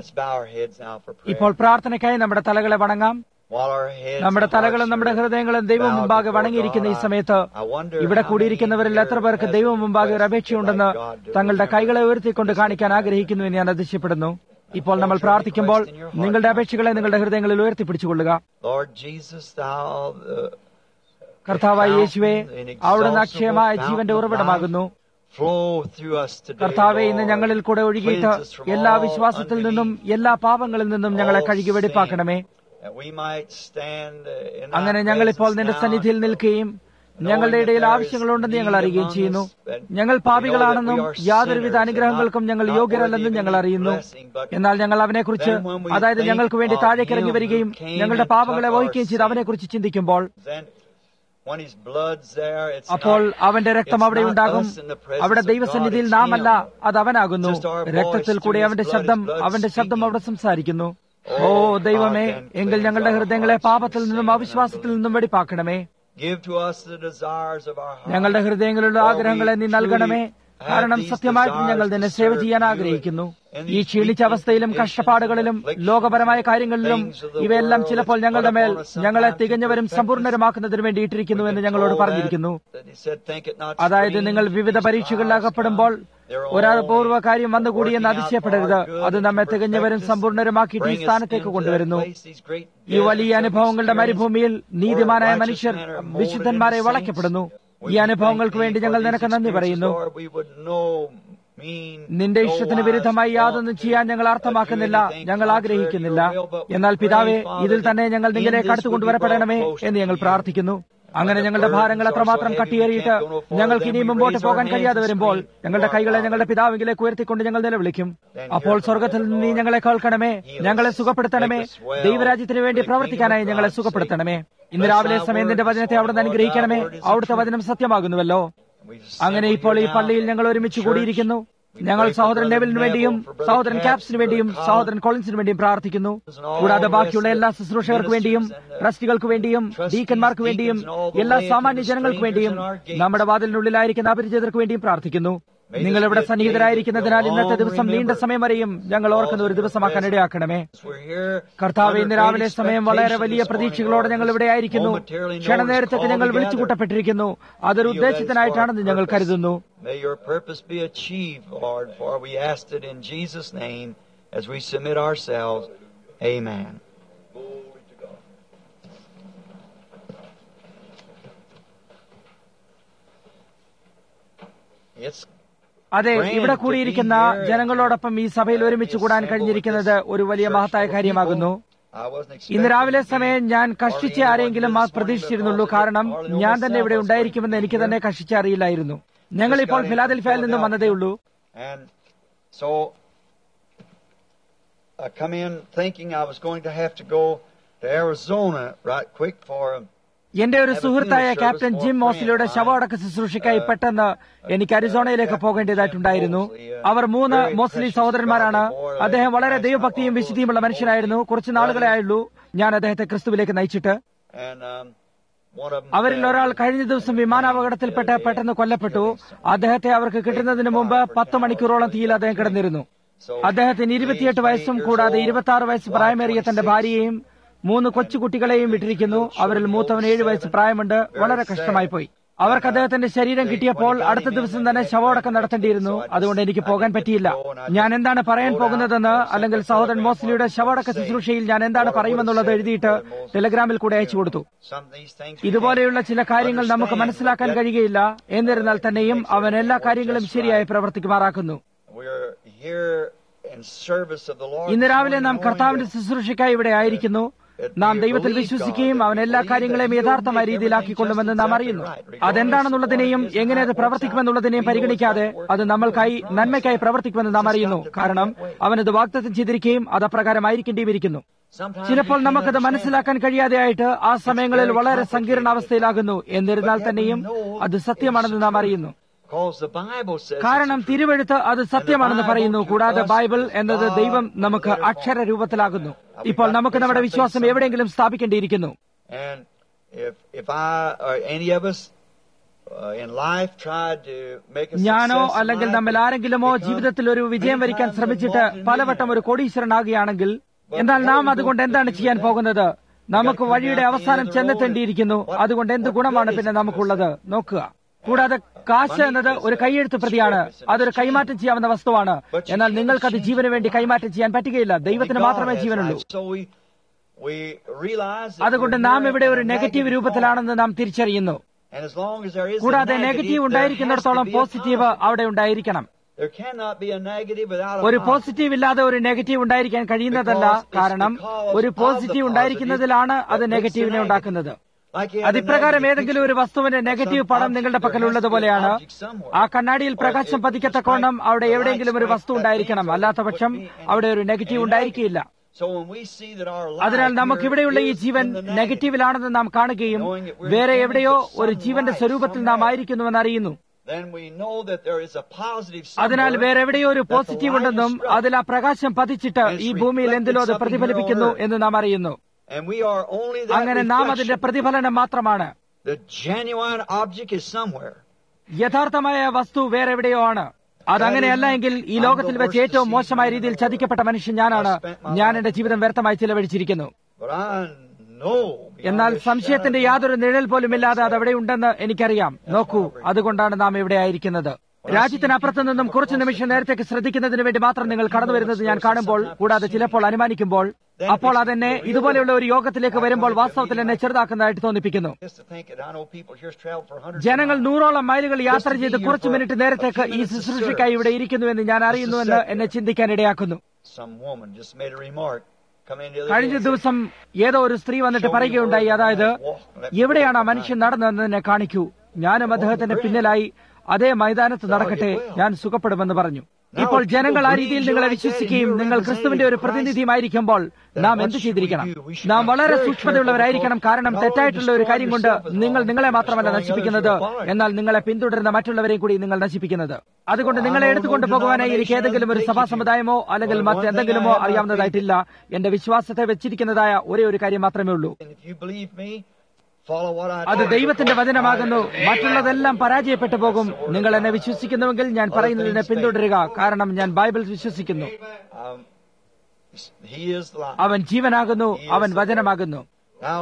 Let's bow our heads now for prayer. ഇപ്പോൾ പ്രാർത്ഥനയ്ക്കായി നമ്മുടെ തലകളെ വണങ്ങാം While our heads നമ്മുടെ and തലകളും hearts നമ്മുടെ are ഹൃദയങ്ങളും ദൈവം bowed മുമ്പാകെ before വണങ്ങിയിരിക്കുന്ന ഈ God, സമയത്ത് I wonder ഇവിടെ how കൂടിയിരിക്കുന്നവരിൽ many എത്ര here പേർക്ക് has ദൈവം മുമ്പാകെ ഒരു requested അപേക്ഷയുണ്ടെന്ന് like God to തങ്ങളുടെ remember കൈകളെ ഉയർത്തിക്കൊണ്ട് കാണിക്കാൻ ആഗ്രഹിക്കുന്നുവെന്ന് ഞാൻ അതിശയപ്പെടുന്നു ഇപ്പോൾ നമ്മൾ പ്രാർത്ഥിക്കുമ്പോൾ നിങ്ങളുടെ അപേക്ഷകളെ നിങ്ങളുടെ ഹൃദയങ്ങളിൽ ഉയർത്തിപ്പിടിച്ചുകൊള്ളുക Lord Jesus, thou the കർത്താവായ യേശുവെ അവിടുന്ന് അക്ഷയമായ ജീവന്റെ ഉറവിടമാകുന്നു flow through us today. കർത്താവെ ഇന്ന് Lord. ഞങ്ങളിൽ കൂടെ ഒഴുകിയിട്ട് Cleanse us from എല്ലാ all വിശ്വാസത്തിൽ നിന്നും unbelief, എല്ലാ പാപങ്ങളിൽ നിന്നും ഞങ്ങളെ all കഴുകി sin, വെടിപ്പാക്കണമേ that we might stand, uh, in thy അങ്ങനെ ഞങ്ങളിപ്പോൾ presence നിന്റെ now, സന്നിധിയിൽ നിൽക്കുകയും ഞങ്ങളുടെ ഇടയിൽ ആവശ്യങ്ങളുണ്ടെന്ന് ഞങ്ങൾ അറിയുകയും ചെയ്യുന്നു ഞങ്ങൾ പാപികളാണെന്നും യാതൊരുവിധ അനുഗ്രഹങ്ങൾക്കും ഞങ്ങൾ യോഗ്യരല്ലെന്നും ഞങ്ങൾ അറിയുന്നു എന്നാൽ ഞങ്ങൾ അവനെക്കുറിച്ച് അതായത് ഞങ്ങൾക്ക് വേണ്ടി താഴേക്കിറങ്ങി വരികയും ഞങ്ങളുടെ പാപങ്ങളെ വഹിക്കുകയും ചെയ്ത് അവനെക്കുറിച്ച് ചിന്തിക്കുമ്പോൾ Then, when his blood's there, it's അപ്പോൾ not- അവന്റെ രക്തം it's അവിടെ not ഉണ്ടാകും us in the presence അവിടെ of ദൈവസന്നിധിയിൽ God, it's നാം അല്ല him. അത് അവനാകുന്നു Just our voice രക്തത്തിൽ കൂടി through his അവന്റെ blood, ശബ്ദം his blood അവന്റെ ശബ്ദം speaking. അവിടെ സംസാരിക്കുന്നു ഓ Oh, ദൈവമേ God, then എങ്കിൽ cleanse ഞങ്ങളുടെ our ഹൃദയങ്ങളെ hearts from പാപത്തിൽ നിന്നും sin and അവിശ്വാസത്തിൽ unbelief. നിന്നും വെടിപ്പാക്കണമേ Give to us the desires of our heart. ഞങ്ങളുടെ ഹൃദയങ്ങളിലുള്ള For we ആഗ്രഹങ്ങളെ നീ നൽകണമേ truly have കാരണം these സത്യമായിട്ടും ഞങ്ങൾ desires നിന്നെ to സേവ serve ചെയ്യാൻ you ആഗ്രഹിക്കുന്നു in ഈ these ക്ഷീണിച്ച weak അവസ്ഥയിലും conditions കഷ്ടപ്പാടുകളിലും and afflictions ലോകപരമായ and കാര്യങ്ങളിലും things of the ഇവയെല്ലാം world ചിലപ്പോൾ that's ഞങ്ങളുടെ put മേൽ upon us sometimes ഞങ്ങളെ to തികഞ്ഞവരും perfect us. സമ്പൂർണ്ണരമാക്കുന്നതിന് വേണ്ടി ഇട്ടിരിക്കുന്നു എന്ന് ഞങ്ങളോട് പറഞ്ഞിരിക്കുന്നു That he said, "Think it not അതായത് strange നിങ്ങൾ വിവിധ these പരീക്ഷകളിൽ trials അകപ്പെടുമ്പോൾ come. They're ഒരാൾ only പൂർവ്വ കാര്യം വന്നുകൂടിയെന്ന് working out അതിശയപ്പെടരുത് for our good അത് and നമ്മെ to തികഞ്ഞവരും perfect us, സമ്പൂർണ്ണരുമാക്കിയിട്ട് ഈ bring us സ്ഥാനത്തേക്ക് into കൊണ്ടുവരുന്നു that place, these great ഈ വലിയ deserts of അനുഭവങ്ങളുടെ experience മരുഭൂമിയിൽ where നീതിമാനായ righteous മനുഷ്യർ men are molded വിശുദ്ധന്മാരെ into വളയ്ക്കപ്പെടുന്നു saints. ഈ അനുഭവങ്ങൾക്ക് വേണ്ടി ഞങ്ങൾ നിനക്ക് നന്ദി പറയുന്നു നിന്റെ ഇഷ്ടത്തിന് വിരുദ്ധമായി യാതൊന്നും ചെയ്യാൻ ഞങ്ങൾ അർത്ഥമാക്കുന്നില്ല ഞങ്ങൾ ആഗ്രഹിക്കുന്നില്ല എന്നാൽ പിതാവെ ഇതിൽ തന്നെ ഞങ്ങൾ നിങ്ങളിലേക്ക് അടുത്തുകൊണ്ടുവരപ്പെടണമേ എന്ന് ഞങ്ങൾ പ്രാർത്ഥിക്കുന്നു അങ്ങനെ ഞങ്ങളുടെ ഭാരങ്ങൾ അത്രമാത്രം കട്ടിയേറിയിട്ട് ഞങ്ങൾക്ക് ഇനി മുമ്പോട്ട് പോകാൻ കഴിയാതെ വരുമ്പോൾ ഞങ്ങളുടെ കൈകളെ ഞങ്ങളുടെ പിതാവിലേക്ക് ഉയർത്തിക്കൊണ്ട് ഞങ്ങൾ നിലവിളിക്കും അപ്പോൾ സ്വർഗത്തിൽ നിന്ന് നീ ഞങ്ങളെ കേൾക്കണമേ ഞങ്ങളെ സുഖപ്പെടുത്തണമേ ദൈവരാജ്യത്തിന് വേണ്ടി പ്രവർത്തിക്കാനായി ഞങ്ങളെ സുഖപ്പെടുത്തണമേ ഇന്ന് രാവിലെ സമയം നിന്റെ വചനത്തെ അവിടുന്ന് അനുഗ്രഹിക്കണമേ അവിടുത്തെ വചനം സത്യമാകുന്നുവല്ലോ അങ്ങനെ ഇപ്പോൾ ഈ പള്ളിയിൽ ഞങ്ങൾ ഒരുമിച്ച് കൂടിയിരിക്കുന്നു ഞങ്ങൾ സഹോദരൻ നെവിലിന് വേണ്ടിയും സഹോദരൻ ക്യാപ്സിന് വേണ്ടിയും സഹോദരൻ കോളിൻസിന് വേണ്ടിയും പ്രാർത്ഥിക്കുന്നു കൂടാതെ ബാക്കിയുള്ള എല്ലാ ശുശ്രൂഷകർക്ക് വേണ്ടിയും ട്രസ്റ്റികൾക്ക് വേണ്ടിയും ഡീക്കന്മാർക്ക് വേണ്ടിയും എല്ലാ സാമാന്യ ജനങ്ങൾക്ക് വേണ്ടിയും നമ്മുടെ വാതിലിനുള്ളിലായിരിക്കുന്ന അപരിചിതർക്ക് വേണ്ടിയും പ്രാർത്ഥിക്കുന്നു നിങ്ങൾ ഇവിടെ സന്നിഹിതരായിരിക്കുന്നതിനാൽ ഇന്നത്തെ ദിവസം നീണ്ട സമയം വരെയും ഞങ്ങൾ ഓർക്കുന്ന ഒരു ദിവസമാക്കാൻ ഇടയാക്കണമേ കർത്താവ് ഇന്ന് രാവിലെ സമയം വളരെ വലിയ പ്രതീക്ഷകളോടെ ഞങ്ങൾ ഇവിടെ ആയിരിക്കുന്നു ക്ഷണനേരത്തേക്ക് ഞങ്ങൾ വിളിച്ചു കൂട്ടപ്പെട്ടിരിക്കുന്നു അതൊരു ഉദ്ദേശത്തിനായിട്ടാണെന്ന് ഞങ്ങൾ കരുതുന്നു May your purpose be achieved, Lord, for we asked it in Jesus' name as we submit ourselves. Amen. It's അതെ ഇവിടെ കൂടിയിരിക്കുന്ന ജനങ്ങളോടൊപ്പം ഈ സഭയിൽ ഒരുമിച്ച് കൂടാൻ കഴിഞ്ഞിരിക്കുന്നത് ഒരു വലിയ മഹത്തായ കാര്യമാകുന്നു I wasn't ഇന്ന് രാവിലെ expecting സമയം ഞാൻ കഷ്ടിച്ച ആരെങ്കിലും ആ പ്രതീക്ഷിച്ചിരുന്നുള്ളൂ കാരണം ഞാൻ തന്നെ ഇവിടെ ഉണ്ടായിരിക്കുമെന്ന് എനിക്ക് തന്നെ കഷ്ടിച്ച അറിയില്ലായിരുന്നു ഞങ്ങൾ ഇപ്പോൾ ഫിലാദൽഫിയയിൽ നിന്നും വന്നതേയുള്ളൂ And so I come in thinking I was going to have to go to Arizona right quick for എന്റെ ഒരു സുഹൃത്തായ ക്യാപ്റ്റൻ ജിം മോസ്ലിയുടെ ശവമടക്ക ശുശ്രൂഷയ്ക്കായി പെട്ടെന്ന് എനിക്ക് അരിസോണയിലേക്ക് പോകേണ്ടതായിട്ടുണ്ടായിരുന്നു അവർ മൂന്ന് മോസ്ലി സഹോദരന്മാരാണ് അദ്ദേഹം വളരെ ദൈവഭക്തിയും വിശുദ്ധിയുമുള്ള മനുഷ്യനായിരുന്നു കുറച്ച് നാളുകളെ ആയുള്ളൂ ഞാൻ അദ്ദേഹത്തെ ക്രിസ്തുവിലേക്ക് നയിച്ചിട്ട് and um, one of them അവരിൽ ഒരാൾ കഴിഞ്ഞ ദിവസം വിമാനാപകടത്തിൽപ്പെട്ട് പെട്ടെന്ന് കൊല്ലപ്പെട്ടു അദ്ദേഹത്തെ അവർക്ക് കിട്ടുന്നതിന് മുമ്പ് പത്ത് മണിക്കൂറോളം തീയിൽ അദ്ദേഹം കിടന്നിരുന്നു അദ്ദേഹത്തിന് ഇരുപത്തിയെട്ട് വയസ്സും കൂടാതെ ഇരുപത്തി ആറ് വയസ്സ് പ്രായമേറിയ തന്റെ ഭാര്യയെയും മൂന്ന് കൊച്ചുകുട്ടികളെയും വിട്ടിരിക്കുന്നു അവരിൽ മൂത്തവന് ഏഴ് വയസ്സ് പ്രായമുണ്ട് വളരെ കഷ്ടമായി പോയി അവർക്ക് അദ്ദേഹത്തിന്റെ ശരീരം കിട്ടിയപ്പോൾ അടുത്ത ദിവസം തന്നെ ശവമടക്കം നടത്തേണ്ടിയിരുന്നു അതുകൊണ്ട് എനിക്ക് പോകാൻ പറ്റിയില്ല ഞാൻ എന്താണ് പറയാൻ പോകുന്നതെന്ന് അല്ലെങ്കിൽ സഹോദരൻ മോസ്ലിയുടെ ശവമടക്ക ശുശ്രൂഷയിൽ ഞാൻ എന്താണ് പറയുമെന്നുള്ളത് എഴുതിയിട്ട് ടെലഗ്രാമിൽ കൂടെ അയച്ചു കൊടുത്തു some of these things ഇതുപോലെയുള്ള ചില കാര്യങ്ങൾ നമുക്ക് മനസ്സിലാക്കാൻ കഴിയുകയില്ല എന്നിരുന്നാൽ തന്നെയും അവൻ എല്ലാ കാര്യങ്ങളും ശരിയായി പ്രവർത്തിക്കുമാറാക്കുന്നു we're here in service of the Lord. ഇന്ന് രാവിലെ നാം knowing കർത്താവിന്റെ that ശുശ്രൂഷയ്ക്കായി ഇവിടെ ആയിരിക്കുന്നു നാം ദൈവത്തിൽ വിശ്വസിക്കുകയും അവൻ എല്ലാ കാര്യങ്ങളെയും യഥാർത്ഥമായ രീതിയിലാക്കിക്കൊള്ളുമെന്ന് നാം അറിയുന്നു അതെന്താണെന്നുള്ളതിനെയും എങ്ങനെ അത് പ്രവർത്തിക്കുമെന്നുള്ളതിനെയും പരിഗണിക്കാതെ അത് നമ്മൾക്കായി നന്മയ്ക്കായി പ്രവർത്തിക്കുമെന്ന് നാം അറിയുന്നു കാരണം അവനത് വാഗ്ദത്തം ചെയ്തിരിക്കുകയും അത് അപ്രകാരമായിരിക്കേണ്ടിയും ഇരിക്കുന്നു sometimes ചിലപ്പോൾ we നമുക്കത് can't മനസ്സിലാക്കാൻ കഴിയാതെയായിട്ട് ആ സമയങ്ങളിൽ വളരെ സങ്കീർണാവസ്ഥയിലാകുന്നു എന്നിരുന്നാൽ തന്നെയും അത് സത്യമാണെന്ന് നാം അറിയുന്നു Because the Bible says കാരണം it's true. തിരുവെഴുത്ത് അത് സത്യമാണെന്ന് പറയുന്നു കൂടാതെ ബൈബിൾ എന്നത് ദൈവം നമുക്ക് അക്ഷര രൂപത്തിലാകുന്നു ഇപ്പോൾ നമുക്ക് നമ്മുടെ വിശ്വാസം എവിടെയെങ്കിലും സ്ഥാപിക്കേണ്ടിയിരിക്കുന്നു And if if I or any of us uh, in life tried to make a ഞാനോ success in അല്ലെങ്കിൽ life, നമ്മിൽ ആരെങ്കിലുമോ become ജീവിതത്തിൽ ഒരു വിജയം many വരിക്കാൻ times ശ്രമിച്ചിട്ട് involved in പലവട്ടം ഒരു millionaire. കോടീശ്വരനാകുകയാണെങ്കിൽ എന്നാൽ നാം അതുകൊണ്ട് എന്താണ് ചെയ്യാൻ പോകുന്നത് നമുക്ക് വഴിയുടെ അവസാനം ചെന്നെത്തേണ്ടിയിരിക്കുന്നു അതുകൊണ്ട് എന്ത് ഗുണമാണ് പിന്നെ നമുക്കുള്ളത് നോക്കുക കൂടാതെ കാശ് എന്നത് ഒരു കൈയെഴുത്ത് പ്രതിയാണ് അതൊരു കൈമാറ്റം ചെയ്യാവുന്ന വസ്തുവാണ് എന്നാൽ നിങ്ങൾക്കത് ജീവന് വേണ്ടി കൈമാറ്റം ചെയ്യാൻ പറ്റുകയില്ല ദൈവത്തിന് God മാത്രമേ has ജീവനുള്ളൂ life. So we, we realize that അതുകൊണ്ട് we're നാം here ഇവിടെ in ഒരു a നെഗറ്റീവ് negative രൂപത്തിലാണെന്ന് നാം തിരിച്ചറിയുന്നു form. And as long as there is a കൂടാതെ negative, നെഗറ്റീവ് there has ഉണ്ടായിരിക്കുന്നിടത്തോളം to be a positive positive. അവിടെ ഉണ്ടായിരിക്കണം There cannot be a negative without a ഒരു positive. പോസിറ്റീവ് ഇല്ലാതെ ഒരു നെഗറ്റീവ് ഉണ്ടായിരിക്കാൻ കഴിയുന്നതല്ല കാരണം ഒരു പോസിറ്റീവ് ഉണ്ടായിരിക്കുന്നതിലാണ് അത് നെഗറ്റീവിനെ ഉണ്ടാക്കുന്നത് Like you have a അതിപ്രകാരം negative ഏതെങ്കിലും ഒരു വസ്തുവിന്റെ നെഗറ്റീവ് പടം നിങ്ങളുടെ പക്കലുള്ളത് പോലെയാണ് ആ കണ്ണാടിയിൽ പ്രകാശം പതിക്കത്തക്കോണം അവിടെ എവിടെയെങ്കിലും ഒരു വസ്തു ഉണ്ടായിരിക്കണം അല്ലാത്ത പക്ഷം അവിടെ ഒരു നെഗറ്റീവ് ഉണ്ടായിരിക്കില്ല So when we see that our life അതിനാൽ നമുക്ക് ഇവിടെയുള്ള ഈ here is Jeevan in the negative, നെഗറ്റീവിലാണെന്ന് നാം കാണുകയും വേറെ എവിടെയോ ഒരു ജീവന്റെ സ്വരൂപത്തിൽ നാം ആയിരിക്കുന്നുവെന്ന് അറിയുന്നു then we know that there is a positive അതിനാൽ somewhere വേറെ എവിടെയോ ഒരു that the പോസിറ്റീവ് light ഉണ്ടെന്നും is struck. അതിൽ ആ പ്രകാശം പതിച്ചിട്ട് ഈ ഭൂമിയിൽ എന്തിലോ അത് പ്രതിഫലിപ്പിക്കുന്നു എന്ന് നാം അറിയുന്നു And we are only that അങ്ങനെ നാം അതിന്റെ reflection. പ്രതിഫലനം മാത്രമാണ് The genuine object is somewhere. യഥാർത്ഥമായ വസ്തു വേറെ എവിടെയോ ആണ് അതങ്ങനെയല്ല എങ്കിൽ ഈ ലോകത്തിൽ വെച്ച് ഏറ്റവും മോശമായ രീതിയിൽ ചതിക്കപ്പെട്ട മനുഷ്യൻ ഞാനാണ് ഞാൻ എന്റെ ജീവിതം വ്യർത്ഥമായി ചിലവഴിച്ചിരിക്കുന്നു But I know beyond എന്നാൽ a സംശയത്തിന്റെ shadow യാതൊരു നിഴൽ പോലും ഇല്ലാതെ അത് അവിടെ ഉണ്ടെന്ന് എനിക്കറിയാം നോക്കൂ അതുകൊണ്ടാണ് നാം ഇവിടെ ആയിരിക്കുന്നത് രാജ്യത്തിനപ്പുറത്ത് നിന്നും കുറച്ചു നിമിഷം നേരത്തേക്ക് ശ്രദ്ധിക്കുന്നതിന് വേണ്ടി മാത്രം നിങ്ങൾ കടന്നു വരുന്നത് ഞാൻ കാണുമ്പോൾ കൂടാതെ ചിലപ്പോൾ അനുമാനിക്കുമ്പോൾ അപ്പോൾ അതെന്നെ ഇതുപോലെയുള്ള ഒരു യോഗത്തിലേക്ക് വരുമ്പോൾ വാസ്തവത്തിൽ എന്നെ ചെറുതാക്കുന്നതായിട്ട് തോന്നിപ്പിക്കുന്നു Just to think that I know people here's traveled for hundreds ജനങ്ങൾ of miles. നൂറോളം മൈലുകൾ യാത്ര ചെയ്ത് കുറച്ചു മിനിറ്റ് നേരത്തേക്ക് ഈ ശുശ്രൂഷയ്ക്കായി ഇവിടെ ഇരിക്കുന്നുവെന്ന് ഞാൻ അറിയുന്നുവെന്ന് എന്നെ ചിന്തിക്കാൻ ഇടയാക്കുന്നു Some woman just made a remark. Come in the other കഴിഞ്ഞ day and said, ദിവസം ഏതോ ഒരു സ്ത്രീ വന്നിട്ട് പറയുകയുണ്ടായി അതായത് എവിടെയാണ് ആ മനുഷ്യൻ നടന്നതെന്ന് കാണിക്കൂ ഞാനും അദ്ദേഹത്തിന്റെ പിന്നിലായി അതേ മൈതാനത്ത് നടക്കട്ടെ ഞാൻ സുഖപ്പെടുമെന്ന് പറഞ്ഞു ഇപ്പോൾ ജനങ്ങൾ ആ രീതിയിൽ നിങ്ങളെ വിശ്വസിക്കുകയും നിങ്ങൾ ക്രിസ്തുവിന്റെ ഒരു പ്രതിനിധിയുമായിരിക്കുമ്പോൾ നാം എന്ത് ചെയ്തിരിക്കണം നാം വളരെ സൂക്ഷ്മതയുള്ളവരായിരിക്കണം കാരണം തെറ്റായിട്ടുള്ള ഒരു കാര്യം കൊണ്ട് നിങ്ങൾ നിങ്ങളെ മാത്രമല്ല നശിപ്പിക്കുന്നത് എന്നാൽ നിങ്ങളെ പിന്തുടരുന്ന മറ്റുള്ളവരെയും കൂടി നിങ്ങൾ നശിപ്പിക്കുന്നത് അതുകൊണ്ട് നിങ്ങളെ എടുത്തുകൊണ്ട് പോകുവാനായി എനിക്ക് ഏതെങ്കിലും ഒരു സഭാ സമുദായമോ അല്ലെങ്കിൽ മറ്റെന്തെങ്കിലുമോ അറിയാവുന്നതായിട്ടില്ല എന്റെ വിശ്വാസത്തെ വെച്ചിരിക്കുന്നതായ ഒരേ ഒരു കാര്യം മാത്രമേ ഉള്ളൂ And if you believe me, follow what I അത് tell you. ദൈവത്തിന്റെ വചനമാകുന്നു മറ്റുള്ളതെല്ലാം പരാജയപ്പെട്ടു പോകും നിങ്ങൾ എന്നെ വിശ്വസിക്കുന്നുവെങ്കിൽ ഞാൻ പറയുന്നതിനെ പിന്തുടരുക കാരണം ഞാൻ ബൈബിൾ വിശ്വസിക്കുന്നു Um, he is the light. അവൻ ജീവനാകുന്നു അവൻ വചനമാകുന്നു Now,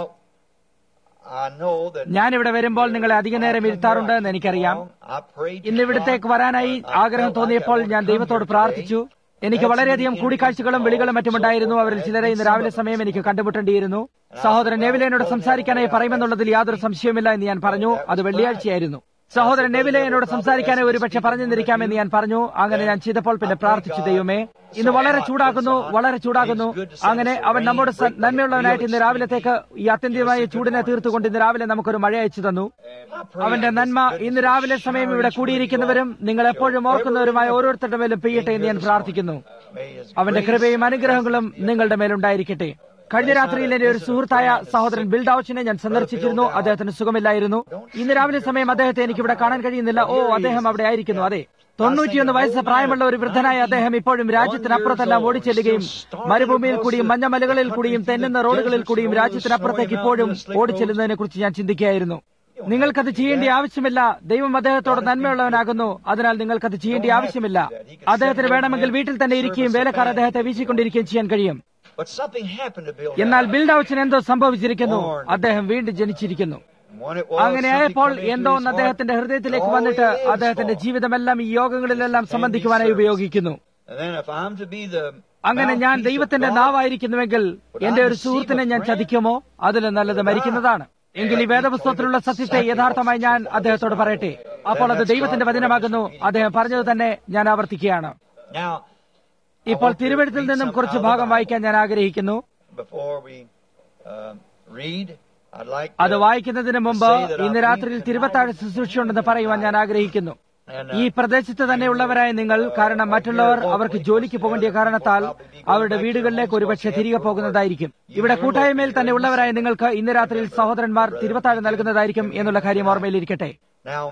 I know that ഞാനിവിടെ വരുമ്പോൾ നിങ്ങളെ അധിക നേരം ഇരുത്താറുണ്ട് എന്ന് എനിക്കറിയാം I prayed to ഇന്ന് ഇവിടത്തേക്ക് God. വരാനായി I- I ആഗ്രഹം felt like തോന്നിയപ്പോൾ I wanted ഞാൻ to come ദൈവത്തോട് here പ്രാർത്ഥിച്ചു today. എനിക്ക് വളരെയധികം കൂടിക്കാഴ്ചകളും വിളികളും മറ്റുമുണ്ടായിരുന്നു അവരിൽ ചിലരെ ഇന്ന് രാവിലെ സമയം എനിക്ക് കണ്ടുമുട്ടേണ്ടിയിരുന്നു സഹോദരൻ നെവിലേനോട് സംസാരിക്കാനായി പറയുമെന്നുള്ളതിൽ യാതൊരു സംശയവുമില്ല എന്ന് ഞാൻ പറഞ്ഞു അത് വെള്ളിയാഴ്ചയായിരുന്നു സഹോദരൻ നെവിലെ എന്നോട് സംസാരിക്കാനേ ഒരുപക്ഷെ പറഞ്ഞിരിക്കാമെന്ന് ഞാൻ പറഞ്ഞു അങ്ങനെ ഞാൻ ചെയ്തപ്പോൾ പിന്നെ പ്രാർത്ഥിച്ചു ദൈവമേ ഇന്ന് വളരെ ചൂടാകുന്നു വളരെ ചൂടാകുന്നു അങ്ങനെ അവൻ നമ്മോട് സ- നന്മയുള്ളവനായിട്ട് ഇന്ന് രാവിലത്തേക്ക് ഈ അത്യന്തികമായ ചൂടിനെ തീർത്തുകൊണ്ട് ഇന്ന് രാവിലെ നമുക്കൊരു മഴ അയച്ചു തന്നു അവന്റെ നന്മ ഇന്ന് രാവിലെ സമയം ഇവിടെ കൂടിയിരിക്കുന്നവരും നിങ്ങൾ എപ്പോഴും ഓർക്കുന്നവരുമായ ഓരോരുത്തരുടെ മേലും പെയ്യട്ടെ എന്ന് ഞാൻ പ്രാർത്ഥിക്കുന്നു May his അവന്റെ കൃപയും അനുഗ്രഹങ്ങളും നിങ്ങളുടെ മേലുണ്ടായിരിക്കട്ടെ കഴിഞ്ഞ രാത്രിയിൽ എന്റെ ഒരു സുഹൃത്തായ സഹോദരൻ ബിൽഡൌച്ചിനെ ഞാൻ സന്ദർശിച്ചിരുന്നു അദ്ദേഹത്തിന് സുഖമില്ലായിരുന്നു ഇന്ന് രാവിലെ സമയം അദ്ദേഹത്തെ എനിക്ക് ഇവിടെ കാണാൻ കഴിയുന്നില്ല ഓ അദ്ദേഹം അവിടെ ആയിരിക്കുന്നു അതെ തൊണ്ണൂറ്റിയൊന്ന് വയസ്സ് പ്രായമുള്ള ഒരു വൃദ്ധനായ അദ്ദേഹം ഇപ്പോഴും രാജ്യത്തിനപ്പുറത്തെല്ലാം ഓടിച്ചെല്ലുകയും മരുഭൂമിയിൽ കൂടിയും മഞ്ഞമലകളിൽ കൂടിയും തെന്നുന്ന റോഡുകളിൽ കൂടിയും രാജ്യത്തിനപ്പുറത്തേക്ക് ഇപ്പോഴും ഓടിച്ചെല്ലുന്നതിനെ കുറിച്ച് ഞാൻ ചിന്തിക്കുകയായിരുന്നു നിങ്ങൾക്കത് ചെയ്യേണ്ട ആവശ്യമില്ല ദൈവം അദ്ദേഹത്തോട് നന്മയുള്ളവനാകുന്നു അതിനാൽ നിങ്ങൾക്കത് ചെയ്യേണ്ട ആവശ്യമില്ല അദ്ദേഹത്തിന് വേണമെങ്കിൽ വീട്ടിൽ തന്നെ ഇരിക്കുകയും വേലക്കാർ അദ്ദേഹത്തെ വീശിക്കൊണ്ടിരിക്കുകയും ചെയ്യാൻ കഴിയും But something happened to Bill. എന്നാൽ ബിൽഡൌച്ചിന് എന്തോ സംഭവിച്ചിരിക്കുന്നു അദ്ദേഹം വീണ്ടും ജനിച്ചിരിക്കുന്നു When it was, അങ്ങനെയായപ്പോൾ something come എന്തോ into ഒന്ന് his അദ്ദേഹത്തിന്റെ heart. ഹൃദയത്തിലേക്ക് All വന്നിട്ട് he is അദ്ദേഹത്തിന്റെ for. ജീവിതമെല്ലാം ഈ യോഗങ്ങളിലെല്ലാം സംബന്ധിക്കുവാനായി ഉപയോഗിക്കുന്നു And then if I'm to be the അങ്ങനെ ഞാൻ mouthpiece of ദൈവത്തിന്റെ God, നാവായിരിക്കുന്നുവെങ്കിൽ എന്റെ ഒരു സുഹൃത്തിനെ ഞാൻ ചതിക്കുമോ അതിലും നല്ലത് മരിക്കുന്നതാണ് എങ്കിൽ ഈ വേദപുസ്തകത്തിലുള്ള സത്യത്തെ യഥാർത്ഥമായി ഞാൻ അദ്ദേഹത്തോട് പറയട്ടെ അപ്പോൾ അത് ദൈവത്തിന്റെ വചനമാകുന്നു അദ്ദേഹം പറഞ്ഞത് തന്നെ ഞാൻ ആവർത്തിക്കുകയാണ് Now, ഇപ്പോൾ തിരുവഴുത്തിൽ നിന്നും കുറച്ച് ഭാഗം വായിക്കാൻ ഞാൻ ആഗ്രഹിക്കുന്നു before we uh, read, I'd like അത് to വായിക്കുന്നതിന് മുമ്പ് ഇന്ന് രാത്രിയിൽ തിരുവത്താഴ് ശുശ്രൂഷയുണ്ടെന്ന് പറയുവാൻ ഞാൻ ആഗ്രഹിക്കുന്നു and, ഈ പ്രദേശത്ത് തന്നെ ഉള്ളവരായ നിങ്ങൾ കാരണം മറ്റുള്ളവർ അവർക്ക് ജോലിക്ക് പോകേണ്ട കാരണത്താൽ അവരുടെ വീടുകളിലേക്ക് ഒരുപക്ഷെ തിരികെ പോകുന്നതായിരിക്കും ഇവിടെ കൂട്ടായ്മയിൽ തന്നെ ഉള്ളവരായ നിങ്ങൾക്ക് ഇന്ന് രാത്രിയിൽ സഹോദരന്മാർ തിരുവത്താഴ് നൽകുന്നതായിരിക്കും എന്നുള്ള കാര്യം ഓർമ്മയിലിരിക്കട്ടെ now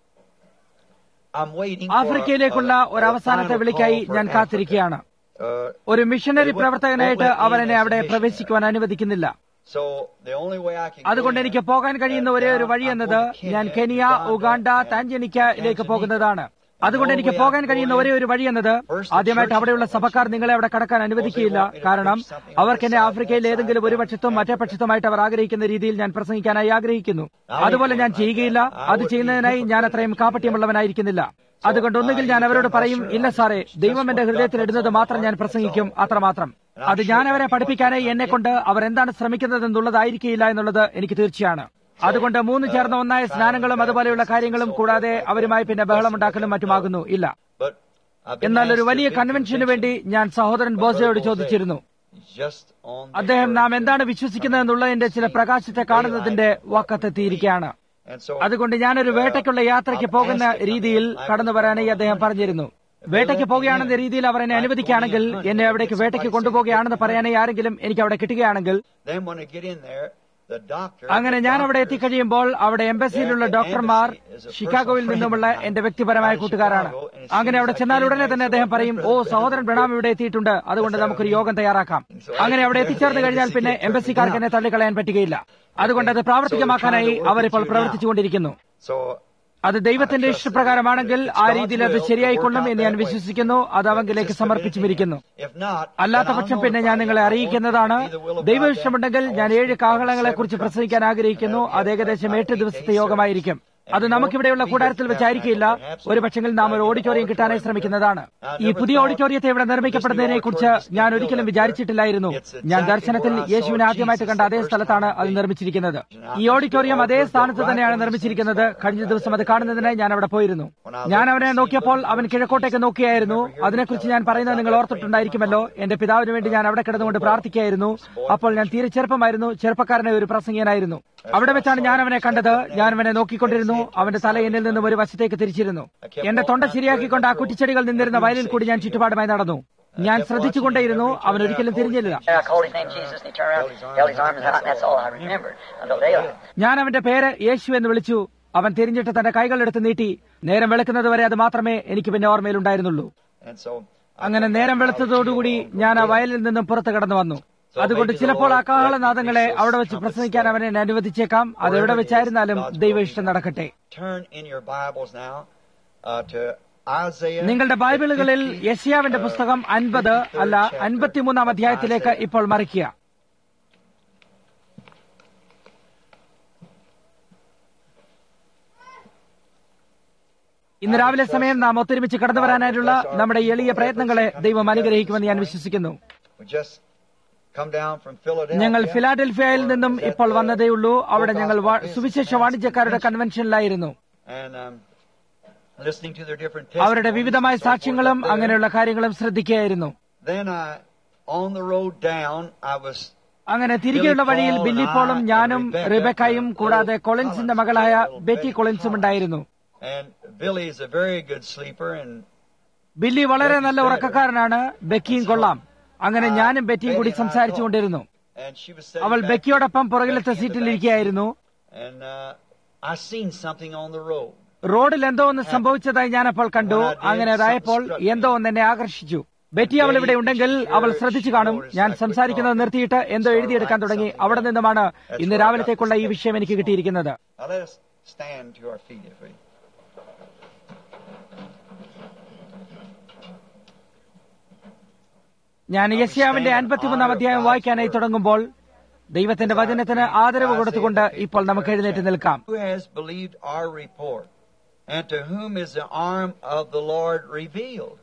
I'm waiting for a- ആഫ്രിക്കയിലേക്കുള്ള ഒരു അവസാനത്തെ വിളിക്കായി ഞാൻ കാത്തിരിക്കുകയാണ് uh, ഒരു മിഷനറി പ്രവർത്തകനായിട്ട് അവൻ എന്നെ അവിടെ പ്രവേശിക്കുവാൻ അനുവദിക്കുന്നില്ല So the only way I can അതുകൊണ്ട് go എനിക്ക് in, പോകാൻ കഴിയുന്ന uh, ഒരേ ഒരു now വഴി I'm എന്നത് going to Kenya, ഞാൻ കെനിയ Uganda, ഉഗാണ്ട and താഞ്ചനിക്കയിലേക്ക് Tanzania. പോകുന്നതാണ് അതുകൊണ്ട് എനിക്ക് പോകാൻ കഴിയുന്ന ഒരേ ഒരു വഴി എന്നത് ആദ്യമായിട്ട് അവിടെയുള്ള സഭക്കാർ നിങ്ങളെ അവിടെ കടക്കാൻ അനുവദിക്കുകയില്ല കാരണം അവർക്ക് എന്നെ ആഫ്രിക്കയിൽ ഏതെങ്കിലും ഒരു പക്ഷത്തും മറ്റേ പക്ഷത്തുമായിട്ട് അവർ ആഗ്രഹിക്കുന്ന രീതിയിൽ ഞാൻ പ്രസംഗിക്കാനായി ആഗ്രഹിക്കുന്നു അതുപോലെ ഞാൻ ചെയ്യുകയില്ല അത് ചെയ്യുന്നതിനായി ഞാൻ അത്രയും കാപ്പട്യമുള്ളവനായിരിക്കുന്നില്ല അതുകൊണ്ട് ഒന്നുകിൽ ഞാൻ അവരോട് പറയും ഇല്ല സാറേ ദൈവം എന്റെ ഹൃദയത്തിൽ ഇടുന്നത് മാത്രം ഞാൻ പ്രസംഗിക്കും അത്രമാത്രം അത് ഞാൻ അവരെ പഠിപ്പിക്കാനായി എന്നെ കൊണ്ട് അവർ എന്താണ് ശ്രമിക്കുന്നത് എന്നുള്ളതായിരിക്കില്ല എന്നുള്ളത് എനിക്ക് തീർച്ചയാണ് അതുകൊണ്ട് മൂന്ന് ചേർന്ന ഒന്നായ സ്നാനങ്ങളും അതുപോലെയുള്ള കാര്യങ്ങളും കൂടാതെ അവരുമായി പിന്നെ ബഹളമുണ്ടാക്കലും മറ്റുമാകുന്നു ഇല്ല But I've been എന്നാൽ ഒരു asked വലിയ to big കൺവെൻഷന് convention. വേണ്ടി ഞാൻ സഹോദരൻ ബോസയോട് ചോദിച്ചിരുന്നു Just on the അദ്ദേഹം നാം verge. എന്താണ് വിശ്വസിക്കുന്നത് എന്നുള്ളതിന്റെ ചില പ്രകാശത്തെ കാണുന്നതിന്റെ വക്കത്തെത്തിയിരിക്കുകയാണ് And so അതുകൊണ്ട് ഞാനൊരു വേട്ടയ്ക്കുള്ള യാത്രയ്ക്ക് പോകുന്ന രീതിയിൽ കടന്നു വരാനായി അദ്ദേഹം പറഞ്ഞിരുന്നു വേട്ടയ്ക്ക് പോകുകയാണെന്ന രീതിയിൽ അവർ എന്നെ അനുവദിക്കുകയാണെങ്കിൽ എന്നെ അവിടേക്ക് വേട്ടയ്ക്ക് കൊണ്ടുപോകുകയാണെന്ന് പറയാനായി ആരെങ്കിലും എനിക്ക് അവിടെ കിട്ടുകയാണെങ്കിൽ then when I get in there, the doctor അങ്ങനെ ഞാൻ അവിടെ എത്തിക്കഴിയുമ്പോൾ അവിടെ എംബസിയിലുള്ള ഡോക്ടർമാർ ഷിക്കാഗോയിൽ നിന്നുമുള്ള എന്റെ വ്യക്തിപരമായ കൂട്ടുകാരാണ് അങ്ങനെ അവിടെ ചെന്നാൽ ഉടനെ തന്നെ അദ്ദേഹം പറയും ഓ സഹോദരൻ പ്രണാം ഇവിടെ എത്തിയിട്ടുണ്ട് അതുകൊണ്ട് നമുക്കൊരു യോഗം തയ്യാറാക്കാം അങ്ങനെ അവിടെ എത്തിച്ചേർന്ന് കഴിഞ്ഞാൽ പിന്നെ എംബസിക്കാർക്ക് എന്നെ തള്ളിക്കളയാൻ പറ്റുകയില്ല അതുകൊണ്ട് അത് പ്രാവർത്തികമാക്കാനായി അവരിപ്പോൾ പ്രവർത്തിച്ചുകൊണ്ടിരിക്കുന്നു So അത് ദൈവത്തിന്റെ ഇഷ്ടപ്രകാരമാണെങ്കിൽ ആ രീതിയിൽ അത് ശരിയായിക്കൊള്ളും എന്ന് ഞാൻ വിശ്വസിക്കുന്നു അത് അവങ്കിലേക്ക് സമർപ്പിച്ചുമിരിക്കുന്നു if not, അല്ലാത്ത then I'll പക്ഷം പിന്നെ ഞാൻ notify നിങ്ങളെ you. അറിയിക്കുന്നതാണ് It won't be the will of ദൈവ God ഇഷ്ടമുണ്ടെങ്കിൽ then. ഞാൻ ഏഴ് കാഹളങ്ങളെ കുറിച്ച് പ്രസംഗിക്കാൻ ആഗ്രഹിക്കുന്നു അത് ഏകദേശം എട്ട് ദിവസത്തെ യോഗമായിരിക്കും അത് നമുക്കിവിടെയുള്ള കൂടാരത്തിൽ വെച്ചായിരിക്കില്ല ഒരു പക്ഷെങ്കിൽ നാം ഒരു ഓഡിറ്റോറിയം കിട്ടാനായി ശ്രമിക്കുന്നതാണ് ഈ പുതിയ ഓഡിറ്റോറിയത്തെ ഇവിടെ നിർമ്മിക്കപ്പെടുന്നതിനെ കുറിച്ച് ഞാൻ ഒരിക്കലും വിചാരിച്ചിട്ടില്ലായിരുന്നു ഞാൻ ദർശനത്തിൽ യേശുവിനെ ആദ്യമായിട്ട് കണ്ട അതേ സ്ഥലത്താണ് അത് നിർമ്മിച്ചിരിക്കുന്നത് ഈ ഓഡിറ്റോറിയം അതേ സ്ഥാനത്ത് തന്നെയാണ് നിർമ്മിച്ചിരിക്കുന്നത് കഴിഞ്ഞ ദിവസം അത് കാണുന്നതിനായി ഞാൻ അവിടെ പോയിരുന്നു ഞാൻ അവനെ നോക്കിയപ്പോൾ അവൻ കിഴക്കോട്ടേക്ക് നോക്കിയായിരുന്നു അതിനെക്കുറിച്ച് ഞാൻ പറയുന്നത് നിങ്ങൾ ഓർത്തിട്ടുണ്ടായിരിക്കുമല്ലോ എന്റെ പിതാവിന് വേണ്ടി ഞാൻ അവിടെ കിടന്നുകൊണ്ട് പ്രാർത്ഥിക്കുകയായിരുന്നു അപ്പോൾ ഞാൻ തീരെ ചെറുപ്പമായിരുന്നു ചെറുപ്പക്കാരനായ ഒരു പ്രസംഗിയനായിരുന്നു അവിടെ വെച്ചാണ് ഞാൻ അവനെ കണ്ടത് ഞാൻ അവനെ നോക്കിക്കൊണ്ടിരുന്നു അവന്റെ തല എന്നിൽ നിന്നും ഒരു വശത്തേക്ക് തിരിച്ചിരുന്നു എന്റെ തൊണ്ട ശരിയാക്കിക്കൊണ്ട് ആ കുറ്റിച്ചെടികൾ നിന്നിരുന്ന വയലിൽ കൂടി ഞാൻ ചുറ്റുപാടുമായി നടന്നു ഞാൻ ശ്രദ്ധിച്ചുകൊണ്ടേയിരുന്നു അവൻ ഒരിക്കലും തിരിഞ്ഞില്ല And I called his name Jesus, and he turned around, held his arms out, and that's all I remembered until daylight. ഞാൻ അവന്റെ പേര് യേശു എന്ന് വിളിച്ചു അവൻ തിരിഞ്ഞിട്ട് തന്റെ കൈകൾ എടുത്ത് നീട്ടി നേരം വെളുക്കുന്നത് വരെ അത് മാത്രമേ എനിക്ക് പിന്നെ ഓർമ്മയിലുണ്ടായിരുന്നുള്ളൂ And so അങ്ങനെ നേരം വെളുത്തതോടുകൂടി ഞാൻ ആ വയലിൽ നിന്നും പുറത്ത് കടന്നു വന്നു അതുകൊണ്ട് ചിലപ്പോൾ ആ കാഹളനാദങ്ങളെ അവിടെ വെച്ച് പ്രസംഗിക്കാൻ അവനെ എന്നെ അനുവദിച്ചേക്കാം അത് എവിടെ വെച്ചായിരുന്നാലും ദൈവ ഇഷ്ടം നടക്കട്ടെ turn in your Bibles now uh, to Isaiah. നിങ്ങളുടെ ബൈബിളുകളിൽ യശയാവിന്റെ പുസ്തകം അൻപത് അല്ല അൻപത്തിമൂന്നാം അധ്യായത്തിലേക്ക് ഇപ്പോൾ മറിക്കുക ഇന്ന് രാവിലെ സമയം നാം ഒത്തൊരുമിച്ച് കടന്നു വരാനായിട്ടുള്ള നമ്മുടെ എളിയ പ്രയത്നങ്ങളെ ദൈവം അനുഗ്രഹിക്കുമെന്ന് ഞാൻ വിശ്വസിക്കുന്നു We just come down from Philadelphia. ഞങ്ങൾ ഫിലാഡൽഫിയയിൽ നിന്നും ഇപ്പോൾ വന്നതേയുള്ളൂ അവിടെ ഞങ്ങൾ വാ- സുവിശേഷ വാണിജ്യക്കാരുടെ കൺവെൻഷനിലായിരുന്നു and um, listening to their different അവരുടെ testimonies വിവിധമായ and so forth സാക്ഷ്യങ്ങളും up there. അങ്ങനെയുള്ള കാര്യങ്ങളും ശ്രദ്ധിക്കുകയായിരുന്നു Then I, on the road down, I was അങ്ങനെ തിരികെയുള്ള വഴിയിൽ ബില്ലി പോളും ഞാനും റിബക്കായും കൂടാതെ കൊളിൻസിന്റെ മകളായ ബെറ്റി കൊളിൻസും ഉണ്ടായിരുന്നു and Billy is a very good sleeper and Billy വളരെ നല്ല ഉറക്കക്കാരനാണ് ബെക്കിയും കൊള്ളാം അങ്ങനെ ഞാനും ബെറ്റിയും കൂടി സംസാരിച്ചുകൊണ്ടിരുന്നു and she was sitting അവൾ back ബെക്കിയോടൊപ്പം പുറകിലത്തെ സീറ്റിൽ ഇരിക്കുകയായിരുന്നു and uh, I seen something on the road. റോഡിൽ എന്തോ ഒന്ന് സംഭവിച്ചതായി ഞാൻ അപ്പോൾ കണ്ടു അങ്ങനെ അതായപ്പോൾ എന്തോ ഒന്ന് എന്നെ ആകർഷിച്ചു ബെറ്റി അവൾ ഇവിടെ ഉണ്ടെങ്കിൽ അവൾ ശ്രദ്ധിച്ചു കാണും ഞാൻ സംസാരിക്കുന്നത് നിർത്തിയിട്ട് എന്തോ എഴുതിയെടുക്കാൻ തുടങ്ങി അവിടെ നിന്നുമാണ് ഇന്ന് രാവിലത്തേക്കുള്ള ഈ വിഷയം എനിക്ക് കിട്ടിയിരിക്കുന്നത് Now let us stand to our feet if we. ഞാൻ യശ്യാവിന്റെ അൻപത്തിമൂന്നാം അധ്യായം വായിക്കാനായി തുടങ്ങുമ്പോൾ ദൈവത്തിന്റെ വചനത്തിന് ആദരവ് കൊടുത്തുകൊണ്ട് ഇപ്പോൾ നമുക്ക് എഴുന്നേറ്റ് നിൽക്കാം Who has believed our report, and to whom is the arm of the Lord revealed?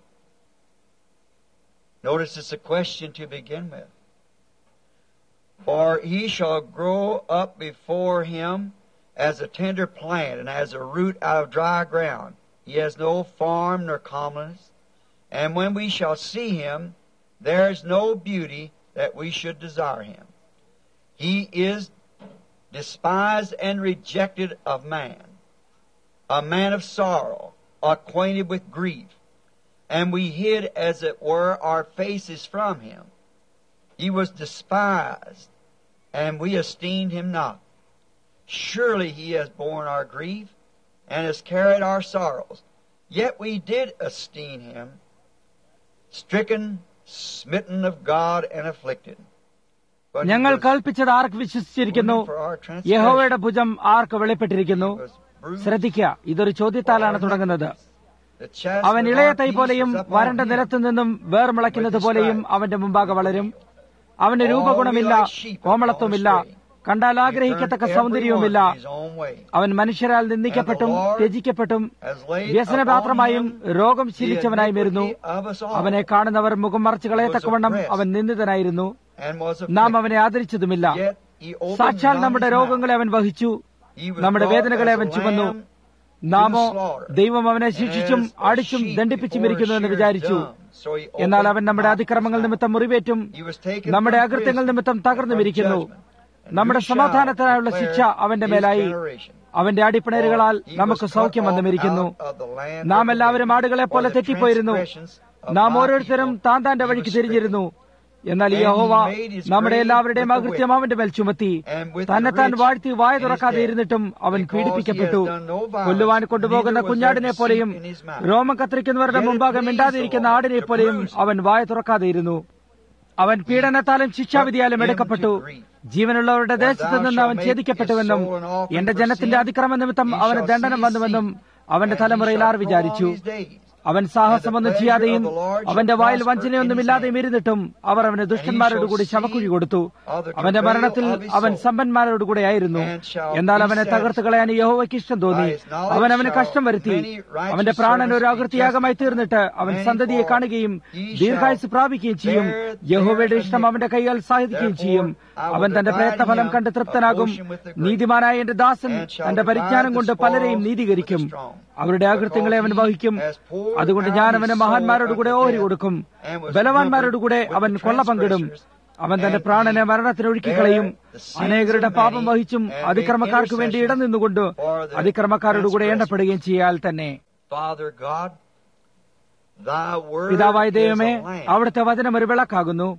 Notice it's a question to begin with. For he shall grow up before him as a tender plant and as a root out of dry ground. He has no form nor comeliness. And when we shall see him, there is no beauty that we should desire him. He is despised and rejected of man, a man of sorrow, acquainted with grief, and we hid as it were our faces from him. He was despised, and we esteemed him not. Surely he has borne our grief, and has carried our sorrows. Yet we did esteem him stricken, smitten of God, and afflicted. But he ഞങ്ങൾ was കൽപ്പിച്ചത് ആർക്ക് വിശ്വസിച്ചിരിക്കുന്നു wounded for our transgression. യഹോവയുടെ ഭുജം ആർക്ക് വെളിപ്പെട്ടിരിക്കുന്നു He was bruised ശ്രദ്ധിക്കുക ഇതൊരു ചോദ്യത്താലാണ് for our തുടങ്ങുന്നത് iniquities. The chastisement അവൻ of ഇളയ our തൈ peace പോലെയും was upon വരണ്ട him. നിലത്തു നിന്നും വേർമുളയ്ക്കുന്നത് പോലെയും അവന്റെ മുമ്പാകെ വളരും അവന് രൂപഗുണമില്ല കോമളത്വമില്ല കണ്ടാൽ ആഗ്രഹിക്കത്തക്ക സൗന്ദര്യവുമില്ല അവൻ മനുഷ്യരാൽ നിന്ദിക്കപ്പെട്ടും ത്യജിക്കപ്പെട്ടും വ്യസനപാത്രമായും രോഗം ശീലിച്ചവനായും ഇരുന്നു അവനെ കാണുന്നവർ മുഖം മറച്ചു കളയത്തക്കവണ്ണം അവൻ നിന്ദിതനായിരുന്നു നാം അവനെ ആദരിച്ചതുമില്ല സാക്ഷാൽ നമ്മുടെ രോഗങ്ങളെ അവൻ വഹിച്ചു നമ്മുടെ വേദനകളെ അവൻ ചുമന്നു നാമോ ദൈവം അവനെ ശിക്ഷിച്ചും അടിച്ചും ദണ്ഡിപ്പിച്ചും ഇരിക്കുന്നു എന്ന് വിചാരിച്ചു എന്നാൽ അവൻ നമ്മുടെ അതിക്രമങ്ങൾ നിമിത്തം മുറിവേറ്റും നമ്മുടെ അകൃത്യങ്ങൾ നിമിത്തം തകർന്നുമിരിക്കുന്നു നമ്മുടെ സമാധാനത്തിനായുള്ള ശിക്ഷ അവന്റെ മേലായി അവന്റെ അടിപ്പിണരുകളാൽ നമുക്ക് സൗഖ്യം വന്നുമിരിക്കുന്നു നാം എല്ലാവരും ആടുകളെ പോലെ തെറ്റിപ്പോയിരുന്നു നാം ഓരോരുത്തരും താൻ താന്റെ വഴിക്ക് തിരിഞ്ഞിരുന്നു എന്നാൽ ഈ യഹോവ നമ്മുടെ എല്ലാവരുടെയും അകൃത്യം അവന്റെ മേൽ ചുമത്തി തന്നെ താൻ വാഴ്ത്തി വായ തുറക്കാതെ ഇരുന്നിട്ടും അവൻ പീഡിപ്പിക്കപ്പെട്ടു കൊല്ലുവാൻ കൊണ്ടുപോകുന്ന കുഞ്ഞാടിനെ പോലെയും രോമം കത്തിരിക്കുന്നവരുടെ മുമ്പാകെ മിണ്ടാതിരിക്കുന്ന ആടിനെ പോലെയും അവൻ വായ തുറക്കാതെ ഇരുന്നു അവൻ പീഡനത്താലും ശിക്ഷാവിധിയാലും എടുക്കപ്പെട്ടു ജീവനുള്ളവരുടെ ദേശത്ത് നിന്ന് അവൻ ഛേദിക്കപ്പെട്ടുവെന്നും എന്റെ ജനത്തിന്റെ അതിക്രമ നിമിത്തം അവന് ദണ്ഡനം വന്നുവെന്നും അവന്റെ തലമുറയിൽ ആർ വിചാരിച്ചു അവൻ സാഹസമൊന്നും ചെയ്യാതെയും അവന്റെ വായിൽ വഞ്ചനയൊന്നുമില്ലാതെയും ഇരുന്നിട്ടും അവർ അവന് ദുഷ്ടന്മാരോടുകൂടി ശവക്കുഴി കൊടുത്തു അവന്റെ മരണത്തിൽ അവൻ സമ്പന്മാരോടുകൂടെ ആയിരുന്നു എന്നാൽ അവനെ തകർത്ത് കളയാൻ യഹോവയ്ക്ക് ഇഷ്ടം തോന്നി അവൻ അവന് കഷ്ടം വരുത്തി അവന്റെ പ്രാണൻ ഒരു അകൃത്യാഗമായി തീർന്നിട്ട് അവൻ സന്തതിയെ കാണുകയും ദീർഘായുസ് പ്രാപിക്കുകയും ചെയ്യും യഹോവയുടെ ഇഷ്ടം അവന്റെ കൈയാൽ സാധിക്കുകയും ചെയ്യും അവൻ തന്റെ പ്രയത്നഫലം കണ്ട് തൃപ്തനാകും നീതിമാനായ എന്റെ ദാസൻ തന്റെ പരിജ്ഞാനം കൊണ്ട് പലരെയും നീതീകരിക്കും അവരുടെ അകൃത്യങ്ങളെ അവൻ വഹിക്കും അതുകൊണ്ട് ഞാൻ അവന് മഹാന്മാരോടുകൂടെ ഓഹരി കൊടുക്കും ബലവാന്മാരോടുകൂടെ അവൻ കൊള്ള പങ്കിടും അവൻ തന്റെ പ്രാണനെ മരണത്തിന് ഒഴുക്കിക്കളയും അനേകരുടെ പാപം വഹിച്ചും അതിക്രമക്കാർക്ക് വേണ്ടി ഇടനിന്നുകൊണ്ട് അതിക്രമക്കാരോടുകൂടെ എണ്ണപ്പെടുകയും ചെയ്യാൽ തന്നെ പിതാവായ ദൈവമേ അവിടുത്തെ വചനം ഒരു വിളക്കാകുന്നു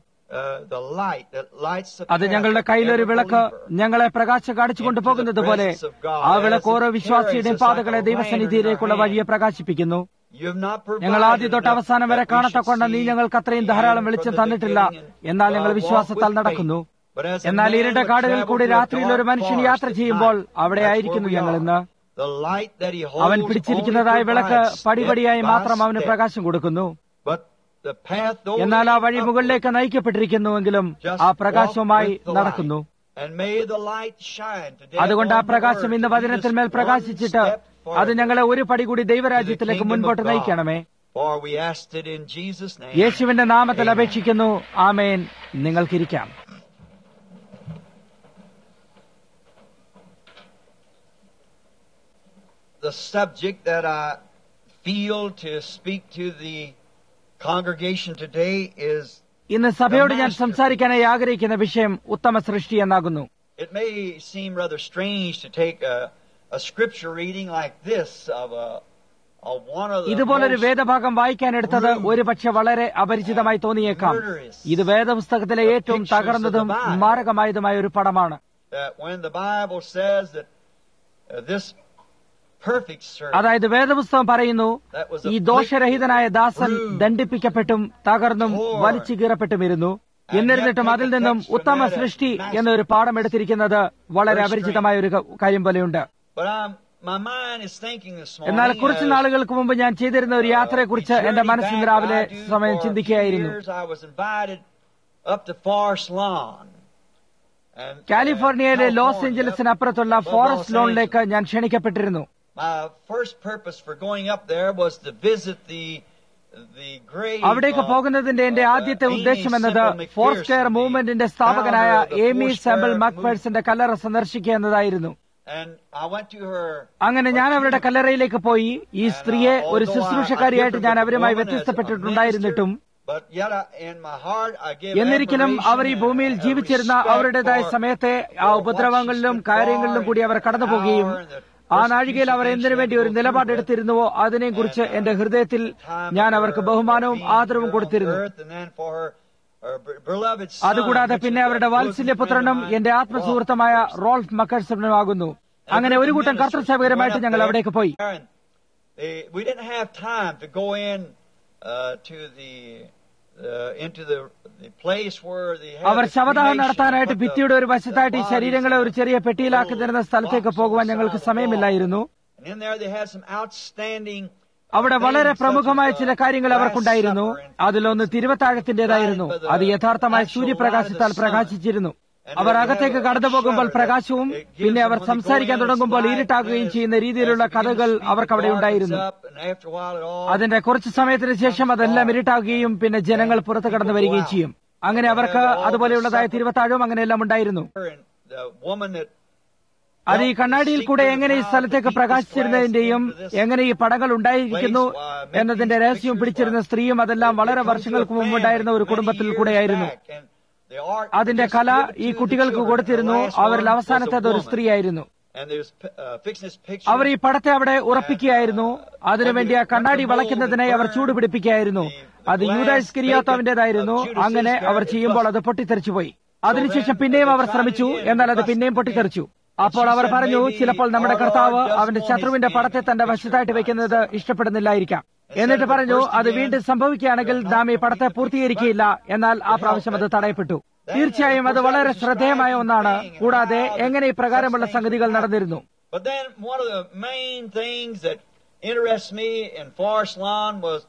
അത് ഞങ്ങളുടെ കയ്യിലൊരു വിളക്ക് ഞങ്ങളെ പ്രകാശം കാണിച്ചു കൊണ്ടുപോകുന്നത് പോലെ ആ വിളക്ക് ഓരോ വിശ്വാസിയുടെയും പാതകളെ ദൈവസന്നിധിയിലേക്കുള്ള വഴിയെ പ്രകാശിപ്പിക്കുന്നു ഞങ്ങൾ ആദ്യം തൊട്ട് അവസാനം വരെ കാണത്തക്കൊണ്ട് നീ ഞങ്ങൾക്ക് അത്രയും ധാരാളം വെളിച്ചം തന്നിട്ടില്ല എന്നാൽ ഞങ്ങൾ വിശ്വാസത്താൽ നടക്കുന്നു എന്നാൽ ഇരുണ്ട കാടുകളിൽ കൂടി രാത്രിയിൽ ഒരു മനുഷ്യൻ യാത്ര ചെയ്യുമ്പോൾ അവിടെ ആയിരിക്കുന്നു ഞങ്ങൾ ഇന്ന് അവൻ പിടിച്ചിരിക്കുന്നതായ വിളക്ക് പടിപടിയായി മാത്രം അവന് പ്രകാശം കൊടുക്കുന്നു എന്നാൽ ആ വഴി മുകളിലേക്ക് നയിക്കപ്പെട്ടിരിക്കുന്നുവെങ്കിലും ആ പ്രകാശവുമായി നടക്കുന്നു അതുകൊണ്ട് ആ പ്രകാശം ഇന്ന് വചനത്തിന്മേൽ പ്രകാശിച്ചിട്ട് അത് ഞങ്ങളെ ഒരു പടി കൂടി ദൈവരാജ്യത്തിലേക്ക് മുൻപോട്ട് നയിക്കണമേ യേശുവിന്റെ നാമത്തിൽ അപേക്ഷിക്കുന്നു ആമേൻ നിങ്ങൾക്കിരിക്കാം The subject that I feel to speak to the congregation today is ഇന്ന് സഭയോട് ഞാൻ സംസാരിക്കാനായി ആഗ്രഹിക്കുന്ന വിഷയം ഉത്തമ സൃഷ്ടി എന്നാകുന്നു It may seem rather strange to take a, a scripture reading like this of a of one of the ഇതുപോലൊരു most വേദഭാഗം വായിക്കാൻ എടുത്തത് ഒരു പക്ഷെ വളരെ അപരിചിതമായി തോന്നിയേക്കാം ഇത് വേദപുസ്തകത്തിലെ ഏറ്റവും തകർന്നതും മാരകമായതുമായ ഒരു പടമാണ് that when the Bible says that uh, this perfect servant അതായത് വേദപുസ്തകം പറയുന്നു that was ഈ ദോഷരഹിതനായ ദാസൻ ദണ്ഡിപ്പിക്കപ്പെട്ടും തകർന്നും വലിച്ചു കീറപ്പെട്ടുമിരുന്നു എന്നിരുന്നിട്ടും അതിൽ നിന്നും ഉത്തമ സൃഷ്ടി എന്നൊരു പാഠം എടുത്തിരിക്കുന്നത് വളരെ അപരിചിതമായ ഒരു ക- കാര്യം പോലെയുണ്ട് But I'm, my mind is thinking this morning. എന്നാൽ കുറച്ചു as, നാളുകൾക്ക് മുമ്പ് ഞാൻ ചെയ്തിരുന്ന ഒരു യാത്രയെക്കുറിച്ച് uh, we എന്റെ journeyed മനസ്സിൽ back, രാവിലെ I do, സമയം for a few ചിന്തിക്കുകയായിരുന്നു years, I was invited up to Forest Lawn. And, uh, കാലിഫോർണിയയിലെ ലോസ് California, ഏഞ്ചലസിനപ്പുറത്തുള്ള above ഫോറസ്റ്റ് Los ലോണിലേക്ക് ഞാൻ ക്ഷണിക്കപ്പെട്ടിരുന്നു My first purpose for going up there was to visit the the grave അവിടേക്ക് of, പോകുന്നതിന്റെ എന്റെ uh, ആദ്യത്തെ Amy ഉദ്ദേശം എന്നത് Semple McPherson, Foursquare the മൂവ്മെന്റിന്റെ സ്ഥാപകനായ founder of the Aimee Foursquare Semple movement. മക്ഫേഴ്സിന്റെ കല്ലറ സന്ദർശിക്കുക എന്നതായിരുന്നു And I went to her അങ്ങനെ ഞാൻ അവരുടെ കല്ലറയിലേക്ക് പോയി ഈ സ്ത്രീയെ ഒരു although I- I ശുശ്രൂഷക്കാരിയായിട്ട് ഞാൻ differed with അവരുമായി the woman as a വ്യത്യസ്തപ്പെട്ടിട്ടുണ്ടായിരുന്നിട്ടും minister, but yet I- in my heart I give എന്നിരിക്കലും അവർ ഈ admiration ഭൂമിയിൽ and, uh, ജീവിച്ചിരുന്ന respect അവരുടേതായ for- സമയത്തെ ആ ഉപദ്രവങ്ങളിലും കാര്യങ്ങളിലും കൂടി അവർ കടന്നുപോകുകയും ആ നാഴികയിൽ അവർ എന്തിനു വേണ്ടി ഒരു നിലപാടെടുത്തിരുന്നുവോ അതിനെയും കുറിച്ച് എന്റെ ഹൃദയത്തിൽ ഞാൻ അവർക്ക് ബഹുമാനവും ആദരവും കൊടുത്തിരുന്നു അതുകൂടാതെ പിന്നെ അവരുടെ വാത്സല്യപുത്രനും എന്റെ ആത്മസുഹൃത്തമായ റോൾഫ് മക്കർസണുമാകുന്നു അങ്ങനെ ഒരു കൂട്ടം കർത്തൃസേവകരമായിട്ട് ഞങ്ങൾ അവിടേക്ക് പോയി We didn't have time to go in uh, to the uh, into the, the place where the അവർ ശവദാഹം നടത്താനായിട്ട് ഭിത്തിയുടെ ഒരു വശത്തായിട്ട് ഈ ശരീരങ്ങളെ ഒരു ചെറിയ പെട്ടിയിലാക്കി തരുന്ന സ്ഥലത്തേക്ക് പോകുവാൻ ഞങ്ങൾക്ക് സമയമില്ലായിരുന്നു And in there they had some outstanding അവിടെ വളരെ പ്രമുഖമായ ചില കാര്യങ്ങൾ അവർക്കുണ്ടായിരുന്നു അതിലൊന്ന് തിരുവത്താഴത്തിന്റേതായിരുന്നു അത് യഥാർത്ഥമായ സൂര്യപ്രകാശത്താൽ പ്രകാശിച്ചിരുന്നു അവർ അകത്തേക്ക് കടന്നു പോകുമ്പോൾ പ്രകാശവും പിന്നെ അവർ സംസാരിക്കാൻ തുടങ്ങുമ്പോൾ ഇരുട്ടാകുകയും ചെയ്യുന്ന രീതിയിലുള്ള കഥകൾ അവർക്ക് അവിടെ ഉണ്ടായിരുന്നു അതിന്റെ കുറച്ചു സമയത്തിന് ശേഷം അതെല്ലാം ഇരുട്ടാകുകയും പിന്നെ ജനങ്ങൾ പുറത്തു കടന്നു വരികയും ചെയ്യും അങ്ങനെ അവർക്ക് അതുപോലെയുള്ളതായ തിരുവത്താഴവും അങ്ങനെയെല്ലാം ഉണ്ടായിരുന്നു അത് ഈ കണ്ണാടിയിൽ കൂടെ എങ്ങനെ ഈ സ്ഥലത്തേക്ക് പ്രകാശിച്ചിരുന്നതിന്റെയും എങ്ങനെ ഈ പടങ്ങൾ ഉണ്ടായിരിക്കുന്നു എന്നതിന്റെ രഹസ്യവും പിടിച്ചിരുന്ന സ്ത്രീയും അതെല്ലാം വളരെ വർഷങ്ങൾക്ക് മുമ്പ് ഉണ്ടായിരുന്ന ഒരു കുടുംബത്തിൽ കൂടെയായിരുന്നു അതിന്റെ കല ഈ കുട്ടികൾക്ക് കൊടുത്തിരുന്നു അവരിൽ അവസാനത്തേത് ഒരു സ്ത്രീയായിരുന്നു അവർ ഈ പടത്തെ അവിടെ ഉറപ്പിക്കുകയായിരുന്നു അതിനുവേണ്ടി ആ കണ്ണാടി വളയ്ക്കുന്നതിനായി അവർ ചൂടുപിടിപ്പിക്കുകയായിരുന്നു അത് യൂദാസ്കിരിയാത്തോവിന്റേതായിരുന്നു അങ്ങനെ അവർ ചെയ്യുമ്പോൾ അത് പൊട്ടിത്തെറിച്ചുപോയി അതിനുശേഷം പിന്നെയും അവർ ശ്രമിച്ചു എന്നാൽ അത് പിന്നെയും പൊട്ടിത്തെറിച്ചു അപ്പോൾ അവർ പറഞ്ഞു ചിലപ്പോൾ നമ്മുടെ കർത്താവ് അവന്റെ ശത്രുവിന്റെ പടത്തെ തന്റെ വശത്തായിട്ട് വെക്കുന്നത് ഇഷ്ടപ്പെടുന്നില്ലായിരിക്കാം എന്നിട്ട് പറഞ്ഞു അത് വീണ്ടും സംഭവിക്കുകയാണെങ്കിൽ നാം ഈ പടത്തെ പൂർത്തീകരിക്കുകയില്ല എന്നാൽ ആ പ്രാവശ്യം അത് തടയപ്പെട്ടു തീർച്ചയായും അത് വളരെ ശ്രദ്ധേയമായ ഒന്നാണ് കൂടാതെ എങ്ങനെ ഈ പ്രകാരമുള്ള സംഗതികൾ നടന്നിരുന്നു But then one of the main things that interests me in Forest Lawn was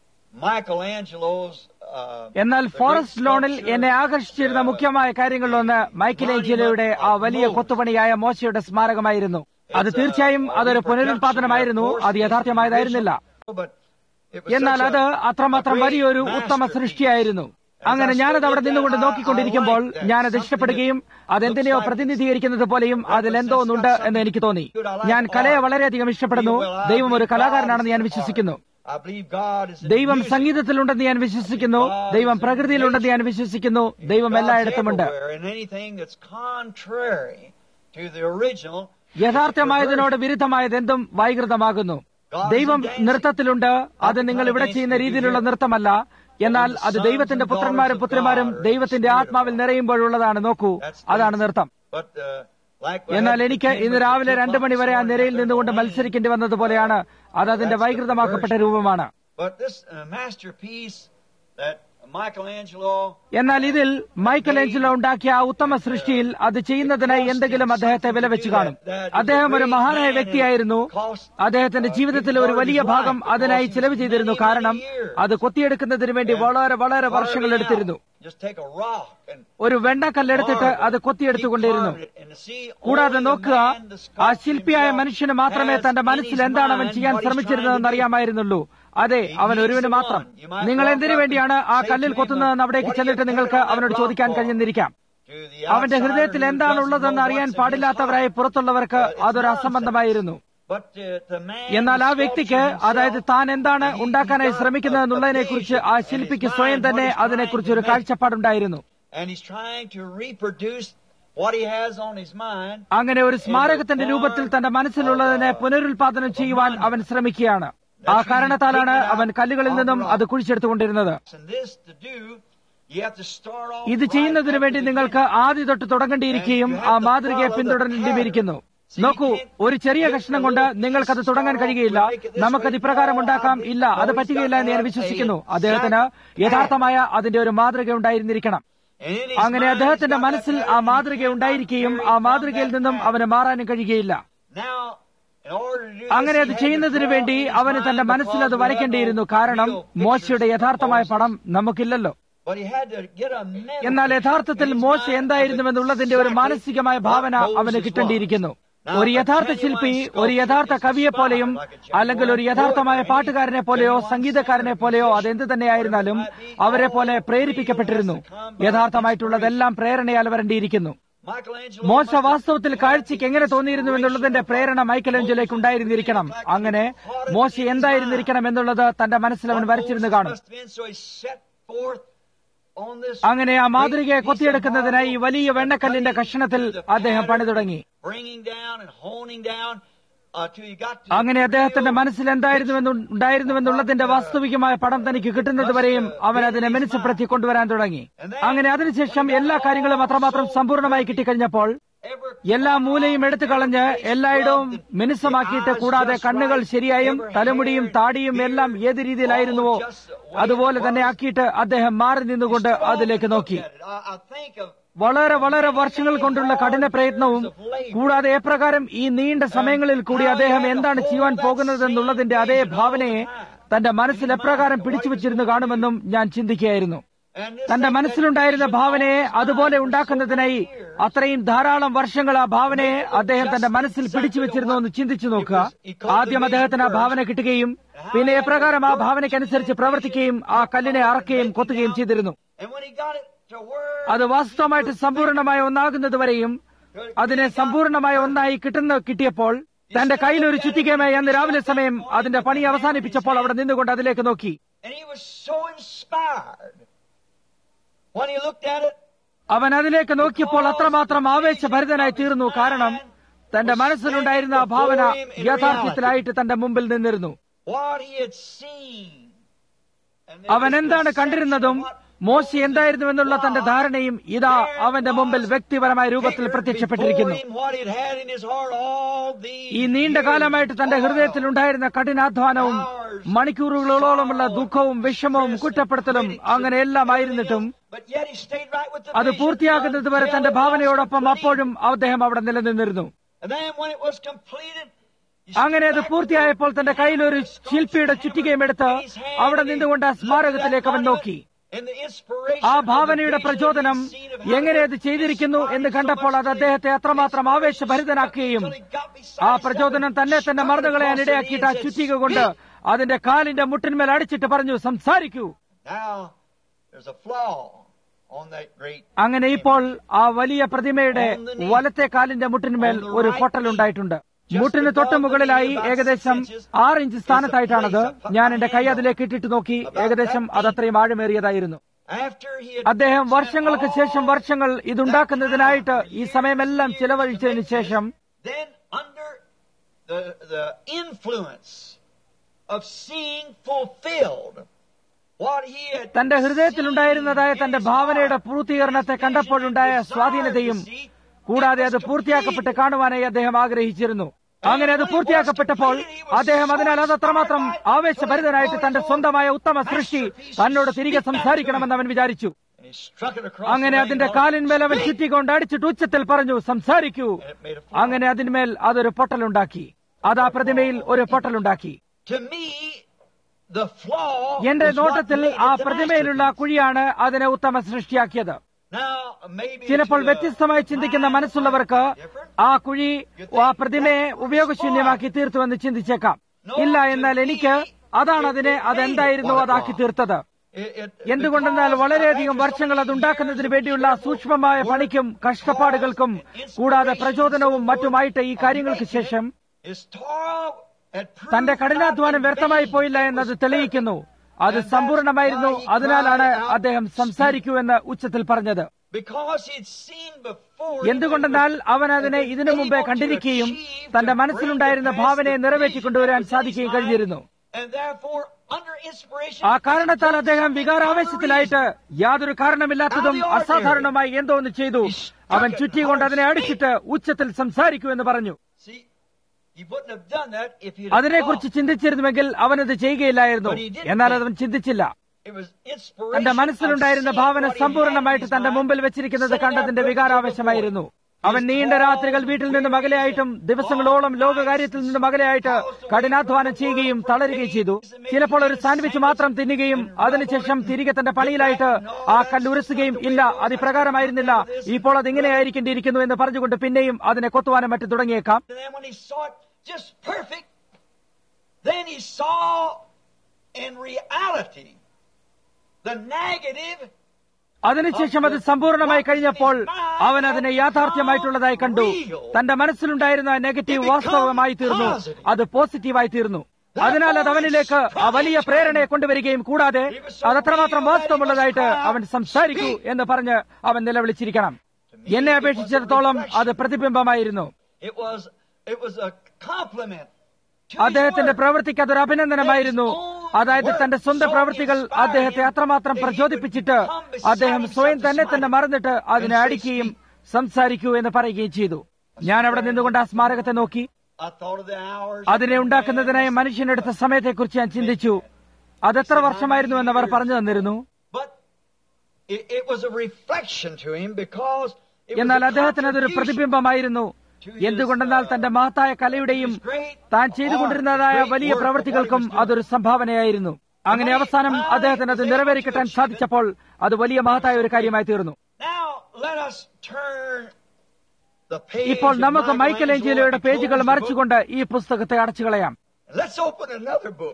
Michelangelo's uh, എന്നാൽ ഫോറസ്റ്റ് ലോണിൽ എന്നെ ആകർഷിച്ചിരുന്ന മുഖ്യമായ കാര്യങ്ങളിലൊന്ന് മൈക്കിലേഞ്ചലോയുടെ ആ വലിയ കൊത്തുപണിയായ മോശയുടെ സ്മാരകമായിരുന്നു അത് തീർച്ചയായും അതൊരു പുനരുൽപാദനമായിരുന്നു അത് യഥാർത്ഥമായതായിരുന്നില്ല but it was എന്നാൽ such അത് a- അത്രമാത്രം a great വലിയൊരു ഉത്തമ masterpiece. സൃഷ്ടിയായിരുന്നു അങ്ങനെ ഞാനത് അവിടെ നിന്നുകൊണ്ട് നോക്കിക്കൊണ്ടിരിക്കുമ്പോൾ ഞാനത് ഇഷ്ടപ്പെടുകയും അതെന്തിനെയോ പ്രതിനിധീകരിക്കുന്നത് പോലെയും അതിൽ എന്തോ ഒന്നുണ്ട് എന്ന് എനിക്ക് തോന്നി ഞാൻ കലയെ വളരെയധികം ഇഷ്ടപ്പെടുന്നു ദൈവം ഒരു കലാകാരനാണെന്ന് ഞാൻ വിശ്വസിക്കുന്നു I believe God is in ദൈവം music. സംഗീതത്തിലുണ്ടെന്ന് ഞാൻ വിശ്വസിക്കുന്നു ദൈവം പ്രകൃതിയിലുണ്ടെന്ന് ഞാൻ വിശ്വസിക്കുന്നു ദൈവം God's എല്ലായിടത്തുമുണ്ട് everywhere, and anything that's contrary to the original യഥാർത്ഥമായതിനോട് വിരുദ്ധമായത് എന്തും വൈകൃതമാകുന്നു ദൈവം നൃത്തത്തിലുണ്ട് അത് നിങ്ങൾ ഇവിടെ ചെയ്യുന്ന രീതിയിലുള്ള നൃത്തമല്ല എന്നാൽ അത് ദൈവത്തിന്റെ പുത്രന്മാരും പുത്രിമാരും ദൈവത്തിന്റെ ആത്മാവിൽ നിറയുമ്പോഴുള്ളതാണ് നോക്കൂ അതാണ് നൃത്തം But, uh, like what എന്നാൽ happened എനിക്ക് to ഇന്ന് Timothy, രാവിലെ took രണ്ടു up മണി വരെ ആ sword നിരയിൽ in നിന്നുകൊണ്ട് the മത്സരിക്കേണ്ടി വന്നതുപോലെയാണ് അത് അതിന്റെ വൈകൃതമാക്കപ്പെട്ട രൂപമാണ് But this uh, masterpiece that Michelangelo എന്നാൽ ഇതിൽ മൈക്കൽ ഏഞ്ചലോ ഉണ്ടാക്കിയ ആ ഉത്തമ സൃഷ്ടിയിൽ അത് ചെയ്യുന്നതിനായി എന്തെങ്കിലും അദ്ദേഹത്തെ വിലവെച്ച് കാണും അദ്ദേഹം ഒരു മഹാനായ വ്യക്തിയായിരുന്നു അദ്ദേഹത്തിന്റെ ജീവിതത്തിലെ ഒരു വലിയ ഭാഗം അതിനായി ചിലവ് ചെയ്തിരുന്നു കാരണം അത് കൊത്തിയെടുക്കുന്നതിന് വേണ്ടി വളരെ വളരെ വർഷങ്ങൾ എടുത്തിരുന്നു just take a rock and ഒരു വെണ്ണക്കല്ലെടുത്തിട്ട് അത് കൊത്തിയെടുത്തുകൊണ്ടിരുന്നു കൂടാതെ നോക്കുക ആ ശില്പിയായ മനുഷ്യന് മാത്രമേ തന്റെ മനസ്സിൽ എന്താണ് അവൻ ചെയ്യാൻ ശ്രമിച്ചിരുന്നതെന്ന് അറിയാമായിരുന്നുള്ളൂ അതെ അവൻ ഒരുവന് മാത്രം നിങ്ങൾ എന്തിനു വേണ്ടിയാണ് ആ കല്ലിൽ കൊത്തുന്നതെന്ന് അവിടേക്ക് ചെന്നിട്ട് നിങ്ങൾക്ക് അവനോട് ചോദിക്കാൻ കഴിഞ്ഞെന്നിരിക്കാം അവന്റെ ഹൃദയത്തിൽ എന്താണ് ഉള്ളതെന്ന് അറിയാൻ പാടില്ലാത്തവരായ പുറത്തുള്ളവർക്ക് അതൊരു അസംബന്ധമായിരുന്നു എന്നാൽ ആ വ്യക്തിക്ക് അതായത് താൻ എന്താണ് ഉണ്ടാക്കാനായി ശ്രമിക്കുന്നതെന്നുള്ളതിനെ കുറിച്ച് ആ ശില്പിക്ക് സ്വയം തന്നെ അതിനെക്കുറിച്ച് ഒരു കാഴ്ചപ്പാടുണ്ടായിരുന്നു And he's trying to reproduce what he has on his mind. അങ്ങനെ ഒരു സ്മാരകത്തിന്റെ രൂപത്തിൽ തന്റെ മനസ്സിലുള്ളതിനെ പുനരുൽപാദനം ചെയ്യുവാൻ അവൻ ശ്രമിക്കുകയാണ് ആ കാരണത്താലാണ് അവൻ കല്ലുകളിൽ നിന്നും അത് കുഴിച്ചെടുത്തുകൊണ്ടിരുന്നത് And this to do, you have to start off ഇത് ചെയ്യുന്നതിന് വേണ്ടി നിങ്ങൾക്ക് ആദ്യ തൊട്ട് തുടങ്ങേണ്ടിയിരിക്കുകയും ആ മാതൃകയെ പിന്തുടരേണ്ടിയിരിക്കുന്നു നോക്കൂ ഒരു ചെറിയ കഷ്ണം കൊണ്ട് നിങ്ങൾക്കത് തുടങ്ങാൻ കഴിയുകയില്ല നമുക്കത് ഇപ്രകാരം ഉണ്ടാക്കാം ഇല്ല അത് പറ്റുകയില്ല എന്ന് ഞാൻ വിശ്വസിക്കുന്നു അദ്ദേഹത്തിന് യഥാർത്ഥമായ അതിന്റെ ഒരു മാതൃക ഉണ്ടായിരുന്നിരിക്കണം And in his അങ്ങനെ mind, അദ്ദേഹത്തിന്റെ he's got മനസ്സിൽ that ആ very മാതൃക clear ഉണ്ടായിരിക്കുകയും not ആ carrying മാതൃകയിൽ on that നിന്നും path. അവന് മാറാനും കഴിയുകയില്ല Now, in order to do this, അങ്ങനെ അത് he had to ചെയ്യുന്നതിന് draw വേണ്ടി in his അവന് തന്റെ mind മനസ്സിൽ അത് because we have വരയ്ക്കേണ്ടിയിരുന്നു no കാരണം real pictures മോശയുടെ of യഥാർത്ഥമായ Moses. പടം നമുക്കില്ലല്ലോ But he had to get a mental എന്നാൽ picture യഥാർത്ഥത്തിൽ in his മോശ mind of എന്തായിരുന്നുവെന്നുള്ളതിന്റെ ഒരു exactly മാനസികമായ what ഭാവന Moses അവന് was. കിട്ടേണ്ടിയിരിക്കുന്നു Now, ഒരു a യഥാർത്ഥ genuine ശില്പി sculptor ഒരു യഥാർത്ഥ is കവിയെ പോലെയും inspired like a അല്ലെങ്കിൽ ഒരു genuine യഥാർത്ഥമായ poet or any പാട്ടുകാരനെ പോലെയോ genuine സംഗീതക്കാരനെ singer, പോലെയോ musician, അതെന്ത് തന്നെയായിരുന്നാലും whatever it might be, അവരെ all പോലെ real പ്രേരിപ്പിക്കപ്പെട്ടിരുന്നു has to come by യഥാർത്ഥമായിട്ടുള്ളതെല്ലാം പ്രേരണയാൽ വരേണ്ടിയിരിക്കുന്നു Michelangelo മോശ must have വാസ്തവത്തിൽ had കാഴ്ചയ്ക്ക് എങ്ങനെ the തോന്നിയിരുന്നു എന്നുള്ളതിന്റെ inspiration പ്രേരണ മൈക്കൽ ഏഞ്ചലേക്ക് ഉണ്ടായിരുന്നിരിക്കണം അങ്ങനെ മോശ എന്തായിരുന്നിരിക്കണം എന്നുള്ളത് തന്റെ മനസ്സിൽ അവൻ what വരച്ചിരുന്നു Moses കാണും must have been, so he set forth on this അങ്ങനെ ആ മാതൃകയെ great piece of കൊത്തിയെടുക്കുന്നതിനായി ഈ marble വലിയ വെണ്ണക്കല്ലിന്റെ and കഷണത്തിൽ cutting the അദ്ദേഹം പണി pattern, തുടങ്ങി bringing down and honing down uh, till he got to അങ്ങനെ അദ്ദേഹത്തിന്റെ real മനസ്സിൽ എന്തായിരുന്നുവെന്നു ഉണ്ടായിരുന്നുവെന്നുള്ളതിന്റെ വാസ്തവികമായ പടം തനിക്ക് കിട്ടുന്നത് വരെയും അവൻ അതിനെ മിനുസപ്പെടുത്തി കൊണ്ടുവരാൻ തുടങ്ങി അങ്ങനെ അതിനുശേഷം എല്ലാ കാര്യങ്ങളും അത്രമാത്രം സമ്പൂർണ്ണമായി കിട്ടിക്കഴിഞ്ഞപ്പോൾ എല്ലാ മൂലയും എടുത്തു കളഞ്ഞ് എല്ലായിടവും മിനുസമാക്കിയിട്ട് കൂടാതെ കണ്ണുകൾ ശരിയായും തലമുടിയും താടിയും എല്ലാം ഏത് രീതിയിലായിരുന്നുവോ അതുപോലെ തന്നെ ആക്കിയിട്ട് അദ്ദേഹം മാറി നിന്നുകൊണ്ട് അതിലേക്ക് നോക്കി വളരെ വളരെ വർഷങ്ങൾ കൊണ്ടുള്ള കഠിന പ്രയത്നവും കൂടാതെ എപ്രകാരം ഈ നീണ്ട സമയങ്ങളിൽ കൂടി അദ്ദേഹം എന്താണ് ചെയ്യുവാൻ പോകുന്നതെന്നുള്ളതിന്റെ അതേ ഭാവനയെ തന്റെ മനസ്സിൽ എപ്രകാരം പിടിച്ചു വച്ചിരുന്നു കാണുമെന്നും ഞാൻ ചിന്തിക്കുകയായിരുന്നു തന്റെ മനസ്സിലുണ്ടായിരുന്ന ഭാവനയെ അതുപോലെ ഉണ്ടാക്കുന്നതിനായി അത്രയും ധാരാളം വർഷങ്ങൾ ആ ഭാവനയെ അദ്ദേഹം തന്റെ മനസ്സിൽ പിടിച്ചു വെച്ചിരുന്നു എന്ന് ചിന്തിച്ചു നോക്കുക ആദ്യം അദ്ദേഹത്തിന് ആ ഭാവന കിട്ടുകയും പിന്നെ എപ്രകാരം ആ ഭാവനയ്ക്കനുസരിച്ച് പ്രവർത്തിക്കുകയും ആ കല്ലിനെ അറക്കുകയും കൊത്തുകയും ചെയ്തിരുന്നു അത് വാസ്തവമായിട്ട് സമ്പൂർണമായ ഒന്നാകുന്നത് വരെയും അതിനെ സമ്പൂർണമായ ഒന്നായി കിട്ടുന്ന കിട്ടിയപ്പോൾ തന്റെ കയ്യിൽ ഒരു ചുറ്റികയുമായി അന്ന് രാവിലെ സമയം അതിന്റെ പണി അവസാനിപ്പിച്ചപ്പോൾ അവിടെ നിന്നുകൊണ്ട് അതിലേക്ക് നോക്കി അവൻ അതിലേക്ക് നോക്കിയപ്പോൾ അത്രമാത്രം ആവേശഭരിതനായി തീർന്നു കാരണം തന്റെ മനസ്സിലുണ്ടായിരുന്ന ആ ഭാവന യഥാർത്ഥത്തിലായിട്ട് തന്റെ മുമ്പിൽ നിന്നിരുന്നു അവൻ എന്താണ് കണ്ടിരുന്നതും മോശ എന്തായിരുന്നുവെന്നുള്ള തന്റെ ധാരണയും ഇതാ അവന്റെ മുമ്പിൽ വ്യക്തിപരമായ രൂപത്തിൽ പ്രത്യക്ഷപ്പെട്ടിരിക്കുന്നു ഈ നീണ്ട കാലമായിട്ട് തന്റെ ഹൃദയത്തിൽ ഉണ്ടായിരുന്ന കഠിനാധ്വാനവും മണിക്കൂറുകളോളമുള്ള ദുഃഖവും വിഷമവും കുറ്റപ്പെടുത്തലും അങ്ങനെ എല്ലാം ആയിരുന്നിട്ടും അത് പൂർത്തിയാകുന്നത് വരെ തന്റെ ഭാവനയോടൊപ്പം അപ്പോഴും അദ്ദേഹം അവിടെ നിലനിന്നിരുന്നു അങ്ങനെ അത് പൂർത്തിയായപ്പോൾ തന്റെ കയ്യിൽ ഒരു ശില്പിയുടെ ചുറ്റികയും എടുത്ത് അവിടെ നിന്നുകൊണ്ട് ആ സ്മാരകത്തിലേക്ക് അവൻ നോക്കി ആ ഭാവനയുടെ പ്രചോദനം എങ്ങനെ അത് ചെയ്തിരിക്കുന്നു എന്ന് കണ്ടപ്പോൾ അത് അദ്ദേഹത്തെ അത്രമാത്രം ആവേശഭരിതനാക്കുകയും ആ പ്രചോദനം തന്നെ തന്നെ മറന്നുകളയാൻ ഇടയാക്കിയിട്ട് ആ ചുറ്റിക കൊണ്ട് അതിന്റെ കാലിന്റെ മുട്ടിന്മേൽ അടിച്ചിട്ട് പറഞ്ഞു സംസാരിക്കൂ അങ്ങനെ ഇപ്പോൾ ആ വലിയ പ്രതിമയുടെ വലത്തെ കാലിന്റെ മുട്ടിന്മേൽ ഒരു പൊട്ടലുണ്ടായിട്ടുണ്ട് മുട്ടിന് തൊട്ട് മുകളിലായി ഏകദേശം ആറ് ഇഞ്ച് സ്ഥാനത്തായിട്ടാണത് ഞാൻ എന്റെ കൈ അതിലേക്ക് ഇട്ടിട്ട് നോക്കി ഏകദേശം അതത്രയും ആഴമേറിയതായിരുന്നു അദ്ദേഹം വർഷങ്ങൾക്ക് ശേഷം വർഷങ്ങൾ ഇതുണ്ടാക്കുന്നതിനായിട്ട് ഈ സമയമെല്ലാം ചിലവഴിച്ചതിന് ശേഷം തന്റെ ഹൃദയത്തിലുണ്ടായിരുന്നതായ തന്റെ ഭാവനയുടെ പൂർത്തീകരണത്തെ കണ്ടപ്പോഴുണ്ടായ സ്വാധീനതയും കൂടാതെ അത് പൂർത്തിയാക്കപ്പെട്ട് കാണുവാനായി അദ്ദേഹം ആഗ്രഹിച്ചിരുന്നു അങ്ങനെ അത് പൂർത്തിയാക്കപ്പെട്ടപ്പോൾ അദ്ദേഹം അതിനാൽ അത് അത്രമാത്രം ആവേശഭരിതനായിട്ട് തന്റെ സ്വന്തമായ ഉത്തമ സൃഷ്ടി തന്നോട് തിരികെ സംസാരിക്കണമെന്ന് അവൻ വിചാരിച്ചു അങ്ങനെ അതിന്റെ കാലിന്മേൽ അവൻ ചുറ്റിക്കൊണ്ട് അടിച്ചിട്ട് ഉച്ചത്തിൽ പറഞ്ഞു സംസാരിക്കൂ അങ്ങനെ അതിന്മേൽ അതൊരു പൊട്ടലുണ്ടാക്കി അത് ആ പ്രതിമയിൽ ഒരു പൊട്ടലുണ്ടാക്കി എന്റെ നോട്ടത്തിൽ ആ പ്രതിമയിലുള്ള കുഴിയാണ് അതിനെ ഉത്തമ സൃഷ്ടിയാക്കിയത് ചിലപ്പോൾ വ്യത്യസ്തമായി ചിന്തിക്കുന്ന മനസ്സുള്ളവർക്ക് ആ കുഴി ആ പ്രതിമയെ ഉപയോഗശൂന്യമാക്കി തീർത്തുവെന്ന് ചിന്തിച്ചേക്കാം ഇല്ല എന്നാൽ എനിക്ക് അതാണ് അതിനെ അതെന്തായിരുന്നു അതാക്കി തീർത്തത് എന്തുകൊണ്ടെന്നാൽ വളരെയധികം വർഷങ്ങൾ അതുണ്ടാക്കുന്നതിന് വേണ്ടിയുള്ള സൂക്ഷ്മമായ പണിക്കും കഷ്ടപ്പാടുകൾക്കും കൂടാതെ പ്രചോദനവും മറ്റുമായിട്ട് ഈ കാര്യങ്ങൾക്ക് ശേഷം തന്റെ കഠിനാധ്വാനം വ്യർത്ഥമായി പോയില്ല എന്നത് തെളിയിക്കുന്നു അത് സമ്പൂർണമായിരുന്നു അതിനാലാണ് അദ്ദേഹം സംസാരിക്കൂ എന്ന് ഉച്ചത്തിൽ പറഞ്ഞത് എന്തുകൊണ്ടെന്നാൽ അവൻ അതിനെ ഇതിനു മുമ്പേ കണ്ടിരിക്കുകയും തന്റെ മനസ്സിലുണ്ടായിരുന്ന ഭാവനയെ നിറവേറ്റിക്കൊണ്ടുവരാൻ സാധിക്കുകയും കഴിഞ്ഞിരുന്നു ആ കാരണത്താൽ അദ്ദേഹം വികാരാവേശത്തിലായിട്ട് യാതൊരു കാരണമില്ലാത്തതും അസാധാരണമായി എന്തോ ഒന്ന് ചെയ്തു അവൻ ചുറ്റിക്കൊണ്ട് അതിനെ അടിച്ചിട്ട് ഉച്ചത്തിൽ സംസാരിക്കൂ എന്ന് പറഞ്ഞു അതിനെക്കുറിച്ച് ചിന്തിച്ചിരുന്നുവെങ്കിൽ അവനത് ചെയ്യുകയില്ലായിരുന്നു എന്നാൽ അവൻ ചിന്തിച്ചില്ല തന്റെ മനസ്സിലുണ്ടായിരുന്ന ഭാവന സമ്പൂർണമായിട്ട് തന്റെ മുമ്പിൽ വെച്ചിരിക്കുന്നത് കണ്ടതിന്റെ വികാരാവേശമായിരുന്നു അവൻ നീണ്ട രാത്രികൾ വീട്ടിൽ നിന്നും അകലെയായിട്ടും ദിവസങ്ങളോളം ലോകകാര്യത്തിൽ നിന്നും അകലെയായിട്ട് കഠിനാധ്വാനം ചെയ്യുകയും തളരുകയും ചെയ്തു ചിലപ്പോൾ ഒരു സാൻഡ്വിച്ച് മാത്രം തിന്നുകയും അതിനുശേഷം തിരികെ തന്റെ പണിയിലായിട്ട് ആ കല്ലുരസുകയും ഇല്ല അത് ഇപ്രകാരമായിരുന്നില്ല ഇപ്പോൾ അത് ഇങ്ങനെയായിരിക്കേണ്ടിയിരിക്കുന്നു എന്ന് പറഞ്ഞുകൊണ്ട് പിന്നെയും അതിനെ കൊത്തുവാനും മറ്റും തുടങ്ങിയേക്കാം just perfect, then he saw in reality the negative അതിനുശേഷം അത് സമ്പൂർണമായി കഴിഞ്ഞപ്പോൾ അവൻ അതിനെ യാഥാർത്ഥ്യമായിട്ടുള്ളതായി കണ്ടു തന്റെ മനസ്സിലുണ്ടായിരുന്ന നെഗറ്റീവ് വാസ്തവമായി തീർന്നു അത് പോസിറ്റീവായി തീർന്നു അതിനാൽ അത് അവനിലേക്ക് ആ വലിയ പ്രേരണയെ കൊണ്ടുവരികയും കൂടാതെ അത് അത്രമാത്രം വാസ്തവമുള്ളതായിട്ട് അവൻ സംസാരിക്കൂ എന്ന് പറഞ്ഞ് അവൻ നിലവിളിച്ചിരിക്കണം എന്നെ അപേക്ഷിച്ചിടത്തോളം അത് പ്രതിബിംബമായിരുന്നു അദ്ദേഹത്തിന്റെ പ്രവൃത്തിക്ക് അതൊരു അഭിനന്ദനമായിരുന്നു അതായത് തന്റെ സ്വന്തം പ്രവൃത്തികൾ അദ്ദേഹത്തെ അത്രമാത്രം പ്രചോദിപ്പിച്ചിട്ട് അദ്ദേഹം സ്വയം തന്നെ തന്നെ മറന്നിട്ട് അതിനെ അടിക്കുകയും സംസാരിക്കൂ എന്ന് പറയുകയും ചെയ്തു ഞാൻ അവിടെ നിന്നുകൊണ്ട് ആ സ്മാരകത്തെ നോക്കി I thought of the hours. അതിനെ ഉണ്ടാക്കുന്നതിനായി മനുഷ്യനെടുത്ത സമയത്തെക്കുറിച്ച് ഞാൻ ചിന്തിച്ചു അതെത്ര വർഷമായിരുന്നു എന്ന് അവർ പറഞ്ഞു തന്നിരുന്നു But it, it was a reflection to him because it was എന്നാൽ a അദ്ദേഹത്തിന് അതൊരു contribution പ്രതിബിംബമായിരുന്നു എന്തുകൊണ്ടെന്നാൽ തന്റെ മഹത്തായ കലയുടെയും താൻ ചെയ്തുകൊണ്ടിരുന്നതായ വലിയ പ്രവൃത്തികൾക്കും അതൊരു സംഭാവനയായിരുന്നു അങ്ങനെ അവസാനം അദ്ദേഹത്തിന് അത് നിറവേറിക്കിട്ടാൻ സാധിച്ചപ്പോൾ അത് വലിയ മഹത്തായ ഒരു കാര്യമായി തീർന്നു Now let us turn the page ഇപ്പോൾ of നമുക്ക് മൈക്കൽ Michelangelo ഏഞ്ചലോയുടെ and പേജുകൾ close the book. മറിച്ചുകൊണ്ട് ഈ പുസ്തകത്തെ അടച്ചു കളയാം Let's open another book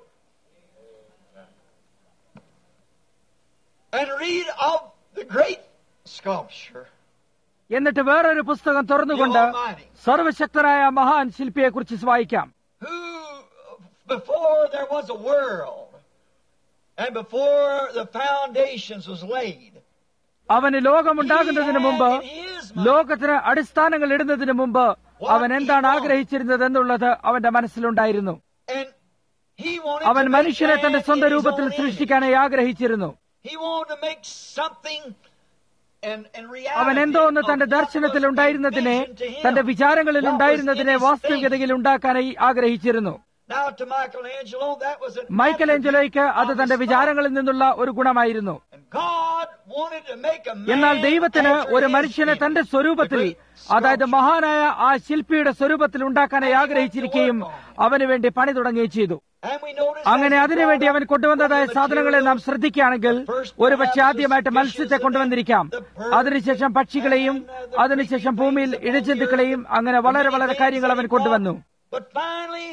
and read of the great sculpture. എന്നിട്ട് വേറൊരു പുസ്തകം തുറന്നുകൊണ്ട് സർവശക്തനായ മഹാൻ ശില്പിയെക്കുറിച്ച് വായിക്കാം who before there was a world and before the foundations was laid അവന് ലോകമുണ്ടാകുന്നതിന് മുമ്പ് ലോകത്തിന് അടിസ്ഥാനങ്ങൾ ഇടുന്നതിന് മുമ്പ് അവൻ എന്താണ് ആഗ്രഹിച്ചിരുന്നത് എന്നുള്ളത് അവന്റെ മനസ്സിലുണ്ടായിരുന്നു and he wanted അവൻ to make മനുഷ്യനെ തന്റെ man സ്വന്തം in his രൂപത്തിൽ own image. സൃഷ്ടിക്കാനായി ആഗ്രഹിച്ചിരുന്നു he wanted to make something and, and അവൻ reality എന്തോ ഒന്ന് തന്റെ of what ദർശനത്തിൽ was ഉണ്ടായിരുന്നതിനെ envisioned to him. തന്റെ വിചാരങ്ങളിൽ What was ഉണ്ടായിരുന്നതിനെ in his വാസ്തവികതയിൽ ഉണ്ടാക്കാനായി ആഗ്രഹിച്ചിരുന്നു Now to Michelangelo that was an മൈക്കൽ ഏഞ്ചലോയ്ക്ക് അത് attribute തന്റെ of his വിചാരങ്ങളിൽ നിന്നുള്ള ഒരു ഗുണമായിരുന്നു thought. And God wanted to make a man എന്നാൽ ദൈവത്തിന് after ഒരു his മനുഷ്യനെ image. തന്റെ സ്വരൂപത്തിൽ The great അതായത് sculpture. മഹാനായ ആ ശില്പിയുടെ സ്വരൂപത്തിൽ ഉണ്ടാക്കാനായി ആഗ്രഹിച്ചിരിക്കുകയും അവന് വേണ്ടി പണി തുടങ്ങുകയും ചെയ്തു And we notice അങ്ങനെ that he അതിനുവേണ്ടി brought അവൻ up കൊണ്ടുവന്നതായ the സാധനങ്ങളെ നാം materials, ശ്രദ്ധിക്കുകയാണെങ്കിൽ the first ഒരുപക്ഷെ perhaps ആദ്യമായിട്ട് the മത്സ്യത്തെ fishes കൊണ്ടുവന്നിരിക്കാം and the birds അതിനുശേഷം പക്ഷികളെയും and the അതിനുശേഷം creeping ഭൂമിയിൽ things upon the ഇഴജന്തുക്കളെയും earth, അങ്ങനെ and വളരെ many വളരെ things കാര്യങ്ങൾ that അവൻ he കൊണ്ടുവന്നു brought. But finally,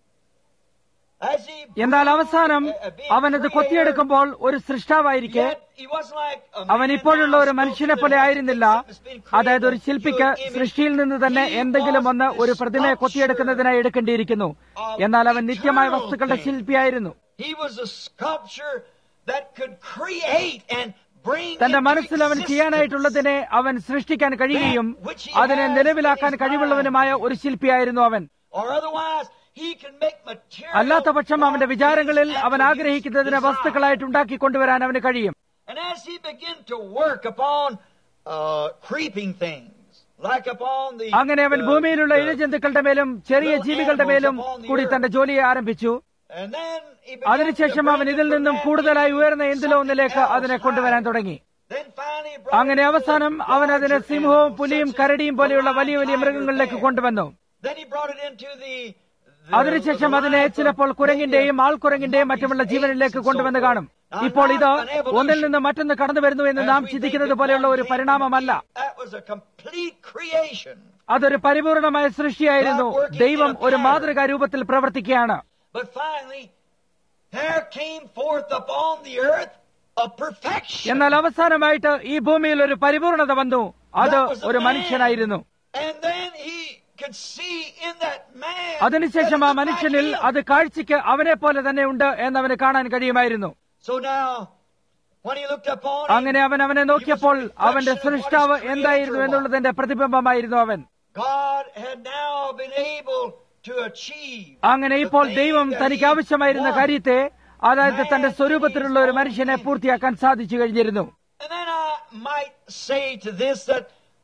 as he എന്നാൽ grew, അവസാനം uh, uh, being അവനത് creator, കൊത്തിയെടുക്കുമ്പോൾ ഒരു സൃഷ്ടാവായിരിക്കെ yet he wasn't like a man അവൻ ഇപ്പോഴുള്ള now ഒരു മനുഷ്യനെ sculpted പോലെ that has ആയിരുന്നില്ല something that's been created അതായത് ഒരു to ശില്പിക്ക് an image. സൃഷ്ടിയിൽ നിന്ന് തന്നെ He എന്തെങ്കിലും was ഒന്ന് the ഒരു പ്രതിമയെ sculpture കൊത്തിയെടുക്കുന്നതിനായി എടുക്കേണ്ടിയിരിക്കുന്നു of എന്നാൽ അവൻ നിത്യമായ eternal വസ്തുക്കളുടെ things. ശില്പിയായിരുന്നു He was a sculpture that could create and bring തന്റെ into മനസ്സിൽ അവൻ existence ചെയ്യാനായിട്ടുള്ളതിനെ അവൻ സൃഷ്ടിക്കാൻ കഴിയുകയും അതിനെ നിലവിലാക്കാൻ കഴിവുള്ളവനുമായ ഒരു ശില്പിയായിരുന്നു അവൻ Or otherwise, he can make material അല്ലാത്ത പക്ഷം അവന്റെ വിചാരങ്ങളിൽ and അവൻ produce ആഗ്രഹിക്കുന്നതിനെ desire. വസ്തുക്കളായിട്ട് ഉണ്ടാക്കി കൊണ്ടുവരാൻ അവന് കഴിയും And as he began to work upon uh, creeping things, like upon the അങ്ങനെ അവൻ the- ഭൂമിയിലുള്ള the- ഇഴജന്തുക്കളുടെ മേലും ചെറിയ ജീവികളുടെ മേലും കൂടി തന്റെ ജോലിയെ ആരംഭിച്ചു and then he began അതിനുശേഷം to അവൻ bring ഇതിൽ it from നിന്നും that കൂടുതലായി into ഉയർന്ന എന്തിലോ something ഒന്നിലേക്ക് else അതിനെ കൊണ്ടുവരാൻ higher. തുടങ്ങി Then finally he brought അങ്ങനെ it to അവസാനം the അവൻ അതിനെ larger സിംഹവും animals, പുലിയും such as കരടിയും the പോലെയുള്ള lion, വലിയ വലിയ tiger, മൃഗങ്ങളിലേക്ക് bear. കൊണ്ടുവന്നു Then he brought it into the, the അതിനുശേഷം the അതിനെ life of ചിലപ്പോൾ കുരങ്ങിന്റെയും maybe ആൾക്കുരങ്ങിന്റെയും മറ്റുമുള്ള ജീവനിലേക്ക് കൊണ്ടുവന്ന് കാണും ഇപ്പോൾ ഇത് ഒന്നിൽ നിന്ന് മറ്റൊന്ന് കടന്നു വരുന്നു എന്ന് നാം ചിന്തിക്കുന്നത് പോലെയുള്ള ഒരു പരിണാമമല്ല That was a complete creation. അതൊരു പരിപൂർണമായ സൃഷ്ടിയായിരുന്നു ദൈവം ഒരു മാതൃകാ രൂപത്തിൽ പ്രവർത്തിക്കുകയാണ് But finally, there came forth upon the earth a perfection. എന്നാൽ അവസാനമായിട്ട് ഈ ഭൂമിയിൽ ഒരു പരിപൂർണത വന്നു അത് That was a ഒരു man. മനുഷ്യനായിരുന്നു And then he could see in that man. അതിനുശേഷം ആ that it looked മനുഷ്യനിൽ like him. അത് കാഴ്ചയ്ക്ക് അവനെ പോലെ തന്നെ ഉണ്ട് എന്നവന് കാണാൻ കഴിയുമായിരുന്നു So now, when he looked upon him, അങ്ങനെ അവൻ അവനെ നോക്കിയപ്പോൾ അവന്റെ സൃഷ്ടാവ് എന്തായിരുന്നു എന്നുള്ളതിന്റെ പ്രതിബിംബമായിരുന്നു അവൻ God had now been able to achieve. അങ്ങനെ ഇപ്പോൾ ദൈവം തനിക്ക് ആവശ്യമായിരുന്ന കാര്യത്തെ അതായത് തന്റെ സ്വരൂപത്തിലുള്ള ഒരു മനുഷ്യനെ പൂർത്തിയാക്കാൻ സാധിച്ചു കഴിഞ്ഞിരുന്നു And then I might say to this that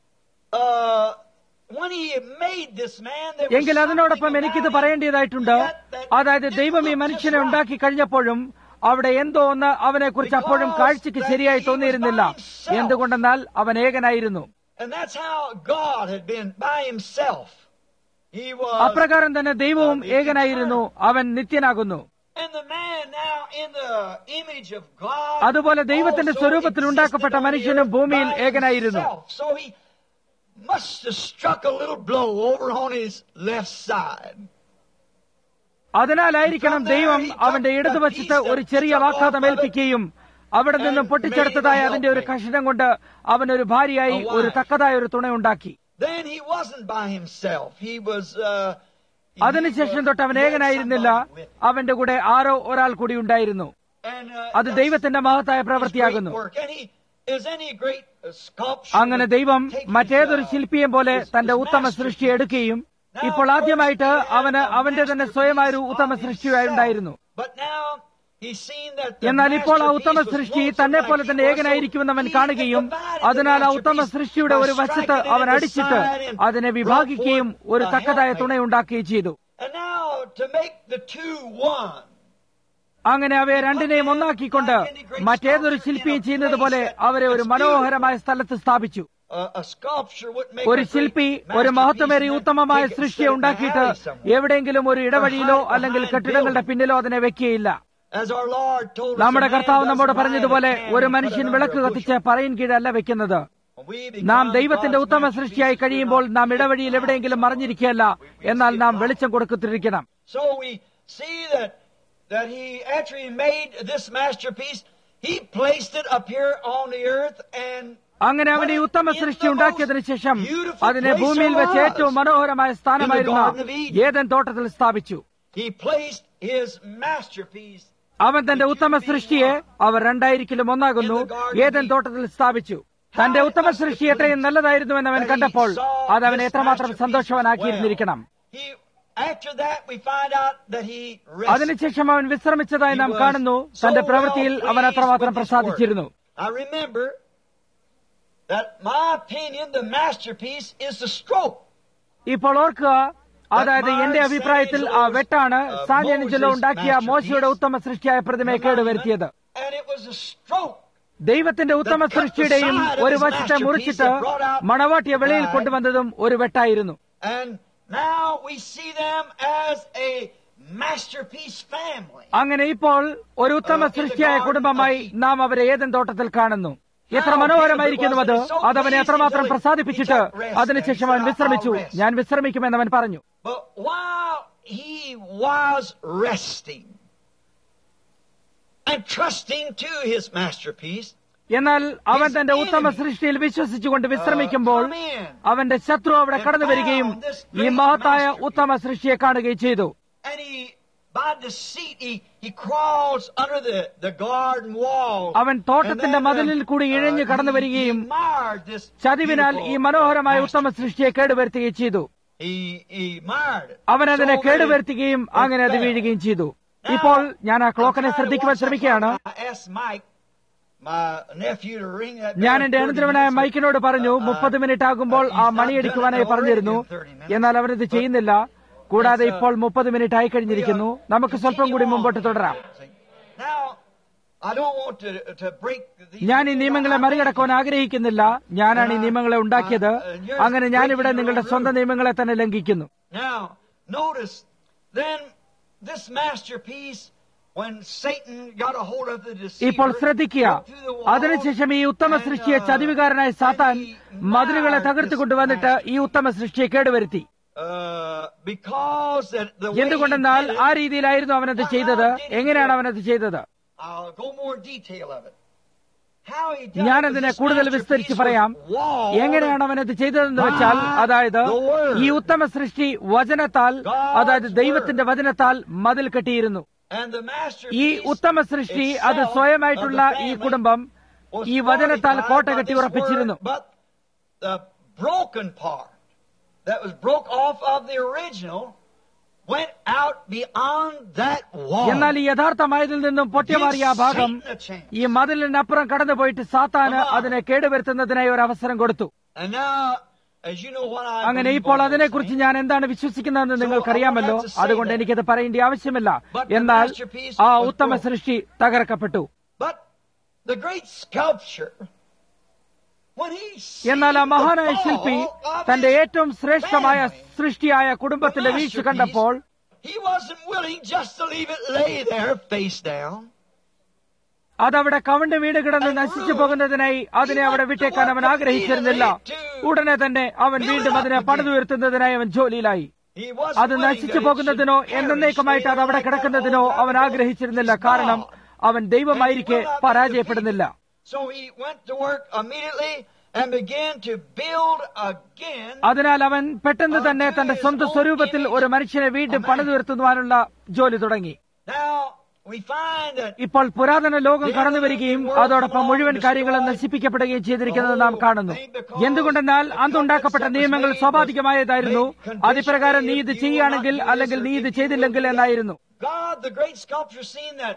uh, when he made this man, there was എങ്കിൽ അതിനോടൊപ്പം something എനിക്കിത് about him പറയേണ്ടതായിട്ടുണ്ട് that- that അതായത് didn't ദൈവം ഈ look മനുഷ്യനെ just ഉണ്ടാക്കി കഴിഞ്ഞപ്പോഴും അവിടെ എന്തോ ഒന്ന് അവനെ കുറിച്ച് അപ്പോഴും കാഴ്ചയ്ക്ക് ശരിയായി തോന്നിയിരുന്നില്ല എന്തുകൊണ്ടെന്നാൽ അവൻ ഏകനായിരുന്നു And that's how God had been by himself. He was. അപ്രകാരം തന്നെ ദൈവവും ഏകനായിരുന്നു അവൻ നിത്യനാകുന്നു And the man now in the image of God. അതുപോലെ ദൈവത്തിന്റെ also സ്വരൂപത്തിൽ ഉണ്ടാക്കപ്പെട്ട existed on the മനുഷ്യനും earth ഭൂമിയിൽ by ഏകനായിരുന്നു himself. So he must have struck a little blow over on his left side. അതിനാലായിരിക്കണം ദൈവം അവന്റെ ഇടതുവശത്ത് ഒരു ചെറിയ വാക്കാതം ഏൽപ്പിക്കുകയും അവിടെ നിന്നും പൊട്ടിച്ചെടുത്തതായ അതിന്റെ ഒരു കഷണം കൊണ്ട് അവൻ ഒരു ഭാര്യയായി ഒരു തക്കതായ ഒരു തുണയുണ്ടാക്കി Then he wasn't by himself. He was. Uh, he അതിനുശേഷം was- തൊട്ട് അവൻ he had ഏകനായിരുന്നില്ല somebody with him. അവന്റെ കൂടെ ആരോ ഒരാൾ കൂടി ഉണ്ടായിരുന്നു And, uh, അത് that's ദൈവത്തിന്റെ മഹത്തായ his പ്രവൃത്തിയാകുന്നു great work. And he is any great uh, sculpture അങ്ങനെ that ദൈവം takes his, മറ്റേതൊരു uh, ശില്പിയും പോലെ his- തന്റെ his ഉത്തമ masterpiece. സൃഷ്ടി എടുക്കുകയും ഇപ്പോൾ ആദ്യമായിട്ട് അവന് അവന്റെ തന്നെ സ്വയമായ ഒരു ഉത്തമ സൃഷ്ടിയായി ഉണ്ടായിരുന്നു But now He's seen that the എന്നാൽ ഇപ്പോൾ ആ ഉത്തമ masterpiece was സൃഷ്ടി lonesome തന്നെ like പോലെ he തന്നെ was, ഏകനായിരിക്കുമെന്ന് അവൻ so he കാണുകയും divided the അതിനാൽ ആ ഉത്തമ masterpiece സൃഷ്ടിയുടെ by ഒരു വശത്ത് striking it അവൻ in the അടിച്ചിട്ട് side and അതിനെ brought വിഭാഗിക്കുകയും forth ഒരു a തക്കതായ helpmate. തുണയുണ്ടാക്കുകയും ചെയ്തു And now to make the two one. അങ്ങനെ അവയെ രണ്ടിനെയും ഒന്നാക്കിക്കൊണ്ട് മറ്റേതൊരു ശില്പിയും ചെയ്യുന്നത് പോലെ അവരെ ഒരു മനോഹരമായ സ്ഥലത്ത് സ്ഥാപിച്ചു A, a sculpture wouldn't make ഒരു a great ശില്പി ഒരു മഹത്വമേറിയ masterpiece ഉത്തമമായ and then take it and സൃഷ്ടിയെ set it in an ഉണ്ടാക്കിയിട്ട് alley somewhere. എവിടെയെങ്കിലും ഒരു ഇടവഴിയിലോ അല്ലെങ്കിൽ കെട്ടിടങ്ങളുടെ പിന്നിലോ അതിനെ വെക്കുകയില്ല As our Lord told us, നമ്മുടെ a man കർത്താവ് doesn't നമ്മോട് light a പറഞ്ഞതുപോലെ candle ഒരു and put മനുഷ്യൻ it വിളക്ക് under a കത്തിച്ച് പറയിൻ കീഴല്ല വെക്കുന്നത് bushel. We become നാം ദൈവത്തിന്റെ God's ഉത്തമ masterpieces സൃഷ്ടിയായി through കഴിയുമ്പോൾ our നാം ഇടവഴിയിൽ എവിടെയെങ്കിലും മറിഞ്ഞിരിക്കുകയല്ല എന്നാൽ നാം വെളിച്ചം കൊടുക്കത്തിരിക്കണം So we see that that he after he made this masterpiece, he placed it up here on the earth and അങ്ങനെ അവൻ ഈ ഉത്തമ സൃഷ്ടി ഉണ്ടാക്കിയതിനു ശേഷം അതിനെ ഭൂമിയിൽ വെച്ച് ഏറ്റവും മനോഹരമായ സ്ഥാനമായിരുന്ന ഏതൻ തോട്ടത്തിൽ സ്ഥാപിച്ചു he placed his masterpiece. അവൻ തന്റെ ഉത്തമ സൃഷ്ടിയെ അവർ രണ്ടായിരിക്കലും ഒന്നാകുന്നു ഏതൻ തോട്ടത്തിൽ സ്ഥാപിച്ചു തന്റെ ഉത്തമ സൃഷ്ടി എത്രയും നല്ലതായിരുന്നുവെന്ന് അവൻ കണ്ടപ്പോൾ അത് അവനെ എത്രമാത്രം സന്തോഷവാനാക്കിയിരുന്നിരിക്കണം He after that we find out that he rested. അതിനുശേഷം അവൻ വിശ്രമിച്ചതായി നാം കാണുന്നു തന്റെ പ്രവൃത്തിയിൽ അവൻ അത്രമാത്രം പ്രസാദിച്ചിരുന്നു I remember that my opinion, the masterpiece is the stroke. ഇപ്പോൾ ഓർക്കുക അതായത് എന്റെ അഭിപ്രായത്തിൽ ആ വെട്ടാണ് സാന്യനിജലോ ഉണ്ടാക്കിയ മോശയുടെ ഉത്തമ സൃഷ്ടിയായ പ്രതിമയെ കേടുവരുത്തിയത് And it was a stroke. ദൈവത്തിന്റെ ഉത്തമ സൃഷ്ടിയുടെയും ഒരു വശത്തെ മുറിച്ചിട്ട് മണവാട്ടിയെ വെളിയിൽ കൊണ്ടുവന്നതും ഒരു വെട്ടായിരുന്നു And now we see them as a masterpiece family. അങ്ങനെ ഇപ്പോൾ ഒരു ഉത്തമ സൃഷ്ടിയായ കുടുംബമായി നാം അവരെ ഏതൻ തോട്ടത്തിൽ കാണുന്നു എത്ര മനോഹരമായിരിക്കുന്നു അത് അതവനെ എത്രമാത്രം പ്രസാദിപ്പിച്ചിട്ട് അതിനുശേഷം അവൻ വിശ്രമിച്ചു ഞാൻ വിശ്രമിക്കുമെന്ന് അവൻ പറഞ്ഞു But while he was resting and trusting to his masterpiece, എന്നാൽ അവൻ തന്റെ ഉത്തമ സൃഷ്ടിയിൽ വിശ്വസിച്ചുകൊണ്ട് വിശ്രമിക്കുമ്പോൾ അവന്റെ ശത്രു അവിടെ കടന്നു വരികയും ഈ മഹത്തായ ഉത്തമ സൃഷ്ടിയെ കാണുകയും ചെയ്തു and he, by deceit, he, he crawls under the, the garden wall. അവൻ തോട്ടത്തിന്റെ മതിലിൽ കൂടി ഇഴഞ്ഞു കടന്നു വരികയും ചതിവിനാൽ ഈ മനോഹരമായ ഉത്തമ സൃഷ്ടിയെ കേടുവരുത്തുകയും ചെയ്തു അവൻ അതിനെ കേടുവരുത്തുകയും അങ്ങനെ അത് വീഴുകയും ചെയ്തു ഇപ്പോൾ ഞാൻ ആ ക്ലോക്കിനെ ശ്രദ്ധിക്കുവാൻ ശ്രമിക്കുകയാണ് ഞാൻ എന്റെ അനന്തരവനായ മൈക്കിനോട് പറഞ്ഞു മുപ്പത് മിനിറ്റ് ആകുമ്പോൾ ആ മണിയടിക്കുവാനായി പറഞ്ഞിരുന്നു എന്നാൽ അവനത് ചെയ്യുന്നില്ല കൂടാതെ ഇപ്പോൾ മുപ്പത് മിനിറ്റ് ആയി കഴിഞ്ഞിരിക്കുന്നു നമുക്ക് സ്വല്പം കൂടി മുമ്പോട്ട് തുടരാം ഞാൻ ഈ നിയമങ്ങളെ മറികടക്കുവാൻ ആഗ്രഹിക്കുന്നില്ല ഞാനാണ് ഈ നിയമങ്ങളെ ഉണ്ടാക്കിയത് അങ്ങനെ ഞാനിവിടെ നിങ്ങളുടെ സ്വന്തം നിയമങ്ങളെ തന്നെ ലംഘിക്കുന്നു ഇപ്പോൾ ശ്രദ്ധിക്കുക അതിനുശേഷം ഈ ഉത്തമ സൃഷ്ടിയെ ചതിവുകാരനായ സാത്താൻ മതിലുകളെ തകർത്തു കൊണ്ടുവന്നിട്ട് ഈ ഉത്തമ സൃഷ്ടിയെ കേടുവരുത്തി എന്തുകൊണ്ടെന്നാൽ ആ രീതിയിലായിരുന്നു അവനത് ചെയ്തത് എങ്ങനെയാണ് അവനത് ചെയ്തത് ഞാനതിനെ കൂടുതൽ വിസ്തരിച്ച് പറയാം എങ്ങനെയാണ് അവനത് ചെയ്തതെന്ന് വെച്ചാൽ അതായത് ഈ ഉത്തമ സൃഷ്ടി വചനത്താൽ അതായത് ദൈവത്തിന്റെ വചനത്താൽ മതിൽ കെട്ടിയിരുന്നു ഈ ഉത്തമ സൃഷ്ടി അത് സ്വയമായിട്ടുള്ള ഈ കുടുംബം ഈ വചനത്താൽ കോട്ട കെട്ടി ഉറപ്പിച്ചിരുന്നു that was broke off of the original went out beyond that wall. എന്നാൽ ഈ യഥാർത്ഥമായതിൽ നിന്നും പൊട്ടിമാറിയ ആ ഭാഗം ഈ മതിലിനപ്പുറം കടന്നുപോയിട്ട് സാത്താന് അതിനെ കേടുവരുത്തുന്നതിനായി ഒരു അവസരം കൊടുത്തു അങ്ങനെ ഇപ്പോൾ അതിനെക്കുറിച്ച് ഞാൻ എന്താണ് വിശ്വസിക്കുന്നതെന്ന് നിങ്ങൾക്കറിയാമല്ലോ അതുകൊണ്ട് എനിക്കത് പറയേണ്ട ആവശ്യമില്ല എന്നാൽ ആ ഉത്തമ സൃഷ്ടി തകർക്കപ്പെട്ടു എന്നാൽ ആ മഹാനായ ശില്പി തന്റെ ഏറ്റവും ശ്രേഷ്ഠമായ സൃഷ്ടിയായ കുടുംബത്തിന്റെ വീഴ്ച കണ്ടപ്പോൾ അതവിടെ കവണ്ട് വീട് കിടന്ന് നശിച്ചു പോകുന്നതിനായി അതിനെ അവിടെ വിട്ടേക്കാൻ അവൻ ആഗ്രഹിച്ചിരുന്നില്ല ഉടനെ തന്നെ അവൻ വീണ്ടും അതിനെ പണിതുയർത്തുന്നതിനായി അവൻ ജോലിയിലായി അത് നശിച്ചു പോകുന്നതിനോ എന്നേക്കുമായിട്ട് അത് അവിടെ കിടക്കുന്നതിനോ അവൻ ആഗ്രഹിച്ചിരുന്നില്ല കാരണം അവൻ ദൈവമായിരിക്കെ പരാജയപ്പെടുന്നില്ല അതിനാൽ അവൻ പെട്ടെന്ന് തന്നെ തന്റെ സ്വന്തം സ്വരൂപത്തിൽ ഒരു മനുഷ്യനെ വീണ്ടും പണിതുയർത്തുവാനുള്ള ജോലി തുടങ്ങി ഇപ്പോൾ പുരാതന ലോകം കടന്നു വരികയും അതോടൊപ്പം മുഴുവൻ കാര്യങ്ങളും നശിപ്പിക്കപ്പെടുകയും ചെയ്തിരിക്കുന്നത് നാം കാണുന്നു എന്തുകൊണ്ടെന്നാൽ അന്നുണ്ടാക്കപ്പെട്ട നിയമങ്ങൾ സ്വാഭാവികമായതായിരുന്നു അതിപ്രകാരം നീ ഇത് ചെയ്യുകയാണെങ്കിൽ അല്ലെങ്കിൽ നീ ഇത് ചെയ്തില്ലെങ്കിൽ എന്നായിരുന്നു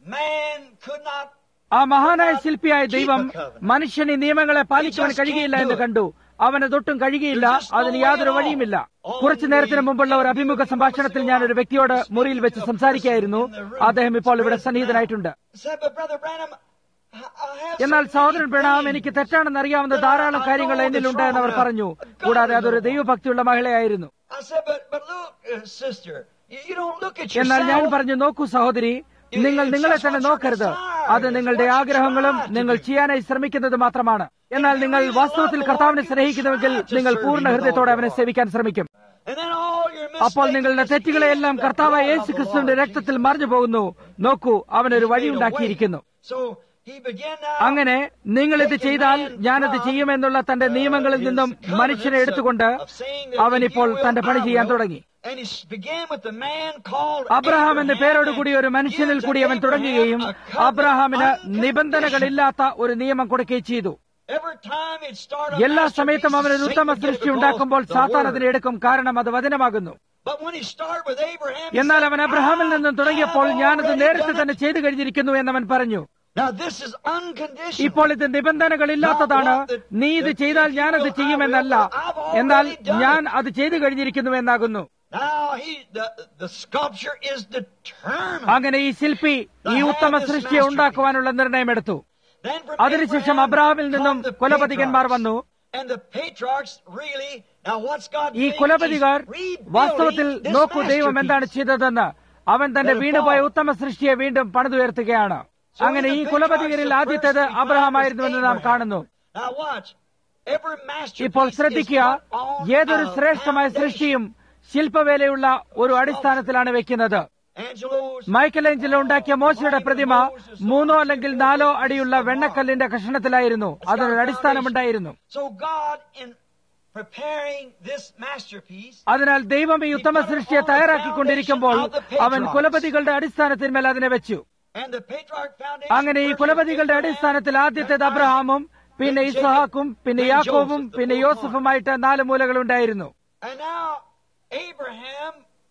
man could not ആ മഹാനായ ശില്പിയായ ദൈവം മനുഷ്യന് ഈ നിയമങ്ങളെ പാലിക്കുവാൻ കഴിയുകയില്ല എന്ന് കണ്ടു അവന് തൊട്ടും കഴിയുകയില്ല അതിന് യാതൊരു വഴിയുമില്ല കുറച്ചു നേരത്തിന് മുമ്പുള്ള ഒരു അഭിമുഖ സംഭാഷണത്തിൽ ഞാൻ ഒരു വ്യക്തിയോട് മുറിയിൽ വെച്ച് സംസാരിക്കുകയായിരുന്നു അദ്ദേഹം ഇപ്പോൾ ഇവിടെ സന്നിഹിതനായിട്ടുണ്ട് said, but Brother Branham, I I have എന്നാൽ some സഹോദരൻ പ്രണാം എനിക്ക് തെറ്റാണെന്ന് അറിയാവുന്ന ധാരാളം കാര്യങ്ങൾ എന്നിലുണ്ട് എന്ന് അവർ പറഞ്ഞു കൂടാതെ അതൊരു ദൈവഭക്തിയുള്ള മഹിളയായിരുന്നു I said, but, but look, uh, sister, you, you don't look at എന്നാൽ ഞാൻ yourself. പറഞ്ഞു നോക്കൂ സഹോദരി നിങ്ങൾ നിങ്ങളെ തന്നെ നോക്കരുത് അത് നിങ്ങളുടെ ആഗ്രഹങ്ങളും നിങ്ങൾ ചെയ്യാനായി ശ്രമിക്കുന്നത് മാത്രമാണ് എന്നാൽ നിങ്ങൾ വാസ്തവത്തിൽ കർത്താവിനെ സ്നേഹിക്കുന്നുവെങ്കിൽ നിങ്ങൾ പൂർണ്ണ ഹൃദയത്തോടെ അവനെ സേവിക്കാൻ ശ്രമിക്കും And then all your അപ്പോൾ mistakes നിങ്ങളുടെ and തെറ്റുകളെല്ലാം sins കർത്താവായ are യേശു ക്രിസ്തുവിന്റെ രക്തത്തിൽ മറിഞ്ഞു പോകുന്നു നോക്കൂ അവനൊരു വഴി ഉണ്ടാക്കിയിരിക്കുന്നു So he began now. അങ്ങനെ നിങ്ങൾ ഇത് ചെയ്താൽ ഞാനത് ചെയ്യുമെന്നുള്ള തന്റെ നിയമങ്ങളിൽ നിന്നും മനുഷ്യനെ എടുത്തുകൊണ്ട് അവനിപ്പോൾ തന്റെ പണി ചെയ്യാൻ തുടങ്ങി And he began with the man called Abraham എന്ന Abraham പേരോട് and കൂടി ഒരു മനുഷ്യനിൽ gives കൂടി അവൻ Abraham തുടങ്ങുകയും a covenant അബ്രഹാമിന് unconditional. നിബന്ധനകളില്ലാത്ത ഒരു നിയമം കൊടുക്കുകയും ചെയ്തു Every time he'd start a എല്ലാ masterpiece, സമയത്തും അവൻ ഒരു Satan ഉത്തമ would get it സൃഷ്ടി because ഉണ്ടാക്കുമ്പോൾ the സാത്താൻ word. അതിനെ എടുക്കും കാരണം അത് വചനമാകുന്നു But when he started with Abraham, he എന്നാൽ said, അവൻ അബ്രഹാമിൽ നിന്നും തുടങ്ങിയപ്പോൾ "I have ഞാനത് already നേരത്തെ done തന്നെ it." ചെയ്തു കഴിഞ്ഞിരിക്കുന്നു എന്നവൻ പറഞ്ഞു Now this is unconditional. ഇപ്പോൾ ഇത് നിബന്ധനകളില്ലാത്തതാണ് നീ ഇത് ചെയ്താൽ ഞാനത് ചെയ്യുമെന്നല്ല എന്നാൽ ഞാൻ അത് ചെയ്തു കഴിഞ്ഞിരിക്കുന്നു എന്നാകുന്നു Now he, the, the sculpture is determined. അങ്ങനെ ഈ ശില്പി ഈ ഉത്തമ സൃഷ്ടിയെ ഉണ്ടാക്കുവാനുള്ള നിർണയമെടുത്തു Then from അതിനുശേഷം Abraham അബ്രാഹാമിൽ നിന്നും come the കുലപതികന്മാർ patriarchs. വന്നു And the patriarchs really, now what's God ഈ doing? കുലപതികാർ He's rebuilding വാസ്തവത്തിൽ this നോക്കൂ ദൈവം എന്താണ് masterpiece. ചെയ്തതെന്ന് അവൻ തന്റെ വീണുപോയ ഉത്തമ സൃഷ്ടിയെ വീണ്ടും പണിതുയർത്തുകയാണ് അങ്ങനെ ഈ കുലപതികരിൽ ആദ്യത്തേത് അബ്രഹാമായിരുന്നുവെന്ന് നാം കാണുന്നു Now watch. Every masterpiece ഇപ്പോൾ is ശ്രദ്ധിക്കുക put on ഏതൊരു a ശ്രേഷ്ഠമായ foundation. സൃഷ്ടിയും ശില്പവേലയുള്ള ഒരു അടിസ്ഥാനത്തിലാണ് വെക്കുന്നത് Angelo's മൈക്കൽ ഏഞ്ചലോ ഉണ്ടാക്കിയ മോശയുടെ പ്രതിമ മൂന്നോ അല്ലെങ്കിൽ നാലോ അടിയുള്ള വെണ്ണക്കല്ലിന്റെ കഷണത്തിലായിരുന്നു അതിനൊരു അടിസ്ഥാനമുണ്ടായിരുന്നു So God, in preparing this masterpiece, അതിനാൽ ദൈവം ഈ ഉത്തമ സൃഷ്ടിയെ തയ്യാറാക്കിക്കൊണ്ടിരിക്കുമ്പോൾ അവൻ കുലപതികളുടെ അടിസ്ഥാനത്തിന്മേൽ അതിനെ വെച്ചു and the patriarch foundation, അങ്ങനെ ഈ കുലപതികളുടെ അടിസ്ഥാനത്തിൽ ആദ്യത്തേത് അബ്രഹാമും പിന്നെ ഇസ്ഹാക്കും പിന്നെ യാക്കോബും പിന്നെ യോസഫുമായിട്ട് നാല് മൂലകളുണ്ടായിരുന്നു And now Abraham,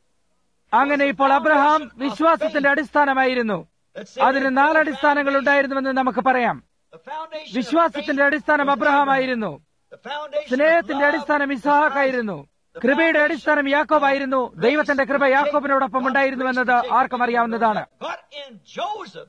അങ്ങനെ ഇപ്പോൾ അബ്രഹാം വിശ്വാസത്തിന്റെ അടിസ്ഥാനമായിരുന്നു let's say അതിന് നാല് അടിസ്ഥാനങ്ങൾ ഉണ്ടായിരുന്നുവെന്ന് നമുക്ക് പറയാം the foundation of വിശ്വാസത്തിന്റെ faith അടിസ്ഥാനം was അബ്രഹാമായിരുന്നു The foundation സ്നേഹത്തിന്റെ of love അടിസ്ഥാനം was ഇസ്ഹാക്കായിരുന്നു Isaac. കൃപയുടെ അടിസ്ഥാനം യാക്കോബായിരുന്നു ദൈവത്തിന്റെ കൃപ യാക്കോബിനോടൊപ്പം ഉണ്ടായിരുന്നു എന്നത് ആർക്കും അറിയാവുന്നതാണ് But in Joseph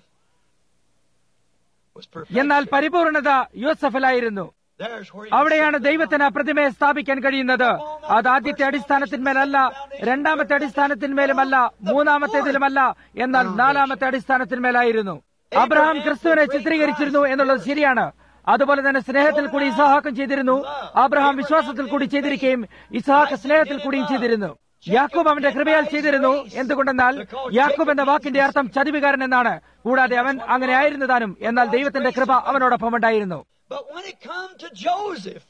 was perfect. എന്നാൽ പരിപൂർണത യോസഫിലായിരുന്നു There's where you അവിടെയാണ് can sit ദൈവത്തിന് ആ പ്രതിമയെ സ്ഥാപിക്കാൻ കഴിയുന്നത് അത് ആദ്യത്തെ അടിസ്ഥാനത്തിന്മേലല്ല രണ്ടാമത്തെ അടിസ്ഥാനത്തിന്മേലുമല്ല മൂന്നാമത്തേതിലുമല്ല എന്നാൽ നാലാമത്തെ അടിസ്ഥാനത്തിന്മേലായിരുന്നു അബ്രഹാം ക്രിസ്തുവിനെ ചിത്രീകരിച്ചിരുന്നു എന്നുള്ളത് ശരിയാണ് അതുപോലെ തന്നെ സ്നേഹത്തിൽ കൂടി ഇസഹാക്കും ചെയ്തിരുന്നു അബ്രഹാം വിശ്വാസത്തിൽ കൂടി ചെയ്തിരിക്കുകയും ഇസഹാക്ക് സ്നേഹത്തിൽ കൂടിയും ചെയ്തിരുന്നു യാക്കൂബ് അവന്റെ കൃപയാൽ ചെയ്തിരുന്നു എന്തുകൊണ്ടെന്നാൽ യാക്കൂബ് എന്ന വാക്കിന്റെ അർത്ഥം ചതിവുകാരൻ എന്നാണ് കൂടാതെ അവൻ അങ്ങനെ ആയിരുന്നു താനും എന്നാൽ ദൈവത്തിന്റെ കൃപ അവനോടൊപ്പം ഉണ്ടായിരുന്നു But when it come to Joseph,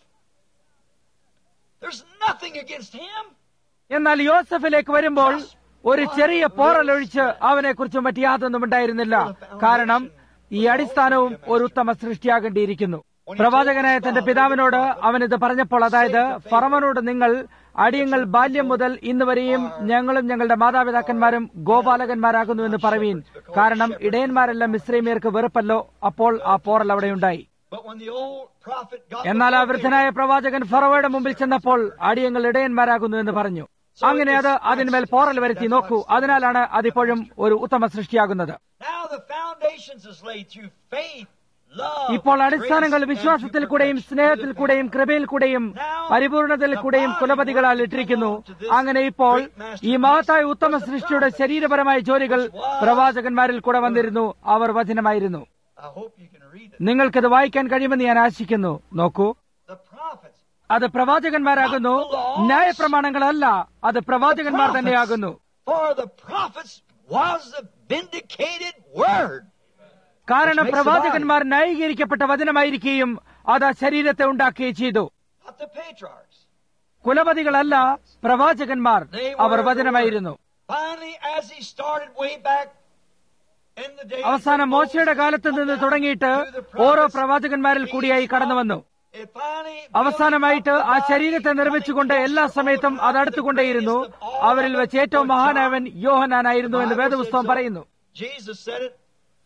there's nothing against him. എന്നാൽ യോസഫിലേക്ക് വരുമ്പോൾ ഒരു ചെറിയ പോറലൊഴിച്ച് അവനെക്കുറിച്ച് മറ്റ് യാതൊന്നും ഉണ്ടായിരുന്നില്ല കാരണം ഈ അടിസ്ഥാനവും ഒരു ഉത്തമ സൃഷ്ടിയാകേണ്ടിയിരിക്കുന്നു പ്രവാചകനായ തന്റെ പിതാവിനോട് അവൻ ഇത് പറഞ്ഞപ്പോൾ അതായത് ഫറവനോട് നിങ്ങൾ അടിയങ്ങൾ ബാല്യം മുതൽ ഇന്ന് വരെയും ഞങ്ങളും ഞങ്ങളുടെ മാതാപിതാക്കന്മാരും ഗോപാലകന്മാരാകുന്നു എന്ന് പറവീൻ കാരണം ഇടയന്മാരെല്ലാം മിശ്രീമിയർക്ക് വെറുപ്പല്ലോ അപ്പോൾ ആ പോറൽ അവിടെയുണ്ടായി But when the old prophet got എന്നാൽ ആ before വൃദ്ധനായ പ്രവാചകൻ ഫറവയുടെ മുമ്പിൽ ചെന്നപ്പോൾ അടിയങ്ങൾ ഇടയന്മാരാകുന്നു എന്ന് പറഞ്ഞു അങ്ങനെ അത് അതിന്മേൽ പോറൽ വരുത്തി നോക്കൂ അതിനാലാണ് അതിപ്പോഴും ഒരു ഉത്തമ സൃഷ്ടിയാകുന്നത് Pharaoh, Now the foundations is laid through faith, love, ഇപ്പോൾ അടിസ്ഥാനങ്ങൾ grace, and വിശ്വാസത്തിൽ through കൂടെയും perfection. സ്നേഹത്തിൽ കൂടെയും കൃപയിൽ കൂടെയും പരിപൂർണതയിൽ കൂടെയും കുലപതികളാൽ ഇട്ടിരിക്കുന്നു അങ്ങനെ ഇപ്പോൾ ഈ മഹത്തായ ഉത്തമ സൃഷ്ടിയുടെ ശരീരപരമായ ജോലികൾ പ്രവാചകന്മാരിൽ കൂടെ വന്നിരുന്നു അവർ വചനമായിരുന്നു I hope you can read it. നിങ്ങൾക്കത് വായിക്കാൻ കഴിയുമെന്ന് ഞാൻ ആശിക്കുന്നു നോക്കൂ The prophets. അത് പ്രവാചകന്മാരാകുന്നു ന്യായപ്രമാണങ്ങളല്ല അത് പ്രവാചകന്മാർ തന്നെയാകുന്നു For the prophets was the vindicated word. കാരണം പ്രവാചകന്മാർ ന്യായീകരിക്കപ്പെട്ട വചനമായിരിക്കുകയും അത് ആ ശരീരത്തെ ഉണ്ടാക്കുകയും ചെയ്തു Not the patriarchs. കുലപതികളല്ല പ്രവാചകന്മാർ അവർ വചനമായിരുന്നു Finally, as he started way back in the days അവസാനം of മോശയുടെ Moses, കാലത്ത് come നിന്ന് down തുടങ്ങിയിട്ട് through the ഓരോ prophets, പ്രവാചകന്മാരിൽ കൂടിയായി കടന്നു വന്നു it finally അവസാനമായിട്ട് ആ ശരീരത്തെ നിർമ്മിച്ചുകൊണ്ട് എല്ലാ സമയത്തും അത് അടുത്തുകൊണ്ടേയിരുന്നു അവരിൽ വെച്ച് ഏറ്റവും മഹാനാവൻ യോഹനാനായിരുന്നു എന്ന് വേദപുസ്തകം പറയുന്നു Jesus said it.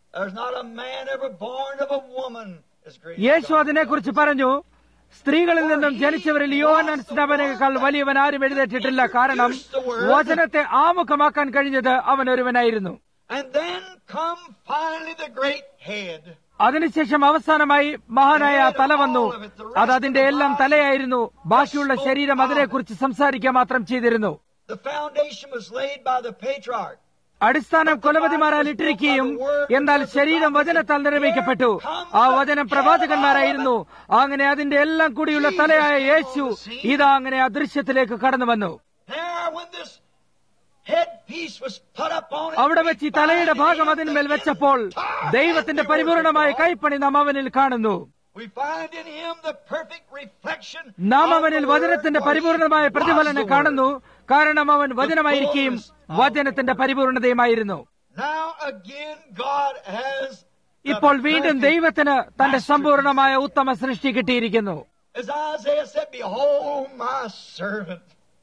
There's not a man ever born of a woman as great as Yeshu God. അതിനെക്കുറിച്ച് പറഞ്ഞു സ്ത്രീകളിൽ നിന്നും ജനിച്ചവരിൽ യോഹന്നാൻ സ്നാപനേക്കാൾ വലിയവൻ ആരും എഴുന്നേറ്റിട്ടില്ല കാരണം വചനത്തെ ആമുഖമാക്കാൻ കഴിഞ്ഞത് അവൻ ഒരുവനായിരുന്നു And then come finally the great head. അതിനുശേഷം അവസാനമായി മഹാനായ ആ തല വന്നു അത് അതിന്റെ എല്ലാം തലയായിരുന്നു ബാക്കിയുള്ള ശരീരം അതിനെക്കുറിച്ച് സംസാരിക്കുക മാത്രം ചെയ്തിരുന്നു The foundation was laid by the patriarch. അടിസ്ഥാനം കൊലപതിമാരാൽ ഇട്ടിരിക്കുകയും എന്നാൽ ശരീരം വചനത്താൽ നിർമ്മിക്കപ്പെട്ടു ആ വചനം പ്രവാചകന്മാരായിരുന്നു അങ്ങനെ അതിന്റെ എല്ലാം കൂടിയുള്ള തലയായ യേശു ഇതാ അങ്ങനെ ആ ദൃശ്യത്തിലേക്ക് കടന്നു വന്നു There, when this headpiece was put up on it, അവിടെ വെച്ച് ഈ തലയുടെ ഭാഗം അതിന്മേൽ വെച്ചപ്പോൾ ദൈവത്തിന്റെ പരിപൂർണമായ കൈപ്പണി നാം അവനിൽ കാണുന്നു we find in him the perfect reflection. നാം of അവനിൽ the വചനത്തിന്റെ word, for he പരിപൂർണമായ was പ്രതിഫലനം the കാണുന്നു word. കാരണം അവൻ വചനമായിരിക്കുകയും വചനത്തിന്റെ പരിപൂർണതയുമായിരുന്നു Now again, God has the ഇപ്പോൾ വീണ്ടും perfect ദൈവത്തിന് തന്റെ സമ്പൂർണമായ ഉത്തമ സൃഷ്ടി കിട്ടിയിരിക്കുന്നു As Isaiah said, Behold my servant.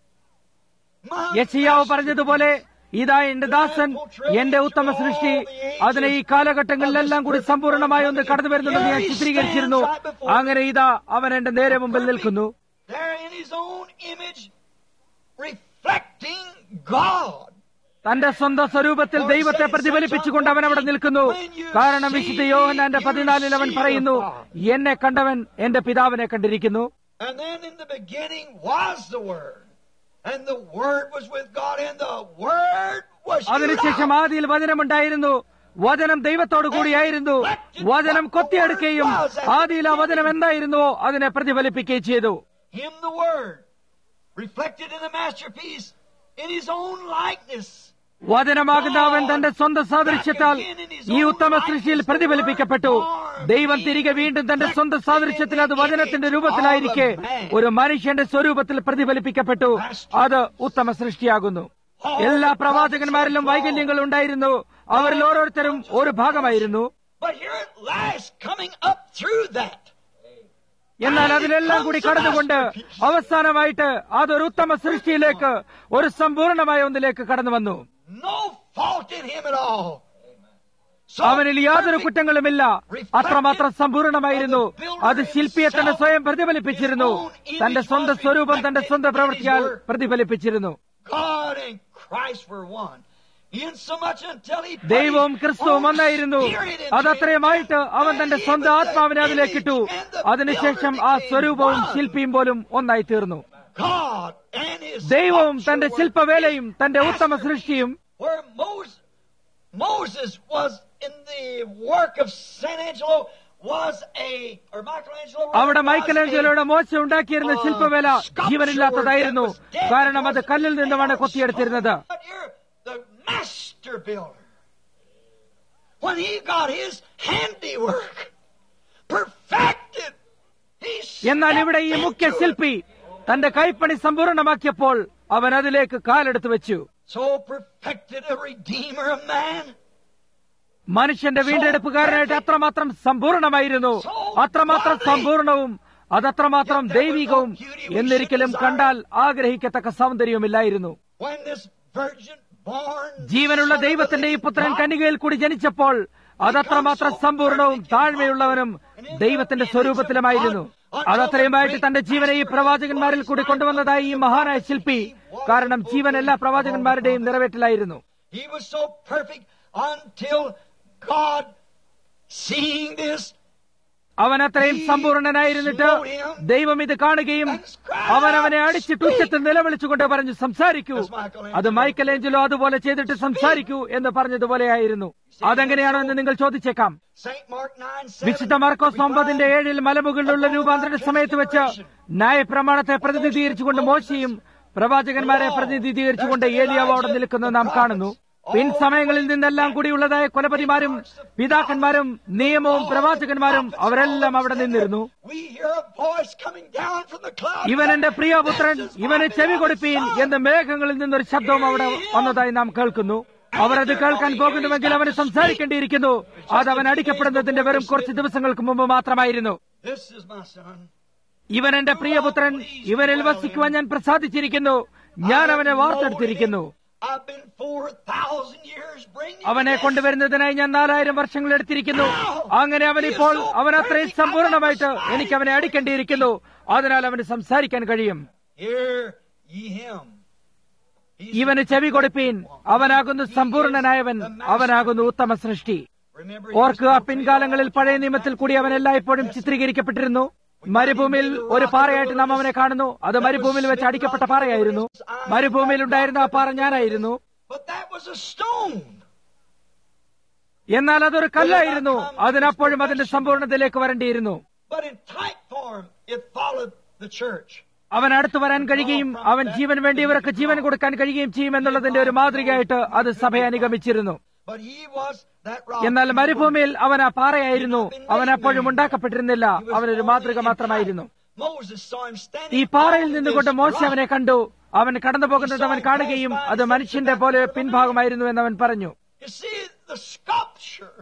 My യശിയാവ് master. പറഞ്ഞതുപോലെ ഇതാ എന്റെ ദാസൻ എന്റെ ഉത്തമ സൃഷ്ടി അതിനെ ഈ കാലഘട്ടങ്ങളിലെല്ലാം കൂടി സമ്പൂർണമായി ഒന്ന് കടന്നു വരുന്നുണ്ടെന്ന് ഞാൻ ചിത്രീകരിച്ചിരുന്നു അങ്ങനെ ഇതാ അവൻ എന്റെ നേരെ മുമ്പിൽ നിൽക്കുന്നു There in his own image, reflecting God. തന്റെ സ്വന്തം സ്വരൂപത്തിൽ ദൈവത്തെ പ്രതിഫലിപ്പിച്ചുകൊണ്ട് അവൻ അവിടെ നിൽക്കുന്നു കാരണം വിശുദ്ധ യോഹനാന്റെ പതിനാലിൽ അവൻ പറയുന്നു എന്നെ കണ്ടവൻ എന്റെ പിതാവിനെ കണ്ടിരിക്കുന്നു And then in the beginning was the Word. And the Word was with God, and the Word was you അതിനുശേഷം now. ആദിയിൽ വചനമുണ്ടായിരുന്നു വചനം ദൈവത്തോടു കൂടിയായിരുന്നു വചനം കൊത്തിയെടുക്കുകയും ആദിയിൽ ആ വചനം എന്തായിരുന്നുവോ അതിനെ പ്രതിഫലിപ്പിക്കുകയും ചെയ്തു Him the Word, reflected in the masterpiece, in his own likeness. വചനമാകുന്ന അവൻ തന്റെ സ്വന്തം സാദൃശ്യത്താൽ ഈ ഉത്തമ സൃഷ്ടിയിൽ പ്രതിഫലിപ്പിക്കപ്പെട്ടു ദൈവം തിരികെ വീണ്ടും തന്റെ സ്വന്തം സാദൃശ്യത്തിൽ അത് വചനത്തിന്റെ രൂപത്തിലായിരിക്കെ ഒരു മനുഷ്യന്റെ സ്വരൂപത്തിൽ പ്രതിഫലിപ്പിക്കപ്പെട്ടു അത് ഉത്തമ സൃഷ്ടിയാകുന്നു എല്ലാ പ്രവാചകന്മാരിലും വൈകല്യങ്ങൾ ഉണ്ടായിരുന്നു അവരിൽ ഓരോരുത്തരും ഒരു ഭാഗമായിരുന്നു But here at last, coming up through that, എന്നാൽ അതിലെല്ലാം കൂടി കടന്നുകൊണ്ട് അവസാനമായിട്ട് അതൊരു ഉത്തമ സൃഷ്ടിയിലേക്ക് ഒരു സമ്പൂർണമായ ഒന്നിലേക്ക് കടന്നു വന്നു no fault in him at all. So അവനിൽ യാതൊരു perfect, കുറ്റങ്ങളുമില്ല അത്രമാത്രം സമ്പൂർണമായിരുന്നു അത് ശില്പിയെ തന്നെ സ്വയം പ്രതിഫലിപ്പിച്ചിരുന്നു തന്റെ സ്വന്തം സ്വരൂപം തന്റെ സ്വന്തം പ്രവൃത്തിയാൽ പ്രതിഫലിപ്പിച്ചിരുന്നു God and Christ were one. Insomuch until he put ദൈവവും his ക്രിസ്തുവും own ഒന്നായിരുന്നു spirit into അതത്രയുമായിട്ട് it, അവൻ and തന്റെ even സ്വന്തം the ആത്മാവിനെ അതിലേക്കിട്ടു image and the അതിനുശേഷം builder ആ became സ്വരൂപവും one. ശില്പിയും പോലും ഒന്നായി തീർന്നു God and his ദൈവവും sculpture തന്റെ were ശില്പവേലയും തന്റെ ഉത്തമ masters. സൃഷ്ടിയും Where Moses, Moses was in the work of San Angelo was a or Michelangelo അവിടെ was മൈക്കലേഞ്ചലോയുടെ a- മോശ ഉണ്ടാക്കിയിരുന്ന ശില്പവേല ജീവനില്ലാത്തതായിരുന്നു കാരണം അത് കല്ലിൽ നിന്നുമാണ് കൊത്തിയെടുത്തിരുന്നത് But you're the master builder. When he got his handiwork perfected, he എന്നാൽ ഇവിടെ ഈ stepped മുഖ്യ into it. ശില്പി തന്റെ കൈപ്പണി സമ്പൂർണമാക്കിയപ്പോൾ അവൻ അതിലേക്ക് കാലെടുത്ത് വെച്ചു So perfected a redeemer of man. മനുഷ്യന്റെ വീണ്ടെടുപ്പുകാരനായിട്ട് അത്രമാത്രം സമ്പൂർണമായിരുന്നു അത്രമാത്രം സമ്പൂർണവും അതത്രമാത്രം ദൈവികവും എന്നിരിക്കലും കണ്ടാൽ ആഗ്രഹിക്കത്തക്ക സൗന്ദര്യവുമില്ലായിരുന്നു When this virgin born ജീവനുള്ള son of the ദൈവത്തിന്റെ ഈ living പുത്രൻ God കന്യകയിൽ കൂടി ജനിച്ചപ്പോൾ അതത്രമാത്രം സമ്പൂർണവും താഴ്മയുള്ളവനും ദൈവത്തിന്റെ സ്വരൂപത്തിലുമായിരുന്നു അതത്രയുമായിട്ട് തന്റെ ജീവനെ ഈ പ്രവാചകന്മാരിൽ കൂടി കൊണ്ടുവന്നതായി ഈ മഹാനായ ശില്പി കാരണം ജീവൻ എല്ലാ പ്രവാചകന്മാരുടെയും നിറവേറ്റിലായിരുന്നു He was so perfect until God, seeing this, അവൻ അത്രയും സമ്പൂർണനായിരുന്നിട്ട് ദൈവം ഇത് കാണുകയും അവൻ അവനെ അടിച്ചിട്ട് ഉച്ചത്തിൽ നിലവിളിച്ചുകൊണ്ട് പറഞ്ഞു സംസാരിക്കൂ അത് മൈക്കൽ ഏഞ്ചലോ അതുപോലെ ചെയ്തിട്ട് സംസാരിക്കൂ എന്ന് പറഞ്ഞതുപോലെയായിരുന്നു അതെങ്ങനെയാണോ എന്ന് നിങ്ങൾ ചോദിച്ചേക്കാം St. Mark 9 7, വിശുദ്ധ മാർക്കോസ് ഒമ്പതിന്റെ ഏഴിൽ മലമുകളിലുള്ള രൂപാന്തര സമയത്ത് വെച്ച് ന്യായപ്രമാണത്തെ പ്രതിനിധീകരിച്ചുകൊണ്ട് മോശയും പ്രവാചകന്മാരെ പ്രതിനിധീകരിച്ചുകൊണ്ട് ഏലിയാവ് അവിടെ നിൽക്കുന്നത് നാം കാണുന്നു പിൻ സമയങ്ങളിൽ നിന്നെല്ലാം കൂടിയുള്ളതായ കൊലപതിമാരും പിതാക്കന്മാരും നിയമവും പ്രവാചകന്മാരും അവരെല്ലാം അവിടെ നിന്നിരുന്നു we hear a voice coming down from the cloud. ഇവൻ എന്റെ പ്രിയപുത്രൻ ഇവന് ചെവി കൊടുപ്പീൻ എന്ന് മേഘങ്ങളിൽ നിന്നൊരു ശബ്ദവും അവിടെ വന്നതായി നാം കേൾക്കുന്നു അവർ അത് കേൾക്കാൻ പോകുന്നുവെങ്കിൽ അവന് സംസാരിക്കേണ്ടിയിരിക്കുന്നു അത് അവൻ അടിക്കപ്പെടുന്നതിന്റെ വെറും കുറച്ച് ദിവസങ്ങൾക്ക് മുമ്പ് മാത്രമായിരുന്നു This is my son. ഇവൻ എന്റെ പ്രിയപുത്രൻ ഇവനിൽ വസിക്കുവാൻ ഞാൻ പ്രസാദിച്ചിരിക്കുന്നു ഞാൻ അവനെ വാർത്തെടുത്തിരിക്കുന്നു I've been 4,000 years bringing you അവനെ this. കൊണ്ടുവരുന്നതിനായി ഞാൻ നാലായിരം വർഷങ്ങൾ എടുത്തിരിക്കുന്നു അങ്ങനെ അവനിപ്പോൾ അവൻ അത്രയും സമ്പൂർണമായിട്ട് എനിക്ക് അവനെ അടിക്കേണ്ടിയിരിക്കുന്നു അതിനാൽ അവന് സംസാരിക്കാൻ കഴിയും Hear ye him. He's ഇവന് ചെവി കൊടുപ്പീൻ അവനാകുന്നു സമ്പൂർണനായവൻ അവനാകുന്നു ഉത്തമ സൃഷ്ടി Remember, ഓർക്കുക പിൻകാലങ്ങളിൽ പഴയ നിയമത്തിൽ കൂടി അവൻ എല്ലായ്പ്പോഴും ചിത്രീകരിക്കപ്പെട്ടിരുന്നു മരുഭൂമിയിൽ ഒരു പാറയായിട്ട് നാം അവനെ കാണുന്നു അത് മരുഭൂമിയിൽ വെച്ച് അടിക്കപ്പെട്ട പാറയായിരുന്നു മരുഭൂമിയിൽ ഉണ്ടായിരുന്ന ആ പാറ ഞാനായിരുന്നു but that was a stone. എന്നാൽ അതൊരു കല്ലായിരുന്നു അതിനപ്പോഴും അതിന്റെ സമ്പൂർണ്ണതയിലേക്ക് വരേണ്ടിയിരുന്നു But in type form, it followed the church. അവൻ അടുത്തു വരാൻ കഴിയുകയും അവൻ ജീവൻ വേണ്ടിയവർക്ക് ജീവൻ കൊടുക്കാൻ കഴിയുകയും ചെയ്യും എന്നുള്ളതിന്റെ ഒരു മാതൃകയായിട്ട് അത് സഭയെ അനുഗമിച്ചിരുന്നു But he was that rock. എന്നാൽ മരുഭൂമിയിൽ അവൻ ആ പാറയായിരുന്നു അവൻ അപ്പോഴും ഉണ്ടാക്കപ്പെട്ടിരുന്നില്ല അവനൊരു മാതൃക മാത്രമായിരുന്നു Moses saw him standing ഈ പാറയിൽ on നിന്നുകൊണ്ട് this മോശ rock. അവനെ കണ്ടു അവൻ കടന്നു പോകുന്നത് അവൻ കാണുകയും അത് മനുഷ്യന്റെ പോലെ പിൻഭാഗമായിരുന്നു എന്ന് അവൻ പറഞ്ഞു You see, the sculpture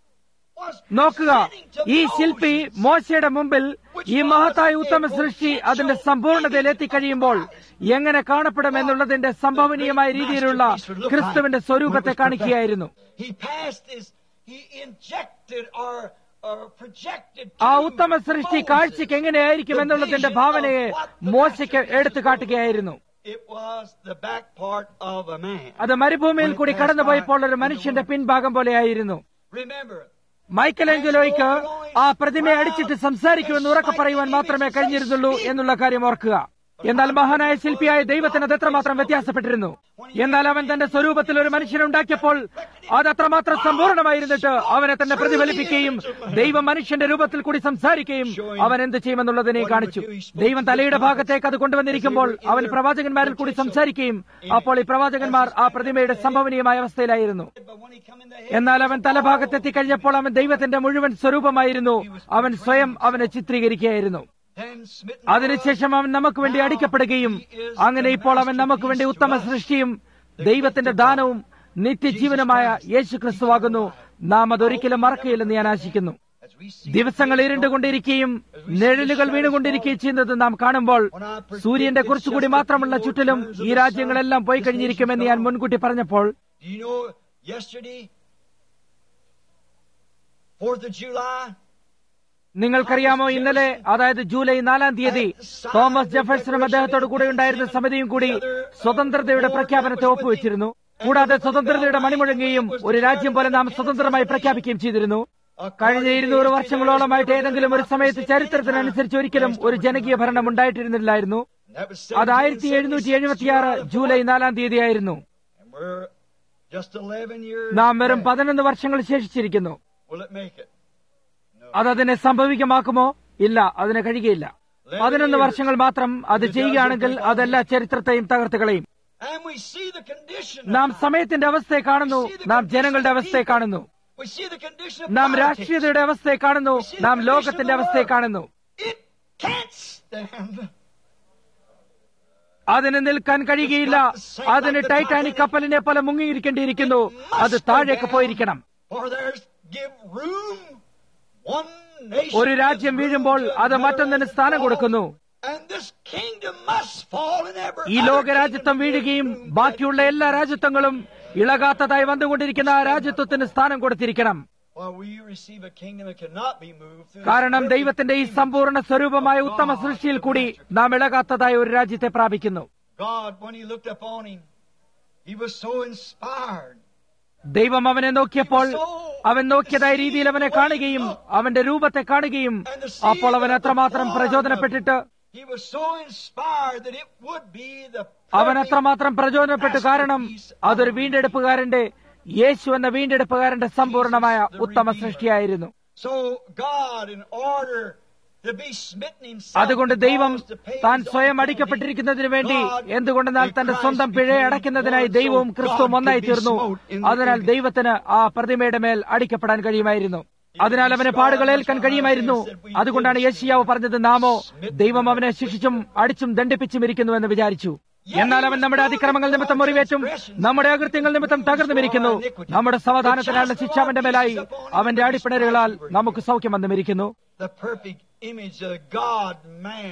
was നോക്കുക presenting to ഈ ശില്പി Moses മോശയുടെ മുമ്പിൽ ഈ മഹത്തായ ഉത്തമ സൃഷ്ടി അതിന്റെ സമ്പൂർണ്ണതയിൽ എത്തിക്കഴിയുമ്പോൾ എങ്ങനെ കാണപ്പെടും എന്നുള്ളതിന്റെ സംഭവനീയമായ രീതിയിലുള്ള ക്രിസ്തുവിന്റെ സ്വരൂപത്തെ കാണിക്കുകയായിരുന്നു He passed his, he injected or, or projected ആ to ഉത്തമ സൃഷ്ടി Moses കാഴ്ചയ്ക്ക് എങ്ങനെയായിരിക്കും എന്നുള്ളതിന്റെ ഭാവനയെ മോശയ്ക്ക് എടുത്തു കാട്ടുകയായിരുന്നു It was the back part of a man. അത് മരുഭൂമിയിൽ കൂടി കടന്നുപോയപ്പോൾ ഒരു മനുഷ്യന്റെ പിൻഭാഗം പോലെയായിരുന്നു Remember, മൈക്കൽ ഏഞ്ചലോയ്ക്ക് ആ പ്രതിമയെ അടിച്ചിട്ട് സംസാരിക്കുമെന്ന് ഉറക്കെ പറയുവാൻ മാത്രമേ കഴിഞ്ഞിരുന്നുള്ളൂ എന്നുള്ള കാര്യം ഓർക്കുക എന്നാൽ മഹാനായ ശില്പിയായ ദൈവത്തിന് അത് എത്രമാത്രം വ്യത്യാസപ്പെട്ടിരുന്നു എന്നാൽ അവൻ തന്റെ സ്വരൂപത്തിൽ ഒരു മനുഷ്യനുണ്ടാക്കിയപ്പോൾ അത് അത്രമാത്രം സമ്പൂർണ്ണമായിരുന്നിട്ട് അവനെ തന്നെ പ്രതിഫലിപ്പിക്കുകയും ദൈവം മനുഷ്യന്റെ രൂപത്തിൽ കൂടി സംസാരിക്കുകയും അവൻ എന്ത് ചെയ്യുമെന്നുള്ളതിനെ കാണിച്ചു ദൈവം തലയുടെ ഭാഗത്തേക്ക് അത് കൊണ്ടുവന്നിരിക്കുമ്പോൾ അവൻ പ്രവാചകന്മാരിൽ കൂടി സംസാരിക്കുകയും അപ്പോൾ ഈ പ്രവാചകന്മാർ ആ പ്രതിമയുടെ സംഭവനീയമായ അവസ്ഥയിലായിരുന്നു but when he come in the head, എന്നാൽ അവൻ തലഭാഗത്തെത്തി കഴിഞ്ഞപ്പോൾ അവൻ ദൈവത്തിന്റെ മുഴുവൻ സ്വരൂപമായിരുന്നു അവൻ സ്വയം അവനെ ചിത്രീകരിക്കുകയായിരുന്നു then smitten അതിനുശേഷം അവൻ നമുക്ക് വേണ്ടി അടിക്കപ്പെടുകയും അങ്ങനെ ഇപ്പോൾ അവൻ നമുക്ക് വേണ്ടി ഉത്തമ സൃഷ്ടിയും ദൈവത്തിന്റെ ദാനവും നിത്യജീവനുമായ യേശു ക്രിസ്തുവാകുന്നു നാം അതൊരിക്കലും മറക്കുകയില്ലെന്ന് ഞാൻ ആശിക്കുന്നു as we see ദിവസങ്ങൾ ഇരുണ്ടുകൊണ്ടിരിക്കുകയും നിഴലുകൾ വീണുകൊണ്ടിരിക്കുകയും ചെയ്യുന്നത് നാം കാണുമ്പോൾ സൂര്യന്റെ കുറച്ചുകൂടി മാത്രമുള്ള ചുറ്റിലും ഈ രാജ്യങ്ങളെല്ലാം പോയി കഴിഞ്ഞിരിക്കുമെന്ന് ഞാൻ മുൻകൂട്ടി പറഞ്ഞപ്പോൾ Do you know yesterday, 4th of July, നിങ്ങൾക്കറിയാമോ ഇന്നലെ അതായത് ജൂലൈ നാലാം തീയതി തോമസ് ജെഫേഴ്സണും അദ്ദേഹത്തോട് കൂടെ ഉണ്ടായിരുന്ന സമിതിയും കൂടി സ്വതന്ത്രതയുടെ പ്രഖ്യാപനത്തെ ഒപ്പുവെച്ചിരുന്നു കൂടാതെ സ്വതന്ത്രതയുടെ മണിമുഴങ്ങുകയും ഒരു രാജ്യം പോലെ നാം സ്വതന്ത്രമായി പ്രഖ്യാപിക്കുകയും ചെയ്തിരുന്നു കഴിഞ്ഞ ഇരുന്നൂറ് വർഷങ്ങളോളമായിട്ട് ഏതെങ്കിലും ഒരു സമയത്ത് ചരിത്രത്തിനനുസരിച്ച് ഒരിക്കലും ഒരു ജനകീയ ഭരണം ഉണ്ടായിട്ടിരുന്നില്ലായിരുന്നു that was അത് ആയിരത്തി എഴുന്നൂറ്റി എഴുപത്തിയാറ് ജൂലൈ നാലാം തീയതിയായിരുന്നു and we're just 11 years. നാം വെറും back. പതിനൊന്ന് വർഷങ്ങൾ ശേഷിച്ചിരിക്കുന്നു Will it make it? അതതിനെ സംഭവിക്കമാക്കുമോ ഇല്ല അതിന് കഴിയുകയില്ല പതിനൊന്ന് വർഷങ്ങൾ മാത്രം അത് ചെയ്യുകയാണെങ്കിൽ അതെല്ലാ ചരിത്രത്തെയും തകർത്ത് കളയും And we see the condition. of നാം man. സമയത്തിന്റെ അവസ്ഥയെ കാണുന്നു നാം ജനങ്ങളുടെ അവസ്ഥയെ കാണുന്നു We see the condition of നാം politics. രാഷ്ട്രീയതയുടെ അവസ്ഥയെ കാണുന്നു നാം ലോകത്തിന്റെ അവസ്ഥയെ കാണുന്നു It can't stand. അതിന് നിൽക്കാൻ കഴിയുകയില്ല അതിന് ടൈറ്റാനിക് കപ്പലിനെ പോലെ മുങ്ങിയിരിക്കേണ്ടിയിരിക്കുന്നു അത് താഴേക്ക് പോയിരിക്കണം For there's give room. One nation. ഒരു രാജ്യം gives room വീഴുമ്പോൾ to അത് another മറ്റൊന്നിന് and സ്ഥാനം fall. കൊടുക്കുന്നു And this kingdom must fall in every ഈ other ലോകരാജ്യത്വം kingdom വീഴുകയും gives room. ബാക്കിയുള്ള എല്ലാ രാജ്യത്വങ്ങളും ഇളകാത്തതായി വന്നുകൊണ്ടിരിക്കുന്ന ആ രാജ്യത്വത്തിന് സ്ഥാനം കൊടുത്തിരിക്കണം While we receive a kingdom that cannot be moved through കാരണം this ദൈവത്തിന്റെ ഈ സമ്പൂർണ്ണ സ്വരൂപമായ ഉത്തമ സൃഷ്ടിയിൽ കൂടി നാം ഇളകാത്തതായ ഒരു രാജ്യത്തെ പ്രാപിക്കുന്നു God, when He looked upon him, He was so inspired. ദൈവം അവനെ നോക്കിയപ്പോൾ അവൻ നോക്കിയതായ രീതിയിൽ അവനെ കാണുകയും അവന്റെ രൂപത്തെ കാണുകയും അപ്പോൾ അവൻ അത്രമാത്രം പ്രചോദനപ്പെട്ടിട്ട് He was so inspired that it would be the അവൻ perfect അത്രമാത്രം പ്രചോദനപ്പെട്ടു കാരണം masterpiece of അതൊരു വീണ്ടെടുപ്പുകാരന്റെ യേശു എന്ന വീണ്ടെടുപ്പുകാരന്റെ സമ്പൂർണമായ ഉത്തമ സൃഷ്ടിയായിരുന്നു So God, in order to be smitten himself, അതുകൊണ്ട് ദൈവം because to pay താൻ his own സ്വയം penalty, അടിക്കപ്പെട്ടിരിക്കുന്നതിന് വേണ്ടി God എന്തുകൊണ്ടെന്നാൽ in തന്റെ Christ സ്വന്തം പിഴയെ became അടയ്ക്കുന്നതിനായി one so ദൈവവും ക്രിസ്തുവും God ഒന്നായി could be തീർന്നു smote in the അതിനാൽ image. ദൈവത്തിന് ആ പ്രതിമയുടെ മേൽ അടിക്കപ്പെടാൻ കഴിയുമായിരുന്നു അതിനാൽ അവന് പാടുകൾ ഏൽക്കാൻ കഴിയുമായിരുന്നു അതുകൊണ്ടാണ് യേശിയാവ് പറഞ്ഞത് നാമോ ദൈവം അവനെ ശിക്ഷിച്ചും അടിച്ചും ദണ്ഡിപ്പിച്ചും ഇരിക്കുന്നുവെന്ന് വിചാരിച്ചു എന്നാൽ അവൻ നമ്മുടെ അതിക്രമങ്ങൾ നിമിത്തം മുറിവേറ്റും നമ്മുടെ അകൃത്യങ്ങൾ നിമിത്തം തകർന്നുമിരിക്കുന്നു നമ്മുടെ സമാധാനത്തിനായുള്ള ശിക്ഷ അവന്റെ മേലായി അവന്റെ അടിപ്പിണരുകളാൽ നമുക്ക് സൗഖ്യം വന്നുമിരിക്കുന്നു the perfect image of God, man,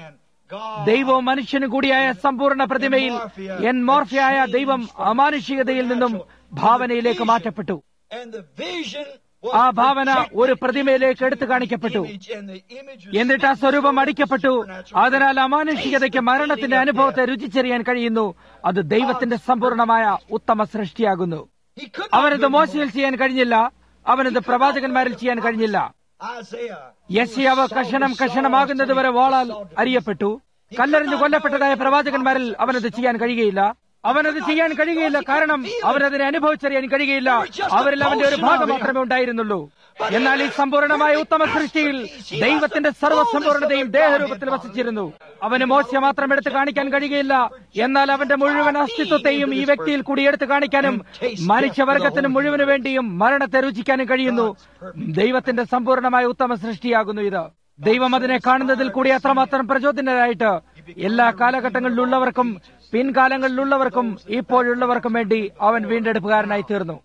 ദൈവവും മനുഷ്യനും കൂടിയായ സമ്പൂർണ്ണ പ്രതിമയിൽ എൻ മോർഫയായ ദൈവം അമാനുഷികതയിൽ നിന്നും ഭാവനയിലേക്ക് മാറ്റപ്പെട്ടു And the vision ആ ഭാവന ഒരു പ്രതിമയിലേക്ക് എടുത്തു കാണിക്കപ്പെട്ടു എന്നിട്ട് ആ സ്വരൂപം അടിക്കപ്പെട്ടു അതിനാൽ അമാനുഷികതയ്ക്ക് മരണത്തിന്റെ അനുഭവത്തെ രുചിച്ചറിയാൻ കഴിയുന്നു അത് ദൈവത്തിന്റെ സമ്പൂർണമായ ഉത്തമ സൃഷ്ടിയാകുന്നു അവനത് മോശയിൽ ചെയ്യാൻ കഴിഞ്ഞില്ല അവനത് പ്രവാചകന്മാരിൽ ചെയ്യാൻ കഴിഞ്ഞില്ല യശയാവ് കഷണം കഷണമാകുന്നത് വരെ വാളാൽ അറിയപ്പെട്ടു കല്ലെറിഞ്ഞ് കൊല്ലപ്പെട്ടതായ പ്രവാചകന്മാരിൽ അവനത് ചെയ്യാൻ കഴിയുകയില്ല അവനത് ചെയ്യാൻ കഴിയുകയില്ല കാരണം അവനതിനെ അനുഭവിച്ചറിയാൻ കഴിയുകയില്ല അവരിൽ അവന്റെ ഒരു ഭാഗം മാത്രമേ ഉണ്ടായിരുന്നുള്ളൂ എന്നാൽ ഈ സമ്പൂർണമായ ഉത്തമ സൃഷ്ടിയിൽ ദൈവത്തിന്റെ സർവ്വസമ്പൂർണതയും ദേഹരൂപത്തിൽ വസിച്ചിരുന്നു അവന് മോശ മാത്രം എടുത്ത് കാണിക്കാൻ കഴിയുകയില്ല എന്നാൽ അവന്റെ മുഴുവൻ അസ്തിത്വത്തെയും ഈ വ്യക്തിയിൽ കൂടി എടുത്തു കാണിക്കാനും മനുഷ്യവർഗത്തിന് മുഴുവനു വേണ്ടിയും മരണത്തെ രുചിക്കാനും കഴിയുന്നു ദൈവത്തിന്റെ സമ്പൂർണമായ ഉത്തമ സൃഷ്ടിയാകുന്നു ഇത് ദൈവം അതിനെ കാണുന്നതിൽ കൂടി അത്രമാത്രം പ്രചോദനരായിട്ട് എല്ലാ കാലഘട്ടങ്ങളിലുള്ളവർക്കും പിൻകാലങ്ങളിലുള്ളവർക്കും ഇപ്പോഴുള്ളവർക്കും വേണ്ടി അവൻ വീണ്ടെടുപ്പുകാരനായി തീർന്നു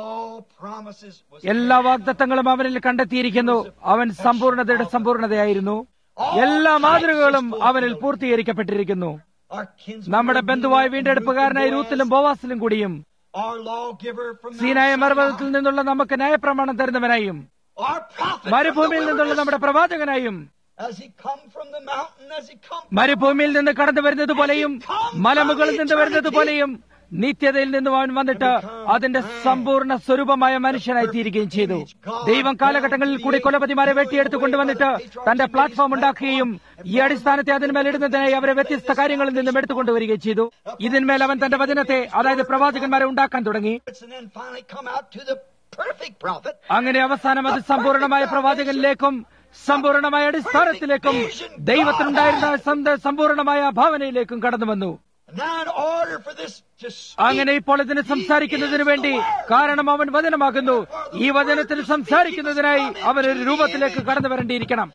എല്ലാ വാഗ്ദത്തങ്ങളും അവനിൽ കണ്ടെത്തിയിരിക്കുന്നു അവൻ സമ്പൂർണതയുടെ സമ്പൂർണതയായിരുന്നു എല്ലാ മാതൃകകളും അവനിൽ പൂർത്തീകരിക്കപ്പെട്ടിരിക്കുന്നു നമ്മുടെ ബന്ധുവായ വീണ്ടെടുപ്പുകാരനായ രൂത്തിലും ബോവാസിലും കൂടിയും സീനായ മർവതത്തിൽ നിന്നുള്ള നമുക്ക് ന്യായപ്രമാണം തരുന്നവനായും മരുഭൂമിയിൽ നിന്നുള്ള നമ്മുടെ പ്രവാചകനായും മരുഭൂമിയിൽ നിന്ന് കടന്നു വരുന്നത് പോലെയും മലമുകളിൽ നിന്ന് വരുന്നത് പോലെയും നിത്യതയിൽ നിന്നും അവൻ വന്നിട്ട് അതിന്റെ സമ്പൂർണ്ണ സ്വരൂപമായ മനുഷ്യനായി തീരുകയും ചെയ്തു ദൈവം കാലഘട്ടങ്ങളിൽ കൂടി കൊലപതിമാരെ വെട്ടിയെടുത്ത് കൊണ്ടുവന്നിട്ട് തന്റെ പ്ലാറ്റ്ഫോം ഉണ്ടാക്കുകയും ഈ അടിസ്ഥാനത്തെ അതിന്മേൽ ഇടുന്നതിനായി അവരെ വ്യത്യസ്ത കാര്യങ്ങളിൽ നിന്നും എടുത്തുകൊണ്ടുവരികയും ചെയ്തു ഇതിന്മേൽ അവൻ തന്റെ വചനത്തെ അതായത് പ്രവാചകന്മാരെ ഉണ്ടാക്കാൻ തുടങ്ങി അങ്ങനെ അവസാനം അത് സമ്പൂർണമായ പ്രവാചകനിലേക്കും സമ്പൂർണമായ അടിസ്ഥാനത്തിലേക്കും ദൈവത്തിനുണ്ടായിരുന്ന സമ്പൂർണമായ ഭാവനയിലേക്കും കടന്നു വന്നു അങ്ങനെ ഇപ്പോൾ ഇതിന് സംസാരിക്കുന്നതിന് വേണ്ടി കാരണം അവൻ വചനമാകുന്നു ഈ വചനത്തിന് സംസാരിക്കുന്നതിനായി അവൻ ഒരു രൂപത്തിലേക്ക് കടന്നു വരേണ്ടിയിരിക്കണം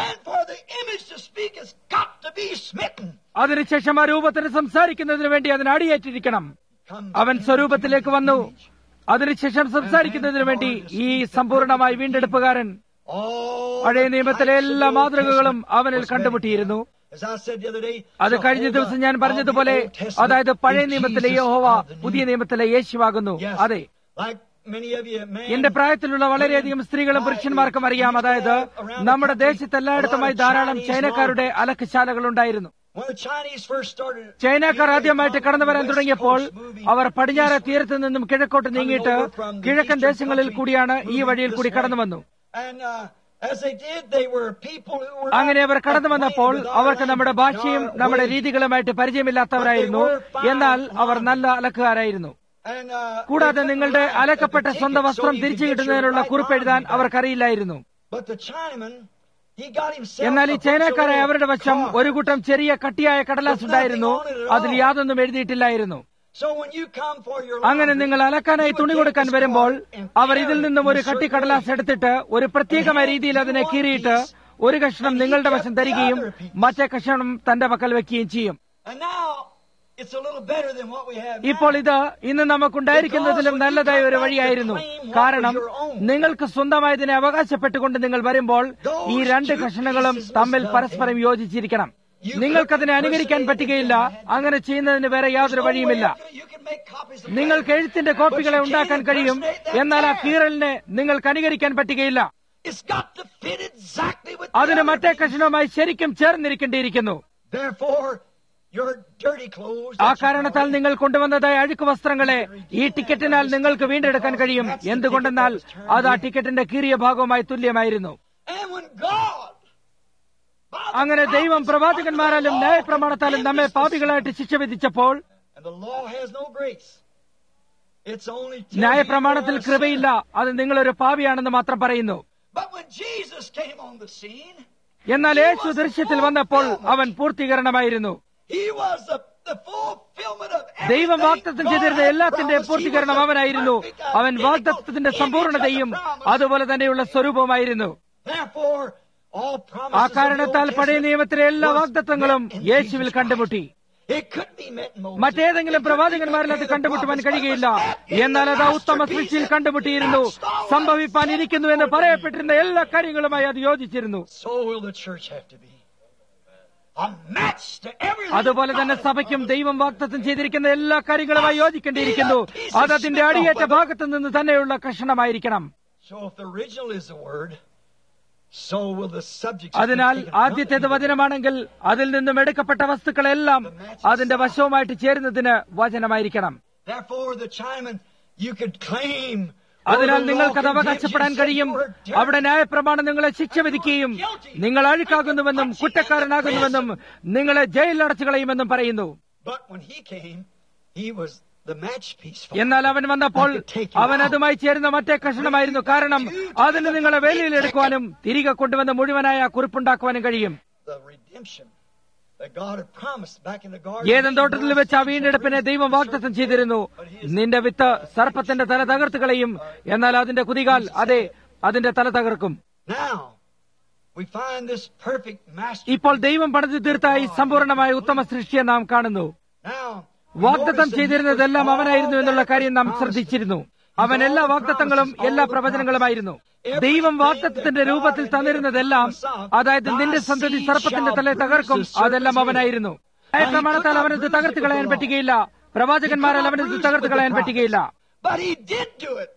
അതിനുശേഷം ആ രൂപത്തിന് സംസാരിക്കുന്നതിന് വേണ്ടി അതിന് അടിയേറ്റിരിക്കണം അവൻ സ്വരൂപത്തിലേക്ക് വന്നു അതിനുശേഷം സംസാരിക്കുന്നതിന് വേണ്ടി ഈ സമ്പൂർണമായി വീണ്ടെടുപ്പുകാരൻ പഴയ നിയമത്തിലെ എല്ലാ മാതൃകകളും അവനിൽ കണ്ടുമുട്ടിയിരുന്നു അത് കഴിഞ്ഞ ദിവസം ഞാൻ പറഞ്ഞതുപോലെ അതായത് പഴയ നിയമത്തിലെ യഹോവ പുതിയ നിയമത്തിലെ യേശുവാകുന്നു അതെ എന്റെ പ്രായത്തിലുള്ള വളരെയധികം സ്ത്രീകളും പുരുഷന്മാർക്കും അറിയാം അതായത് നമ്മുടെ ദേശത്തെല്ലായിടത്തുമായി ധാരാളം ചൈനക്കാരുടെ അലക്കുശാലകൾ ഉണ്ടായിരുന്നു ചൈനക്കാർ ആദ്യമായിട്ട് കടന്നു വരാൻ തുടങ്ങിയപ്പോൾ അവർ പടിഞ്ഞാറെ തീരത്ത് നിന്നും കിഴക്കോട്ട് നീങ്ങിയിട്ട് കിഴക്കൻ ദേശങ്ങളിൽ കൂടിയാണ് ഈ വഴിയിൽ കൂടി കടന്നു വന്നു അങ്ങനെ അവർ കടന്നു വന്നപ്പോൾ അവർക്ക് നമ്മുടെ ഭാഷയും നമ്മുടെ രീതികളുമായിട്ട് പരിചയമില്ലാത്തവരായിരുന്നു എന്നാൽ അവർ നല്ല അലക്കുകാരായിരുന്നു കൂടാതെ നിങ്ങളുടെ അലക്കപ്പെട്ട സ്വന്തം വസ്ത്രം തിരിച്ചു കിട്ടുന്നതിനുള്ള കുറിപ്പെഴുതാൻ അവർക്കറിയില്ലായിരുന്നു എന്നാൽ ഈ ചൈനക്കാരായ അവരുടെ വശം ഒരു കൂട്ടം ചെറിയ കട്ടിയായ കടലാസ് ഉണ്ടായിരുന്നു അതിൽ യാതൊന്നും എഴുതിയിട്ടില്ലായിരുന്നു അങ്ങനെ നിങ്ങൾ അലക്കാനായി തുണി കൊടുക്കാൻ വരുമ്പോൾ അവർ ഇതിൽ നിന്നും ഒരു കട്ടി കടലാസ് എടുത്തിട്ട് ഒരു പ്രത്യേകമായ രീതിയിൽ അതിനെ കീറിയിട്ട് ഒരു കഷ്ണം നിങ്ങളുടെ വശം തരികയും മറ്റേ കഷ്ണം തന്റെ പക്കൽ വെക്കുകയും ചെയ്യും ഇപ്പോൾ ഇത് ഇന്ന് നമുക്കുണ്ടായിരിക്കുന്നതിലും നല്ലതായ ഒരു വഴിയായിരുന്നു കാരണം നിങ്ങൾക്ക് സ്വന്തമായതിനെ അവകാശപ്പെട്ടുകൊണ്ട് നിങ്ങൾ വരുമ്പോൾ ഈ രണ്ട് കഷണങ്ങളും തമ്മിൽ പരസ്പരം യോജിച്ചിരിക്കണം നിങ്ങൾക്കതിനെ അനുകരിക്കാൻ പറ്റുകയില്ല അങ്ങനെ ചെയ്യുന്നതിന് വേറെ യാതൊരു വഴിയുമില്ല നിങ്ങൾക്ക് എഴുത്തിന്റെ കോപ്പികളെ ഉണ്ടാക്കാൻ കഴിയും എന്നാൽ ആ കീറലിനെ നിങ്ങൾക്ക് അനുകരിക്കാൻ പറ്റുകയില്ല അതിന് മറ്റേ കഷണവുമായി ശരിക്കും ചേർന്നിരിക്കേണ്ടിയിരിക്കുന്നു ആ കാരണത്താൽ നിങ്ങൾ കൊണ്ടുവന്നതായ അഴുക്ക് വസ്ത്രങ്ങളെ ഈ ടിക്കറ്റിനാൽ നിങ്ങൾക്ക് വീണ്ടെടുക്കാൻ കഴിയും എന്തുകൊണ്ടെന്നാൽ അത് ആ ടിക്കറ്റിന്റെ കീറിയ ഭാഗവുമായി തുല്യമായിരുന്നു അങ്ങനെ ദൈവം പ്രവാചകന്മാരാലും ന്യായപ്രമാണത്താലും നമ്മെ പാപികളായിട്ട് ശിക്ഷ വിധിച്ചപ്പോൾ ന്യായപ്രമാണത്തിൽ കൃപയില്ല അത് നിങ്ങളൊരു പാപിയാണെന്ന് മാത്രം പറയുന്നു എന്നാൽ യേശു ദൃശ്യത്തിൽ വന്നപ്പോൾ അവൻ പൂർത്തീകരണമായിരുന്നു ദൈവം വാഗ്ദത്തം ചെയ്തിരുന്ന എല്ലാത്തിന്റെയും പൂർത്തീകരണം അവനായിരുന്നു അവൻ വാഗ്ദത്തത്തിന്റെ സമ്പൂർണതയും അതുപോലെ തന്നെയുള്ള സ്വരൂപമായിരുന്നു ആ കാരണത്താൽ പഴയ നിയമത്തിലെ എല്ലാ വാഗ്ദത്തങ്ങളും യേശുവിൽ കണ്ടുമുട്ടി മറ്റേതെങ്കിലും പ്രവാചകന്മാരിൽ അത് കണ്ടുമുട്ടുവാൻ കഴിയുകയില്ല എന്നാൽ അത് ആ ഉത്തമ സൃഷ്ടിയിൽ കണ്ടുമുട്ടിയിരുന്നു സംഭവിപ്പാൻ ഇരിക്കുന്നു എന്ന് പറയപ്പെട്ടിരുന്ന എല്ലാ കാര്യങ്ങളുമായി അത് യോജിച്ചിരുന്നു a match to everything. അതുപോലെ തന്നെ God സഭയ്ക്കും promised. ദൈവം വാഗ്ദത്തം ചെയ്തിരിക്കുന്ന എല്ലാ കാര്യങ്ങളുമായി യോജിക്കേണ്ടിയിരിക്കുന്നു അത് അതിന്റെ അടിയേറ്റ ഭാഗത്തു നിന്ന് തന്നെയുള്ള കഷണമായിരിക്കണം So if the original is the word, so will the subjects. be അതിനാൽ taken from ആദ്യത്തേത് it. വചനമാണെങ്കിൽ അതിൽ നിന്നും എടുക്കപ്പെട്ട വസ്തുക്കളെല്ലാം അതിന്റെ വശവുമായിട്ട് ചേരുന്നതിന് വചനമായിരിക്കണം Therefore, the Chinaman, you could claim. അതിനാൽ or the നിങ്ങൾക്കത് law condemns you, അവകാശപ്പെടാൻ said കഴിയും you were dirty. അവിടെ ന്യായപ്രമാണം നിങ്ങളെ ശിക്ഷ വിധിക്കുകയും നിങ്ങൾ അഴുക്കാകുന്നുവെന്നും കുറ്റക്കാരനാകുന്നുവെന്നും നിങ്ങളെ ജയിലിലടച്ചു കളയുമെന്നും പറയുന്നു But when he came, he was the matchpiece. for എന്നാൽ അവൻ വന്നപ്പോൾ അവൻ അതുമായി ചേരുന്ന മറ്റേ കഷണമായിരുന്നു കാരണം അതിന് നിങ്ങളെ വേലിയിലെടുക്കുവാനും തിരികെ കൊണ്ടുവന്ന് മുഴുവനായ കുറിപ്പുണ്ടാക്കുവാനും കഴിയും the redemption that God had promised back in the garden. ഏതൻ തോട്ടത്തിൽ വെച്ച് ആ വീണ്ടെടുപ്പിനെ ദൈവം വാഗ്ദത്തം ചെയ്തിരുന്നു നിന്റെ വിത്ത് സർപ്പത്തിന്റെ തല തകർത്ത് കളയും എന്നാൽ അതിന്റെ കുതികാൽ അതെ അതിന്റെ തല തകർക്കും Now, we find this perfect master. ഇപ്പോൾ ദൈവം പണിതു തീർത്ത ഈ സമ്പൂർണമായ ഉത്തമ സൃഷ്ടിയെ നാം കാണുന്നു Now, വാഗ്ദത്തം ചെയ്തിരുന്നതെല്ലാം അവനായിരുന്നു എന്നുള്ള കാര്യം നാം ശ്രദ്ധിച്ചിരുന്നു അവൻ എല്ലാ വാഗ്ദത്തങ്ങളും എല്ലാ പ്രവചനങ്ങളുമായിരുന്നു ദൈവം വാഗ്ദത്തത്തിന്റെ രൂപത്തിൽ തന്നിരുന്നതെല്ലാം അതായത് നിന്റെ സന്തതി സർപ്പത്തിന്റെ തലയെ തകർക്കും അതെല്ലാം അവനായിരുന്നു പ്രമാണത്താൽ അവനത് തകർത്ത് കളയാൻ പറ്റുകയില്ല പ്രവാചകന്മാരാൽ അവനത് തകർത്ത് കളയാൻ പറ്റുകയില്ല But he did do it.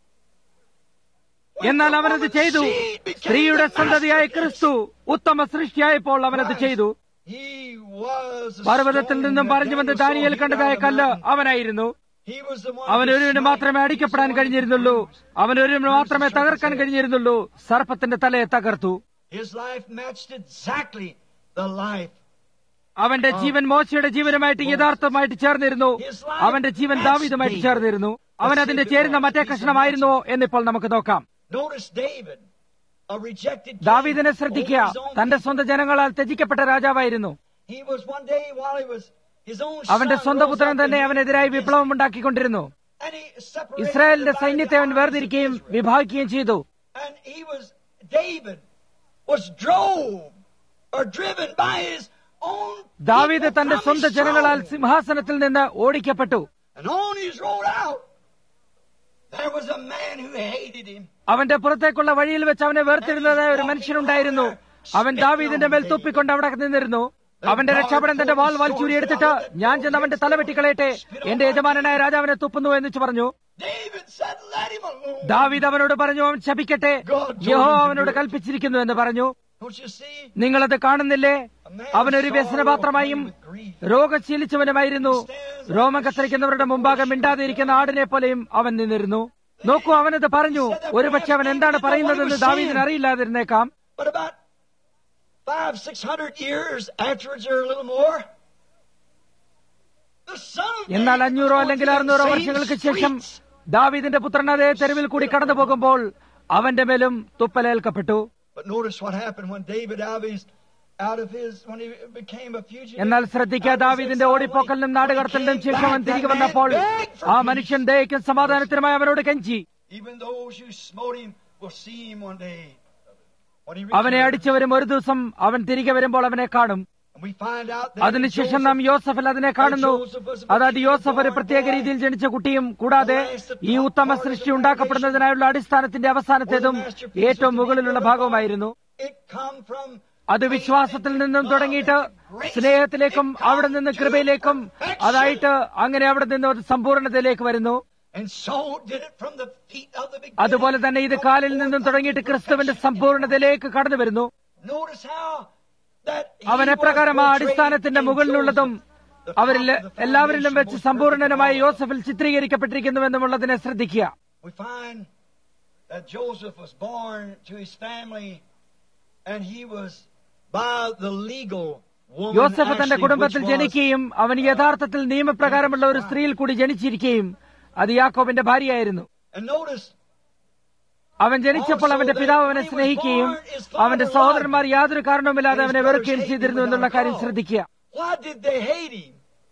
എന്നാൽ അവനത് ചെയ്തു സ്ത്രീയുടെ സന്തതിയായ ക്രിസ്തു ഉത്തമ സൃഷ്ടിയായപ്പോൾ അവനത് ചെയ്തു He was the പർവ്വതത്തിൽ stone നിന്നും that പറഞ്ഞു വന്ന് Daniel saw ദാനിയേൽ he കണ്ടതായ got of കല്ല് mountain. അവനായിരുന്നു He was the one അവൻ to ഒരുവിന് smite. മാത്രമേ അടിക്കപ്പെടാൻ കഴിഞ്ഞിരുന്നുള്ളൂ അവൻ ഒരുവിന് മാത്രമേ തകർക്കാൻ കഴിഞ്ഞിരുന്നുള്ളൂ സർപ്പത്തിന്റെ തലയെ തകർത്തു His life matched exactly the life. അവന്റെ ജീവൻ മോശയുടെ ജീവനുമായിട്ട് യഥാർത്ഥമായിട്ട് ചേർന്നിരുന്നു അവന്റെ ജീവൻ ദാവീദുമായിട്ട് ചേർന്നിരുന്നു അവൻ അതിന്റെ ചേരുന്ന മറ്റേ കഷ്ണമായിരുന്നുവോ എന്നിപ്പോൾ നമുക്ക് നോക്കാം Notice David, a rejected king, ദാവീദിനെ ശ്രദ്ധിക്കുക over his own തന്റെ people. സ്വന്തം ജനങ്ങളാൽ ത്യജിക്കപ്പെട്ട രാജാവായിരുന്നു He was one day while he was his own അവന്റെ son സ്വന്തം rose പുത്രൻ up തന്നെ and he- അവനെതിരായി വിപ്ലവം ഉണ്ടാക്കിക്കൊണ്ടിരുന്നു and he separated ഇസ്രായേലിന്റെ the divided സൈന്യത്തെ അവൻ armies of വേർതിരിക്കുകയും Israel. വിഭാഗിക്കുകയും ചെയ്തു And he was David was drove or driven by his own ദാവീദ് people തന്റെ from his സ്വന്തം ജനങ്ങളാൽ throne. സിംഹാസനത്തിൽ നിന്ന് ഓടിക്കപ്പെട്ടു And on his road out, there was a man who hated him. അവന്റെ പുറത്തേക്കുള്ള വഴിയിൽ വെച്ച് അവനെ വേർതിരുന്നതായ ഒരു മനുഷ്യനുണ്ടായിരുന്നു അവൻ ദാവീദിന്റെ മേൽ തുപ്പിക്കൊണ്ട് അവിടെ നിന്നിരുന്നു അവന്റെ രക്ഷാപടൻ തന്റെ വാൾ വലിച്ചൂരിയെടുത്തിട്ട് ഞാൻ ചെന്ന് അവന്റെ തല വെട്ടിക്കളയട്ടെ എന്റെ യജമാനനായ രാജാവിനെ തുപ്പുന്നു എന്ന് പറഞ്ഞു David said, "Let him alone." ദാവീദ് അവനോട് പറഞ്ഞു അവൻ ശപിക്കട്ടെ യഹോ അവനോട് കൽപ്പിച്ചിരിക്കുന്നു എന്ന് പറഞ്ഞു Don't you see? നിങ്ങളത് കാണുന്നില്ലേ അവനൊരു വ്യസനപാത്രമായും രോഗശീലിച്ചവനുമായിരുന്നു രോമം കത്തിരിക്കുന്നവരുടെ മുമ്പാകെ മിണ്ടാതിരിക്കുന്ന ആടിനെ പോലെയും അവൻ നിന്നിരുന്നു നോക്കൂ അവനത് പറഞ്ഞു ഒരുപക്ഷെ അവൻ എന്താണ് പറയുന്നതെന്ന് ദാവീദിന് അറിയില്ലാതിരുന്നേക്കാം But about five, six hundred years afterwards, or a little more, the son of എന്നാൽ David അഞ്ഞൂറോ was അല്ലെങ്കിൽ going അറുന്നൂറോ through the വർഷങ്ങൾക്ക് same ശേഷം streets. ദാവീദിന്റെ പുത്രൻ അതേ തെരുവിൽ കൂടി കടന്നു പോകുമ്പോൾ അവന്റെ മേലും തുപ്പലേൽക്കപ്പെട്ടു But notice what happened when David out of his, out of his when he became a fugitive. എന്നാൽ ശ്രദ്ധിക്കുക ദാവീദിന്റെ ഓടിപ്പോക്കലിനും നാടുകടത്തലിനും ശേഷം അവൻ തിരികെ വന്നപ്പോൾ ആ മനുഷ്യൻ ദയക്കും സമാധാനത്തിനുമായി അവനോട് കെഞ്ചി Even those who smote him will see him one day. When he അവനെ returns. അടിച്ചവരും ഒരു ദിവസം അവൻ തിരികെ വരുമ്പോൾ അവനെ കാണും And we find out that അതിനുശേഷം Joseph- നാം യോസഫിൽ അതിനെ കാണുന്നു അതായത് യോസഫ് ഒരു പ്രത്യേക രീതിയിൽ ജനിച്ച കുട്ടിയും കൂടാതെ ഈ ഉത്തമ സൃഷ്ടി ഉണ്ടാക്കപ്പെടുന്നതിനായുള്ള അടിസ്ഥാനത്തിന്റെ അവസാനത്തേതും ഏറ്റവും മുകളിലുള്ള ഭാഗവുമായിരുന്നു It come from അത് വിശ്വാസത്തിൽ നിന്നും തുടങ്ങിയിട്ട് സ്നേഹത്തിലേക്കും അവിടെ നിന്ന് കൃപയിലേക്കും അതായിട്ട് അങ്ങനെ അവിടെ നിന്ന് ഒരു സമ്പൂർണ്ണതയിലേക്ക് വരുന്നു and so did it from the feet of the beginning. അതുപോലെ തന്നെ ഇത് കാലിൽ നിന്നും തുടങ്ങിയിട്ട് ക്രിസ്തുവിന്റെ സമ്പൂർണ്ണതയിലേക്ക് കടന്നു വരുന്നു Notice how that he അവൻ എപ്രകാരം ആ was അടിസ്ഥാനത്തിന്റെ portrayed in മുകളിലുള്ളതും Joseph, the അവരിൽ top of the എല്ലാവരിലും foundation, വെച്ച് most സമ്പൂർണനുമായ perfect of all. യോസഫിൽ ചിത്രീകരിക്കപ്പെട്ടിരിക്കുന്നുവെന്നുമുള്ളതിനെ ശ്രദ്ധിക്കുക We find that Joseph was born to his family and he was by the legal woman യോസഫ് തന്റെ actually, കുടുംബത്തിൽ which was- ജനിക്കുകയും അവൻ യഥാർത്ഥത്തിൽ നിയമപ്രകാരമുള്ള ഒരു സ്ത്രീയിൽ കൂടി ജനിച്ചിരിക്കുകയും അത് യാക്കോബിന്റെ ഭാര്യയായിരുന്നു And notice അവൻ ജനിച്ചപ്പോൾ അവന്റെ പിതാവ് അവനെ സ്നേഹിക്കുകയും അവന്റെ സഹോദരന്മാർ യാതൊരു കാരണവുമില്ലാതെ അവനെ വെറുക്കുകയും ചെയ്തിരുന്നു എന്നുള്ള കാര്യം ശ്രദ്ധിക്കുക why did they hate him?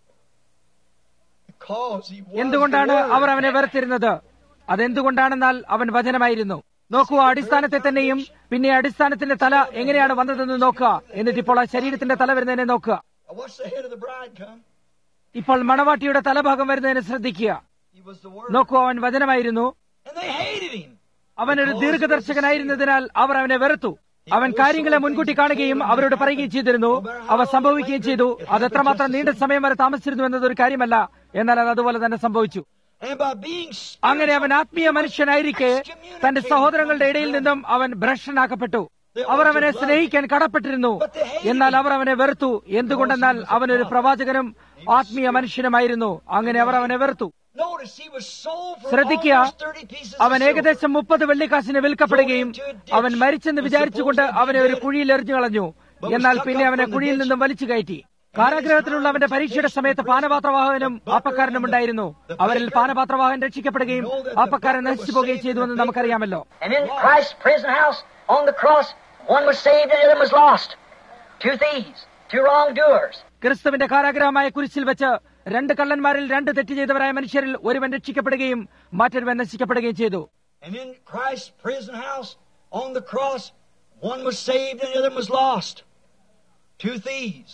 Because he was എന്തുകൊണ്ടാണ് the word. അവർ അവനെ വെറുത്തിരുന്നത് അതെന്തുകൊണ്ടാണെന്നാൽ അവൻ വചനമായിരുന്നു നോക്കൂ ആ അടിസ്ഥാനത്തെ തന്നെയും പിന്നെ ആ അടിസ്ഥാനത്തിന്റെ തല എങ്ങനെയാണ് വന്നതെന്ന് നോക്കുക എന്നിട്ട് ഇപ്പോൾ ആ ശരീരത്തിന്റെ തല വരുന്നതിനെ നോക്കുക Now Watch the head of the bride come. ഇപ്പോൾ മണവാട്ടിയുടെ തലഭാഗം വരുന്നതിനെ ശ്രദ്ധിക്കുക He was the word. നോക്കൂ അവൻ വചനമായിരുന്നു And they hated him. അവൻ ഒരു ദീർഘദർശകനായിരുന്നതിനാൽ അവർ അവനെ വെറുത്തു അവൻ കാര്യങ്ങളെ മുൻകൂട്ടി കാണുകയും അവരോട് പറയുകയും ചെയ്തിരുന്നു അവ സംഭവിക്കുകയും ചെയ്തു അത് എത്രമാത്രം നീണ്ട സമയം വരെ താമസിച്ചിരുന്നു എന്നതൊരു കാര്യമല്ല എന്നാൽ അത് അതുപോലെ തന്നെ സംഭവിച്ചു And by being അങ്ങനെ അവൻ ആത്മീയ മനുഷ്യനായിരിക്കെ തന്റെ സഹോദരങ്ങളുടെ ഇടയിൽ നിന്നും അവൻ ഭ്രഷ്ടനാക്കപ്പെട്ടു അവർ അവനെ സ്നേഹിക്കാൻ കടപ്പെട്ടിരുന്നു എന്നാൽ അവർ അവനെ വെറുത്തു എന്തുകൊണ്ടെന്നാൽ അവനൊരു പ്രവാചകനും ആത്മീയ മനുഷ്യനുമായിരുന്നു അങ്ങനെ അവർ അവനെ വെറുത്തു Notice he was sold for ശ്രദ്ധിക്കുക almost 30 pieces അവൻ of silver. ഏകദേശം മുപ്പത് വെള്ളിക്കാശിന് വിൽക്കപ്പെടുകയും അവൻ മരിച്ചെന്ന് വിചാരിച്ചുകൊണ്ട് അവനെ ഒരു കുഴിയിൽ എറിഞ്ഞു കളഞ്ഞു എന്നാൽ പിന്നെ അവനെ കുഴിയിൽ നിന്നും വലിച്ചു കയറ്റി കാരാഗ്രഹത്തിലുള്ള അവന്റെ പരീക്ഷയുടെ സമയത്ത് പാനപാത്രവാഹകനും ആപ്പക്കാരനും ഉണ്ടായിരുന്നു അവരിൽ പാനപാത്രവാഹൻ രക്ഷിക്കപ്പെടുകയും ആപ്പക്കാരൻ നശിച്ചു പോവുകയും ചെയ്തുവെന്ന് നമുക്കറിയാമല്ലോ And in Christ's prison house on the cross, one was saved and the other was lost. Two thieves, two wrongdoers. ക്രിസ്തുവിന്റെ കാരാഗ്രഹമായ കുരിശിൽ വെച്ച് രണ്ട് കള്ളന്മാരിൽ രണ്ട് തെറ്റ് ചെയ്തവരായ മനുഷ്യരിൽ ഒരുവൻ രക്ഷിക്കപ്പെടുകയും മറ്റൊരുവൻ നശിക്കപ്പെടുകയും ചെയ്തു And in Christ's prison house on the cross, one was saved and the other was lost. Two thieves,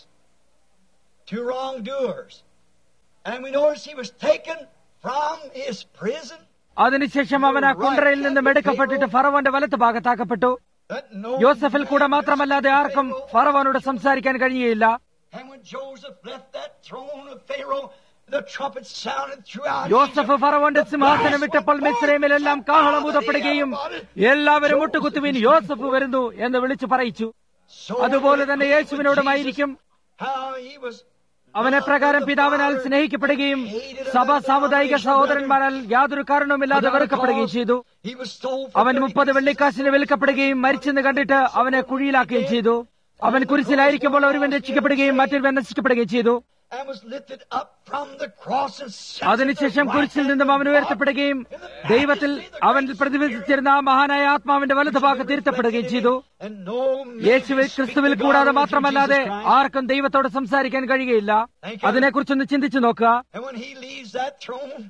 two wrongdoers. And we notice he was taken from his prison. അതിനുശേഷം അവൻ ആ കുണ്ടറയിൽ നിന്നും എടുക്കപ്പെട്ടിട്ട് ഫറവോന്റെ വലത്ത് ഭാഗത്താക്കപ്പെട്ടു That no യോസഫിൽ കൂടെ man മാത്രമല്ലാതെ ആർക്കും Pharaoh. ഫറവോനോട് സംസാരിക്കാൻ കഴിയുകയില്ല And when Joseph left that throne of Pharaoh, the trumpet sounded throughout Joseph Egypt. ഫറവോന്റെ The സിംഹാസനം brass വിട്ടപ്പോൾ was മിസ്രൈമിലെല്ലാം born. കാഹളം ഊതപ്പെടുകയും എല്ലാവരും മുട്ടുകുത്തുവിൻ യോസഫ് വരുന്നു എന്ന് വിളിച്ചു പറയിച്ചു So അതുപോലെ തന്നെ it was യേശുവിനോടുമായിരിക്കും Jesus, how he was അവനെ പ്രകാരം പിതാവിനാൽ സ്നേഹിക്കപ്പെടുകയും സഭാ സാമുദായിക സഹോദരന്മാരാൽ യാതൊരു കാരണവുമില്ലാതെ വെറുക്കപ്പെടുകയും ചെയ്തു He was sold for അവൻ 30 മുപ്പത് വെള്ളിക്കാശിന് വിൽക്കപ്പെടുകയും മരിച്ചെന്ന് കണ്ടിട്ട് അവനെ കുഴിയിലാക്കുകയും ചെയ്തു അവൻ കുരിശിലായിരിക്കുമ്പോൾ ഒരുവൻ രക്ഷിക്കപ്പെടുകയും മറ്റൊരുവൻ നശിക്കപ്പെടുകയും ചെയ്തു and was lifted up from the cross and sat അതിനുശേഷം at the കുരിശിൽ right നിന്നും hand അവൻ of God ഉയർത്തപ്പെടുകയും in the ദൈവത്തിൽ majesty of the അവൻ great പ്രതിഫലിച്ചിരുന്ന ആ മഹാനായ ആത്മാവിന്റെ വലതുഭാഗത്ത് ഇരുത്തപ്പെടുകയും ചെയ്തു And no man യേശുവിൽ can ക്രിസ്തുവിൽ speak to കൂടാതെ God unto മാത്രമല്ലാതെ Jesus Christ. ആർക്കും ദൈവത്തോട് സംസാരിക്കാൻ കഴിയുകയില്ല അതിനെക്കുറിച്ചൊന്ന് ചിന്തിച്ചു നോക്കുക And when he leaves that throne,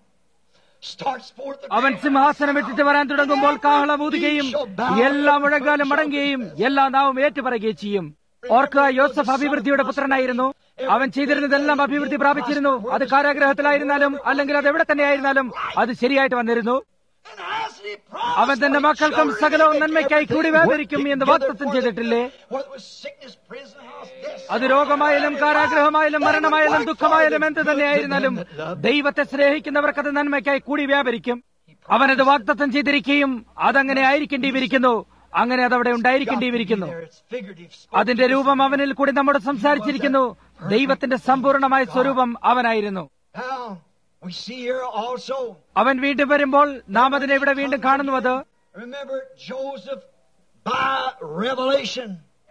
starts forth the അവൻ സിംഹാസനം വിട്ടിട്ട് വരാൻ തുടങ്ങുമ്പോൾ കാഹളമൂതുകയും എല്ലാ മുഴങ്കാലും മടങ്ങുകയും എല്ലാ നാവും ഏറ്റുപറയുകയും ചെയ്യും ഓർക്കുക യോസഫ് അഭിവൃദ്ധിയുടെ പുത്രനായിരുന്നു അവൻ ചെയ്തിരുന്നതെല്ലാം അഭിവൃദ്ധി പ്രാപിച്ചിരുന്നു അത് കാരാഗ്രഹത്തിലായിരുന്നാലും അല്ലെങ്കിൽ അത് എവിടെ തന്നെയായിരുന്നാലും അത് ശരിയായിട്ട് വന്നിരുന്നു And as he promised അവൻ തന്റെ when he മക്കൾക്കും shall സകലവും make നന്മയ്ക്കായി കൂടി everything വ്യാപരിക്കും work എന്ന് together വാഗ്ദത്തം for the ചെയ്തിട്ടില്ലേ good, whether it was sickness, prison house, death, അത് രോഗമായാലും കാരാഗ്രഹമായാലും മരണമായാലും ദുഃഖമായാലും എന്ത് തന്നെയായിരുന്നാലും ദൈവത്തെ സ്നേഹിക്കുന്നവർക്ക് അത് നന്മയ്ക്കായി കൂടി വ്യാപരിക്കും അവനത് വാഗ്ദത്തം ചെയ്തിരിക്കുകയും അതങ്ങനെ ആയിരിക്കേണ്ടിയിരിക്കുന്നു അങ്ങനെ അതവിടെ ഉണ്ടായിരിക്കേണ്ടിയിരിക്കുന്നു There, it's figurative. അതിന്റെ രൂപം അവനിൽ കൂടി നമ്മോട് സംസാരിച്ചിരിക്കുന്നു ദൈവത്തിന്റെ സമ്പൂർണമായ സ്വരൂപം അവനായിരുന്നു Now, we see here also, അവൻ വീണ്ടും വരുമ്പോൾ നാം അതിനെ ഇവിടെ വീണ്ടും കാണുന്നുവത് remember Joseph by revelation.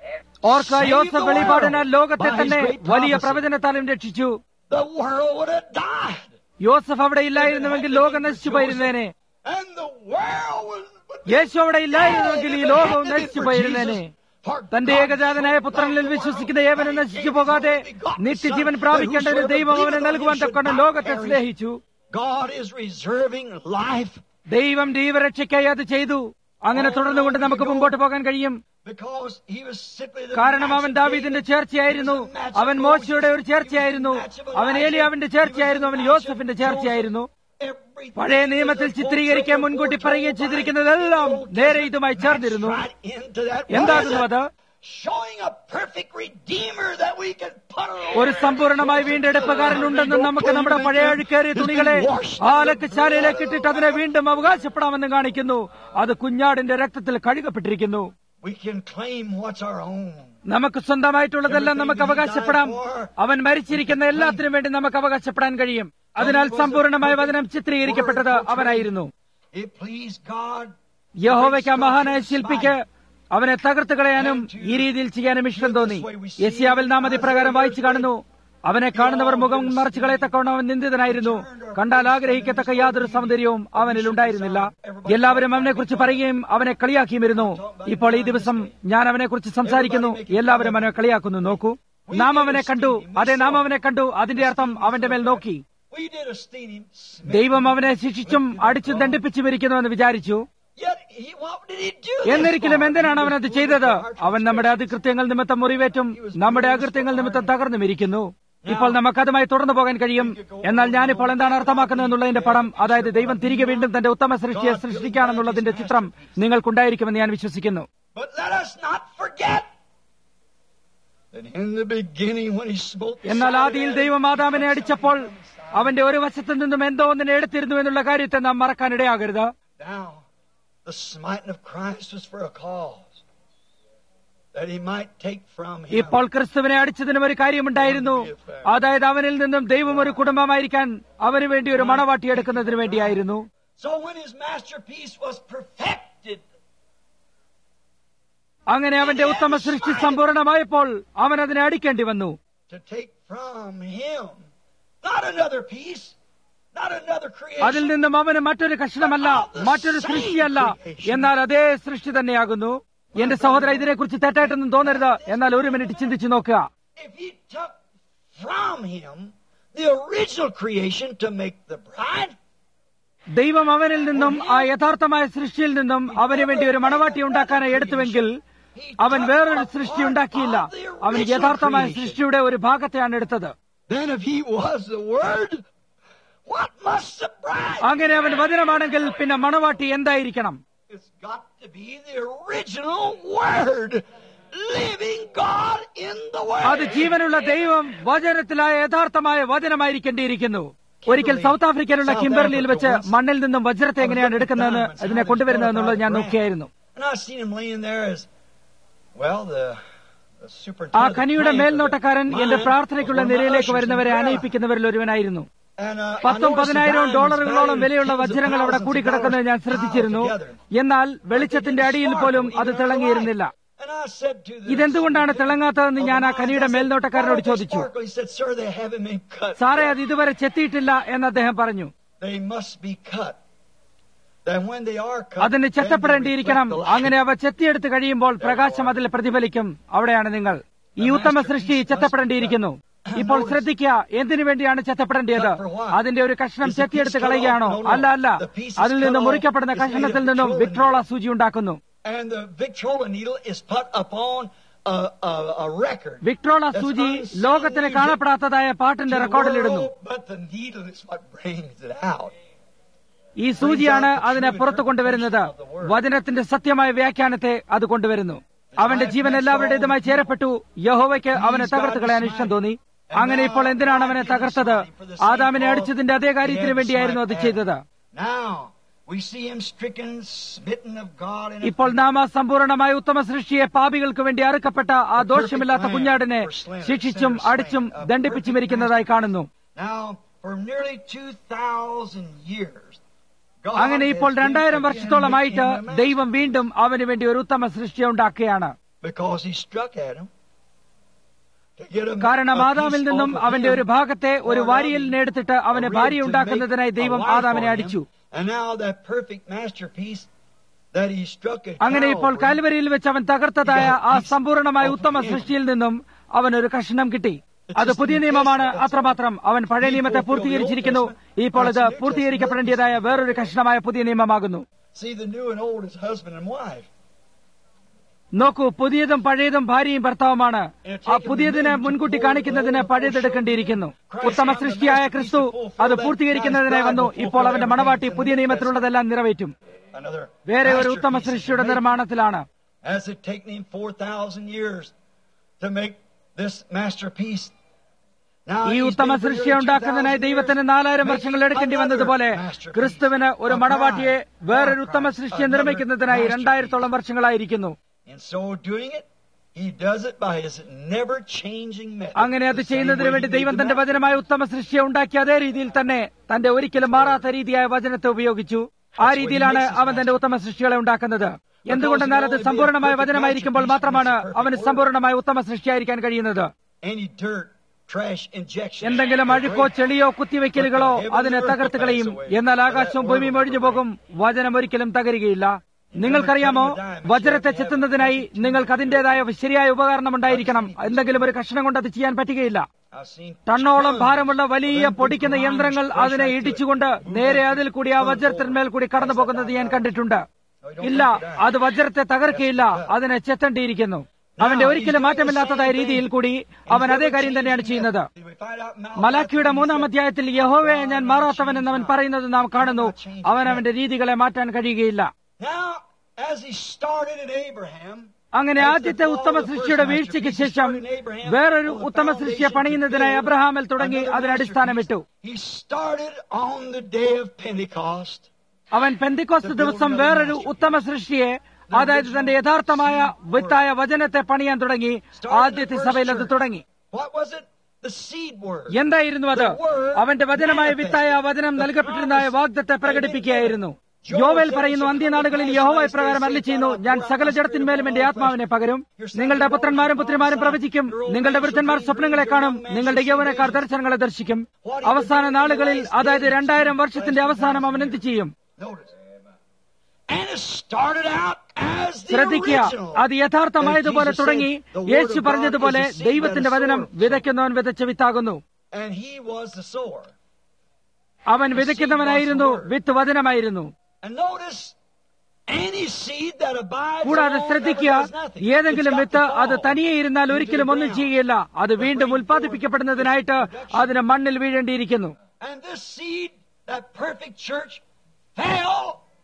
ഓർക്ക യോസഫ് വെളിപാടിനാൽ ലോകത്തെ തന്നെ വലിയ പ്രവചനത്താലും രക്ഷിച്ചു The world would have died. യോസഫ് അവിടെ ഇല്ലായിരുന്നുവെങ്കിൽ ലോകം നശിച്ചു പോയിരുന്നേനെ And the world was. യേശു അവിടെ ഇല്ലായിരുന്നുവെങ്കിൽ ഈ ലോകവും നശിച്ചു പോയിരുന്നേനെ തന്റെ ഏകജാതനായ പുത്രനിൽ വിശ്വസിക്കുന്ന ഏവനും നശിച്ചു പോകാതെ നിത്യജീവൻ പ്രാപിക്കേണ്ടതിന് ദൈവം അവനെ നൽകുവാൻ തക്കൊണ്ട് ലോകത്തെ സ്നേഹിച്ചു God is reserving life ദൈവം ജീവരക്ഷയ്ക്കായി അത് ചെയ്തു അങ്ങനെ തുടർന്നുകൊണ്ട് നമുക്ക് മുമ്പോട്ട് പോകാൻ കഴിയും because he was simply the കാരണം അവൻ match of ദാവീദിന്റെ David. ചേർച്ചയായിരുന്നു He was the match of അവൻ Moses. മോശയുടെ ഒരു ചേർച്ചയായിരുന്നു He was the match of അവൻ Elijah. ഏലിയാവിന്റെ ചേർച്ചയായിരുന്നു അവൻ He was the യോസഫിന്റെ match of ചേർച്ചയായിരുന്നു Everything പഴയ that നിയമത്തിൽ was ചിത്രീകരിക്കാൻ foretold മുൻകൂട്ടി by പറയുകയും ചെയ്തിരിക്കുന്നതെല്ലാം Old നേരെ Testament ഇതുമായി matched ചേർന്നിരുന്നു right into that. What എന്താകുന്നു is അത് it? Showing a perfect redeemer that we can put on ഒരു സമ്പൂർണമായ വീണ്ടെടുപ്പുകാരനുണ്ടെന്നും നമുക്ക് നമ്മുടെ പഴയ അഴുക്കേറിയ തുണികളെ ആലക്കശാലയിലേക്ക് ഇട്ടിട്ട് അതിനെ വീണ്ടും അവകാശപ്പെടാമെന്ന് കാണിക്കുന്നു അത് കുഞ്ഞാടിന്റെ രക്തത്തിൽ കഴുകപ്പെട്ടിരിക്കുന്നു We can claim what's our own. നമുക്ക് സ്വന്തമായിട്ടുള്ളതെല്ലാം നമുക്ക് അവകാശപ്പെടാം അവൻ മരിച്ചിരിക്കുന്ന എല്ലാത്തിനും വേണ്ടി നമുക്ക് അവകാശപ്പെടാൻ കഴിയും അതിനാൽ സമ്പൂർണമായ വചനം ചിത്രീകരിക്കപ്പെട്ടത് അവനായിരുന്നു It pleased God. യഹോവയ്ക്ക് ആ മഹാനായ ശില്പിക്ക് അവനെ തകർത്ത് കളയാനും ഈ രീതിയിൽ ചെയ്യാനും ഇഷ്ടം തോന്നി യസിയാവിൽ നാം അതിപ്രകാരം വായിച്ചു കാണുന്നു അവനെ കാണുന്നവർ മുഖം മറച്ചു കളയത്തക്കവണ്ണം അവൻ നിന്ദിതനായിരുന്നു കണ്ടാൽ ആഗ്രഹിക്കത്തക്ക യാതൊരു സൗന്ദര്യവും അവനിൽ ഉണ്ടായിരുന്നില്ല എല്ലാവരും അവനെക്കുറിച്ച് പറയുകയും അവനെ കളിയാക്കിയുമിരുന്നു ഇപ്പോൾ ഈ ദിവസം ഞാൻ അവനെക്കുറിച്ച് സംസാരിക്കുന്നു എല്ലാവരും അവനെ കളിയാക്കുന്നു നോക്കൂ നാം അവനെ കണ്ടു അതെ നാം അവനെ കണ്ടു അതിന്റെ അർത്ഥം അവന്റെ മേൽ നോക്കി We did esteem him. ദൈവം അവനെ ശിക്ഷിച്ചും അടിച്ചും ദണ്ഡിപ്പിച്ചും ഇരിക്കുന്നുവെന്ന് വിചാരിച്ചു Yet, he, what did he do? this എന്നിരിക്കലും for? എന്തിനാണ് അവൻ അത് ചെയ്തത് അവൻ നമ്മുടെ അതികൃത്യങ്ങൾ നിമിത്തം മുറിവേറ്റും നമ്മുടെ അകൃത്യങ്ങൾ നിമിത്തം തകർന്നും ഇരിക്കുന്നു ഇപ്പോൾ നമുക്കതുമായി തുടർന്നു പോകാൻ കഴിയും എന്നാൽ ഞാനിപ്പോൾ എന്താണ് അർത്ഥമാക്കുന്നത് എന്നുള്ളതിന്റെ പടം അതായത് ദൈവം തിരികെ വീണ്ടും തന്റെ ഉത്തമ സൃഷ്ടിയെ സൃഷ്ടിക്കുകയാണെന്നുള്ളതിന്റെ ചിത്രം നിങ്ങൾക്കുണ്ടായിരിക്കുമെന്ന് ഞാൻ വിശ്വസിക്കുന്നു But let us not forget that in the beginning when he smote the എന്നാൽ side of ആദിയിൽ Adam, ദൈവം ആദാമിനെ അടിച്ചപ്പോൾ അവന്റെ ഒരു വശത്തു നിന്നും എന്തോ ഒന്നിനെ എടുത്തിരുന്നു എന്നുള്ള കാര്യത്തെ നാം മറക്കാനിടയാകരുത് Now, the smiting of Christ was for a cause. That he might take from him. ഇപ്പോൾ ക്രിസ്തുവിനെ അടിച്ചതിനും ഒരു കാര്യമുണ്ടായിരുന്നു അതായത് അവനിൽ നിന്നും ദൈവം ഒരു കുടുംബമായിരിക്കാൻ അവന് വേണ്ടി ഒരു മണവാട്ടി എടുക്കുന്നതിന് വേണ്ടിയായിരുന്നു So when his masterpiece was perfected, അങ്ങനെ അവന്റെ ഉത്തമ സൃഷ്ടി സമ്പൂർണമായപ്പോൾ അവൻ അതിനെ അടിക്കേണ്ടി വന്നു to take from him not another piece, not another അതിൽ creation, നിന്നും അവന് മറ്റൊരു കഷ്ണമല്ല മറ്റൊരു സൃഷ്ടിയല്ല എന്നാൽ അതേ സൃഷ്ടി തന്നെയാകുന്നു എന്റെ സഹോദര ഇതിനെക്കുറിച്ച് തെറ്റായിട്ടൊന്നും തോന്നരുത് എന്നാൽ ഒരു മിനിറ്റ് ചിന്തിച്ചു നോക്കുക if he took from him the original creation to make the bride, ദൈവം അവനിൽ നിന്നും ആ യഥാർത്ഥമായ സൃഷ്ടിയിൽ നിന്നും അവന് വേണ്ടി ഒരു മണവാട്ടി ഉണ്ടാക്കാനായി എടുത്തുവെങ്കിൽ അവൻ വേറൊരു സൃഷ്ടി ഉണ്ടാക്കിയില്ല അവൻ യഥാർത്ഥമായ സൃഷ്ടിയുടെ ഒരു ഭാഗത്തെയാണ് എടുത്തത് then if he was the Word, what must the bride? അങ്ങനെ അവൻ വചനമാണെങ്കിൽ പിന്നെ മണവാട്ടി എന്തായിരിക്കണം It's got to be the original Word, living God in the അത് Word. ജീവനുള്ള ദൈവം വചനത്തിലായ യഥാർത്ഥമായ വചനമായിരിക്കേണ്ടിയിരിക്കുന്നു ഒരിക്കൽ സൗത്ത് ആഫ്രിക്കയിലുള്ള കിംബർലിയിൽ വെച്ച് മണ്ണിൽ നിന്നും വജ്രത്തെ എങ്ങനെയാണ് എടുക്കുന്നതെന്ന് അതിനെ കൊണ്ടുവരുന്നതെന്നുള്ളത് ഞാൻ നോക്കിയായിരുന്നു And I seen him laying there as, well, the, the ആ superintendent. of the ഖനിയുടെ plant മേൽനോട്ടക്കാരൻ of the എന്റെ mine പ്രാർത്ഥനയ്ക്കുള്ള was one of my നിരയിലേക്ക് ushers in വരുന്നവരെ prayer. അനയിപ്പിക്കുന്നവരിൽ ഒരുവനായിരുന്നു And, uh, I പത്തും noticed the പതിനായിരവും diamonds ഡോളറുകളോളം valued വിലയുള്ള tens of വജ്രങ്ങൾ അവിടെ thousands of കൂടിക്കിടക്കുന്നത് ഞാൻ dollars ശ്രദ്ധിച്ചിരുന്നു piled together. എന്നാൽ വെളിച്ചത്തിന്റെ അടിയിൽ പോലും അത് തിളങ്ങിയിരുന്നില്ല And I said to the ഇതെന്തുകൊണ്ടാണ് തിളങ്ങാത്തതെന്ന് ഞാൻ ആ of the ഖനിയുടെ mines, I said, മേൽനോട്ടക്കാരനോട് "Why do they ചോദിച്ചു sparkle?" He said, Sir, they haven't been cut. സാറേ yet. അത് ഇതുവരെ ചെത്തിയിട്ടില്ല എന്ന് അദ്ദേഹം പറഞ്ഞു They must be cut. Then when they are cut, അതിന് then they ചെത്തപ്പെടേണ്ടിയിരിക്കണം reflect the light. അങ്ങനെ അവ ചെത്തിയെടുത്ത് കഴിയുമ്പോൾ പ്രകാശം അതിൽ പ്രതിഫലിക്കും അവിടെയാണ് നിങ്ങൾ ഈ ഉത്തമ സൃഷ്ടി ചെത്തപ്പെടേണ്ടിയിരിക്കുന്നു ഇപ്പോൾ ശ്രദ്ധിക്കുക എന്തിനു വേണ്ടിയാണ് ചെത്തപ്പെടേണ്ടത് അതിന്റെ ഒരു കഷ്ണം ചെത്തിയെടുത്ത് കളയുകയാണോ അല്ല അല്ല അതിൽ നിന്ന് മുറിക്കപ്പെടുന്ന കഷ്ണത്തിൽ നിന്നും വിക്ട്രോള സൂചി ഉണ്ടാക്കുന്നു And the Victrola needle is put upon a, a, a record. വിക്ട്രോള That's സൂചി unseen ലോകത്തിന് music കാണപ്പെടാത്തതായ to പാട്ടിന്റെ the റെക്കോർഡിലിടുന്നു world, But the needle is what brings it out. ഈ സൂചിയാണ് അതിനെ പുറത്തു കൊണ്ടുവരുന്നത് വചനത്തിന്റെ സത്യമായ വ്യാഖ്യാനത്തെ അത് കൊണ്ടുവരുന്നു അവന്റെ ജീവൻ എല്ലാവരുടേതുമായി ചേരപ്പെട്ടു യഹോവയ്ക്ക് അവനെ തകർത്ത് കളയാൻ ഇഷ്ടം തോന്നി അങ്ങനെ ഇപ്പോൾ എന്തിനാണ് അവനെ തകർത്തത് ആദാമിനെ അടിച്ചതിന്റെ അതേ കാര്യത്തിന് വേണ്ടിയായിരുന്നു അത് ചെയ്തത് Now, we see him stricken, smitten of God. And ഇപ്പോൾ നാം ആ സമ്പൂർണമായ ഉത്തമ സൃഷ്ടിയെ പാപികൾക്ക് വേണ്ടി അറുക്കപ്പെട്ട ആ ദോഷമില്ലാത്ത കുഞ്ഞാടിനെ ശിക്ഷിച്ചും അടിച്ചും ദണ്ഡിപ്പിച്ചും ഇരിക്കുന്നതായി കാണുന്നു Now, for nearly 2,000 years, God അങ്ങനെ ഇപ്പോൾ has been രണ്ടായിരം again വർഷത്തോളമായിട്ട് making him a man ദൈവം വീണ്ടും അവന് വേണ്ടി ഒരു ഉത്തമ സൃഷ്ടി ഉണ്ടാക്കുകയാണ് Because he struck at him. To get him കാരണം a ആദാമിൽ piece നിന്നും off of അവന്റെ him, ഒരു ഭാഗത്തെ ഒരു for വാരിയലിനെ എടുത്തിട്ട് a അവന് rib ഭാര്യ to ഉണ്ടാക്കുന്നതിനായി make a ദൈവം wife ആദാമിനെ for him. അടിച്ചു And now that perfect masterpiece that he struck at അങ്ങനെ ഇപ്പോൾ Calvary, കാൽവരിയിൽ വെച്ച് അവൻ തകർത്തതായ ആ സമ്പൂർണമായ ഉത്തമ സൃഷ്ടിയിൽ നിന്നും അവൻ ഒരു കഷണം കിട്ടി അത് പുതിയ നിയമമാണ് അത്രമാത്രം അവൻ പഴയ നിയമത്തെ പൂർത്തീകരിച്ചിരിക്കുന്നു ഇപ്പോൾ ഇത് പൂർത്തീകരിക്കപ്പെടേണ്ടതായ വേറൊരു കഷണമായ പുതിയ നിയമമാകുന്നു See, the new and old is husband and wife. നോക്കൂ പുതിയതും പഴയതും ഭാര്യയും ഭർത്താവുമാണ് ആ പുതിയതിനെ മുൻകൂട്ടി കാണിക്കുന്നതിന് പഴയതെടുക്കേണ്ടിയിരിക്കുന്നു ഉത്തമ സൃഷ്ടിയായ ക്രിസ്തു അത് പൂർത്തീകരിക്കുന്നതിനായി വന്നു ഇപ്പോൾ അവന്റെ മണവാട്ടി പുതിയ നിയമത്തിലുള്ളതെല്ലാം നിറവേറ്റും Another വേറെ ഒരു ഉത്തമ masterpiece സൃഷ്ടിയുടെ is made. നിർമ്മാണത്തിലാണ് Has it taken him 4,000 years to make this masterpiece? Now ഈ he's ഉത്തമ been for സൃഷ്ടിയെ nearly ഉണ്ടാക്കുന്നതിനായി 2,000 ദൈവത്തിന് years നാലായിരം making വർഷങ്ങൾ എടുക്കേണ്ടി another വന്നതുപോലെ masterpiece, ക്രിസ്തുവിന് ഒരു a മണവാട്ടിയെ bride വേറൊരു for ഉത്തമ Christ, സൃഷ്ടിയെ another നിർമ്മിക്കുന്നതിനായി masterpiece. രണ്ടായിരത്തോളം വർഷങ്ങളായിരിക്കുന്നു In so doing it, he does it by his never changing method. അങ്ങനെ അത് The same ചെയ്യുന്നതിന് way വേണ്ടി he made ദൈവം the തന്റെ master. വചനമായ ഉത്തമ സൃഷ്ടിയെ ഉണ്ടാക്കിയ അതേ രീതിയിൽ തന്നെ തന്റെ ഒരിക്കലും മാറാത്ത രീതിയായ വചനത്തെ ഉപയോഗിച്ചു ആ രീതിയിലാണ് അവൻ തന്റെ ഉത്തമ സൃഷ്ടികളെ ഉണ്ടാക്കുന്നത് എന്തുകൊണ്ടെന്നാൽ അത് സമ്പൂർണമായ വചനമായിരിക്കുമ്പോൾ മാത്രമാണ് അവന് സമ്പൂർണമായ ഉത്തമ സൃഷ്ടിയായിരിക്കാൻ കഴിയുന്നത് Any dirt, trash, injection. എന്തെങ്കിലും അഴുക്കോ ചെളിയോ കുത്തിവെക്കലുകളോ അതിനെ തകർത്ത് കളയും എന്നാൽ ആകാശവും ഭൂമിയും ഒഴിഞ്ഞു പോകും വചനം ഒരിക്കലും തകരുകയില്ല നിങ്ങൾക്കറിയാമോ വജ്രത്തെ ചെത്തുന്നതിനായി നിങ്ങൾക്ക് അതിന്റേതായ ശരിയായ ഉപകരണം ഉണ്ടായിരിക്കണം എന്തെങ്കിലും ഒരു കഷ്ണം കൊണ്ട് അത് ചെയ്യാൻ പറ്റുകയില്ല I've seen ടണ്ണോളം tons ഭാരമുള്ള of വലിയ them big പൊടിക്കുന്ന grinders യന്ത്രങ്ങൾ crush അതിനെ right through it. ഇടിച്ചുകൊണ്ട് നേരെ അതിൽ കൂടി ആ വജ്രത്തിന്മേൽ കൂടി കടന്നു പോകുന്നത് ഞാൻ കണ്ടിട്ടുണ്ട് ഇല്ല അത് വജ്രത്തെ തകർക്കയില്ല അതിനെ ചെത്തേണ്ടിയിരിക്കുന്നു അവന്റെ ഒരിക്കലും മാറ്റമില്ലാത്തതായ രീതിയിൽ കൂടി അവൻ അതേ കാര്യം തന്നെയാണ് ചെയ്യുന്നത് Did we find out Malachi മലാഖിയുടെ മൂന്നാം അധ്യായത്തിൽ യഹോവയെ ഞാൻ മാറാത്തവൻ എന്ന് അവൻ പറയുന്നത് നാം കാണുന്നു അവൻ അവന്റെ രീതികളെ മാറ്റാൻ കഴിയുകയില്ല Now, as he started at Abraham, അങ്ങനെ ആദ്യത്തെ ഉത്തമ സൃഷ്ടിയുടെ വീഴ്ചയ്ക്ക് ശേഷം വേറൊരു ഉത്തമ സൃഷ്ടിയെ പണിയുന്നതിനായി അബ്രഹാമിൽ തുടങ്ങി അതിനടിസ്ഥാനമിട്ടു He started on the day of Pentecost. അവൻ പെന്തിക്കോസ് ദിവസം വേറൊരു ഉത്തമ സൃഷ്ടിയെ അതായത് തന്റെ യഥാർത്ഥമായ വിത്തായ വചനത്തെ പണിയാൻ തുടങ്ങി ആദ്യത്തെ സഭയിൽ അത് തുടങ്ങി What was it? The seed word. എന്തായിരുന്നു അത് അവന്റെ വചനമായ വിത്തായ ആ വചനം നൽകപ്പെട്ടിരുന്നതായ വാഗ്ദത്തെ പ്രകടിപ്പിക്കുകയായിരുന്നു യോവേൽ പറയുന്നു അന്ത്യനാളുകളിൽ യഹോവ പ്രകാരം അല്ലി ചെയ്യുന്നു ഞാൻ സകല ജഡത്തിന്മേലും എന്റെ ആത്മാവിനെ പകരും നിങ്ങളുടെ പുത്രന്മാരും പുത്രിമാരും പ്രവചിക്കും നിങ്ങളുടെ വൃദ്ധന്മാർ സ്വപ്നങ്ങളെ കാണും നിങ്ങളുടെ യൗവനക്കാർ ദർശനങ്ങളെ ദർശിക്കും അവസാന നാളുകളിൽ അതായത് രണ്ടായിരം വർഷത്തിന്റെ അവസാനം അവൻ എന്ത് ചെയ്യും Notice. And it started out as the ശ്രദ്ധിക്കുക original. അത് യഥാർത്ഥമായതുപോലെ And Jesus തുടങ്ങി said, "The word Yeshu of God പറഞ്ഞതുപോലെ is the seed ദൈവത്തിന്റെ that is വചനം sown." വിതയ്ക്കുന്നവൻ വിതച്ച വിത്താകുന്നു And he was the sower. അവൻ വിതയ്ക്കുന്നവനായിരുന്നു വിത്ത് വചനമായിരുന്നു And notice, any seed that abides കൂടാതെ alone ശ്രദ്ധിക്കുക never does nothing. ഏതെങ്കിലും It's got വിത്ത് to അത് fall തനിയെ ഇരുന്നാൽ into the ഒരിക്കലും ഒന്നും ground. ചെയ്യുകയില്ല അത് വീണ്ടും ഉൽപ്പാദിപ്പിക്കപ്പെടുന്നതിനായിട്ട് അതിന് മണ്ണിൽ വീഴേണ്ടിയിരിക്കുന്നു And this seed, that perfect church, fell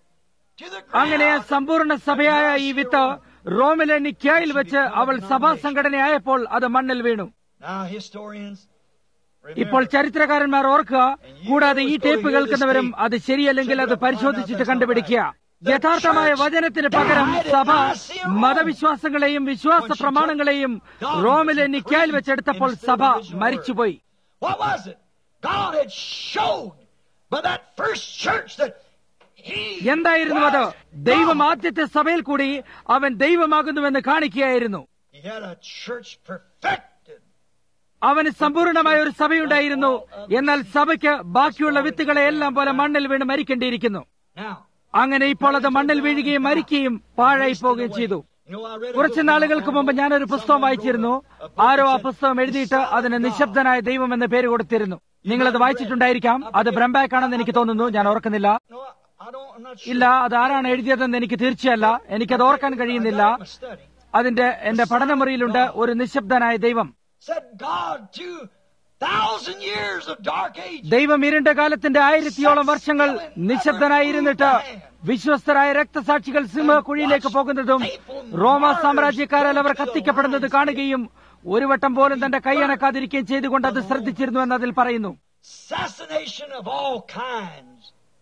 to the അങ്ങനെ ground. സമ്പൂർണ്ണ സഭയായ ഈ വിത്ത് റോമിലെ നിക്കായിൽ വെച്ച് അവൾ സഭാ സംഘടനയായപ്പോൾ അത് മണ്ണിൽ വീണു Now, historians, ഇപ്പോൾ remember, ചരിത്രകാരന്മാർ ഓർക്കുക കൂടാതെ ഈ ടേപ്പ് കേൾക്കുന്നവരും അത് ശരിയല്ലെങ്കിൽ അത് പരിശോധിച്ചിട്ട് കണ്ടുപിടിക്കുക യഥാർത്ഥമായ വചനത്തിന് പകരം സഭ മതവിശ്വാസങ്ങളെയും വിശ്വാസ പ്രമാണങ്ങളെയും റോമിലെ നിക്കായിൽ വെച്ചെടുത്തപ്പോൾ സഭ മരിച്ചുപോയി what was it? God had showed by that first church that He എന്തായിരുന്നു അത് was ദൈവം God. ആദ്യത്തെ സഭയിൽ കൂടി അവൻ ദൈവമാകുന്നുവെന്ന് കാണിക്കുകയായിരുന്നു He had a church perfected. അവന് സമ്പൂർണമായ ഒരു സഭയുണ്ടായിരുന്നു എന്നാൽ സഭയ്ക്ക് ബാക്കിയുള്ള വിത്തുകളെ എല്ലാം പോലെ മണ്ണിൽ വീണ് മരിക്കേണ്ടിയിരിക്കുന്നു Now, അങ്ങനെ ഇപ്പോൾ അത് മണ്ണിൽ വീഴുകയും മരിക്കുകയും പാഴായി പോവുകയും ചെയ്തു you know, I read a കുറച്ച് book നാളുകൾക്ക് മുമ്പ് ago. ഞാനൊരു പുസ്തകം വായിച്ചിരുന്നു ആരോ ആ പുസ്തകം എഴുതിയിട്ട് അതിന് നിശബ്ദനായ ദൈവം എന്ന് പേര് കൊടുത്തിരുന്നു നിങ്ങളത് വായിച്ചിട്ടുണ്ടായിരിക്കാം അത് ബ്രംബാക്കാണെന്ന് എനിക്ക് തോന്നുന്നു ഞാൻ ഓർക്കുന്നില്ല No, I don't, I'm not sure. ഇല്ല അത് ആരാണ് എഴുതിയതെന്ന് എനിക്ക് തീർച്ചയല്ല എനിക്കത് ഓർക്കാൻ കഴിയുന്നില്ല I got my study. അതിന്റെ എന്റെ പഠനമുറിയിലുണ്ട് ഒരു നിശബ്ദനായ ദൈവം Said God to thousand years of dark age. ദൈവം ഇരുണ്ട കാലത്തിന്റെ ആയിരത്തിയോളം വർഷങ്ങൾ നിശബ്ദനായിരുന്നിട്ട് വിശ്വസ്തരായ രക്തസാക്ഷികൾ സിംഹക്കുഴിയിലേക്ക് പോകുന്നതും റോമ സാമ്രാജ്യക്കാരാൽ അവർ കത്തിക്കപ്പെടുന്നത് കാണുകയും ഒരു വട്ടം പോലും തന്റെ കൈയണക്കാതിരിക്കുകയും ചെയ്തുകൊണ്ട് അത് ശ്രദ്ധിച്ചിരുന്നു എന്ന് അതിൽ പറയുന്നു Assassination of all kinds.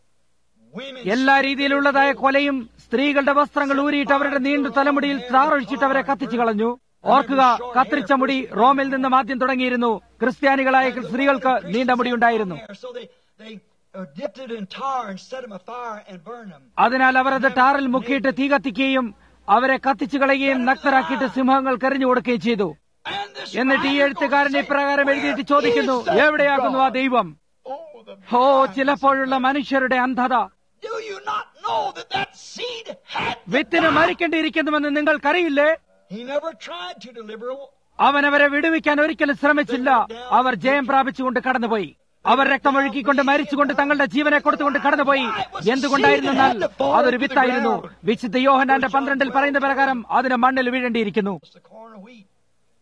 Women. എല്ലാ രീതിയിലുള്ളതായ കൊലയും സ്ത്രീകളുടെ വസ്ത്രങ്ങൾ ഊരിയിട്ട് അവരുടെ നീണ്ട തലമുടിയിൽ ത്രാറൊഴിച്ചിട്ട് അവരെ കത്തിച്ചു കളഞ്ഞു ഓർക്കുക കത്തിരിച്ച മുടി റോമിൽ നിന്നും ആദ്യം തുടങ്ങിയിരുന്നു ക്രിസ്ത്യാനികളായ സ്ത്രീകൾക്ക് നീണ്ട മുടി ഉണ്ടായിരുന്നു So they, they uh, dipped it in tar and set them afire and burned them. അതിനാൽ അവർ അത് ടാറിൽ മുക്കിയിട്ട് തീ കത്തിക്കുകയും അവരെ കത്തിച്ചു കളയുകയും നഗ്നരാക്കിയിട്ട് സിംഹങ്ങൾ കരഞ്ഞു കൊടുക്കുകയും ചെയ്തു And this എന്നിട്ട് ഈ writer എഴുത്തുകാരൻ goes to say, ഇപ്രകാരം എഴുതിയിട്ട് "Where ചോദിക്കുന്നു is the എവിടെയാകുന്നു ആ God?" ദൈവം Oh, the ഓ blind. ചിലപ്പോഴുള്ള മനുഷ്യരുടെ അന്ധത Do you not know that that seed had to വിത്തിന് die? മരിക്കേണ്ടിയിരിക്കുന്നുവെന്ന് നിങ്ങൾക്കറിയില്ലേ He never tried to deliver. അവൻ അവരെ വിടുവിക്കാൻ ഒരിക്കലും ശ്രമിച്ചില്ല അവർ ജയം പ്രാപിച്ചുകൊണ്ട് കടന്നുപോയി അവർ രക്തമൊഴുക്കിക്കൊണ്ട് മരിച്ചുകൊണ്ട് തങ്ങളുടെ ജീവനെ കൊടുത്തുകൊണ്ട് കടന്നുപോയി എന്തുകൊണ്ടായിരുന്നാൽ അതൊരു വിത്തായിരുന്നു വിശുദ്ധ യോഹനാന്റെ പന്ത്രണ്ടിൽ പറയുന്ന പ്രകാരം അതിന് മണ്ണിൽ വീഴേണ്ടിയിരിക്കുന്നു It's the corn of wheat.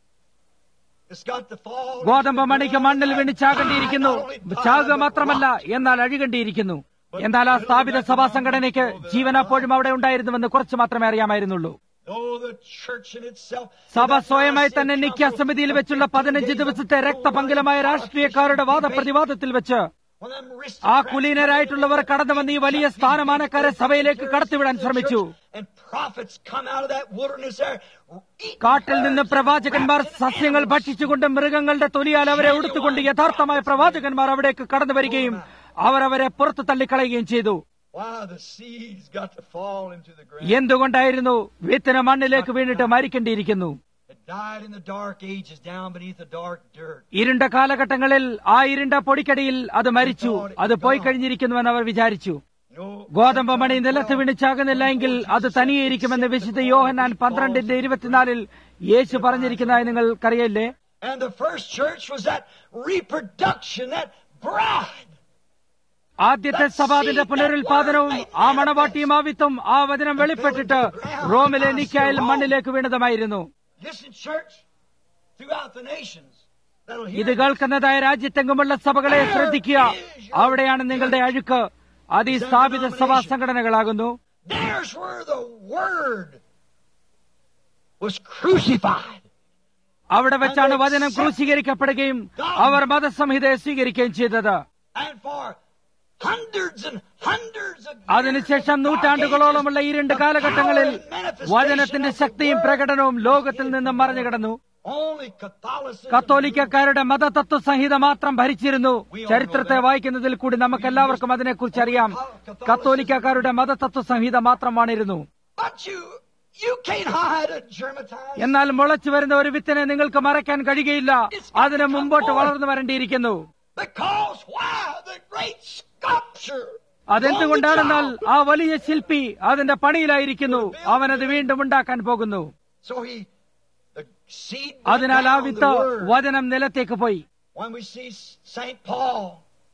It's got to fall. ഗോതമ്പ് മണിക്ക് മണ്ണിൽ വീണ് ചാകേണ്ടിയിരിക്കുന്നു ചാകുക മാത്രമല്ല എന്നാൽ അഴുകേണ്ടിയിരിക്കുന്നു എന്നാൽ ആ സ്ഥാപിത സഭാ സംഘടനയ്ക്ക് ജീവൻ അപ്പോഴും അവിടെ ഉണ്ടായിരുന്നുവെന്ന് കുറച്ച് മാത്രമേ അറിയാമായിരുന്നുള്ളൂ Though the church in itself. സഭ സ്വയമായി തന്നെ നിക്ക സമിതിയിൽ വെച്ചുള്ള പതിനഞ്ച് ദിവസത്തെ രക്തപങ്കിലമായ രാഷ്ട്രീയക്കാരുടെ വാദപ്രതിവാദത്തിൽ വെച്ച് When them ആ കുലീനരായിട്ടുള്ളവർ കടന്നു വന്ന് ഈ വലിയ സ്ഥാനമാനക്കാരെ സഭയിലേക്ക് കടത്തിവിടാൻ ശ്രമിച്ചു And prophets come out of that wilderness there. eating കാട്ടിൽ നിന്ന് herbs, പ്രവാചകന്മാർ rabbits, സസ്യങ്ങൾ animals. ഭക്ഷിച്ചുകൊണ്ട് മൃഗങ്ങളുടെ തൊലിയാൽ അവരെ ഉടുത്തുകൊണ്ട് യഥാർത്ഥമായ പ്രവാചകന്മാർ അവിടേക്ക് കടന്നു വരികയും അവർ അവരെ പുറത്തു തള്ളിക്കളയുകയും ചെയ്തു Why the seeds got to fall into the ground. എന്തുകൊണ്ടായിരുന്നു വിത്തിന് മണ്ണിലേക്ക് വീണിട്ട് മരിക്കേണ്ടിയിരിക്കുന്നു It died in the dark ages down beneath the dark dirt. ഇരുണ്ട കാലഘട്ടങ്ങളിൽ ആ ഇരുണ്ട പൊടിക്കടിയിൽ അത് മരിച്ചു അത് പോയി കഴിഞ്ഞിരിക്കുന്നുവെന്ന് അവർ വിചാരിച്ചു No. ഗോതമ്പ് മണി നിലത്ത് വീണിച്ചാകുന്നില്ല എങ്കിൽ അത് തനിയെ ഇരിക്കുമെന്ന് വിശുദ്ധ യോഹന്നാൻ പന്ത്രണ്ടിന്റെ ഇരുപത്തിനാലിൽ യേശു പറഞ്ഞിരിക്കുന്നതായി നിങ്ങൾക്കറിയില്ലേ And the first church was that reproduction, that bride. ആദ്യത്തെ സഭ അതിന്റെ പുനരുൽപാദനവും ആ മണവാട്ടിയും ആ വിത്തും ആ വചനം വെളിപ്പെട്ടിട്ട് റോമിലെ നിക്കായിൽ മണ്ണിലേക്ക് വീണതുമായിരുന്നു Listen, church, throughout the nations. That'll hear ഇത് കേൾക്കുന്നതായ രാജ്യത്തെങ്ങുമുള്ള സഭകളെ ശ്രദ്ധിക്കുക അവിടെയാണ് നിങ്ങളുടെ അഴുക്ക് അത് ഈ സ്ഥാപിത സഭാ സംഘടനകളാകുന്നു There's where the word was crucified. അവിടെ വെച്ചാണ് വചനം ക്രൂശീകരിക്കപ്പെടുകയും അവർ മതസംഹിതയെ സ്വീകരിക്കുകയും ചെയ്തത് And for hundreds and hundreds of അതിനുശേഷം നൂറ്റാണ്ടുകളോളമുള്ള ഈ രണ്ട് കാലഘട്ടങ്ങളിൽ വചനത്തിന്റെ ശക്തിയും പ്രകടനവും ലോകത്തിൽ നിന്നും മറഞ്ഞു കിടന്നു only Catholicism. കത്തോലിക്കക്കാരുടെ മതതത്വ സംഹിത മാത്രം ഭരിച്ചിരുന്നു ചരിത്രത്തെ വായിക്കുന്നതിൽ കൂടി നമുക്ക് എല്ലാവർക്കും അതിനെക്കുറിച്ച് അറിയാം കത്തോലിക്കക്കാരുടെ മതതത്വ സംഹിത മാത്രമാണിരുന്നു But you, you can't hide a germatized. എന്നാൽ മുളച്ചു വരുന്ന ഒരു വിത്തിനെ നിങ്ങൾക്ക് മറയ്ക്കാൻ കഴിയുകയില്ല അതിന് മുമ്പോട്ട് വളർന്നു വരേണ്ടിയിരിക്കുന്നു Because why? The great sculpture. അതെന്തുകൊണ്ടാണെന്നാൽ ആ വലിയ ശില്പി അതിന്റെ പണിയിലായിരിക്കുന്നു അവനത് വീണ്ടും ഉണ്ടാക്കാൻ പോകുന്നു So he, the seed. went അതിനാൽ ആ down, വിത്ത് the word. വചനം നിലത്തേക്ക് പോയി When we see Saint Paul,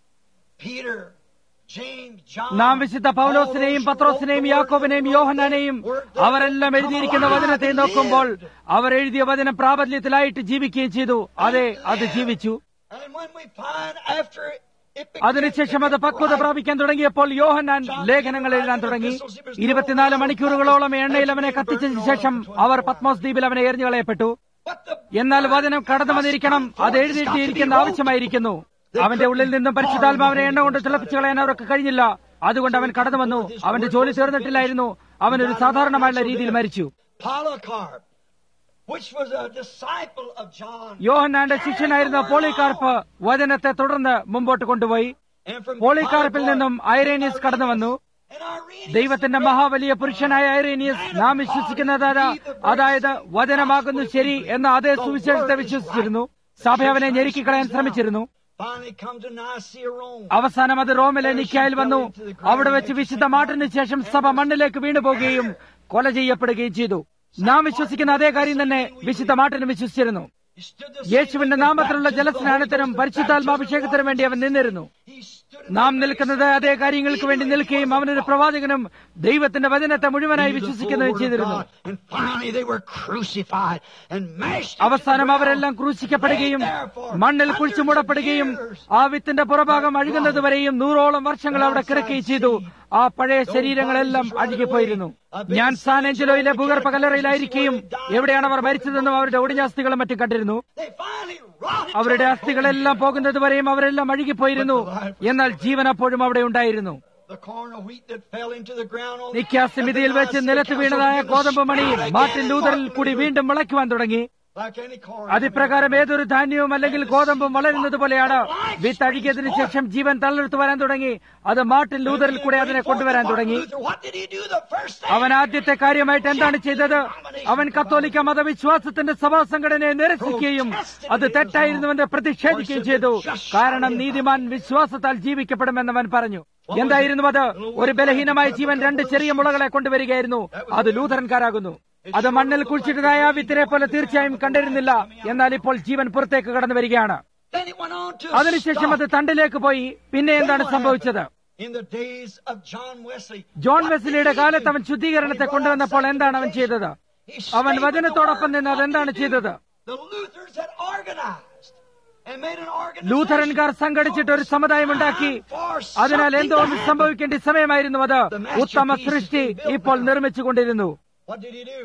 Peter, James, John, നാം വിശുദ്ധ പൗലോസിനെയും പത്രോസിനെയും യാക്കോബിനെയും യോഹനാനെയും അവരെല്ലാം എഴുതിയിരിക്കുന്ന വചനത്തെ നോക്കുമ്പോൾ അവർ എഴുതിയ വചനം പ്രാബല്യത്തിലായിട്ട് ജീവിക്കുകയും ചെയ്തു അതെ അത് ജീവിച്ചു And when we find after it അതിനുശേഷം അത് പക്വത പ്രാപിക്കാൻ തുടങ്ങിയപ്പോൾ യോഹന്നാൻ ലേഖനങ്ങൾ എഴുതാൻ തുടങ്ങി ഇരുപത്തിനാല് മണിക്കൂറുകളോളം എണ്ണയിൽ അവനെ കത്തിച്ചതിന് ശേഷം അവർ പത്മോസ് ദ്വീപിൽ അവനെ എറിഞ്ഞു കളയപ്പെട്ടു But the എന്നാൽ വചനം കടന്നു വന്നിരിക്കണം അത് എഴുതിയിട്ടിരിക്കുന്ന ആവശ്യമായിരിക്കുന്നു അവന്റെ ഉള്ളിൽ നിന്നും പരിശുദ്ധാത്മാവിനെ എണ്ണ കൊണ്ട് തിളപ്പിച്ചു കളയാൻ അവർക്ക് കഴിഞ്ഞില്ല അതുകൊണ്ട് അവൻ കടന്നു വന്നു അവന്റെ ജോലി തീർന്നിട്ടില്ലായിരുന്നു അവൻ ഒരു സാധാരണമായുള്ള രീതിയിൽ മരിച്ചു Polycarp, which was a disciple of John, യോഹന്നാന്റെ ശിഷ്യനായിരുന്ന പോളികാർപ്പ് വചനത്തെ തുടർന്ന് മുമ്പോട്ട് കൊണ്ടുപോയി and from പോളികാർപ്പിൽ Polycarp, നിന്നും ഐറേനിയസ് കടന്നു വന്നു and Irenaeus, ദൈവത്തിന്റെ മഹാവലിയ പുരുഷനായ ഐറേനിയസ് നാം വിശ്വസിക്കുന്നത് അതായത് വചനമാകുന്നു ശരി എന്ന അതേ സുവിശേഷത്തെ വിശ്വസിച്ചിരുന്നു സഭ അവനെ ഞെരുക്കിക്കളയാൻ ശ്രമിച്ചിരുന്നു finally come to Nicaea, Rome. അവസാനം അത് റോമിലെ നിക്കായിൽ വന്നു അവിടെ വെച്ച് വിശുദ്ധ മാട്ടിന് ശേഷം സഭ മണ്ണിലേക്ക് വീണുപോകുകയും കൊല ചെയ്യപ്പെടുകയും ചെയ്തു നാം വിശ്വസിക്കുന്ന അതേ കാര്യം തന്നെ വിശുദ്ധ മാട്ടിന് വിശ്വസിച്ചിരുന്നു He stood the യേശുവിന്റെ നാമത്തിലുള്ള ജലസ്നാനത്തിനും പരിശുദ്ധാത്മാഭിഷേകത്തിനും വേണ്ടി അവൻ നിന്നിരുന്നു He stood നാം നിൽക്കുന്നത് അതേ കാര്യങ്ങൾക്ക് വേണ്ടി നിൽക്കുകയും അവനൊരു പ്രവാചകനും ദൈവത്തിന്റെ വചനത്തെ മുഴുവനായി വിശ്വസിക്കുകയും ചെയ്തിരുന്നു And finally they were crucified and mashed into അവസാനം the അവരെല്ലാം ground. ക്രൂശിക്കപ്പെടുകയും മണ്ണിൽ കുഴിച്ചു മൂടപ്പെടുകയും ആ വിത്തിന്റെ പുറഭാഗം അഴുകുന്നതുവരെയും നൂറോളം വർഷങ്ങൾ അവിടെ കിടക്കുകയും ചെയ്തു ആ പഴയ ശരീരങ്ങളെല്ലാം അഴുകിപ്പോയിരുന്നു ഞാൻ സാൻ ഏഞ്ചലോയിലെ ഭൂഗർഭ കല്ലറയിലായിരിക്കുകയും എവിടെയാണ് അവർ മരിച്ചതെന്നും അവരുടെ ഒടിഞ്ഞാസ്തികളും മറ്റും കണ്ടിരുന്നു They finally rotted. അവരുടെ അസ്ഥികളെല്ലാം പോകുന്നത് വരെയും അവരെല്ലാം അഴുകിപ്പോയിരുന്നു എന്നാൽ ജീവൻ അപ്പോഴും അവിടെ ഉണ്ടായിരുന്നു The corn of wheat that fell into the ground on നിത്യാസമിതിയിൽ വെച്ച് നിലത്ത് വീണതായ ഗോതമ്പ് മണി മാർട്ടിൻ ലൂതറിൽ കൂടി വീണ്ടും മുളയ്ക്കുവാൻ തുടങ്ങി like any corn. അതിപ്രകാരം ഏതൊരു ധാന്യവും അല്ലെങ്കിൽ ഗോതമ്പും വളരുന്നത് പോലെയാണ് വിത്ത് അഴുകിയതിനു ശേഷം ജീവൻ തള്ളെടുത്ത് വരാൻ തുടങ്ങി അത് മാർട്ടിൻ ലൂതറിൽ കൂടെ അതിനെ കൊണ്ടുവരാൻ തുടങ്ങി What did he do the first thing? അവൻ ആദ്യത്തെ കാര്യമായിട്ട് എന്താണ് ചെയ്തത് അവൻ കത്തോലിക്ക മതവിശ്വാസത്തിന്റെ സഭാ സംഘടനയെ നിരസിക്കുകയും അത് തെറ്റായിരുന്നുവെന്ന് പ്രതിഷേധിക്കുകയും ചെയ്തു കാരണം നീതിമാൻ വിശ്വാസത്താൽ ജീവിക്കപ്പെടുമെന്ന് അവൻ പറഞ്ഞു എന്തായിരുന്നു അത് ഒരു ബലഹീനമായ ജീവൻ രണ്ട് ചെറിയ മുളകളെ കൊണ്ടുവരികയായിരുന്നു അത് ലൂഥറൻകാരാകുന്നു അത് മണ്ണിൽ കുഴിച്ചിട്ടതായ ആ വിത്തിനെ പോലെ തീർച്ചയായും കണ്ടിരുന്നില്ല എന്നാൽ ഇപ്പോൾ ജീവൻ പുറത്തേക്ക് കടന്നു വരികയാണ് Then it went on to അതിനുശേഷം അത് തണ്ടിലേക്ക് പോയി പിന്നെ എന്താണ് സംഭവിച്ചത് in the days of John Wesley. John വെസ്ലിയുടെ കാലത്ത് അവൻ ശുദ്ധീകരണത്തെ കൊണ്ടുവന്നപ്പോൾ എന്താണ് അവൻ ചെയ്തത് He അവൻ stayed with the വചനത്തോടൊപ്പം word. നിന്ന് What did അതെന്താണ് he do? ചെയ്തത് The Lutherans had organized and made an organization. ലൂഥറൻകാർ സംഘടിച്ചിട്ട് ഒരു സമുദായം ഉണ്ടാക്കി അതിനാൽ എന്തോ ഒന്ന് സംഭവിക്കേണ്ട സമയമായിരുന്നു അത് ഉത്തമ സൃഷ്ടി ഇപ്പോൾ നിർമ്മിച്ചുകൊണ്ടിരുന്നു What did he do?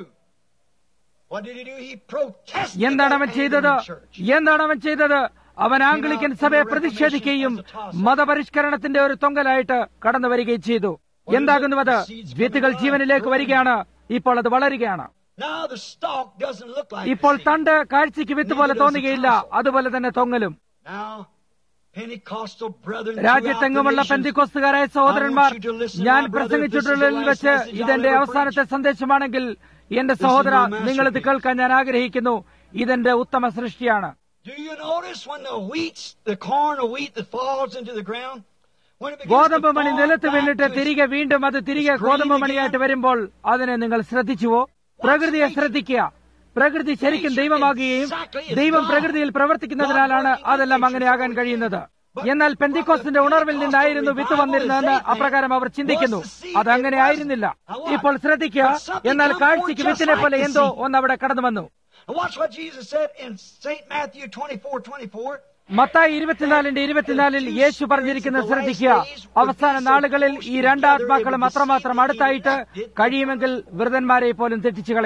What did he do? He protested. എന്താണ് അവൻ the ചെയ്തത് Anglican church. എന്താണ് അവൻ ചെയ്തത് അവൻ ആംഗ്ലിക്കൻ സഭയെ പ്രതിഷേധിക്കുകയും മതപരിഷ്കരണത്തിന്റെ ഒരു തൊങ്കലായിട്ട് കടന്നു വരികയും ചെയ്തു എന്താകുന്നു അത് വിത്തുകൾ ജീവനിലേക്ക് വരികയാണ് ഇപ്പോൾ അത് വളരുകയാണ് Now the stalk doesn't look like ഇപ്പോൾ the തണ്ട് കാഴ്ചയ്ക്ക് വിത്ത് പോലെ തോന്നുകയില്ല അതുപോലെ തന്നെ തൊങ്ങലും Now, Pentecostal brethren രാജ്യത്തെങ്ങുമുള്ള throughout the nations, പെന്തിക്കോസ്തുകാരായ സഹോദരന്മാർ ഞാൻ പ്രസംഗിച്ചിട്ടുള്ളതിൽ വെച്ച് ഇതെന്റെ അവസാനത്തെ സന്ദേശമാണെങ്കിൽ എന്റെ സഹോദര നിങ്ങൾ ഇത് കേൾക്കാൻ ഞാൻ ആഗ്രഹിക്കുന്നു ഇതെന്റെ ഉത്തമ സൃഷ്ടിയാണ് Do you notice when the wheat, the corn of wheat that falls into the ground, when it begins ഗോതമ്പ് to മണി fall നിലത്ത് back വീണിട്ട് to its- തിരികെ വീണ്ടും അത് തിരികെ ഗോതമ്പ് മണിയായിട്ട് വരുമ്പോൾ അതിനെ നിങ്ങൾ ശ്രദ്ധിച്ചുവോ പ്രകൃതിയെ ശ്രദ്ധിക്കുക പ്രകൃതി ശരിക്കും ദൈവമാകുകയും ദൈവം പ്രകൃതിയിൽ പ്രവർത്തിക്കുന്നതിനാലാണ് അതെല്ലാം അങ്ങനെയാകാൻ കഴിയുന്നത് എന്നാൽ പെന്തിക്കോസിന്റെ ഉണർവിൽ നിന്നായിരുന്നു വിത്ത് വന്നിരുന്നതെന്ന് അപ്രകാരം അവർ ചിന്തിക്കുന്നു അത് അങ്ങനെ ആയിരുന്നില്ല ഇപ്പോൾ ശ്രദ്ധിക്കുക എന്നാൽ കാഴ്ചയ്ക്ക് വിത്തിനെ പോലെ എന്തോ ഒന്ന് അവിടെ കടന്നു വന്നു And watch what Jesus said in St. Matthew 24, 24. Mathai ഇരുപത്തിനാലിന്റെ ഇരുപത്തിനാലിൽ യേശു പറഞ്ഞിരിക്കുന്നത് ശ്രദ്ധിക്കുക അവസാന നാളുകളിൽ ഈ രണ്ടാത്മാക്കളും അത്രമാത്രം അടുത്തായിട്ട് കഴിയുമെങ്കിൽ വൃതന്മാരെ പോലും തെറ്റിച്ചു കളയും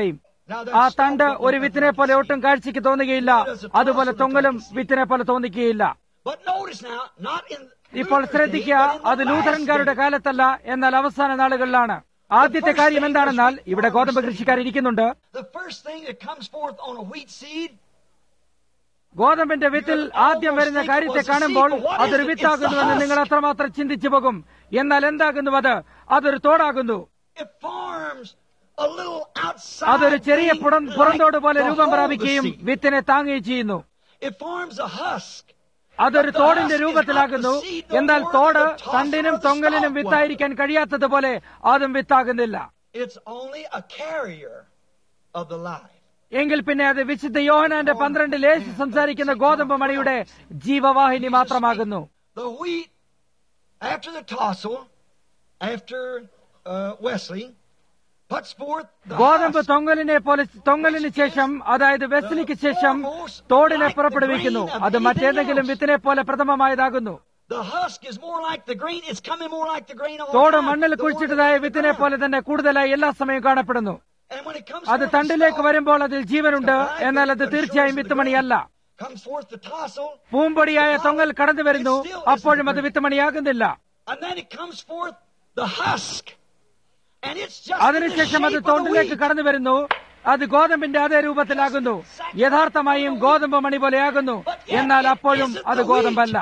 ആ തണ്ട് ഒരു വിത്തിനെ പോലെ ഒട്ടും കാഴ്ചയ്ക്ക് തോന്നുകയില്ല അതുപോലെ തൊങ്ങലും വിത്തിനെ പോലെ തോന്നിക്കുകയില്ല But notice now, not in. ഇപ്പോൾ ശ്രദ്ധിക്കുക അത് ലൂഥറൻകാരുടെ കാലത്തല്ല എന്നാൽ അവസാന നാളുകളിലാണ് ആദ്യത്തെ കാര്യം എന്താണെന്നാൽ ഇവിടെ ഗോതമ്പ് കൃഷിക്കാരിരിക്കുന്നുണ്ട് The first thing that comes forth on a wheat seed ഗോതമ്പിന്റെ വിത്തിൽ ആദ്യം വരുന്ന കാര്യത്തെ കാണുമ്പോൾ അതൊരു വിത്താകുന്നുവെന്ന് നിങ്ങൾ അത്രമാത്രം ചിന്തിച്ചു പോകും എന്നാൽ എന്താകുന്നു അത് അതൊരു തോടാകുന്നു it forms a little outside. അതൊരു ചെറിയ thing പുറം- like പുറന്തോട് പോലെ the രൂപം whole of the പ്രാപിക്കുകയും seed. വിത്തിനെ താങ്ങുകയും ചെയ്യുന്നു It forms a husk. അതൊരു തോടിന്റെ രൂപത്തിലാകുന്നു എന്നാൽ തോട് തണ്ടിനും തൊങ്ങലിനും വിത്തായിരിക്കാൻ കഴിയാത്തതുപോലെ അതും വിത്താകുന്നില്ല It's only a carrier of the life. എങ്കിൽ പിന്നെ അത് വിശുദ്ധ യോഹനാന്റെ പന്ത്രണ്ട് ലേശ് സംസാരിക്കുന്ന ഗോതമ്പ് മണിയുടെ ജീവവാഹിനി മാത്രമാകുന്നു The wheat, after the tossel, after uh, Wesley, puts forth the ഗോതമ്പ് husk. തൊങ്ങലിനെ പോലെ തൊങ്ങലിന് ശേഷം അതായത് വെസ്ലിക്ക് ശേഷം തോടിനെ പുറപ്പെടുവിക്കുന്നു അത് മറ്റേതെങ്കിലും വിത്തിനെ പോലെ പ്രഥമമായതാകുന്നു The husk is more like the grain. It's coming more like the grain all the തോട് time. മണ്ണിൽ The word കുഴിച്ചിട്ടതായ of വിത്തിനെ God. പോലെ തന്നെ കൂടുതലായി എല്ലാ സമയവും കാണപ്പെടുന്നു And when it comes അത് forth the തണ്ടിലേക്ക് stalk, വരുമ്പോൾ അതിൽ ജീവനുണ്ട് എന്നാൽ അത് തീർച്ചയായും വിത്തുമണിയല്ല comes forth the tassel, പൂമ്പൊടിയായ തൊങ്ങൽ കടന്നു വരുന്നു അപ്പോഴും അത് വിത്തുമണിയാകുന്നില്ല and then it comes forth the husk. And it's just in the അതിനുശേഷം അത് shape of the തൊണ്ടിലേക്ക് wheat. കടന്നു വരുന്നു അത് ഗോതമ്പിന്റെ അതേ രൂപത്തിലാകുന്നു യഥാർത്ഥമായും ഗോതമ്പ് മണി പോലെയാകുന്നു എന്നാൽ അപ്പോഴും അത് ഗോതമ്പല്ല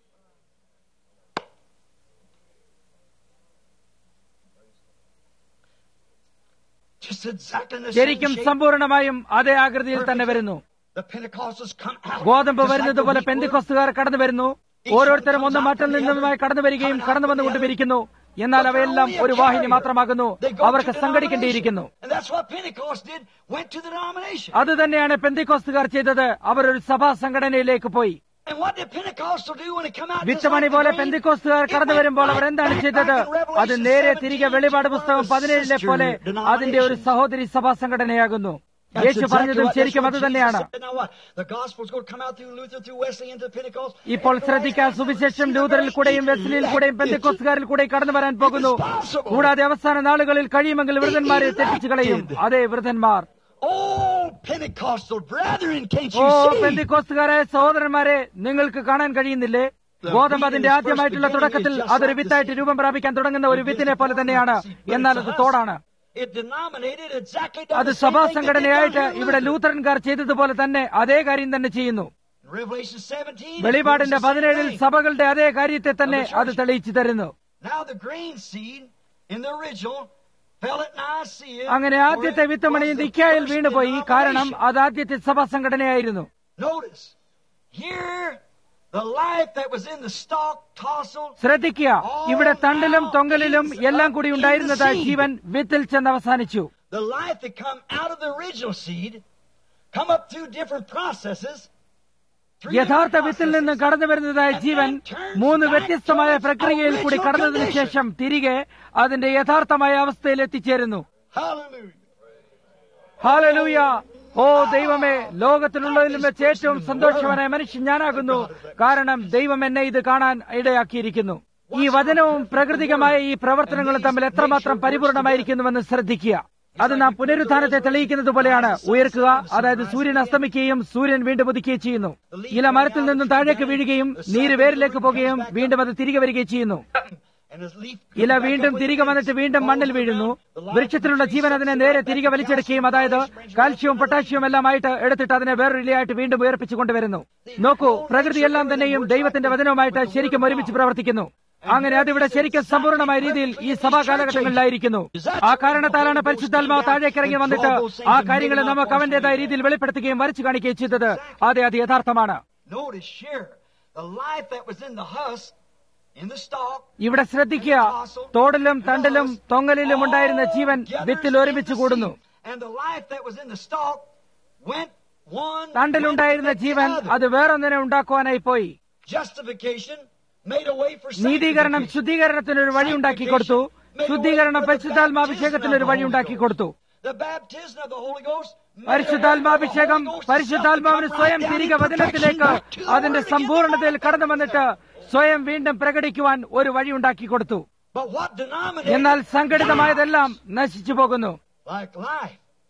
Just exactly in the same ശരിക്കും shape. സമ്പൂർണമായും അതേ ആകൃതിയിൽ തന്നെ വരുന്നു The Pentecostals come out. ഗോതമ്പ് just like വരുന്നത് the പോലെ wheat പെന്തിക്കൊസ്തുകാർ കടന്നു വരുന്നു ഓരോരുത്തരും ഒന്ന് മറ്റിൽ നിന്നുമായി കടന്നു വരികയും കടന്നു വന്നുകൊണ്ടിരിക്കുന്നു എന്നാൽ അവയെല്ലാം ഒരു വാഹിനി മാത്രമാകുന്നു അവർക്ക് സംഘടിക്കേണ്ടിയിരിക്കുന്നു And that's what Pentecost did, went to the denomination. അത് തന്നെയാണ് പെന്തിക്കോസ്തുകാർ ചെയ്തത് അവർ ഒരു സഭാ സംഘടനയിലേക്ക് പോയി And what did Pentecostal do when it come out? just വിത്തമണി like പോലെ the grain? പെന്തിക്കോസ്തുകാർ കടന്നു വരുമ്പോൾ അവർ എന്താണ് ചെയ്തത് അത് നേരെ തിരികെ വെളിപാട് പുസ്തകം പതിനേഴിലെ പോലെ അതിന്റെ ഒരു സഹോദരി സഭാ സംഘടനയാകുന്നു That's യേശു exactly പറഞ്ഞതും what- ശരിക്കും that's അത് what തന്നെയാണ് Jesus said. Now what? The gospel's going to come out through Luther, through Wesley, into Pentecost. ഇപ്പോൾ ശ്രദ്ധിക്കാൻ സുവിശേഷം ലൂതറിൽ കൂടെയും വെസ്ലിയിൽ കൂടെയും പെന്തിക്കോസ്തുകാരിൽ കൂടെയും കടന്നു വരാൻ പോകുന്നു കൂടാതെ അവസാന നാളുകളിൽ കഴിയുമെങ്കിൽ വൃതന്മാരെ തെറ്റിച്ചു കളയും അതേ വൃതന്മാർ Oh, Pentecostal brethren, can't oh you see? പെന്തിക്കോസ്തുകാരായ സഹോദരന്മാരെ നിങ്ങൾക്ക് കാണാൻ കഴിയുന്നില്ല ഗോതമ്പ് അതിന്റെ ആദ്യമായിട്ടുള്ള തുടക്കത്തിൽ അതൊരു വിത്തായിട്ട് രൂപം പ്രാപിക്കാൻ തുടങ്ങുന്ന ഒരു വിത്തിനെ പോലെ തന്നെയാണ് എന്നാൽ അത് തോടാണ് It denominated exactly അത് the same സഭാ thing that they സംഘടനയായിട്ട് done here ഇവിടെ in Luther. ലൂത്തറൻകാർ ചെയ്തതുപോലെ തന്നെ അതേ കാര്യം തന്നെ ചെയ്യുന്നു In Revelation 17, it വെളിപാടിന്റെ proves the same പതിനേഴിൽ thing. സഭകളുടെ അതേ കാര്യത്തെ തന്നെ അത് തെളിയിച്ചു തരുന്നു Now the grain seed in the original fell at Nicaea. അങ്ങനെ for ആദ്യത്തെ it വിത്തമണി was the നിക്കായിൽ first വീണുപോയി കാരണം denomination. അത് ആദ്യത്തെ സഭാ സംഘടനയായിരുന്നു Notice, here the life that was in the stalk, tassel, ശ്രദ്ധിക്കുക ഇവിടെ തണ്ടിലും തൊങ്കലിലും എല്ലാം കൂടി ഉണ്ടായിരുന്നതായ ജീവൻ വിത്തിൽ ചെന്ന് അവസാനിച്ചു the life that come out of the original seed, come up through different processes. three യഥാർത്ഥ different വിത്തിൽ നിന്ന് processes, കടന്നു വരുന്നതായ ജീവൻ മൂന്ന് വ്യത്യസ്തമായ പ്രക്രിയയിൽ കൂടി കടന്നതിനു ശേഷം തിരികെ അതിന്റെ യഥാർത്ഥമായ അവസ്ഥയിൽ എത്തിച്ചേരുന്നു Hallelujah. ഹാലലൂയ ഓ ദൈവമേ ലോകത്തിലുള്ളതിലും വെച്ച് ഏറ്റവും സന്തോഷവാനായ മനുഷ്യൻ ഞാനാകുന്നു കാരണം ദൈവം എന്നെ ഇത് കാണാൻ ഇടയാക്കിയിരിക്കുന്നു ഈ വചനവും പ്രകൃതികമായ ഈ പ്രവർത്തനങ്ങളും തമ്മിൽ എത്രമാത്രം പരിപൂർണമായിരിക്കുന്നുവെന്ന് ശ്രദ്ധിക്കുക അത് നാം പുനരുത്ഥാനത്തെ തെളിയിക്കുന്നത് പോലെയാണ് ഉയർക്കുക അതായത് സൂര്യൻ അസ്തമിക്കുകയും സൂര്യൻ വീണ്ടും ഉദിക്കുകയും ചെയ്യുന്നു ഇല മരത്തിൽ നിന്നും താഴേക്ക് വീഴുകയും നീര് വേരിലേക്ക് പോകുകയും വീണ്ടും അത് തിരികെ വരികയും ചെയ്യുന്നു And his leaf ഇല വീണ്ടും തിരികെ വന്നിട്ട് വീണ്ടും മണ്ണിൽ വീഴുന്നു വൃക്ഷത്തിലുള്ള ജീവൻ അതിനെ നേരെ തിരികെ വലിച്ചെടുക്കുകയും അതായത് കാൽഷ്യവും പൊട്ടാഷ്യവും എല്ലാമായിട്ട് എടുത്തിട്ട് അതിനെ വേറൊരു ഇലയായിട്ട് വീണ്ടും ഉയർപ്പിച്ചു കൊണ്ടുവരുന്നു നോക്കൂ പ്രകൃതി എല്ലാം തന്നെയും ദൈവത്തിന്റെ വചനവുമായിട്ട് ശരിക്കും ഒരുമിച്ച് പ്രവർത്തിക്കുന്നു അങ്ങനെ അതിവിടെ ശരിക്കും സമ്പൂർണ്ണമായ രീതിയിൽ ഈ സഭാ കാലഘട്ടങ്ങളിലായിരിക്കുന്നു ആ കാരണത്താലാണ് പരിശുദ്ധാത്മാവ് താഴേക്ക് ഇറങ്ങി വന്നിട്ട് ആ കാര്യങ്ങളെ നമുക്ക് അവന്റേതായ രീതിയിൽ വെളിപ്പെടുത്തുകയും വരച്ചു കാണിക്കുകയും ചെയ്തത് അതെ അത് യഥാർത്ഥമാണ് Notice here, the life that was in the husk, in the stalk, ഇവിടെ ശ്രദ്ധിക്കുക തോടിലും തണ്ടിലും തൊങ്ങലിലും ഉണ്ടായിരുന്ന ജീവൻ വിത്തിൽ ഒരുമിച്ച് കൂടുന്നു and the life that was in the stalk went one തണ്ടിലുണ്ടായിരുന്ന went to the Jeevan other. അത് വേറൊന്നിനെ ഉണ്ടാക്കുവാനായി പോയി Justification made a way for നീതീകരണം sanctification. ശുദ്ധീകരണത്തിനൊരു വഴി ഉണ്ടാക്കി കൊടുത്തു ശുദ്ധീകരണം പരിശുദ്ധാത്മാഭിഷേകത്തിനൊരു വഴി ഉണ്ടാക്കി കൊടുത്തു The baptism of the Holy Ghost made a way പരിശുദ്ധാത്മാഭിഷേകം for the Holy Ghost പരിശുദ്ധാത്മാവിന് to സ്വയം come right തിരികെ down in വചനത്തിലേക്ക് perfection, to അതിന്റെ the word again, സമ്പൂർണതയിൽ the കടന്നു life വന്നിട്ട് സ്വയം വീണ്ടും പ്രകടിക്കുവാൻ ഒരു വഴി ഉണ്ടാക്കി കൊടുത്തു But what denominated എന്നാൽ സംഘടിതമായതെല്ലാം നശിച്ചു പോകുന്നു like life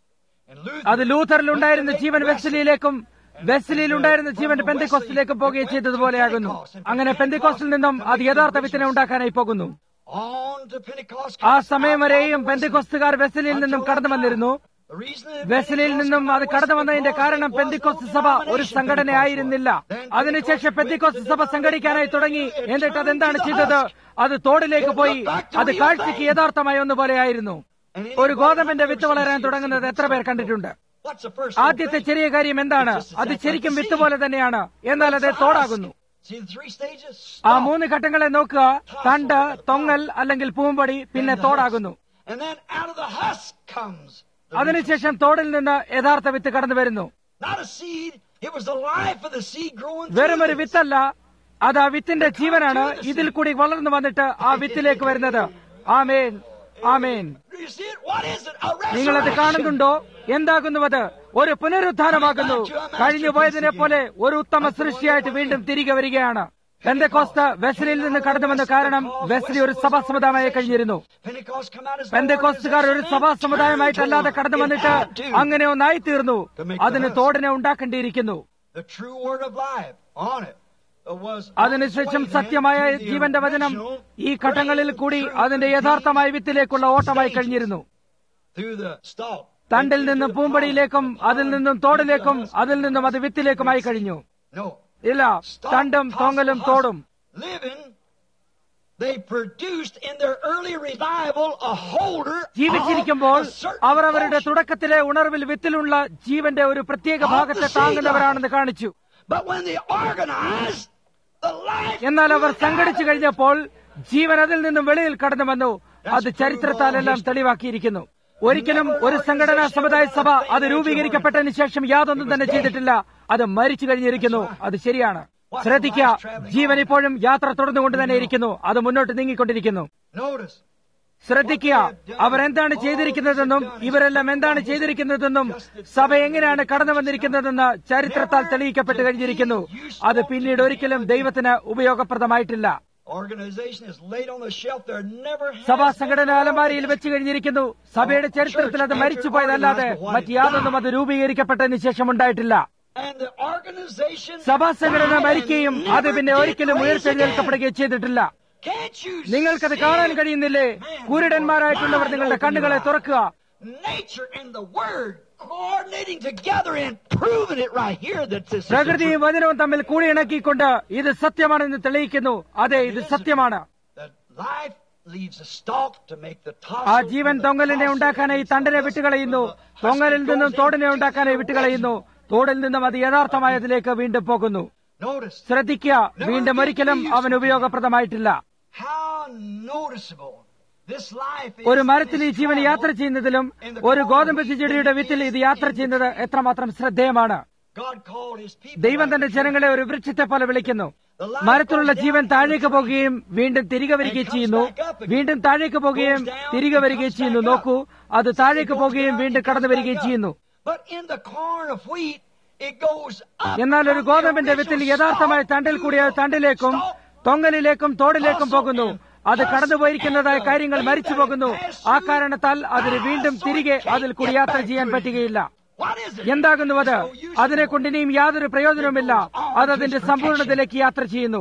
And Luther, അത് ലൂഥറിൽ ഉണ്ടായിരുന്ന ജീവൻ വെസ്ലിയിലേക്കും വെസ്ലിയിൽ ഉണ്ടായിരുന്ന ജീവൻ പെന്തിക്കോസ്റ്റിലേക്കും പോകുകയും ചെയ്തതുപോലെയാകുന്നു അങ്ങനെ പെന്തിക്കോസ്റ്റിൽ നിന്നും അത് യഥാർത്ഥ വിത്തിനെ ഉണ്ടാക്കാനായി പോകുന്നു on to Pentecost. ആ സമയം വരെയും പെന്തിക്കോസ്തുകാർ വെസ്ലിയിൽ നിന്നും കടന്നു വന്നിരുന്നു The reason that വെസ്ലിയിൽ നിന്നും അത് കടന്നു വന്നതിന്റെ കാരണം പെന്തിക്കോസ്ത് സഭ ഒരു സംഘടനയായിരുന്നില്ല അതിനുശേഷം പെന്തിക്കോസ്ത് സഭ സംഘടിക്കാനായി തുടങ്ങി എന്നിട്ട് അതെന്താണ് ചെയ്തത് അത് തോടിലേക്ക് പോയി അത് കാഴ്ചയ്ക്ക് യഥാർത്ഥമായ ഒന്നുപോലെയായിരുന്നു ഒരു ഗോതമ്പിന്റെ വിത്ത് വളരാൻ തുടങ്ങുന്നത് എത്ര പേർ കണ്ടിട്ടുണ്ട് What's the first ആദ്യത്തെ ചെറിയ കാര്യം എന്താണ് അത് ശരിക്കും വിത്ത് പോലെ തന്നെയാണ് എന്നാൽ അത് തോടാകുന്നു See the three stages? ആ മൂന്ന് ഘട്ടങ്ങളെ നോക്കുക തണ്ട് തൊങ്ങൽ അല്ലെങ്കിൽ പൂമ്പടി പിന്നെ തോടാകുന്നു And then out of the husk comes the അതിനുശേഷം തോടിൽ നിന്ന് യഥാർത്ഥ വിത്ത് കടന്നു വരുന്നു not a seed. It was the life of the seed growing വെറും through ഒരു this. വിത്തല്ല അത് ആ വിത്തിന്റെ ജീവനാണ് ഇതിൽ കൂടി വളർന്നു വന്നിട്ട് ആ വിത്തിലേക്ക് വരുന്നത് ആമേൻ ആമേൻ Do you see it? What is it? A നിങ്ങളത് resurrection. കാണുന്നുണ്ടോ എന്താകുന്നു അത് ഒരു പുനരുദ്ധാനമാകുന്നു കഴിഞ്ഞു പോയതിനെ പോലെ ഒരു ഉത്തമ സൃഷ്ടിയായിട്ട് വീണ്ടും തിരികെ വരികയാണ് പെന്തക്കോസ്ത് വെസ്ലിയിൽ നിന്ന് കടന്നു വന്ന കാരണം വെസ്ലി ഒരു സഭാ സമുദായമായി കഴിഞ്ഞിരുന്നു Pentecost come out as an പെന്തക്കോസ്തുകാർ ഒരു സഭാ സമുദായമായിട്ടല്ലാതെ കടന്നു വന്നിട്ട് അങ്ങനെ ഒന്നായി തീർന്നു അതിന് തോടിനെ ഉണ്ടാക്കേണ്ടിയിരിക്കുന്നു The true word of life on it was അതിനുശേഷം സത്യമായ ജീവന്റെ വചനം ഈ ഘട്ടങ്ങളിൽ കൂടി അതിന്റെ യഥാർത്ഥമായ വിത്തിലേക്കുള്ള ഓട്ടമായി കഴിഞ്ഞിരുന്നു through the stalk. തണ്ടിൽ നിന്നും പൂമ്പടിയിലേക്കും അതിൽ നിന്നും തോടിലേക്കും അതിൽ നിന്നും അത് വിത്തിലേക്കുമായി കഴിഞ്ഞു No. ഇല്ല തണ്ടും തോങ്ങലും തോടും Living, they produced in their early revival a holder ജീവിച്ചിരിക്കുമ്പോൾ of a certain അവർ അവരുടെ portion. തുടക്കത്തിലെ ഉണർവിൽ വിത്തിലുള്ള ജീവന്റെ ഒരു പ്രത്യേക ഭാഗത്തെ താങ്ങുന്നവരാണെന്ന് കാണിച്ചു But when they organized the life, എന്നാൽ അവർ സംഘടിച്ചു കഴിഞ്ഞപ്പോൾ ജീവൻ അതിൽ നിന്നും വെളിയിൽ കടന്നു വന്നു അത് ചരിത്രത്താലെല്ലാം തെളിവാക്കിയിരിക്കുന്നു ഒരിക്കലും ഒരു സംഘടനാ സമുദായ സഭ അത് രൂപീകരിക്കപ്പെട്ടതിന് ശേഷം യാതൊന്നും തന്നെ ചെയ്തിട്ടില്ല അത് മരിച്ചു കഴിഞ്ഞിരിക്കുന്നു അത് ശരിയാണ് ശ്രദ്ധിക്കുക ജീവൻ ഇപ്പോഴും യാത്ര തുടർന്നുകൊണ്ട് തന്നെ ഇരിക്കുന്നു അത് മുന്നോട്ട് നീങ്ങിക്കൊണ്ടിരിക്കുന്നു notice, ശ്രദ്ധിക്കുക അവർ എന്താണ് ചെയ്തിരിക്കുന്നതെന്നും ഇവരെല്ലാം എന്താണ് ചെയ്തിരിക്കുന്നതെന്നും സഭ എങ്ങനെയാണ് കടന്നു വന്നിരിക്കുന്നതെന്ന് ചരിത്രത്താൽ തെളിയിക്കപ്പെട്ട് കഴിഞ്ഞിരിക്കുന്നു അത് പിന്നീട് ഒരിക്കലും ദൈവത്തിന് ഉപയോഗപ്രദമായിട്ടില്ല organization is laid on the shelf. There never സഭാ has സംഘടന അലമാരിയിൽ വെച്ച് കഴിഞ്ഞിരിക്കുന്നു സഭയുടെ ചരിത്രത്തിൽ അത് മരിച്ചുപോയതല്ലാതെ മറ്റ് യാതൊന്നും അത് രൂപീകരിക്കപ്പെട്ടതിന് ശേഷം ഉണ്ടായിട്ടില്ല and the organization. സഭാ സംഘടന മരിക്കുകയും അത് പിന്നെ ഒരിക്കലും ഉയർത്തെഴുന്നേൽക്കപ്പെടുകയും ചെയ്തിട്ടില്ല Can't you നിങ്ങൾക്കത് see കാണാൻ കഴിയുന്നില്ലേ കുരുടന്മാരായിട്ടുള്ളവർ നിങ്ങളുടെ കണ്ണുകളെ തുറക്കുക nature and the word coordinating together and proving it right here that this is the പ്രകൃതിയും വചനവും തമ്മിൽ കൂടിയിണക്കിക്കൊണ്ട് ഇത് സത്യമാണെന്ന് തെളിയിക്കുന്നു അതെ ഇത് സത്യമാണ് truth. that life leaves a stalk to make the top. ആ ജീവൻ തൊങ്ങലിനെ ഉണ്ടാക്കാനായി തണ്ടിനെ വിട്ടുകളയുന്നു തൊങ്ങലിൽ നിന്നും തോടിനെ ഉണ്ടാക്കാനായി വിട്ടുകളയുന്നു തോടിൽ നിന്നും അത് യഥാർത്ഥമായതിലേക്ക് വീണ്ടും പോകുന്നു Notice ശ്രദ്ധിക്കുക വീണ്ടും ഒരിക്കലും അവൻ ഉപയോഗപ്രദമായിട്ടില്ല how noticeable this life is. ഒരു മരത്തിൽ ഈ ജീവൻ യാത്ര ചെയ്യുന്നതിലും ഒരു ഗോതമ്പ് ചെടിയുടെ വിത്തിൽ ഇത് യാത്ര ചെയ്യുന്നത് എത്രമാത്രം ശ്രദ്ധേയമാണ് God called his people. ദൈവം തന്റെ ജനങ്ങളെ ഒരു വൃക്ഷത്തെ പോലെ വിളിക്കുന്നു മരത്തിലുള്ള ജീവൻ താഴേക്ക് പോകുകയും വീണ്ടും തിരികെ വരികയും ചെയ്യുന്നു വീണ്ടും താഴേക്ക് പോകുകയും തിരികെ വരികയും ചെയ്യുന്നു നോക്കൂ അത് താഴേക്ക് പോകുകയും വീണ്ടും കടന്നു വരികയും ചെയ്യുന്നു But in the corn of wheat, it goes up. എന്നാൽ ഒരു ഗോതമ്പിന്റെ വിത്തിൽ യഥാർത്ഥമായ തണ്ടിൽ കൂടി അത് തണ്ടിലേക്കും തൊങ്ങലിലേക്കും തോടിലേക്കും പോകുന്നു അത് കടന്നുപോയിരിക്കുന്നതായ കാര്യങ്ങൾ മരിച്ചു പോകുന്നു ആ കാരണത്താൽ അതിന് വീണ്ടും തിരികെ അതിൽ കൂടി യാത്ര ചെയ്യാൻ പറ്റുകയില്ല What is it? എന്താകുന്നു അത് അതിനെ കൊണ്ട് ഇനിയും യാതൊരു പ്രയോജനവുമില്ല അത് അതിന്റെ സമ്പൂർണ്ണതയിലേക്ക് യാത്ര ചെയ്യുന്നു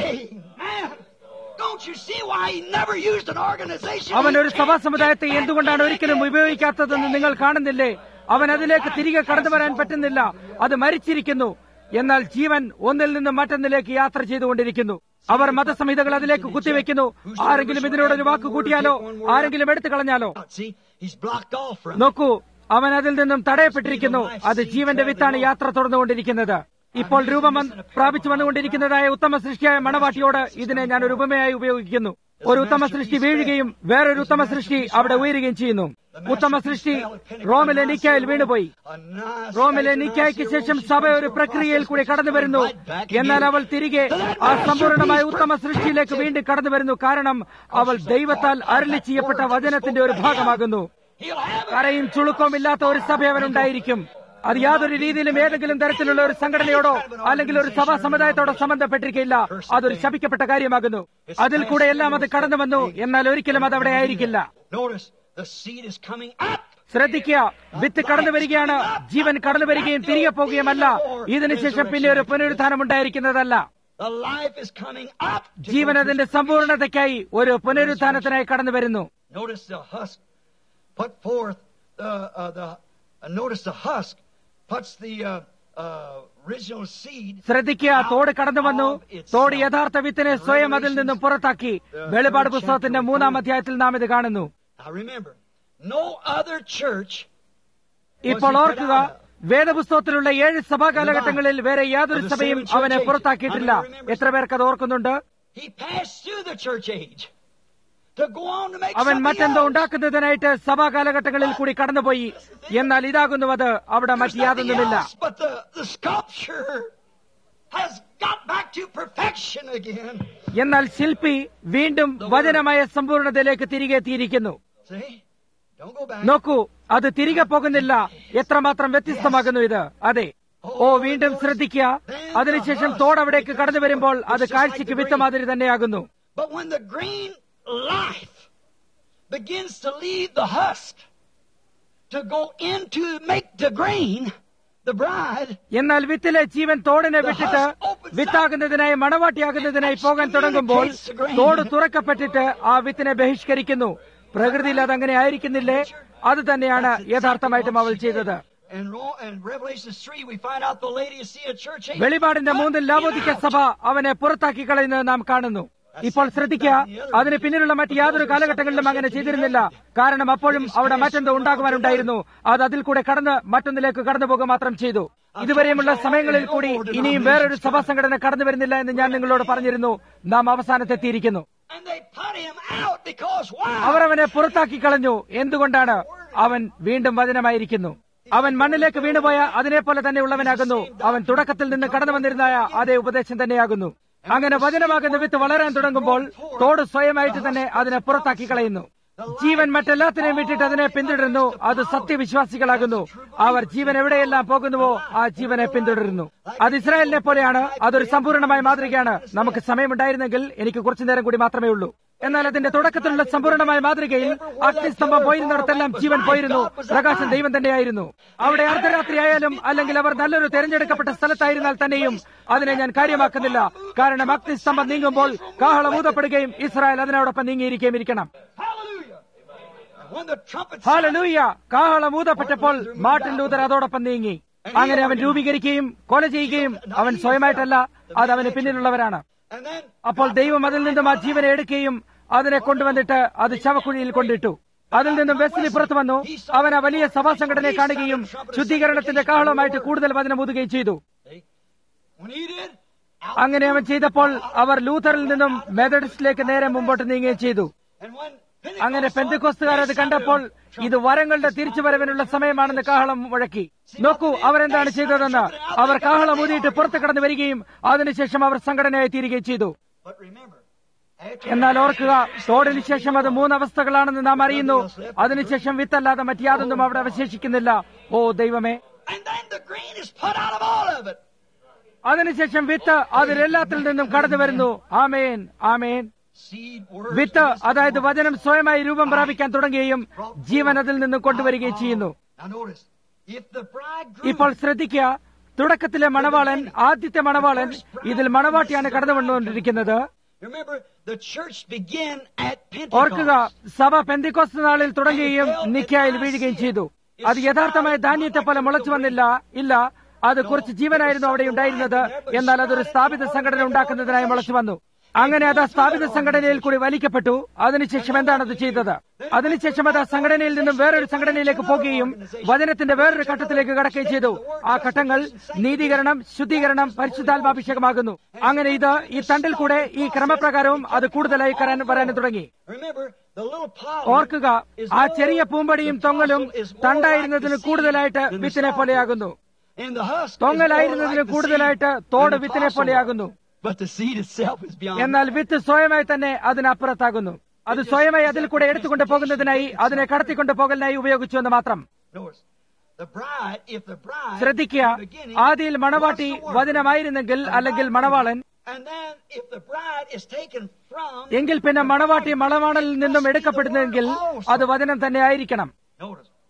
Amen. Don't you see why he never used an organization? അവൻ ഒരു സഭാ സമുദായത്തെ എന്തുകൊണ്ടാണ് ഒരിക്കലും ഉപയോഗിക്കാത്തതെന്ന് നിങ്ങൾ കാണുന്നില്ലേ അവൻ അതിലേക്ക് തിരികെ കടന്നു വരാൻ പറ്റുന്നില്ല അത് മരിച്ചിരിക്കുന്നു എന്നാൽ ജീവൻ ഒന്നിൽ നിന്നും മറ്റൊന്നിലേക്ക് യാത്ര ചെയ്തുകൊണ്ടിരിക്കുന്നു അവർ മതസംഹിതകൾ അതിലേക്ക് കുത്തിവെക്കുന്നു ആരെങ്കിലും ഇതിനോടൊരു വാക്ക് കൂട്ടിയാലോ ആരെങ്കിലും എടുത്തു കളഞ്ഞാലോ See, he's blocked off from it. നോക്കൂ അവൻ അതിൽ നിന്നും തടയപ്പെട്ടിരിക്കുന്നു അത് ജീവന്റെ വിത്താണ് യാത്ര തുടർന്നുകൊണ്ടിരിക്കുന്നത് ഇപ്പോൾ രൂപം വന്ന് പ്രാപിച്ചു വന്നുകൊണ്ടിരിക്കുന്നതായ ഉത്തമ സൃഷ്ടിയായ മണവാട്ടിയോട് ഇതിനെ ഞാൻ ഒരു ഉപമയായി ഉപയോഗിക്കുന്നു ഒരു ഉത്തമ സൃഷ്ടി വീഴുകയും വേറൊരു ഉത്തമ സൃഷ്ടി അവിടെ ഉയരുകയും ചെയ്യുന്നു ഉത്തമ സൃഷ്ടി റോമിലെ നിക്കായിൽ വീണുപോയി A nice റോമിലെ നിക്കായ്ക്ക് ശേഷം സഭ ഒരു പ്രക്രിയയിൽ കൂടി കടന്നു വരുന്നു എന്നാൽ അവൾ തിരികെ ആ സമ്പൂർണമായ ഉത്തമ സൃഷ്ടിയിലേക്ക് വീണ്ടും കടന്നു വരുന്നു കാരണം അവൾ ദൈവത്താൽ അരളി ചെയ്യപ്പെട്ട വചനത്തിന്റെ ഒരു ഭാഗമാകുന്നു He'll have it. കരയും ചുളുക്കവും ഇല്ലാത്ത ഒരു സഭ അവനുണ്ടായിരിക്കും അത് യാതൊരു രീതിയിലും ഏതെങ്കിലും തരത്തിലുള്ള ഒരു സംഘടനയോടോ അല്ലെങ്കിൽ ഒരു സഭാ സമുദായത്തോടോ സംബന്ധപ്പെട്ടിരിക്കില്ല അതൊരു ശപിക്കപ്പെട്ട കാര്യമാകുന്നു അതിൽ കൂടെ എല്ലാം അത് കടന്നു വന്നു എന്നാൽ ഒരിക്കലും അത് അവിടെ ആയിരിക്കില്ല Notice the seed is coming up. ശ്രദ്ധിക്കുക വിത്ത് കടന്നു വരികയാണ് ജീവൻ കടന്നു വരികയും തിരികെ പോകുകയുമല്ല ഇതിനുശേഷം പിന്നെ ഒരു പുനരുത്ഥാനം ഉണ്ടായിരിക്കുന്നതല്ല The life is coming up. to ജീവൻ അതിന്റെ സമ്പൂർണതയ്ക്കായി ഒരു പുനരുത്ഥാനത്തിനായി കടന്നു വരുന്നു Notice the husk put forth the uh, the uh, notice the husk puts the uh, uh, original seed. ശ്രദ്ധിക്കുക തോട് കടന്നു വന്നു തോട് യഥാർത്ഥ വിത്തിനെ സ്വയം അതിൽ നിന്നും പുറത്താക്കി വെളിപാട് പുസ്തകത്തിന്റെ മൂന്നാം അധ്യായത്തിൽ നാം ഇത് കാണുന്നു Now remember, no other church ഇപ്പോൾ ഓർക്കുക വേദപുസ്തകത്തിലുള്ള ഏഴ് സഭാ കാലഘട്ടങ്ങളിൽ വേറെ യാതൊരു സഭയും അവനെ പുറത്താക്കിയിട്ടില്ല എത്ര പേർക്ക് അത് ഓർക്കുന്നുണ്ട് he passed through the church age to go on to make അവൻ something മറ്റെന്തോ else. ഉണ്ടാക്കുന്നതിനായിട്ട് സഭാ കാലഘട്ടങ്ങളിൽ കൂടി കടന്നുപോയി എന്നാൽ ഇതാകുന്നു അത് അവിടെ There's മറ്റ് nothing യാതൊന്നുമില്ല else, but the, the sculpture has got back to perfection again. എന്നാൽ ശില്പി വീണ്ടും വചനമായ സമ്പൂർണതയിലേക്ക് തിരികെ എത്തിയിരിക്കുന്നു See? Don't go back. നോക്കൂ അത് തിരികെ പോകുന്നില്ല എത്രമാത്രം വ്യത്യസ്തമാകുന്നു ഇത് അതെ ഓ വീണ്ടും ശ്രദ്ധിക്കുക അതിനുശേഷം തോട് അവിടേക്ക് കടന്നു വരുമ്പോൾ അത് കാഴ്ചയ്ക്ക് വിത്ത് മാതിരി തന്നെയാകുന്നു But when the green life begins to leave the husk to go into make the grain, the bride, എന്നാൽ വിത്തിലെ ജീവൻ തോടിനെ വിട്ടിട്ട് വിത്താകുന്നതിനായി മണവാട്ടിയാകുന്നതിനായി പോകാൻ തുടങ്ങുമ്പോൾ തോട് തുറക്കപ്പെട്ടിട്ട് ആ വിത്തിനെ ബഹിഷ്കരിക്കുന്നു പ്രകൃതിയിൽ അതങ്ങനെ ആയിരിക്കുന്നില്ലേ അത് തന്നെയാണ് യഥാർത്ഥമായിട്ടും അവൾ ചെയ്തത് and, Ro- and Revelation 3, we find out the Laodicea church age. വെളിപാടിന്റെ മൂന്നിൽ ലാവോദിക്ക സഭ അവനെ പുറത്താക്കി കളയുന്നത് നാം കാണുന്നു ഇപ്പോൾ ശ്രദ്ധിക്കുക അതിന് പിന്നിലുള്ള മറ്റ് യാതൊരു കാലഘട്ടങ്ങളിലും അങ്ങനെ ചെയ്തിരുന്നില്ല കാരണം അപ്പോഴും അവിടെ മറ്റെന്തോ ഉണ്ടാകുവാനുണ്ടായിരുന്നു അത് അതിൽ കൂടെ കടന്ന് മറ്റൊന്നിലേക്ക് കടന്നു പോകുക മാത്രം ചെയ്തു ഇതുവരെയുമുള്ള സമയങ്ങളിൽ കൂടി ഇനിയും വേറൊരു സഭാ സംഘടന കടന്നു വരുന്നില്ല എന്ന് ഞാൻ നിങ്ങളോട് പറഞ്ഞിരുന്നു നാം അവസാനത്തെത്തിയിരിക്കുന്നു And they put him out because why? അവർ അവനെ പുറത്താക്കി കളഞ്ഞു എന്തുകൊണ്ടാണ് അവൻ വീണ്ടും വചനമായിരിക്കുന്നു അവൻ മണ്ണിലേക്ക് വീണുപോയ അതിനെപ്പോലെ തന്നെ ഉള്ളവനാകുന്നു അവൻ തുടക്കത്തിൽ നിന്ന് കടന്നു വന്നിരുന്ന അതേ ഉപദേശം തന്നെയാകുന്നു അങ്ങനെ വചനമാകുന്ന വിത്ത് വളരാൻ തുടങ്ങുമ്പോൾ തോട് സ്വയമായിട്ട് തന്നെ അതിനെ പുറത്താക്കി കളയുന്നു ജീവൻ മറ്റെല്ലാത്തിനെയും വിട്ടിട്ട് അതിനെ പിന്തുടരുന്നു അത് സത്യവിശ്വാസികളാകുന്നു അവർ ജീവൻ എവിടെയെല്ലാം പോകുന്നുവോ ആ ജീവനെ പിന്തുടരുന്നു അത് ഇസ്രായേലിനെ പോലെയാണ് അതൊരു സമ്പൂർണ്ണമായ മാതൃകയാണ് നമുക്ക് സമയമുണ്ടായിരുന്നെങ്കിൽ എനിക്ക് കുറച്ചു നേരം കൂടി മാത്രമേ ഉള്ളൂ എന്നാൽ അതിന്റെ തുടക്കത്തിലുള്ള സമ്പൂർണ്ണമായ മാതൃകയിൽ അഗ്നിസ്തംഭം പോയിരുന്നിടത്തെല്ലാം ജീവൻ പോയിരുന്നു പ്രകാശം ദൈവം തന്നെയായിരുന്നു അവിടെ അർദ്ധരാത്രി ആയാലും അല്ലെങ്കിൽ അവർ നല്ലൊരു തെരഞ്ഞെടുക്കപ്പെട്ട സ്ഥലത്തായിരുന്നാൽ തന്നെയും അതിനെ ഞാൻ കാര്യമാക്കുന്നില്ല കാരണം അഗ്നിസ്തംഭം നീങ്ങുമ്പോൾ കാഹളം ഊതപ്പെടുകയും ഇസ്രായേൽ അതിനോടൊപ്പം നീങ്ങിയിരിക്കുകയും ഇരിക്കണം Hallelujah. And when the trumpet hallelujah കാഹളം ഊതപ്പെട്ടപ്പോൾ മാർട്ടിൻ ലൂതർ അതോടൊപ്പം നീങ്ങി അങ്ങനെ അവൻ രൂപീകരിക്കുകയും കൊല ചെയ്യുകയും അവൻ സ്വയമായിട്ടല്ല അത് അവന് പിന്നിലുള്ളവരാണ് and then അപ്പോൾ ദൈവം അതിൽ നിന്നും ആ ജീവനെ എടുക്കുകയും അതിനെ കൊണ്ടുവന്നിട്ട് അത് ശവക്കുഴിയിൽ കൊണ്ടിട്ടു അതിൽ നിന്നും വെസ്ലി പുറത്തു വന്നു അവൻ ആ വലിയ സഭാ സംഘടനയെ കാണുകയും ശുദ്ധീകരണത്തിന്റെ കാഹളമായിട്ട് കൂടുതൽ വചനം ഊതുകയും ചെയ്തു see, when he did, അങ്ങനെ അവൻ ചെയ്തപ്പോൾ അവർ ലൂഥറിൽ നിന്നും മെത്തഡിസ്റ്റിലേക്ക് നേരെ മുമ്പോട്ട് നീങ്ങുകയും ചെയ്തു and when അങ്ങനെ പെന്തുക്കോസ്തുകാർ അത് കണ്ടപ്പോൾ ഇത് വരങ്ങളുടെ തിരിച്ചുവരവിനുള്ള സമയമാണെന്ന് കാഹളം മുഴക്കി നോക്കൂ അവരെന്താണ് ചെയ്തതെന്ന് അവർ കാഹളം ഊതിയിട്ട് പുറത്തു കടന്നു വരികയും അതിനുശേഷം അവർ സംഘടനയായി തീരുകയും ചെയ്തു But remember, after എന്നാൽ ഓർക്കുക തോടിന് ശേഷം അത് മൂന്നവസ്ഥകളാണെന്ന് നാം അറിയുന്നു അതിനുശേഷം വിത്തല്ലാതെ മറ്റ് യാതൊന്നും അവിടെ അവശേഷിക്കുന്നില്ല ഓ ദൈവമേ and then the grain is put out of all of it. അതിനുശേഷം വിത്ത് അതിലെല്ലാത്തിൽ നിന്നും കടന്നു വരുന്നു ആമേൻ ആമേൻ Seed words. വിത്ത് അതായത് വചനം സ്വയമായി രൂപം പ്രാപിക്കാൻ തുടങ്ങുകയും ജീവൻ അതിൽ നിന്ന് കൊണ്ടുവരികയും ചെയ്യുന്നു Now notice, if the bridegroom ഇപ്പോൾ ശ്രദ്ധിക്കുക തുടക്കത്തിലെ മണവാളൻ ആദ്യത്തെ മണവാളൻ ഇതിൽ മണവാട്ടിയാണ് കടന്നു വന്നുകൊണ്ടിരിക്കുന്നത് remember the church began at ഓർക്കുക Pentecost. സഭ പെന്തിക്കോസ് നാളിൽ തുടങ്ങുകയും നിക്കായിൽ വീഴുകയും ചെയ്തു അത് യഥാർത്ഥമായ ധാന്യത്തെ പോലെ മുളച്ചു വന്നില്ല ഇല്ല അത് കുറച്ച് ജീവനായിരുന്നു അവിടെ ഉണ്ടായിരുന്നത് എന്നാൽ അതൊരു സ്ഥാപിത സംഘടന ഉണ്ടാക്കുന്നതിനായി മുളച്ചു വന്നു അങ്ങനെ അത് ആ സ്ഥാപിത സംഘടനയിൽ കൂടി വലിക്കപ്പെട്ടു അതിനുശേഷം എന്താണ് അത് ചെയ്തത് അതിനുശേഷം അത് ആ സംഘടനയിൽ നിന്നും വേറൊരു സംഘടനയിലേക്ക് പോകുകയും വചനത്തിന്റെ വേറൊരു ഘട്ടത്തിലേക്ക് കടക്കുകയും ചെയ്തു ആ ഘട്ടങ്ങൾ നീതീകരണം ശുദ്ധീകരണം പരിശുദ്ധാത്മാഭിഷേകമാകുന്നു അങ്ങനെ ഇത് ഈ തണ്ടിൽ കൂടെ ഈ ക്രമപ്രകാരവും അത് കൂടുതലായി കരാൻ വരാനും തുടങ്ങി Remember, the little pollen ഓർക്കുക is ആ more- ചെറിയ പൂമ്പടിയും is തൊങ്ങലും also- is more തണ്ടായിരുന്നതിന് like the കൂടുതലായിട്ട് seed than the വിത്തിനെ stalk. പോലെയാകുന്നു And the husk is തൊങ്ങലായിരുന്നതിന് more like the കൂടുതലായിട്ട് seed തോട് than the വിത്തിനെ fossil പോലെയാകുന്നു one. But the seed itself is beyond. എന്നാൽ വിത്ത് സ്വയമായി തന്നെ അതിനപ്പുറത്താകുന്നു അത് സ്വയമായി അതിൽ കൂടെ എടുത്തുകൊണ്ട് പോകുന്നതിനായി അതിനെ കടത്തിക്കൊണ്ട് പോകലിനായി ഉപയോഗിച്ചു എന്ന് മാത്രം Notice, the bride, if the bride ശ്രദ്ധിക്കുക in the beginning ആദിയിൽ മണവാട്ടി was the word, വചനമായിരുന്നെങ്കിൽ അല്ലെങ്കിൽ മണവാളൻ and then if the bride is taken from എങ്കിൽ പിന്നെ മണവാട്ടി മണവാണലിൽ നിന്നും എടുക്കപ്പെടുന്നെങ്കിൽ അത് വചനം തന്നെ ആയിരിക്കണം Notice,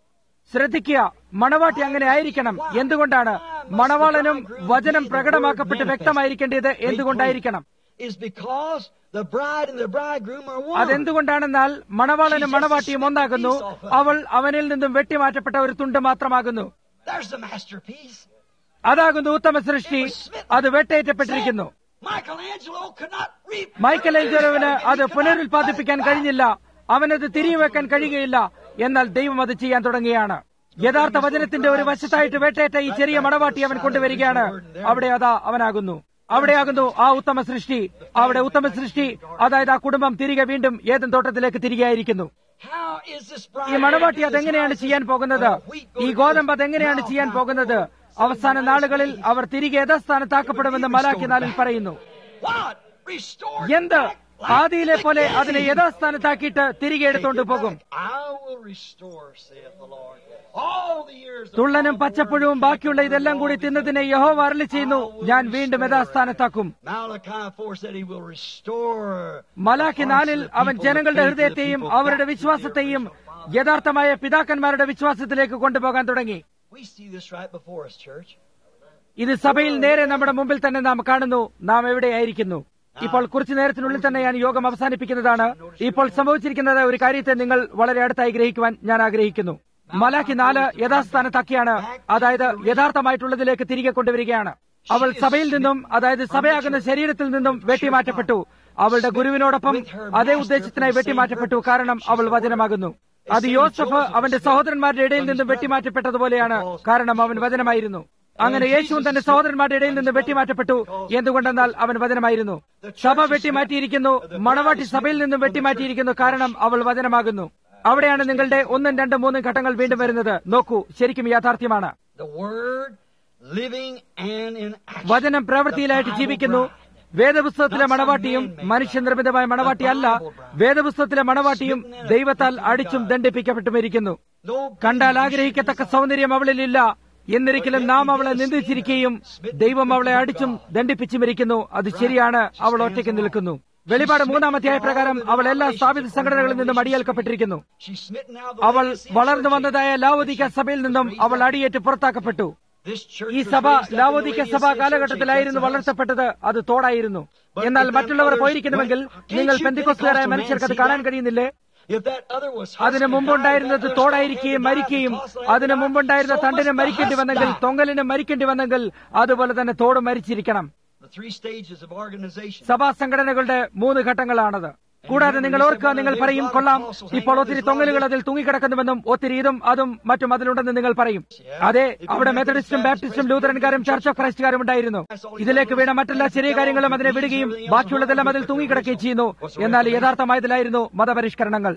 ശ്രദ്ധിക്കുക മണവാട്ടി അങ്ങനെ ആയിരിക്കണം എന്തുകൊണ്ടാണ് മണവാളനും വചനം പ്രകടമാക്കപ്പെട്ട് വ്യക്തമായിരിക്കേണ്ടത് എന്തുകൊണ്ടായിരിക്കണം is because the bride and the bridegroom are one. അതെന്തുകൊണ്ടാണെന്നാൽ മണവാളനും മണവാട്ടിയും ഒന്നാകുന്നു അവൾ അവനിൽ നിന്നും വെട്ടിമാറ്റപ്പെട്ട ഒരു തുണ്ട് മാത്രമാകുന്നു There's the masterpiece. അതാകുന്നു ഉത്തമ സൃഷ്ടി അത് വെട്ടേറ്റപ്പെട്ടിരിക്കുന്നു Michelangelo could not re- മൈക്കൽ ഏഞ്ചലോവിന് അത് പുനരുൽപാദിപ്പിക്കാൻ കഴിഞ്ഞില്ല അവനത് തിരികെ വെക്കാൻ കഴിയുകയില്ല എന്നാൽ ദൈവം അത് ചെയ്യാൻ തുടങ്ങിയാണ് യഥാർത്ഥ വചനത്തിന്റെ ഒരു വശത്തായിട്ട് വെട്ടേറ്റ ഈ ചെറിയ മണവാട്ടി അവൻ കൊണ്ടുവരികയാണ് അവിടെ അതാ അവനാകുന്നു അവിടെയാകുന്നു ആ ഉത്തമ സൃഷ്ടി അവിടെ ഉത്തമ സൃഷ്ടി അതായത് ആ കുടുംബം തിരികെ വീണ്ടും ഏതും തോട്ടത്തിലേക്ക് തിരികെ ആയിരിക്കുന്നു How is this bride? ഈ മണവാട്ടി അതെങ്ങനെയാണ് ചെയ്യാൻ പോകുന്നത് ഈ ഗോതമ്പ് അതെങ്ങനെയാണ് ചെയ്യാൻ പോകുന്നത് അവസാന നാളുകളിൽ അവർ തിരികെ യഥാസ്ഥാനത്താക്കപ്പെടുമെന്ന് മലാക്കി നാലിൽ പറയുന്നു What? Restore എന്ത് ആദിയിലെ പോലെ അതിനെ യഥാസ്ഥാനത്താക്കിയിട്ട് തിരികെ എടുത്തോണ്ട് പോകും I will restore, saith the Lord. All the years of തുള്ളനും പച്ചപ്പുഴവും ബാക്കിയുള്ള ഇതെല്ലാം കൂടി തിന്നതിനെ യഹോവ അരളി ചെയ്യുന്നു ഞാൻ വീണ്ടും യഥാസ്ഥാനത്താക്കും Malachi 4 said he will restore. Malachi നാലിൽ അവൻ ജനങ്ങളുടെ ഹൃദയത്തെയും അവരുടെ വിശ്വാസത്തെയും യഥാർത്ഥമായ പിതാക്കന്മാരുടെ വിശ്വാസത്തിലേക്ക് കൊണ്ടുപോകാൻ തുടങ്ങി We see this right before us, church. ഇത് സഭയിൽ നേരെ നമ്മുടെ മുമ്പിൽ തന്നെ നാം കാണുന്നു നാം എവിടെയായിരിക്കുന്നു ഇപ്പോൾ കുറച്ചു നേരത്തിനുള്ളിൽ തന്നെ ഞാൻ യോഗം അവസാനിപ്പിക്കുന്നതാണ് ഇപ്പോൾ സംഭവിച്ചിരിക്കുന്നത് ഒരു കാര്യത്തെ നിങ്ങൾ വളരെ അടുത്തായി ഗ്രഹിക്കുവാൻ ഞാൻ ആഗ്രഹിക്കുന്നു മലാഖി നാല് യഥാസ്ഥാനത്താക്കിയാണ് അതായത് യഥാർത്ഥമായിട്ടുള്ളതിലേക്ക് തിരികെ കൊണ്ടുവരികയാണ് അവൾ സഭയിൽ നിന്നും അതായത് സഭയാകുന്ന ശരീരത്തിൽ നിന്നും വെട്ടിമാറ്റപ്പെട്ടു അവളുടെ ഗുരുവിനോടൊപ്പം അതേ ഉദ്ദേശത്തിനായി വെട്ടിമാറ്റപ്പെട്ടു കാരണം അവൾ വചനമാകുന്നു അത് യോസഫ് അവന്റെ സഹോദരന്മാരുടെ ഇടയിൽ നിന്നും വെട്ടിമാറ്റപ്പെട്ടതുപോലെയാണ് കാരണം അവൻ വചനമായിരുന്നു അങ്ങനെ യേശുവും തന്റെ സഹോദരന്മാരുടെ ഇടയിൽ നിന്ന് വെട്ടിമാറ്റപ്പെട്ടു എന്തുകൊണ്ടെന്നാൽ അവൻ വചനമായിരുന്നു സഭ വെട്ടിമാറ്റിയിരിക്കുന്നു മണവാട്ടി സഭയിൽ നിന്നും വെട്ടിമാറ്റിയിരിക്കുന്നു കാരണം അവൾ വചനമാകുന്നു അവിടെയാണ് നിങ്ങളുടെ ഒന്നും രണ്ടും മൂന്നും ഘട്ടങ്ങൾ വീണ്ടും വരുന്നത് നോക്കൂ ശരിക്കും യാഥാർത്ഥ്യമാണ് The Word living and in action. വചനം പ്രവൃത്തിയിലായിട്ട് ജീവിക്കുന്നു വേദപുസ്തകത്തിലെ മണവാട്ടിയും മനുഷ്യനിർമ്മിതമായ മണവാട്ടിയല്ല വേദപുസ്തകത്തിലെ മണവാട്ടിയും ദൈവത്താൽ അടിച്ചും ദണ്ഡിപ്പിക്കപ്പെട്ടുമിരിക്കുന്നു No കണ്ടാൽ ആഗ്രഹിക്കത്തക്ക സൗന്ദര്യം അവളിലില്ല എന്നിരിക്കലും നാം അവളെ നിന്ദിച്ചിരിക്കുകയും ദൈവം അവളെ അടിച്ചും ദണ്ഡിപ്പിച്ചുമിരിക്കുന്നു അത് ശരിയാണ് അവൾ ഒറ്റയ്ക്ക് നിൽക്കുന്നു വെളിപാട് മൂന്നാം അധ്യായ പ്രകാരം അവൾ എല്ലാ സ്ഥാപിത സംഘടനകളിൽ നിന്നും അടിയേൽക്കപ്പെട്ടിരിക്കുന്നു she's smitten out of the അവൾ Laodicean വളർന്നു church. വന്നതായ ലാവോദിക്ക സഭയിൽ നിന്നും അവൾ അടിയേറ്റ് പുറത്താക്കപ്പെട്ടു This church ഈ was സഭ raised up in the ലാവോദിക്ക Laodicean സഭാ church. കാലഘട്ടത്തിലായിരുന്നു That's the വളർത്തപ്പെട്ടത് അത് തോടായിരുന്നു എന്നാൽ മറ്റുള്ളവർ പോയിരിക്കുന്നുവെങ്കിൽ നിങ്ങൾ പെന്തിക്കൊസ്തുകാരായ മനുഷ്യർക്ക് അത് കാണാൻ കഴിയുന്നില്ലേ If that other was അതിനു husky, മുമ്പുണ്ടായിരുന്നത് died, that തോടായിരിക്കുകയും other മരിക്കുകയും died, അതിനു മുമ്പുണ്ടായിരുന്ന so തണ്ടിന് must the മരിക്കേണ്ടി husk വന്നെങ്കിൽ die. തൊങ്ങലിന് മരിക്കേണ്ടി വന്നെങ്കിൽ അതുപോലെ തന്നെ തോട് മരിച്ചിരിക്കണം The three stages of organization. സഭാ സംഘടനകളുടെ മൂന്ന് ഘട്ടങ്ങളാണത് കൂടാതെ നിങ്ങൾ ഓർക്കുക നിങ്ങൾ പറയും കൊള്ളാം ഇപ്പോൾ ഒത്തിരി തൊങ്ങലുകൾ അതിൽ തൂങ്ങിക്കിടക്കുന്നുവെന്നും ഒത്തിരി ഇതും അതും മറ്റും അതിലുണ്ടെന്ന് നിങ്ങൾ പറയും അതെ അവിടെ മെത്തഡിസ്റ്റും ബാപ്റ്റിസ്റ്റും ലൂതറൻകാരും ചർച്ച് ഓഫ് ക്രൈസ്റ്റുകാരും ഉണ്ടായിരുന്നു ഇതിലേക്ക് വീണ മറ്റെല്ലാ ചെറിയ കാര്യങ്ങളും അതിനെ വിടുകയും ബാക്കിയുള്ളതെല്ലാം അതിൽ തൂങ്ങിക്കിടക്കുകയും ചെയ്യുന്നു എന്നാൽ യഥാർത്ഥമായതിലായിരുന്നു മതപരിഷ്കരണങ്ങൾ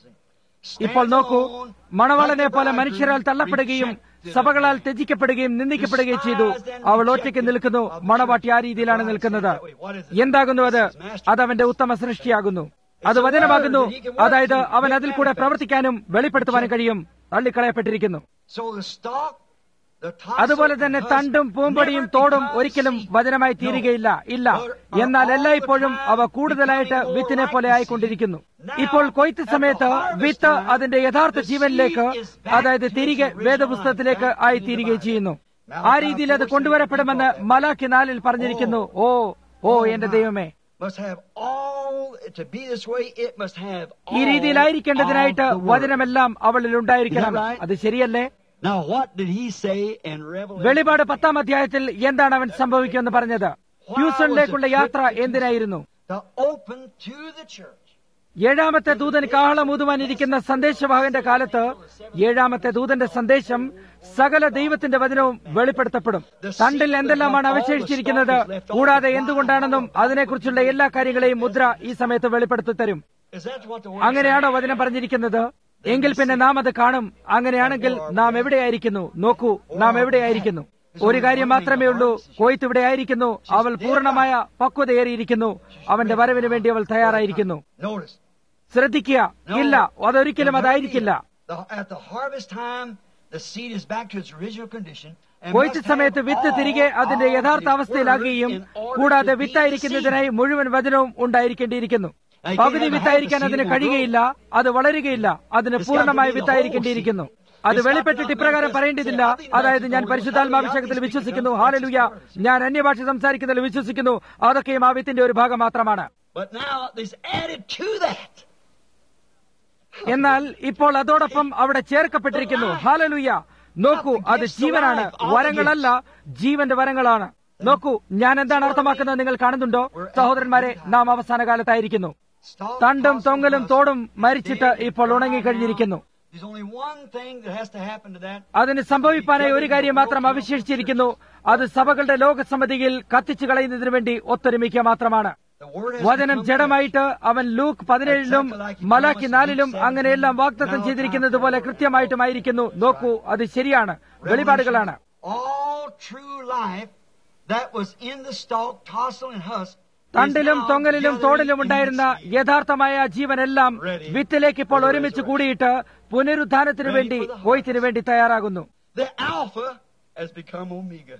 ഇപ്പോൾ നോക്കൂ മണവാളനെ പോലെ മനുഷ്യരാൽ തള്ളപ്പെടുകയും സഭകളാൽ ത്യജിക്കപ്പെടുകയും നിന്ദിക്കപ്പെടുകയും ചെയ്തു അവൾ ഒറ്റയ്ക്ക് നിൽക്കുന്നു മണവാട്ടി ആ രീതിയിലാണ് നിൽക്കുന്നത് എന്താകുന്നു അത് അത് അവന്റെ ഉത്തമ സൃഷ്ടിയാകുന്നു അത് വചനമാകുന്നു അതായത് അവൻ അതിൽ കൂടെ പ്രവർത്തിക്കാനും വെളിപ്പെടുത്തുവാനും കഴിയും തള്ളിക്കളയപ്പെട്ടിരിക്കുന്നു So the stalk, the tops അതുപോലെ of the തന്നെ husk തണ്ടും പൂമ്പൊടിയും never തോടും becomes ഒരിക്കലും seed. വചനമായി No. തീരുകയില്ല ഇല്ല എന്നാൽ എല്ലായ്പ്പോഴും അവ കൂടുതലായിട്ട് വിത്തിനെ പോലെ ആയിക്കൊണ്ടിരിക്കുന്നു ഇപ്പോൾ കൊയ്ത്ത് സമയത്ത് വിത്ത് അതിന്റെ യഥാർത്ഥ ജീവനിലേക്ക് അതായത് തിരികെ വേദപുസ്തകത്തിലേക്ക് ആയി തീരുകയും ചെയ്യുന്നു ആ രീതിയിൽ അത് കൊണ്ടുവരപ്പെടുമെന്ന് മലാഖി നാലിൽ പറഞ്ഞിരിക്കുന്നു ഓ ഓ എന്റെ ദൈവമേ Must have all to be this way. It must have all ഈ രീതിയിലായിരിക്കേണ്ടതിനായിട്ട് of the word. വചനമെല്ലാം അവളിൽ ഉണ്ടായിരിക്കണം Is that right? അത് ശരിയല്ലേ Now, what did he say in Revelation? വെളിപാട് പത്താം അധ്യായത്തിൽ എന്താണ് അവൻ സംഭവിക്കുമെന്ന് പറഞ്ഞത് ഹ്യൂസണിലേക്കുള്ള യാത്ര എന്തിനായിരുന്നു To open to the church. ഏഴാമത്തെ ദൂതൻ കാഹളമൂതുവാനിരിക്കുന്ന സന്ദേശവാഹകന്റെ കാലത്ത് ഏഴാമത്തെ ദൂതന്റെ സന്ദേശം സകല ദൈവത്തിന്റെ വചനവും വെളിപ്പെടുത്തപ്പെടും തണ്ടിൽ എന്തെല്ലാമാണ് അവശേഷിച്ചിരിക്കുന്നത് കൂടാതെ എന്തുകൊണ്ടാണെന്നും അതിനെക്കുറിച്ചുള്ള എല്ലാ കാര്യങ്ങളെയും മുദ്ര ഈ സമയത്ത് വെളിപ്പെടുത്തി തരും Is that what the word അങ്ങനെയാണോ വചനം പറഞ്ഞിരിക്കുന്നത് എങ്കിൽ പിന്നെ നാം അത് കാണും അങ്ങനെയാണെങ്കിൽ നാം എവിടെയായിരിക്കുന്നു നോക്കൂ നാം എവിടെയായിരിക്കുന്നു ഒരു കാര്യം മാത്രമേ ഉള്ളൂ കൊയ്ത്ത് ഇവിടെ ആയിരിക്കുന്നു അവൾ പൂർണ്ണമായ പക്വതയേറിയിരിക്കുന്നു അവന്റെ വരവിന് വേണ്ടി അവൾ തയ്യാറായിരിക്കുന്നു Notice. ശ്രദ്ധിക്കുക ഇല്ല അതൊരിക്കലും അതായിരിക്കില്ല The, at the harvest time, the seed is back to its original condition. and കൊയ്ത്ത് must സമയത്ത് have വിത്ത് all തിരികെ അതിന്റെ of യഥാർത്ഥ the അവസ്ഥയിലാകുകയും word in order കൂടാതെ to be വിത്തായിരിക്കുന്നതിനായി മുഴുവൻ വചനവും ഉണ്ടായിരിക്കേണ്ടിയിരിക്കുന്നു പകുതി വിത്തായിരിക്കാൻ അതിന് കഴിയുകയില്ല അത് വളരുകയില്ല അതിന് പൂർണ്ണമായ വിത്തായിരിക്കേണ്ടിയിരിക്കുന്നു അത് വെളിപ്പെട്ടിട്ട് ഇപ്രകാരം പറയേണ്ടതില്ല അതായത് ഞാൻ പരിശുദ്ധാത്മാഭിഷേകത്തിൽ വിശ്വസിക്കുന്നു ഹാലലുയ ഞാൻ അന്യഭാഷ സംസാരിക്കുന്നതിൽ വിശ്വസിക്കുന്നു അതൊക്കെയും ആ വിത്തിന്റെ ഒരു ഭാഗം മാത്രമാണ് But now there's added to that. എന്നാൽ ഇപ്പോൾ അതോടൊപ്പം അവിടെ ചേർക്കപ്പെട്ടിരിക്കുന്നു ഹാലലുയ നോക്കൂ അത് ജീവനാണ് വരങ്ങളല്ല ജീവന്റെ വരങ്ങളാണ് നോക്കൂ ഞാൻ എന്താണ് അർത്ഥമാക്കുന്നത് നിങ്ങൾ കാണുന്നുണ്ടോ സഹോദരന്മാരെ നാം അവസാന കാലത്തായിരിക്കുന്നു Stalk, തണ്ടും tossing, തൊങ്ങലും tossing. തോടും മരിച്ചിട്ട് ഇപ്പോൾ ഉണങ്ങിക്കഴിഞ്ഞിരിക്കുന്നു There's only one thing that has to happen to that. അതിന് സംഭവിപ്പാനായി ഒരു കാര്യം മാത്രം അവശേഷിച്ചിരിക്കുന്നു അത് സഭകളുടെ ലോകസമിതിയിൽ കത്തിച്ചു കളയുന്നതിനു വേണ്ടി ഒത്തൊരുമിക്കുക മാത്രമാണ് The word has വചനം to come ജഡമായിട്ട് അവൻ ലൂക്ക് പതിനേഴിലും മലാക്കി നാലിലും അങ്ങനെയെല്ലാം വാഗ്ദത്തം ചെയ്തിരിക്കുന്നത് പോലെ കൃത്യമായിട്ടുമായിരിക്കുന്നു നോക്കൂ അത് ശരിയാണ് വെളിപാടുകളാണ് All true life that was in the stalk, tassel, and husk. is തണ്ടിലും now തൊങ്ങലിലും gathered തോടിലും in ഉണ്ടായിരുന്ന the seed. യഥാർത്ഥമായ ജീവനെല്ലാം വിത്തിലേക്ക് ഇപ്പോൾ ഒരുമിച്ച് കൂടിയിട്ട് പുനരുദ്ധാനത്തിനു വേണ്ടി കൊയ്ത്തിനു വേണ്ടി തയ്യാറാകുന്നു The Alpha has become Omega.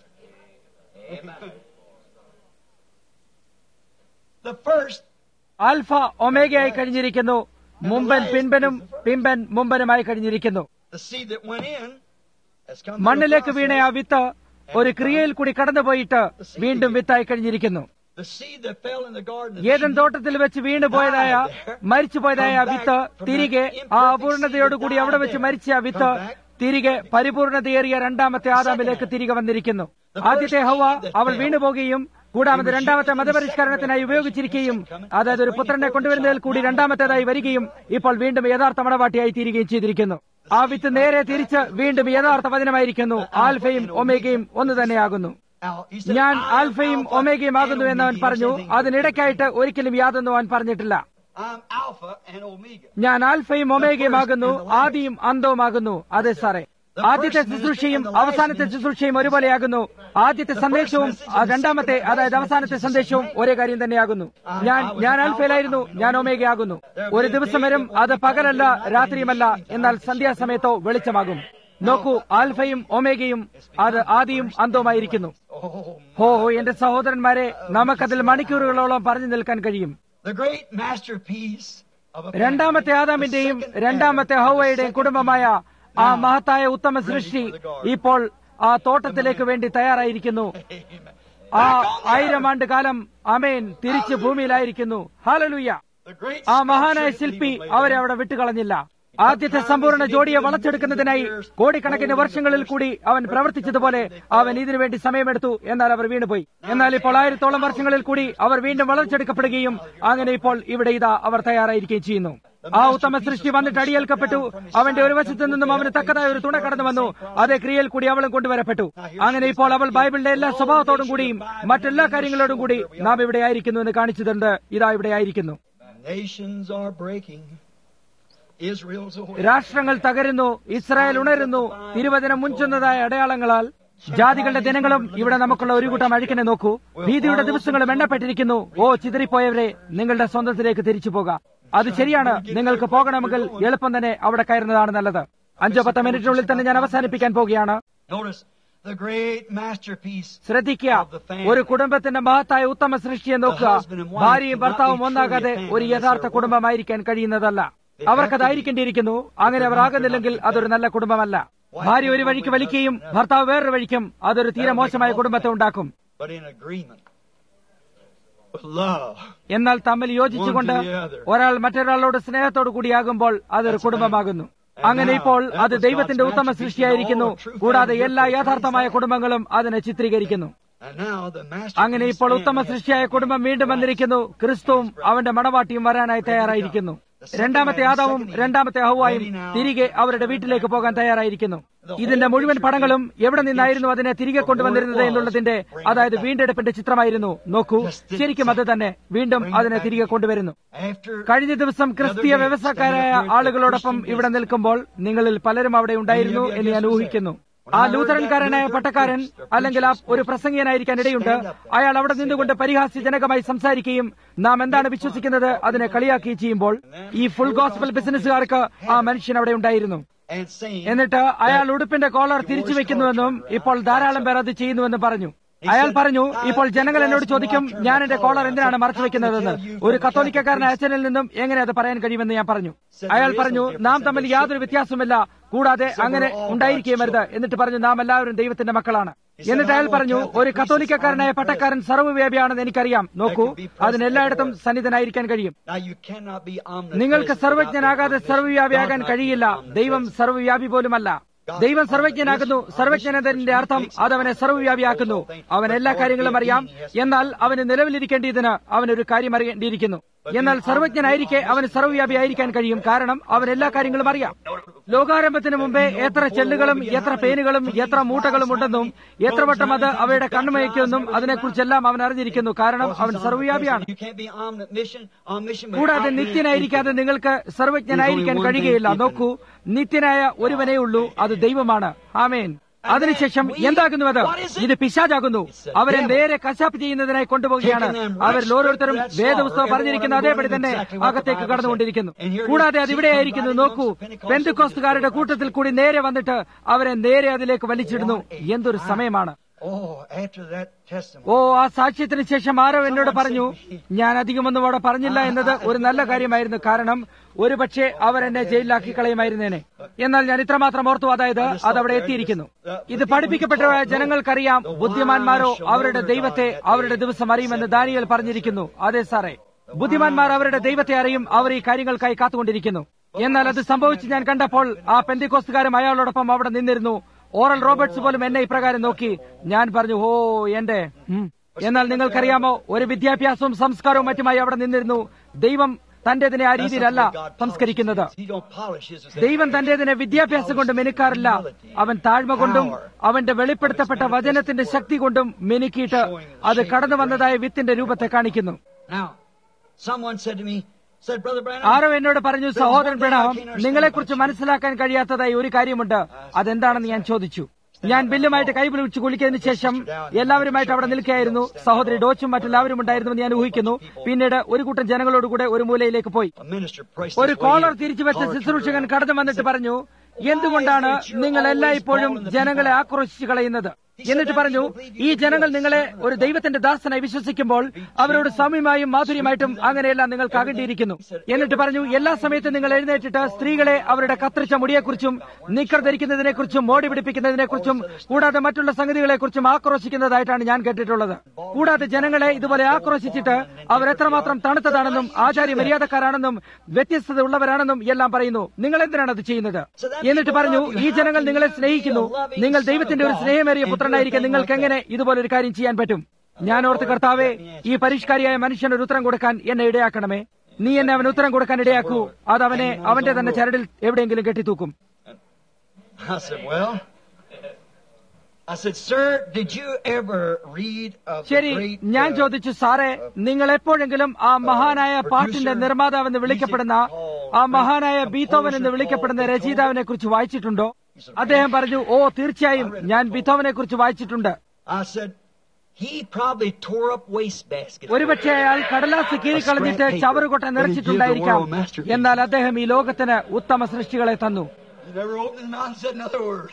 The first, Alpha ഒമേഗയായി കഴിഞ്ഞിരിക്കുന്നു മുമ്പൻ പിൻപനും പിമ്പൻ മുമ്പനുമായി കഴിഞ്ഞിരിക്കുന്നു the seed that went in, has come മണ്ണിലേക്ക് through a വീണ ആ process. വിത്ത് ഒരു ക്രിയയിൽ കൂടി കടന്നുപോയിട്ട് വീണ്ടും വിത്തായി കഴിഞ്ഞിരിക്കുന്നു The seed that fell in the garden. of Ethan Eden, തോട്ടത്തിൽ വെച്ച് വീണുപോയതായ മരിച്ചുപോയതായ ആ വിത്ത് തിരികെ ആ അപൂർണതയോടുകൂടി അവിടെ വെച്ച് മരിച്ച ആ വിത്ത് തിരികെ പരിപൂർണതയേറിയ രണ്ടാമത്തെ ആദാമിലേക്ക് തിരികെ വന്നിരിക്കുന്നു ആദ്യത്തെ ഹവ അവൾ വീണുപോകുകയും കൂടാമത് രണ്ടാമത്തെ മതപരിഷ്കരണത്തിനായി ഉപയോഗിച്ചിരിക്കുകയും അതായത് ഒരു പുത്രനെ കൊണ്ടുവരുന്നതിൽ കൂടി രണ്ടാമത്തേതായി വരികയും ഇപ്പോൾ വീണ്ടും യഥാർത്ഥ മണവാട്ടിയായി തീരുകയും ചെയ്തിരിക്കുന്നു ആ വിത്ത് നേരെ തിരിച്ച് വീണ്ടും യഥാർത്ഥ വചനമായിരിക്കുന്നു ആൽഫയും ഒമേഗയും ഒന്ന് തന്നെയാകുന്നു Al- he said, ഞാൻ "I am ആൽഫയും Alpha ഒമേഗയും and ആകുന്നു എന്ന് അവൻ Omega." പറഞ്ഞു He said, അതിനിടയ്ക്കായിട്ട് ഒരിക്കലും യാതൊന്നും അവൻ പറഞ്ഞിട്ടില്ല I'm Alpha and Omega. ഞാൻ ആൽഫയും ഒമേഗയും ആകുന്നു ആദിയും അന്തവുമാകുന്നു അതെ സാറേ ആദ്യത്തെ ശുശ്രൂഷയും അവസാനത്തെ ശുശ്രൂഷയും ഒരുപോലെയാകുന്നു ആദ്യത്തെ സന്ദേശവും ആ രണ്ടാമത്തെ അതായത് അവസാനത്തെ സന്ദേശവും ഒരേ കാര്യം തന്നെയാകുന്നു ഞാൻ ഞാൻ ആൽഫയിലായിരുന്നു ഞാൻ ഒമേഗയാകുന്നു ഒരു ദിവസം വരും അത് പകലല്ല രാത്രിയുമല്ല എന്നാൽ സന്ധ്യാസമയത്തോ വെളിച്ചമാകും നോക്കൂ ആൽഫയും ഒമേഗയും അത് ആദിയും അന്തവുമായിരിക്കുന്നു Oh, ഹോ എന്റെ സഹോദരന്മാരെ നമുക്കതിൽ മണിക്കൂറുകളോളം പറഞ്ഞു നിൽക്കാൻ കഴിയും the great masterpiece of a രണ്ടാമത്തെ family, ആദാമിന്റെയും the second രണ്ടാമത്തെ Adam, ഹൗവയുടെയും the second കുടുംബമായ ആ മഹത്തായ ഉത്തമ സൃഷ്ടി ഇപ്പോൾ ആ തോട്ടത്തിലേക്ക് വേണ്ടി തയ്യാറായിരിക്കുന്നു Amen. ആ ആയിരം ആണ്ട് കാലം അമേൻ തിരിച്ച് ഭൂമിയിലായിരിക്കുന്നു ഹാലലുയ്യ The great ആ മഹാനായ sculpture ശില്പി that he അവരെ laid അവിടെ വിട്ടുകളഞ്ഞില്ല ആദ്യത്തെ സമ്പൂർണ്ണ ജോഡിയെ വളച്ചെടുക്കുന്നതിനായി കോടിക്കണക്കിന് വർഷങ്ങളിൽ കൂടി അവൻ പ്രവർത്തിച്ചതുപോലെ അവൻ ഇതിനുവേണ്ടി സമയമെടുത്തു എന്നാൽ അവർ വീണുപോയി എന്നാൽ ഇപ്പോൾ ആയിരത്തോളം വർഷങ്ങളിൽ കൂടി അവർ വീണ്ടും വളർച്ചെടുക്കപ്പെടുകയും അങ്ങനെ ഇപ്പോൾ ഇവിടെ ഇതാ അവർ തയ്യാറായിരിക്കുകയും ചെയ്യുന്നു ആ ഉത്തമ സൃഷ്ടി വന്നിട്ട് അടിയേൽക്കപ്പെട്ടു അവന്റെ ഒരു വശത്തു നിന്നും അവന് തക്കതായ ഒരു തുണ കടന്നു വന്നു അതേ ക്രിയയിൽ കൂടി അവളും കൊണ്ടുവരപ്പെട്ടു അങ്ങനെ ഇപ്പോൾ അവൾ ബൈബിളിന്റെ എല്ലാ സ്വഭാവത്തോടും കൂടിയും മറ്റെല്ലാ കാര്യങ്ങളോടും കൂടി നാം ഇവിടെ ആയിരിക്കുന്നു എന്ന് കാണിച്ചതുണ്ട് ഇതാ ഇവിടെ ആയിരിക്കുന്നു Nations are breaking. Israel's away. രാഷ്ട്രങ്ങൾ തകരുന്നു ഇസ്രായേൽ ഉണരുന്നു തിരുവചനം മുഞ്ചുന്നതായ അടയാളങ്ങളാൽ ജാതികളുടെ ദിനങ്ങളും ഇവിടെ നമുക്കുള്ള ഒരു കൂട്ടം അഴുക്കിനെ നോക്കൂ ഭീതിയുടെ ദിവസങ്ങളും എണ്ണപ്പെട്ടിരിക്കുന്നു ഓ ചിതറിപ്പോയവരെ നിങ്ങളുടെ സ്വന്തത്തിലേക്ക് തിരിച്ചു പോകാം അത് ശരിയാണ് നിങ്ങൾക്ക് പോകണമെങ്കിൽ എളുപ്പം തന്നെ അവിടെ കയറുന്നതാണ് നല്ലത് അഞ്ചോ പത്തോ മിനിറ്റിനുള്ളിൽ തന്നെ ഞാൻ അവസാനിപ്പിക്കാൻ പോവുകയാണ് Notice the great masterpiece. ശ്രദ്ധിക്കുക ഒരു കുടുംബത്തിന്റെ മഹത്തായ ഉത്തമ സൃഷ്ടിയെ നോക്കുക ഭാര്യയും ഭർത്താവും ഒന്നാകാതെ ഒരു യഥാർത്ഥ കുടുംബമായിരിക്കാൻ കഴിയുന്നതല്ല അവർക്കതായിരിക്കേണ്ടിയിരിക്കുന്നു അങ്ങനെ അവർ ആകുന്നില്ലെങ്കിൽ അതൊരു നല്ല കുടുംബമല്ല ഭാര്യ ഒരു വഴിക്ക് വലിക്കുകയും ഭർത്താവ് വേറൊരു വഴിക്കും അതൊരു തീരെ മോശമായ കുടുംബത്തെ ഉണ്ടാക്കും But in agreement with love. എന്നാൽ തമ്മിൽ യോജിച്ചുകൊണ്ട് ഒരാൾ മറ്റൊരാളോട് സ്നേഹത്തോടു കൂടിയാകുമ്പോൾ അതൊരു കുടുംബമാകുന്നു അങ്ങനെ ഇപ്പോൾ അത് ദൈവത്തിന്റെ ഉത്തമ സൃഷ്ടിയായിരിക്കുന്നു കൂടാതെ എല്ലാ യഥാർത്ഥമായ കുടുംബങ്ങളും അതിനെ ചിത്രീകരിക്കുന്നു And now the അങ്ങനെ masterpiece ഇപ്പോൾ ഉത്തമ man has സൃഷ്ടിയായ കുടുംബം വീണ്ടും വന്നിരിക്കുന്നു ക്രിസ്തുവും അവന്റെ മണവാട്ടിയും വരാനായി തയ്യാറായിരിക്കുന്നു രണ്ടാമത്തെ ആദാവും രണ്ടാമത്തെ ഹൗവായും തിരികെ അവരുടെ വീട്ടിലേക്ക് പോകാൻ തയ്യാറായിരിക്കുന്നു ഇതിന്റെ മുഴുവൻ പടങ്ങളും എവിടെ നിന്നായിരുന്നു അതിനെ തിരികെ കൊണ്ടുവന്നിരുന്നത് എന്നുള്ളതിന്റെ അതായത് വീണ്ടെടുപ്പിന്റെ ചിത്രമായിരുന്നു നോക്കൂ ശരിക്കും അത് തന്നെ വീണ്ടും അതിനെ തിരികെ കൊണ്ടുവരുന്നു after കഴിഞ്ഞ ദിവസം ക്രിസ്തീയ വ്യവസായക്കാരായ ആളുകളോടൊപ്പം ഇവിടെ നിൽക്കുമ്പോൾ നിങ്ങളിൽ പലരും അവിടെ ഉണ്ടായിരുന്നു എന്ന് ഞാൻ ഊഹിക്കുന്നു ആ ലൂഥറൻകാരനായ പട്ടക്കാരൻ അല്ലെങ്കിൽ ആ ഒരു പ്രസംഗിയനായിരിക്കാൻ ഇടയുണ്ട് അയാൾ അവിടെ നിന്നുകൊണ്ട് പരിഹാസ്യജനകമായി സംസാരിക്കുകയും നാം എന്താണ് വിശ്വസിക്കുന്നത് അതിനെ കളിയാക്കുകയും ചെയ്യുമ്പോൾ ഈ ഫുൾ ഗോസ്പൽ ബിസിനസ്സുകാർക്ക് ആ മനുഷ്യൻ അവിടെ ഉണ്ടായിരുന്നു and saying എന്നിട്ട് അയാൾ ഉടുപ്പിന്റെ കോളർ തിരിച്ചു വെക്കുന്നുവെന്നും ഇപ്പോൾ ധാരാളം പേർ അത് ചെയ്യുന്നുവെന്നും പറഞ്ഞു അയാൾ പറഞ്ഞു ഇപ്പോൾ ജനങ്ങൾ എന്നോട് ചോദിക്കും ഞാൻ എന്റെ കോളർ എന്തിനാണ് മറച്ചു വെക്കുന്നതെന്ന് ഒരു കത്തോലിക്കക്കാരനായ അച്ഛനിൽ നിന്നും എങ്ങനെ അത് പറയാൻ കഴിയുമെന്ന് ഞാൻ പറഞ്ഞു അയാൾ പറഞ്ഞു നാം തമ്മിൽ യാതൊരു വ്യത്യാസമില്ല കൂടാതെ അങ്ങനെ ഉണ്ടായിരിക്കുകയും വരുത് എന്നിട്ട് പറഞ്ഞു നാം എല്ലാവരും ദൈവത്തിന്റെ മക്കളാണ് എന്നിട്ട് അയാൾ പറഞ്ഞു ഒരു കത്തോലിക്കക്കാരനായ പട്ടക്കാരൻ സർവ്വവ്യാപിയാണെന്ന് എനിക്കറിയാം നോക്കൂ അതിന് എല്ലായിടത്തും സന്നിധനായിരിക്കാൻ കഴിയും Now you cannot be omnipresent നിങ്ങൾക്ക് without സർവജ്ഞനാകാതെ being സർവ്വവ്യാപിയാകാൻ God കഴിയില്ല ദൈവം സർവ്വവ്യാപി പോലുമല്ല ദൈവം സർവജ്ഞനാകുന്നു സർവജ്ഞനതിന്റെ അർത്ഥം അത് അവനെ സർവ്വവ്യാപിയാക്കുന്നു അവൻ എല്ലാ കാര്യങ്ങളും അറിയാം എന്നാൽ അവന് നിലവിലിരിക്കേണ്ടതിന് അവനൊരു കാര്യം അറിയേണ്ടിയിരിക്കുന്നു എന്നാൽ സർവജ്ഞനായിരിക്കെ അവന് സർവ്വവ്യാപിയായിരിക്കാൻ കഴിയും കാരണം അവൻ എല്ലാ കാര്യങ്ങളും അറിയാം ലോകാരംഭത്തിന് മുമ്പേ എത്ര ചെല്ലുകളും എത്ര പേനുകളും എത്ര മൂട്ടകളും ഉണ്ടെന്നും എത്ര വട്ടം അത് അവയുടെ കണ്ണുമയക്കുമെന്നും അതിനെക്കുറിച്ചെല്ലാം അവൻ അറിഞ്ഞിരിക്കുന്നു കാരണം അവൻ സർവ്വവ്യാപിയാണ് You can't be omniscient, omniscient without കൂടാതെ being നിത്യനായിരിക്കാതെ നിങ്ങൾക്ക് സർവജ്ഞനായിരിക്കാൻ കഴിയുകയില്ല നോക്കൂ നിത്യനായ ഒരുവനേ ഉള്ളൂ അത് ദൈവമാണ് ആമേൻ അതിനുശേഷം എന്താകുന്നു അത് ഇത് പിശാചാകുന്നു അവരെ നേരെ കശാപ്പ് ചെയ്യുന്നതിനായി കൊണ്ടുപോവുകയാണ് അവരിൽ ഓരോരുത്തരും വേദപുസ്തകം പറഞ്ഞിരിക്കുന്ന അതേപടി തന്നെ അകത്തേക്ക് കടന്നുകൊണ്ടിരിക്കുന്നു കൂടാതെ അത് ഇവിടെയായിരിക്കുന്നു നോക്കൂ പെന്തുക്കോസ്തുകാരുടെ കൂട്ടത്തിൽ കൂടി നേരെ വന്നിട്ട് അവരെ നേരെ അതിലേക്ക് വലിച്ചിടുന്നു എന്തൊരു സമയമാണ് Oh, after that testimony. ഓ ആ സാക്ഷ്യത്തിന് ശേഷം ആരോ എന്നോട് പറഞ്ഞു ഞാൻ അധികമൊന്നും അവിടെ പറഞ്ഞില്ല എന്നത് ഒരു നല്ല കാര്യമായിരുന്നു കാരണം ഒരുപക്ഷെ അവർ എന്നെ ജയിലിലാക്കി കളയുമായിരുന്നേനെ എന്നാൽ ഞാൻ ഇത്രമാത്രം ഓർത്തു അതായത് അത് അവിടെ എത്തിയിരിക്കുന്നു ഇത് പഠിപ്പിക്കപ്പെട്ട ജനങ്ങൾക്കറിയാം ബുദ്ധിമാന്മാരോ അവരുടെ ദൈവത്തെ അവരുടെ ദിവസം അറിയുമെന്ന് ദാനിയൽ പറഞ്ഞിരിക്കുന്നു അതെ സാറേ ബുദ്ധിമാന്മാർ അവരുടെ ദൈവത്തെ അറിയും അവർ ഈ കാര്യങ്ങൾക്കായി കാത്തുകൊണ്ടിരിക്കുന്നു എന്നാൽ അത് സംഭവിച്ച് ഞാൻ കണ്ടപ്പോൾ ആ പെന്തിക്കോസ്തുകാരും അയാളോടൊപ്പം അവിടെ നിന്നിരുന്നു ഓറൽ റോബർട്ട്സ് പോലും എന്നെ ഇപ്രകാരം നോക്കി ഞാൻ പറഞ്ഞു ഓ എന്റെ ഉം. എന്നാൽ നിങ്ങൾക്കറിയാമോ ഒരു വിദ്യാഭ്യാസവും സംസ്കാരവും മറ്റുമായി അവിടെ നിന്നിരുന്നു ദൈവം തന്റേതിനെ ആ രീതിയിലല്ല സംസ്കരിക്കുന്നത് He don't polish his ദൈവം തന്റേതിനെ വിദ്യാഭ്യാസം കൊണ്ട് മെനുക്കാറില്ല അവൻ താഴ്മ കൊണ്ടും അവന്റെ വെളിപ്പെടുത്തപ്പെട്ട വചനത്തിന്റെ ശക്തി കൊണ്ടും മെനുക്കിയിട്ട് അത് കടന്നു വന്നതായ വിത്തിന്റെ രൂപത്തെ കാണിക്കുന്നു Now, someone said to me, said, Brother Branham, ആരോ എന്നോട് പറഞ്ഞു സഹോദരൻ പ്രണാം നിങ്ങളെക്കുറിച്ച് മനസ്സിലാക്കാൻ കഴിയാത്തതായി ഒരു കാര്യമുണ്ട് അതെന്താണെന്ന് ഞാൻ ചോദിച്ചു ഞാൻ ബില്ലുമായിട്ട് കൈപിടിച്ച് കുളിക്കുന്നതിന് ശേഷം എല്ലാവരുമായിട്ട് അവിടെ നിൽക്കുകയായിരുന്നു സഹോദരി ഡോച്ചും മറ്റെല്ലാവരും ഉണ്ടായിരുന്നുവെന്ന് ഞാൻ ഊഹിക്കുന്നു പിന്നീട് ഒരു കൂട്ടം ജനങ്ങളോടുകൂടെ ഒരു മൂലയിലേക്ക് പോയി a minister pressed ഒരു his way കോളർ in. തിരിച്ചു വെച്ച Collar ശുശ്രൂഷകൻ turned കടന്നു വന്നിട്ട് പറഞ്ഞു എന്തുകൊണ്ടാണ് നിങ്ങൾ എല്ലായ്പ്പോഴും ജനങ്ങളെ ആക്രോശിച്ചു കളയുന്നത് എന്നിട്ട് പറഞ്ഞു ഈ ജനങ്ങൾ നിങ്ങളെ ഒരു ദൈവത്തിന്റെ ദാസനായി വിശ്വസിക്കുമ്പോൾ അവരോട് സൗമ്യമായും മാധുര്യമായിട്ടും അങ്ങനെയെല്ലാം നിങ്ങൾക്ക് അകണ്ടിയിരിക്കുന്നു എന്നിട്ട് പറഞ്ഞു എല്ലാ സമയത്തും നിങ്ങൾ എഴുന്നേറ്റിട്ട് സ്ത്രീകളെ അവരുടെ കത്രിച്ച മുടിയെക്കുറിച്ചും നിക്കർ ധരിക്കുന്നതിനെക്കുറിച്ചും മോടി പിടിപ്പിക്കുന്നതിനെക്കുറിച്ചും കൂടാതെ മറ്റുള്ള സംഗതികളെക്കുറിച്ചും ആക്രോശിക്കുന്നതായിട്ടാണ് ഞാൻ കേട്ടിട്ടുള്ളത് കൂടാതെ ജനങ്ങളെ ഇതുപോലെ ആക്രോശിച്ചിട്ട് അവർ എത്രമാത്രം തണുത്തതാണെന്നും ആചാര്യ മര്യാദക്കാരാണെന്നും വ്യത്യസ്തത ഉള്ളവരാണെന്നും എല്ലാം പറയുന്നു നിങ്ങൾ എന്തിനാണ് അത് ചെയ്യുന്നത് എന്നിട്ട് പറഞ്ഞു ഈ ജനങ്ങൾ നിങ്ങളെ സ്നേഹിക്കുന്നു നിങ്ങൾ ദൈവത്തിന്റെ ഒരു സ്നേഹമേറിയ പുത്രനായിരിക്കെ നിങ്ങൾക്ക് എങ്ങനെ ഇതുപോലെ ഒരു കാര്യം ചെയ്യാൻ പറ്റും ഞാൻ ഓർത്ത് കർത്താവേ ഈ പരിഷ്കാരിയായ മനുഷ്യന് ഒരു ഉത്തരം കൊടുക്കാൻ എന്നെ ഇടയാക്കണമേ നീ എന്നെ അവന് ഉത്തരം കൊടുക്കാൻ ഇടയാക്കൂ അത് അവനെ അവന്റെ തന്നെ ചരടിൽ എവിടെയെങ്കിലും കെട്ടിത്തൂക്കും I said, well, I said, sir, did you ever read of the ശരി great, ഞാൻ uh, ചോദിച്ചു സാറേ നിങ്ങൾ എപ്പോഴെങ്കിലും ആ മഹാനായ പാട്ടിന്റെ നിർമ്മാതാവ് എന്ന് വിളിക്കപ്പെടുന്ന ആ മഹാനായ ബീത്തോവൻ എന്ന് വിളിക്കപ്പെടുന്ന രചയിതാവിനെ കുറിച്ച് വായിച്ചിട്ടുണ്ടോ അദ്ദേഹം പറഞ്ഞു ഓ തീർച്ചയായും ഞാൻ ബീത്തോവനെ കുറിച്ച് വായിച്ചിട്ടുണ്ട് I said, he probably tore up wastebaskets. ഒരുപക്ഷെ അയാൾ കടലാസ് കീറിക്കളഞ്ഞിട്ട് ചവറുകൊട്ട നിറച്ചിട്ടുണ്ടായിരിക്കാം എന്നാൽ അദ്ദേഹം ഈ ലോകത്തിന് ഉത്തമ സൃഷ്ടികളെ തന്നു He never opened his mouth and said another word.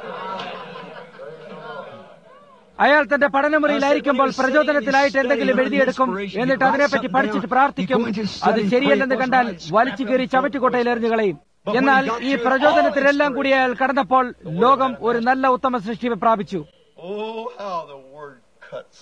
അയാൾ തന്റെ പഠനമുറിയിലായിരിക്കുമ്പോൾ പ്രചോദനത്തിലായിട്ട് എന്തെങ്കിലും എഴുതിയെടുക്കും എന്നിട്ട് അതിനെപ്പറ്റി പഠിച്ചിട്ട് പ്രാർത്ഥിക്കും അത് ശരിയല്ലെന്ന് കണ്ടാൽ വലിച്ചു കയറി ചവറ്റുകൊട്ടയിൽ എറിഞ്ഞു കളയും എന്നാൽ ഈ പ്രചോദനത്തിലെല്ലാം കൂടി അയാൾ കടന്നപ്പോൾ ലോകം ഒരു നല്ല ഉത്തമ സൃഷ്ടി പ്രാപിച്ചു oh, how the word cuts.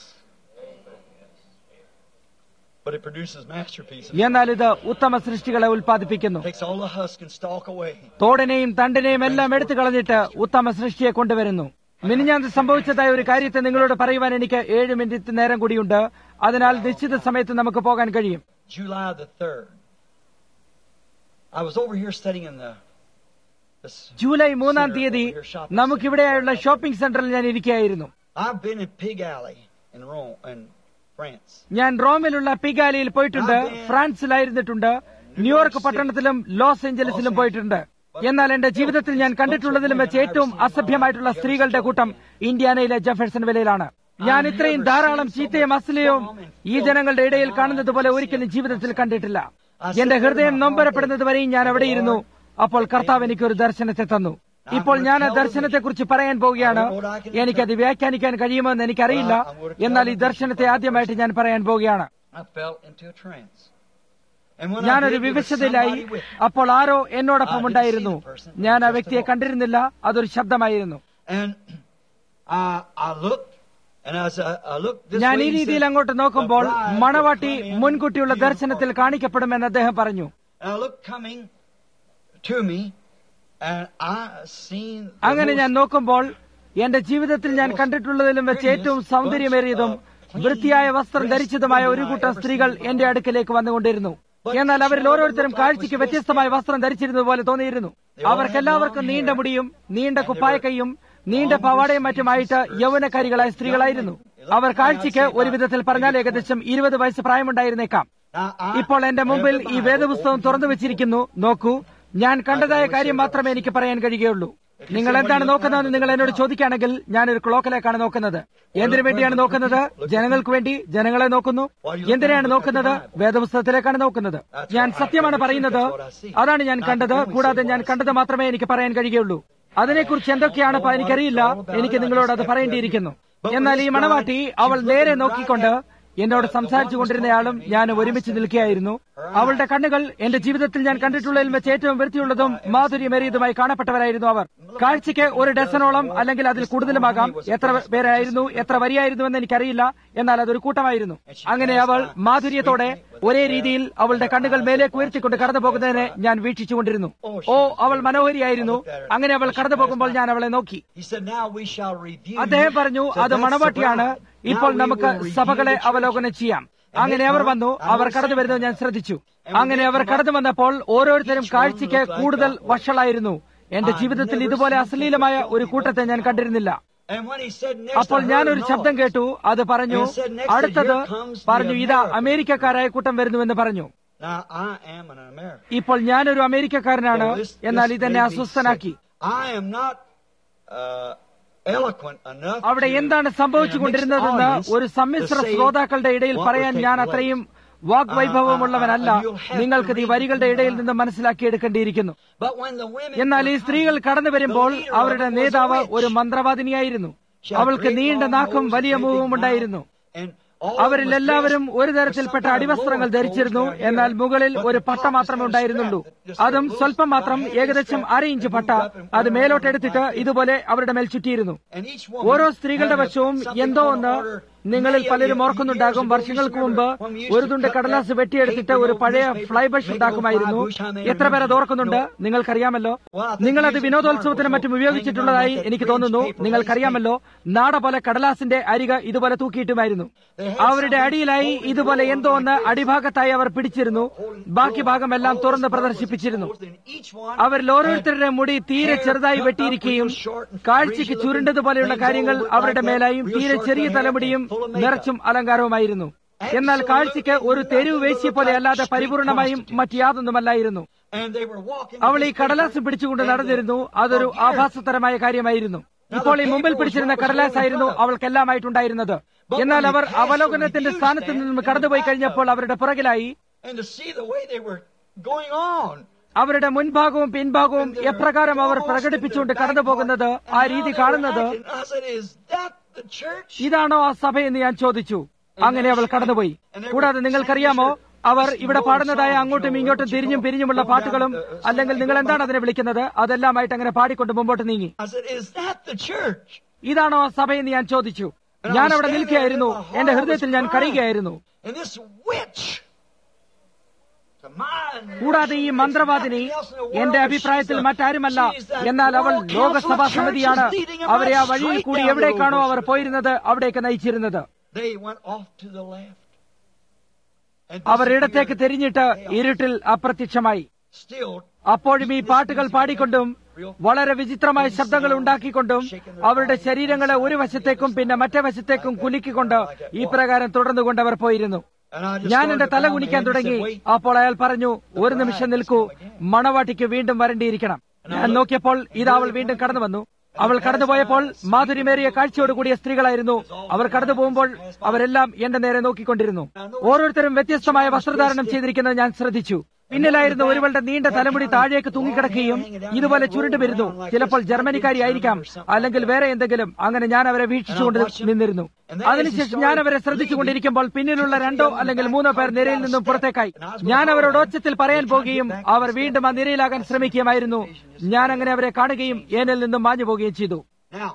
But it produces masterpieces. എന്നാൽ ഇത് ഉത്തമ സൃഷ്ടികളെ ഉൽപ്പാദിപ്പിക്കുന്നു Takes all the husk and stalk away. തോടിനെയും തണ്ടിനെയും എല്ലാം എടുത്തു കളഞ്ഞിട്ട് ഉത്തമ സൃഷ്ടിയെ കൊണ്ടുവരുന്നു മിനിഞ്ഞാന്ന് സംഭവിച്ചതായ ഒരു കാര്യത്തെ നിങ്ങളോട് പറയുവാൻ എനിക്ക് ഏഴ് മിനിറ്റ് നേരം കൂടിയുണ്ട് അതിനാൽ നിശ്ചിത സമയത്ത് നമുക്ക് പോകാൻ കഴിയും July the 3rd. I was over here studying in the. this July മൂന്നാം center തീയതി over here shopping നമുക്കിവിടെയുള്ള ഷോപ്പിംഗ് സെന്ററിൽ ഞാൻ ഇരിക്കുകയായിരുന്നു center. I've been in Pig Alley in Rome in France. ഞാൻ റോമിലുള്ള പിഗാലിയിൽ പോയിട്ടുണ്ട് ഫ്രാൻസിലായിരുന്നിട്ടുണ്ട് ന്യൂയോർക്ക് പട്ടണത്തിലും ലോസ് ഏഞ്ചലസിലും പോയിട്ടുണ്ട് എന്നാൽ എന്റെ ജീവിതത്തിൽ ഞാൻ കണ്ടിട്ടുള്ളതിലും വെച്ച് ഏറ്റവും അസഭ്യമായിട്ടുള്ള സ്ത്രീകളുടെ കൂട്ടം ഇന്ത്യാനയിലെ ജെഫേഴ്സൺ വിലയിലാണ് ഞാൻ ഇത്രയും ധാരാളം ചീത്തയും അശ്ലീലവും ഈ ജനങ്ങളുടെ ഇടയിൽ കാണുന്നത് പോലെ ഒരിക്കലും ജീവിതത്തിൽ കണ്ടിട്ടില്ല എന്റെ ഹൃദയം നൊമ്പരപ്പെടുന്നത് വരെയും ഞാൻ അവിടെയിരുന്നു അപ്പോൾ കർത്താവ് എനിക്കൊരു ദർശനത്തെ തന്നു ഇപ്പോൾ ഞാൻ ആ ദർശനത്തെക്കുറിച്ച് പറയാൻ പോവുകയാണ് എനിക്കത് വ്യാഖ്യാനിക്കാൻ കഴിയുമെന്ന് എനിക്കറിയില്ല എന്നാൽ ഈ ദർശനത്തെ ആദ്യമായിട്ട് ഞാൻ പറയാൻ പോവുകയാണ് I fell into a trance. And when I ഞാനൊരു did, there was വിവശതയിലായി somebody with me. അപ്പോൾ ആരോ എന്നോടൊപ്പം ഉണ്ടായിരുന്നു ഞാൻ ആ വ്യക്തിയെ കണ്ടിരുന്നില്ല അതൊരു ശബ്ദമായിരുന്നു And I, I looked, and as I, I looked this ഞാൻ way, ഈ he രീതിയിൽ said, അങ്ങോട്ട് നോക്കുമ്പോൾ "The bride will മണവാട്ടി come in മുൻകൂട്ടിയുള്ള beautiful." ദർശനത്തിൽ കാണിക്കപ്പെടുമെന്ന് അദ്ദേഹം പറഞ്ഞു And I looked coming to me, and I seen the അങ്ങനെ most ഞാൻ നോക്കുമ്പോൾ എന്റെ ജീവിതത്തിൽ ഞാൻ കണ്ടിട്ടുള്ളതിലും വെച്ച് ഏറ്റവും സൗന്ദര്യമേറിയതും വൃത്തിയായ വസ്ത്രം ധരിച്ചതുമായ ഒരു കൂട്ടം സ്ത്രീകൾ എന്റെ അടുക്കിലേക്ക് വന്നുകൊണ്ടിരുന്നു എന്നാൽ അവരിൽ ഓരോരുത്തരും കാഴ്ചയ്ക്ക് വ്യത്യസ്തമായ വസ്ത്രം ധരിച്ചിരുന്നത് പോലെ തോന്നിയിരുന്നു അവർക്കെല്ലാവർക്കും നീണ്ട മുടിയും നീണ്ട കുപ്പായക്കൈയും നീണ്ട പവാടയും മറ്റുമായിട്ട് യൗവനക്കാരികളായ സ്ത്രീകളായിരുന്നു അവർ കാഴ്ചയ്ക്ക് ഒരു വിധത്തിൽ പറഞ്ഞാൽ ഏകദേശം ഇരുപത് വയസ്സ് പ്രായമുണ്ടായിരുന്നേക്കാം Now, I, ഇപ്പോൾ എന്റെ മുമ്പിൽ ഈ വേദപുസ്തകം തുറന്നു വെച്ചിരിക്കുന്നു നോക്കൂ ഞാൻ കണ്ടതായ കാര്യം മാത്രമേ എനിക്ക് പറയാൻ കഴിയുകയുള്ളൂ നിങ്ങൾ എന്താണ് നോക്കുന്നതെന്ന് നിങ്ങൾ എന്നോട് ചോദിക്കുകയാണെങ്കിൽ ഞാൻ ഒരു ക്ലോക്കിലേക്കാണ് നോക്കുന്നത് എന്തിനു വേണ്ടിയാണ് നോക്കുന്നത് ജനങ്ങൾക്ക് വേണ്ടി ജനങ്ങളെ നോക്കുന്നു എന്തിനാണ് നോക്കുന്നത് വേദപുസ്തകത്തിലേക്കാണ് നോക്കുന്നത് ഞാൻ സത്യമാണ് പറയുന്നത് അതാണ് ഞാൻ കണ്ടത് കൂടാതെ ഞാൻ കണ്ടത് മാത്രമേ എനിക്ക് പറയാൻ കഴിയുകയുള്ളൂ അതിനെക്കുറിച്ച് എന്തൊക്കെയാണ് ഇപ്പൊ എനിക്കറിയില്ല എനിക്ക് നിങ്ങളോട് അത് പറയേണ്ടിയിരിക്കുന്നു എന്നാൽ ഈ മണവാട്ടി അവൾ നേരെ നോക്കിക്കൊണ്ട് എന്നോട് സംസാരിച്ചു കൊണ്ടിരുന്നയാളും ഞാൻ ഒരുമിച്ച് നിൽക്കുകയായിരുന്നു അവളുടെ കണ്ണുകൾ എന്റെ ജീവിതത്തിൽ ഞാൻ കണ്ടിട്ടുള്ളതിൽ വെച്ച് ഏറ്റവും വൃത്തിയുള്ളതും മാധുര്യമേറിയതുമായി കാണപ്പെട്ടവരായിരുന്നു അവർ കാഴ്ചയ്ക്ക് ഒരു ഡസനോളം അല്ലെങ്കിൽ അതിൽ കൂടുതലുമാകാം എത്ര പേരായിരുന്നു എത്ര വരിയായിരുന്നു എന്ന് എനിക്കറിയില്ല എന്നാൽ അതൊരു കൂട്ടമായിരുന്നു അങ്ങനെ അവൾ മാധുര്യത്തോടെ ഒരേ രീതിയിൽ അവളുടെ കണ്ണുകൾ മേലേക്ക് ഉയർത്തിക്കൊണ്ട് കടന്നു പോകുന്നതിനെ ഞാൻ വീക്ഷിച്ചുകൊണ്ടിരുന്നു ഓ അവൾ മനോഹരിയായിരുന്നു അങ്ങനെ അവൾ കടന്നു പോകുമ്പോൾ ഞാൻ അവളെ നോക്കി he said, now we shall review അദ്ദേഹം you." പറഞ്ഞു Said, അത് "That's the മണവാട്ടിയാണ് bride. ഇപ്പോൾ Now we നമുക്ക് will review സഭകളെ the church." അവലോകനം ചെയ്യാം അങ്ങനെ അവർ വന്നു അവർ കടന്നു വരുന്നത് ഞാൻ ശ്രദ്ധിച്ചു അങ്ങനെ അവർ കടന്നു വന്നപ്പോൾ ഓരോരുത്തരും കാഴ്ചയ്ക്ക് കൂടുതൽ വഷളായിരുന്നു എന്റെ ജീവിതത്തിൽ ഇതുപോലെ അശ്ലീലമായ ഒരു കൂട്ടത്തെ ഞാൻ കണ്ടിരുന്നില്ല And when he said next, അപ്പോൾ I heard ഞാനൊരു a ശബ്ദം noise. കേട്ടു അത് പറഞ്ഞു And it said next that അടുത്തത് here comes the പറഞ്ഞു ഇതാ Americans. അമേരിക്കക്കാരായ കൂട്ടം വരുന്നുവെന്ന് പറഞ്ഞു Now I am an American. ഇപ്പോൾ ഞാനൊരു അമേരിക്കക്കാരനാണ് So this- എന്നാൽ this ഇതെന്നെ made me അസ്വസ്ഥനാക്കി sick. I am not uh, eloquent enough അവിടെ to- എന്താണ് സംഭവിച്ചുകൊണ്ടിരുന്നതെന്ന് in a mixed ഒരു സമ്മിശ്ര audience to say ശ്രോതാക്കളുടെ ഇടയിൽ what പറയാൻ would ഞാൻ take അത്രയും place. വാഗ്വൈഭവമുള്ളവനല്ല Uh, uh, you'll have to നിങ്ങൾക്കിത് ഈ read വരികളുടെ between ഇടയിൽ the നിന്ന് മനസ്സിലാക്കിയെടുക്കേണ്ടിയിരിക്കുന്നു But when the women എന്നാൽ ഈ were സ്ത്രീകൾ coming, കടന്നു വരുമ്പോൾ the leader of അവരുടെ it was a നേതാവ് witch. ഒരു മന്ത്രവാദിനിയായിരുന്നു She had അവൾക്ക് great നീണ്ട long നാക്കും nose, വലിയ great big മുഖവും mouth, ഉണ്ടായിരുന്നു and all of them അവരിൽ was എല്ലാവരും dressed ഒരു with തരത്തിൽപ്പെട്ട some kind of അടിവസ്ത്രങ്ങൾ lower ധരിച്ചിരുന്നു clothes down എന്നാൽ here. മുകളിൽ But ഒരു the പട്ട top മാത്രമേ had a ഉണ്ടായിരുന്നുള്ളൂ strap that just അതും loose സ്വല്പം മാത്രം by hand ഏകദേശം strap അര and ഇഞ്ച് moved പട്ട up and അത് put മേലോട്ടെടുത്തിട്ട് around like this. ഇതുപോലെ അവരുടെ മേൽ ചുറ്റിയിരുന്നു And each woman ഓരോ സ്ത്രീകളുടെ had a- വശവും something എന്തോ on ഒന്ന് order. നിങ്ങളിൽ Many of പലരും you- ഓർക്കുന്നുണ്ടാകും years ago, വർഷങ്ങൾക്ക് you used മുമ്പ് to remember when we used ഒരു to തുണ്ട് cut കടലാസ് that വെട്ടിയെടുത്തിട്ട് paper, ഒരു little പഴയ newspaper, fly bush make a little ഉണ്ടാക്കുമായിരുന്നു fly bush. How many എത്ര പേര് അത് remember? ഓർക്കുന്നുണ്ട് No. നിങ്ങൾക്കറിയാമല്ലോ Well, I think നിങ്ങളത് used in വിനോദോത്സവത്തിനും carnival, മറ്റും so ഉപയോഗിച്ചിട്ടുള്ളതായി hanging around എനിക്ക് that തോന്നുന്നു fringe paper, നിങ്ങൾക്കറിയാമല്ലോ നാട പോലെ കടലാസിന്റെ അരിക ഇതുപോലെ തൂക്കിയിട്ടുമായിരുന്നു They had അവരുടെ something അടിയിലായി holding ഇതുപോലെ the എന്തോ ഒന്ന് like this. അടിഭാഗത്തായി അവർ പിടിച്ചിരുന്നു ബാക്കി ഭാഗമെല്ലാം തുറന്ന് പ്രദർശിപ്പിച്ചിരുന്നു അവരിൽ ഓരോരുത്തരുടെ മുടി തീരെ ചെറുതായി വെട്ടിയിരിക്കുകയും കാഴ്ചയ്ക്ക് ചുരുണ്ടതുപോലെയുള്ള കാര്യങ്ങൾ അവരുടെ മേലായും തീരെ ചെറിയ തലമുടിയും നിറച്ചും അലങ്കാരവുമായിരുന്നു എന്നാൽ കാഴ്ചയ്ക്ക് ഒരു തെരുവ് വേശ്യ പോലെ അല്ലാതെ പരിപൂർണമായും മറ്റ് യാതൊന്നുമല്ലായിരുന്നു അവൾ ഈ കടലാസ് പിടിച്ചുകൊണ്ട് നടന്നിരുന്നു അതൊരു ആഭാസതരമായ കാര്യമായിരുന്നു ഇപ്പോൾ ഈ മുമ്പിൽ പിടിച്ചിരുന്ന കടലാസായിരുന്നു അവൾക്കെല്ലാമായിട്ടുണ്ടായിരുന്നത് എന്നാൽ അവർ അവലോകനത്തിന്റെ സ്ഥാനത്ത് നിന്നും കടന്നുപോയി കഴിഞ്ഞപ്പോൾ അവരുടെ പുറകിലായി And to see the way they were going on. അവരുടെ മുൻഭാഗവും പിൻഭാഗവും എപ്രകാരം അവർ പ്രകടിപ്പിച്ചുകൊണ്ട് കടന്നു പോകുന്നത് ആ രീതി കാണുന്നത് I said, is that the church? ഇതാണോ ആ സഭയെന്ന് ഞാൻ ചോദിച്ചു അങ്ങനെ അവൾ കടന്നുപോയി കൂടാതെ നിങ്ങൾക്കറിയാമോ അവർ ഇവിടെ പാടുന്നതായ അങ്ങോട്ടും ഇങ്ങോട്ടും തിരിഞ്ഞും പിരിഞ്ഞുമുള്ള പാട്ടുകളും അല്ലെങ്കിൽ നിങ്ങൾ എന്താണ് അതിനെ വിളിക്കുന്നത് അതെല്ലാമായിട്ട് അങ്ങനെ പാടിക്കൊണ്ട് മുമ്പോട്ട് നീങ്ങി I said, is that the church? ഇതാണോ ആ സഭയെന്ന് ഞാൻ ചോദിച്ചു ഞാൻ അവിടെ നിൽക്കുകയായിരുന്നു എന്റെ ഹൃദയത്തിൽ ഞാൻ കരയുകയായിരുന്നു And this witch, to my കൂടാതെ ഈ മന്ത്രവാദിനി എന്റെ അഭിപ്രായത്തിൽ മറ്റാരുമല്ല എന്നാൽ അവൾ ലോകസഭാ സമിതിയാണ് അവരെ ആ വഴിയിൽ കൂടി എവിടേക്കാണോ അവർ പോയിരുന്നത് അവിടേക്ക് നയിച്ചിരുന്നത് They went off to the left. And അവർ ഇടത്തേക്ക് disappeared. തിരിഞ്ഞിട്ട് ഇരുട്ടിൽ അപ്രത്യക്ഷമായി Still, അപ്പോഴും ഈ പാട്ടുകൾ പാടിക്കൊണ്ടും വളരെ വിചിത്രമായ ശബ്ദങ്ങൾ ഉണ്ടാക്കിക്കൊണ്ടും അവരുടെ ശരീരങ്ങളെ ഒരു വശത്തേക്കും പിന്നെ മറ്റേ വശത്തേക്കും കുലുക്കിക്കൊണ്ട് ഈ പ്രകാരം തുടർന്നുകൊണ്ട് അവർ പോയിരുന്നു and I just ഞാൻ started എന്റെ to തല pound my കുനിക്കാൻ head and തുടങ്ങി said, "Wait." അപ്പോൾ അയാൾ പറഞ്ഞു ഒരു നിമിഷം നിൽക്കൂ മണവാട്ടിക്ക് വീണ്ടും വരേണ്ടിയിരിക്കണം ഞാൻ നോക്കിയപ്പോൾ ഇത് അവൾ വീണ്ടും കടന്നു വന്നു അവൾ കടന്നുപോയപ്പോൾ മാധുര്യമേറിയ കാഴ്ചയോടുകൂടിയ സ്ത്രീകളായിരുന്നു അവർ കടന്നു പോകുമ്പോൾ അവരെല്ലാം എന്റെ നേരെ നോക്കിക്കൊണ്ടിരുന്നു ഓരോരുത്തരും വ്യത്യസ്തമായ വസ്ത്രധാരണം ചെയ്തിരിക്കുന്നത് ഞാൻ ശ്രദ്ധിച്ചു പിന്നിലായിരുന്ന ഒരുവളുടെ നീണ്ട തലമുടി താഴേക്ക് തൂങ്ങിക്കിടക്കുകയും ഇതുപോലെ ചുരുണ്ടു വരുന്നു ചിലപ്പോൾ ജർമ്മനിക്കാരി ആയിരിക്കാം അല്ലെങ്കിൽ വേറെ എന്തെങ്കിലും അങ്ങനെ ഞാൻ അവരെ വീക്ഷിച്ചുകൊണ്ട് നിന്നിരുന്നു അതിനുശേഷം ഞാൻ അവരെ ശ്രദ്ധിച്ചുകൊണ്ടിരിക്കുമ്പോൾ പിന്നിലുള്ള രണ്ടോ അല്ലെങ്കിൽ മൂന്നോ പേർ നിരയിൽ നിന്നും പുറത്തേക്കായി ഞാൻ അവരോട് ഒച്ചത്തിൽ പറയാൻ പോകുകയും അവർ വീണ്ടും ആ നിരയിലാകാൻ ശ്രമിക്കുകയുമായിരുന്നു ഞാൻ അങ്ങനെ അവരെ കാണുകയും ഏനിൽ നിന്നും മാഞ്ഞു പോവുകയും ചെയ്തു Now,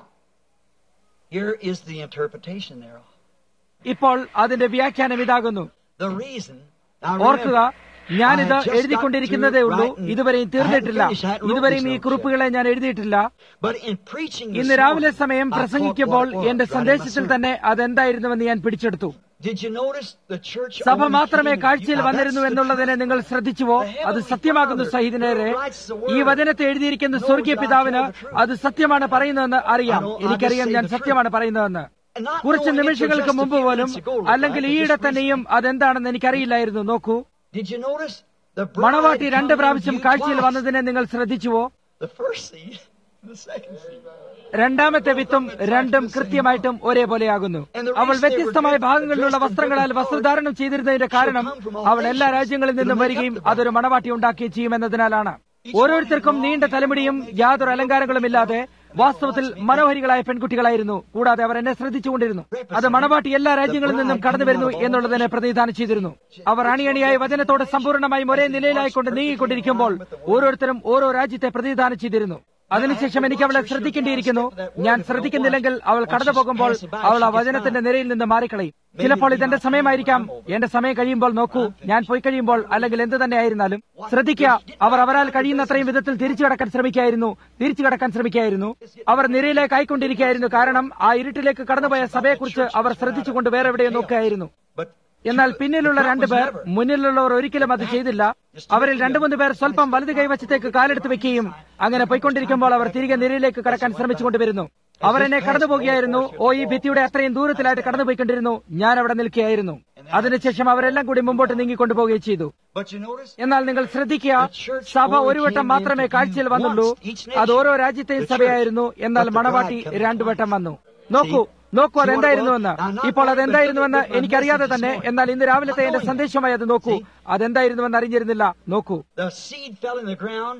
here is the interpretation thereof. ഇപ്പോൾ അതിന്റെ വ്യാഖ്യാനം ഇതാകുന്നു The reason. Now ഓർക്കുക remember, ഞാനിത് I had just എഴുതിക്കൊണ്ടിരിക്കുന്നതേ got ഉള്ളൂ through writing- ഇതുവരെയും I hadn't തീർന്നിട്ടില്ല finished, I hadn't wrote ഇതുവരെയും these ഈ notes കുറിപ്പുകളെ ഞാൻ എഴുതിയിട്ടില്ല yet. But in preaching this ഇന്ന് രാവിലെ morning, സമയം I caught പ്രസംഗിക്കുമ്പോൾ what it was എന്റെ right in my സന്ദേശത്തിൽ sermon. തന്നെ അതെന്തായിരുന്നുവെന്ന് ഞാൻ പിടിച്ചെടുത്തു Did you notice the church സഭ only മാത്രമേ came- കാഴ്ചയിൽ Now, വന്നിരുന്നു that's the എന്നുള്ളതിനെ നിങ്ങൾ ശ്രദ്ധിച്ചുവോ അത് സത്യമാകുന്നു സഹിതനേരെ ഈ വചനത്തെ എഴുതിയിരിക്കുന്ന സ്വർഗീയ പിതാവിന് അത് സത്യമാണ് പറയുന്നതെന്ന് അറിയാം എനിക്കറിയാം ഞാൻ സത്യമാണ് പറയുന്നതെന്ന് And not കുറച്ച് knowing it till നിമിഷങ്ങൾക്ക് just a മുമ്പ് few പോലും minutes ago, അല്ലെങ്കിൽ right? ഈയിടെ Just തന്നെയും അതെന്താണെന്ന് എനിക്കറിയില്ലായിരുന്നു നോക്കൂ Did you notice the bride മണവാട്ടി രണ്ട് coming പ്രാവശ്യം to you കാഴ്ചയിൽ twice? വന്നതിനെ നിങ്ങൾ ശ്രദ്ധിച്ചുവോ The first seed, the second seed. രണ്ടാമത്തെ വിത്തും രണ്ടും കൃത്യമായിട്ടും ഒരേപോലെയാകുന്നു അവൾ വ്യത്യസ്തമായ ഭാഗങ്ങളിലുള്ള വസ്ത്രങ്ങളാൽ വസ്ത്രധാരണം ചെയ്തിരുന്നതിന്റെ കാരണം അവൾ എല്ലാ രാജ്യങ്ങളിൽ നിന്നും വരികയും അതൊരു മണവാട്ടി ഉണ്ടാക്കുകയും ചെയ്യുമെന്നതിനാലാണ് ഓരോരുത്തർക്കും നീണ്ട തലമുടിയും യാതൊരു അലങ്കാരങ്ങളും ഇല്ലാതെ വാസ്തവത്തിൽ മനോഹരികളായ പെൺകുട്ടികളായിരുന്നു കൂടാതെ അവർ എന്നെ ശ്രദ്ധിച്ചുകൊണ്ടിരുന്നു അത് മണവാട്ടി എല്ലാ രാജ്യങ്ങളിൽ നിന്നും കടന്നു വരുന്നു എന്നുള്ളതിനെ പ്രതിനിധാനം ചെയ്തിരുന്നു അവർ അണിയണിയായി വചനത്തോട് സമ്പൂർണ്ണമായും ഒരേ നിലയിലായിക്കൊണ്ട് നീങ്ങിക്കൊണ്ടിരിക്കുമ്പോൾ ഓരോരുത്തരും ഓരോ രാജ്യത്തെ പ്രതിനിധാനം ചെയ്തിരുന്നു അതിനുശേഷം എനിക്ക് അവളെ ശ്രദ്ധിക്കേണ്ടിയിരിക്കുന്നു ഞാൻ ശ്രദ്ധിക്കുന്നില്ലെങ്കിൽ അവൾ കടന്നു പോകുമ്പോൾ അവൾ ആ വചനത്തിന്റെ നിരയിൽ നിന്ന് മാറിക്കളയും ചിലപ്പോൾ ഇതെന്റെ സമയമായിരിക്കാം എന്റെ സമയം കഴിയുമ്പോൾ നോക്കൂ ഞാൻ പോയി കഴിയുമ്പോൾ അല്ലെങ്കിൽ എന്ത് തന്നെ ആയിരുന്നാലും ശ്രദ്ധിക്കുക അവർ അവരാൽ കഴിയുന്നത്രയും വിധത്തിൽ തിരിച്ചു കടക്കാൻ ശ്രമിക്കായിരുന്നു തിരിച്ചു കടക്കാൻ ശ്രമിക്കായിരുന്നു അവർ നിരയിലേക്ക് ആയിക്കൊണ്ടിരിക്കുകയായിരുന്നു കാരണം ആ ഇരുട്ടിലേക്ക് കടന്നുപോയ സഭയെക്കുറിച്ച് അവർ ശ്രദ്ധിച്ചുകൊണ്ട് വേറെ എവിടെയോ നോക്കുകയായിരുന്നു But എന്നാൽ പിന്നിലുള്ള രണ്ടുപേർ മുന്നിലുള്ളവർ ഒരിക്കലും അത് ചെയ്തില്ല അവരിൽ രണ്ടു മൂന്ന് പേർ സ്വല്പം വലത് കൈവശത്തേക്ക് കാലെടുത്ത് വെക്കുകയും അങ്ങനെ പോയിക്കൊണ്ടിരിക്കുമ്പോൾ അവർ തിരികെ നിരയിലേക്ക് കടക്കാൻ ശ്രമിച്ചുകൊണ്ടിരുന്നു അവർ എന്നെ കടന്നു പോകുകയായിരുന്നു ഓ ഈ ഭിത്തിയുടെ അത്രയും ദൂരത്തിലായിട്ട് കടന്നുപോയിക്കൊണ്ടിരുന്നു ഞാൻ അവിടെ നിൽക്കുകയായിരുന്നു അതിനുശേഷം അവരെല്ലാം കൂടി മുമ്പോട്ട് നീങ്ങിക്കൊണ്ടുപോവുകയും ചെയ്തു but you notice എന്നാൽ നിങ്ങൾ ശ്രദ്ധിക്കുക സഭ ഒരു വട്ടം മാത്രമേ കാഴ്ചയിൽ വന്നുള്ളൂ അത് ഓരോ രാജ്യത്തെയും സഭയായിരുന്നു എന്നാൽ മണവാട്ടി രണ്ടു വട്ടം വന്നു നോക്കൂ നോക്കൂ അതെന്തായിരുന്നുവെന്ന് ഇപ്പോൾ അതെന്തായിരുന്നുവെന്ന് എനിക്കറിയാതെ തന്നെ എന്നാൽ ഇന്ന് രാവിലത്തെ എന്റെ സന്ദേശമായി അത് നോക്കൂ അതെന്തായിരുന്നുവെന്ന് അറിഞ്ഞിരുന്നില്ല നോക്കൂ the seed fell in the ground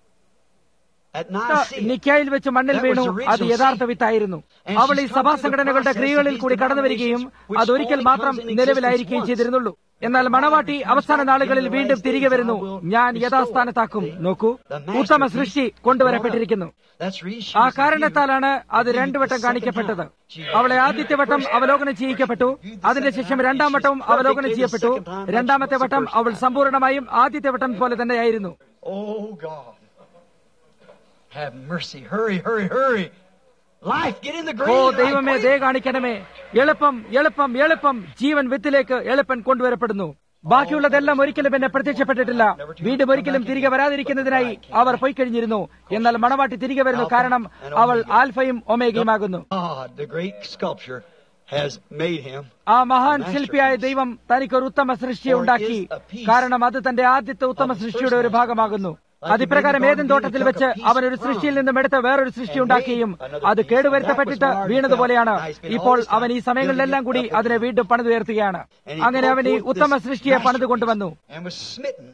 at ഇത് Nicaea. നിക്കായിൽ വെച്ച് മണ്ണിൽ വീണു അത് യഥാർത്ഥ വിത്തായിരുന്നു അവൾ ഈ സഭാ സംഘടനകളുടെ ക്രിയകളിൽ കൂടി കടന്നു വരികയും അതൊരിക്കൽ മാത്രം നിലവിലായിരിക്കുകയും ചെയ്തിരുന്നുള്ളൂ എന്നാൽ മണവാട്ടി അവസാന നാളുകളിൽ വീണ്ടും തിരികെ വരുന്നു ഞാൻ യഥാസ്ഥാനത്താക്കും നോക്കൂ ഉത്തമ സൃഷ്ടി കൊണ്ടുവരപ്പെട്ടിരിക്കുന്നു That's the reason she ആ was കാരണത്താലാണ് അത് രണ്ടു വട്ടം കാണിക്കപ്പെട്ടത് അവളെ ആദ്യത്തെ വട്ടം അവലോകനം ചെയ്യിക്കപ്പെട്ടു അതിന്റെ ശേഷം രണ്ടാം വട്ടവും അവലോകനം ചെയ്യപ്പെട്ടു രണ്ടാമത്തെ വട്ടം അവൾ സമ്പൂർണ്ണമായും ആദ്യത്തെ വട്ടം പോലെ തന്നെയായിരുന്നു Oh God. Have mercy. Hurry, hurry, hurry. Life, get in the oh green. ദൈവമേ life, ദേ quick. കാണിക്കണമേ എളുപ്പം എളുപ്പം എളുപ്പം ജീവൻ വിത്തിലേക്ക് എളുപ്പൻ കൊണ്ടുവരപ്പെടുന്നു ബാക്കിയുള്ളതെല്ലാം ഒരിക്കലും എന്നെ പ്രത്യക്ഷപ്പെട്ടിട്ടില്ല വീണ്ടും ഒരിക്കലും തിരികെ വരാതിരിക്കുന്നതിനായി അവർ പോയി കഴിഞ്ഞിരുന്നു എന്നാൽ മണവാട്ടി തിരികെ വരുന്നു കാരണം അവൾ ആൽഫയും ഒമേഗയുമാകുന്നു God, the great sculpture, has made him. ആ മഹാൻ ശില്പിയായ ദൈവം തനിക്കൊരു ഉത്തമ സൃഷ്ടിയെ ഉണ്ടാക്കി കാരണം അത് തന്റെ ആദ്യത്തെ ഉത്തമ സൃഷ്ടിയുടെ ഒരു ഭാഗമാകുന്നു അതിപ്രകാരം ഏതും തോട്ടത്തിൽ വെച്ച് അവൻ ഒരു സൃഷ്ടിയിൽ നിന്നും എടുത്ത് വേറൊരു സൃഷ്ടി ഉണ്ടാക്കുകയും അത് കേടുവരുത്തപ്പെട്ടിട്ട് വീണതുപോലെയാണ് ഇപ്പോൾ അവൻ ഈ സമയങ്ങളിലെല്ലാം കൂടി അതിനെ വീണ്ടും പണിതുയർത്തുകയാണ് അങ്ങനെ അവൻ ഈ ഉത്തമ സൃഷ്ടിയെ പണിത് കൊണ്ടുവന്നു And was smitten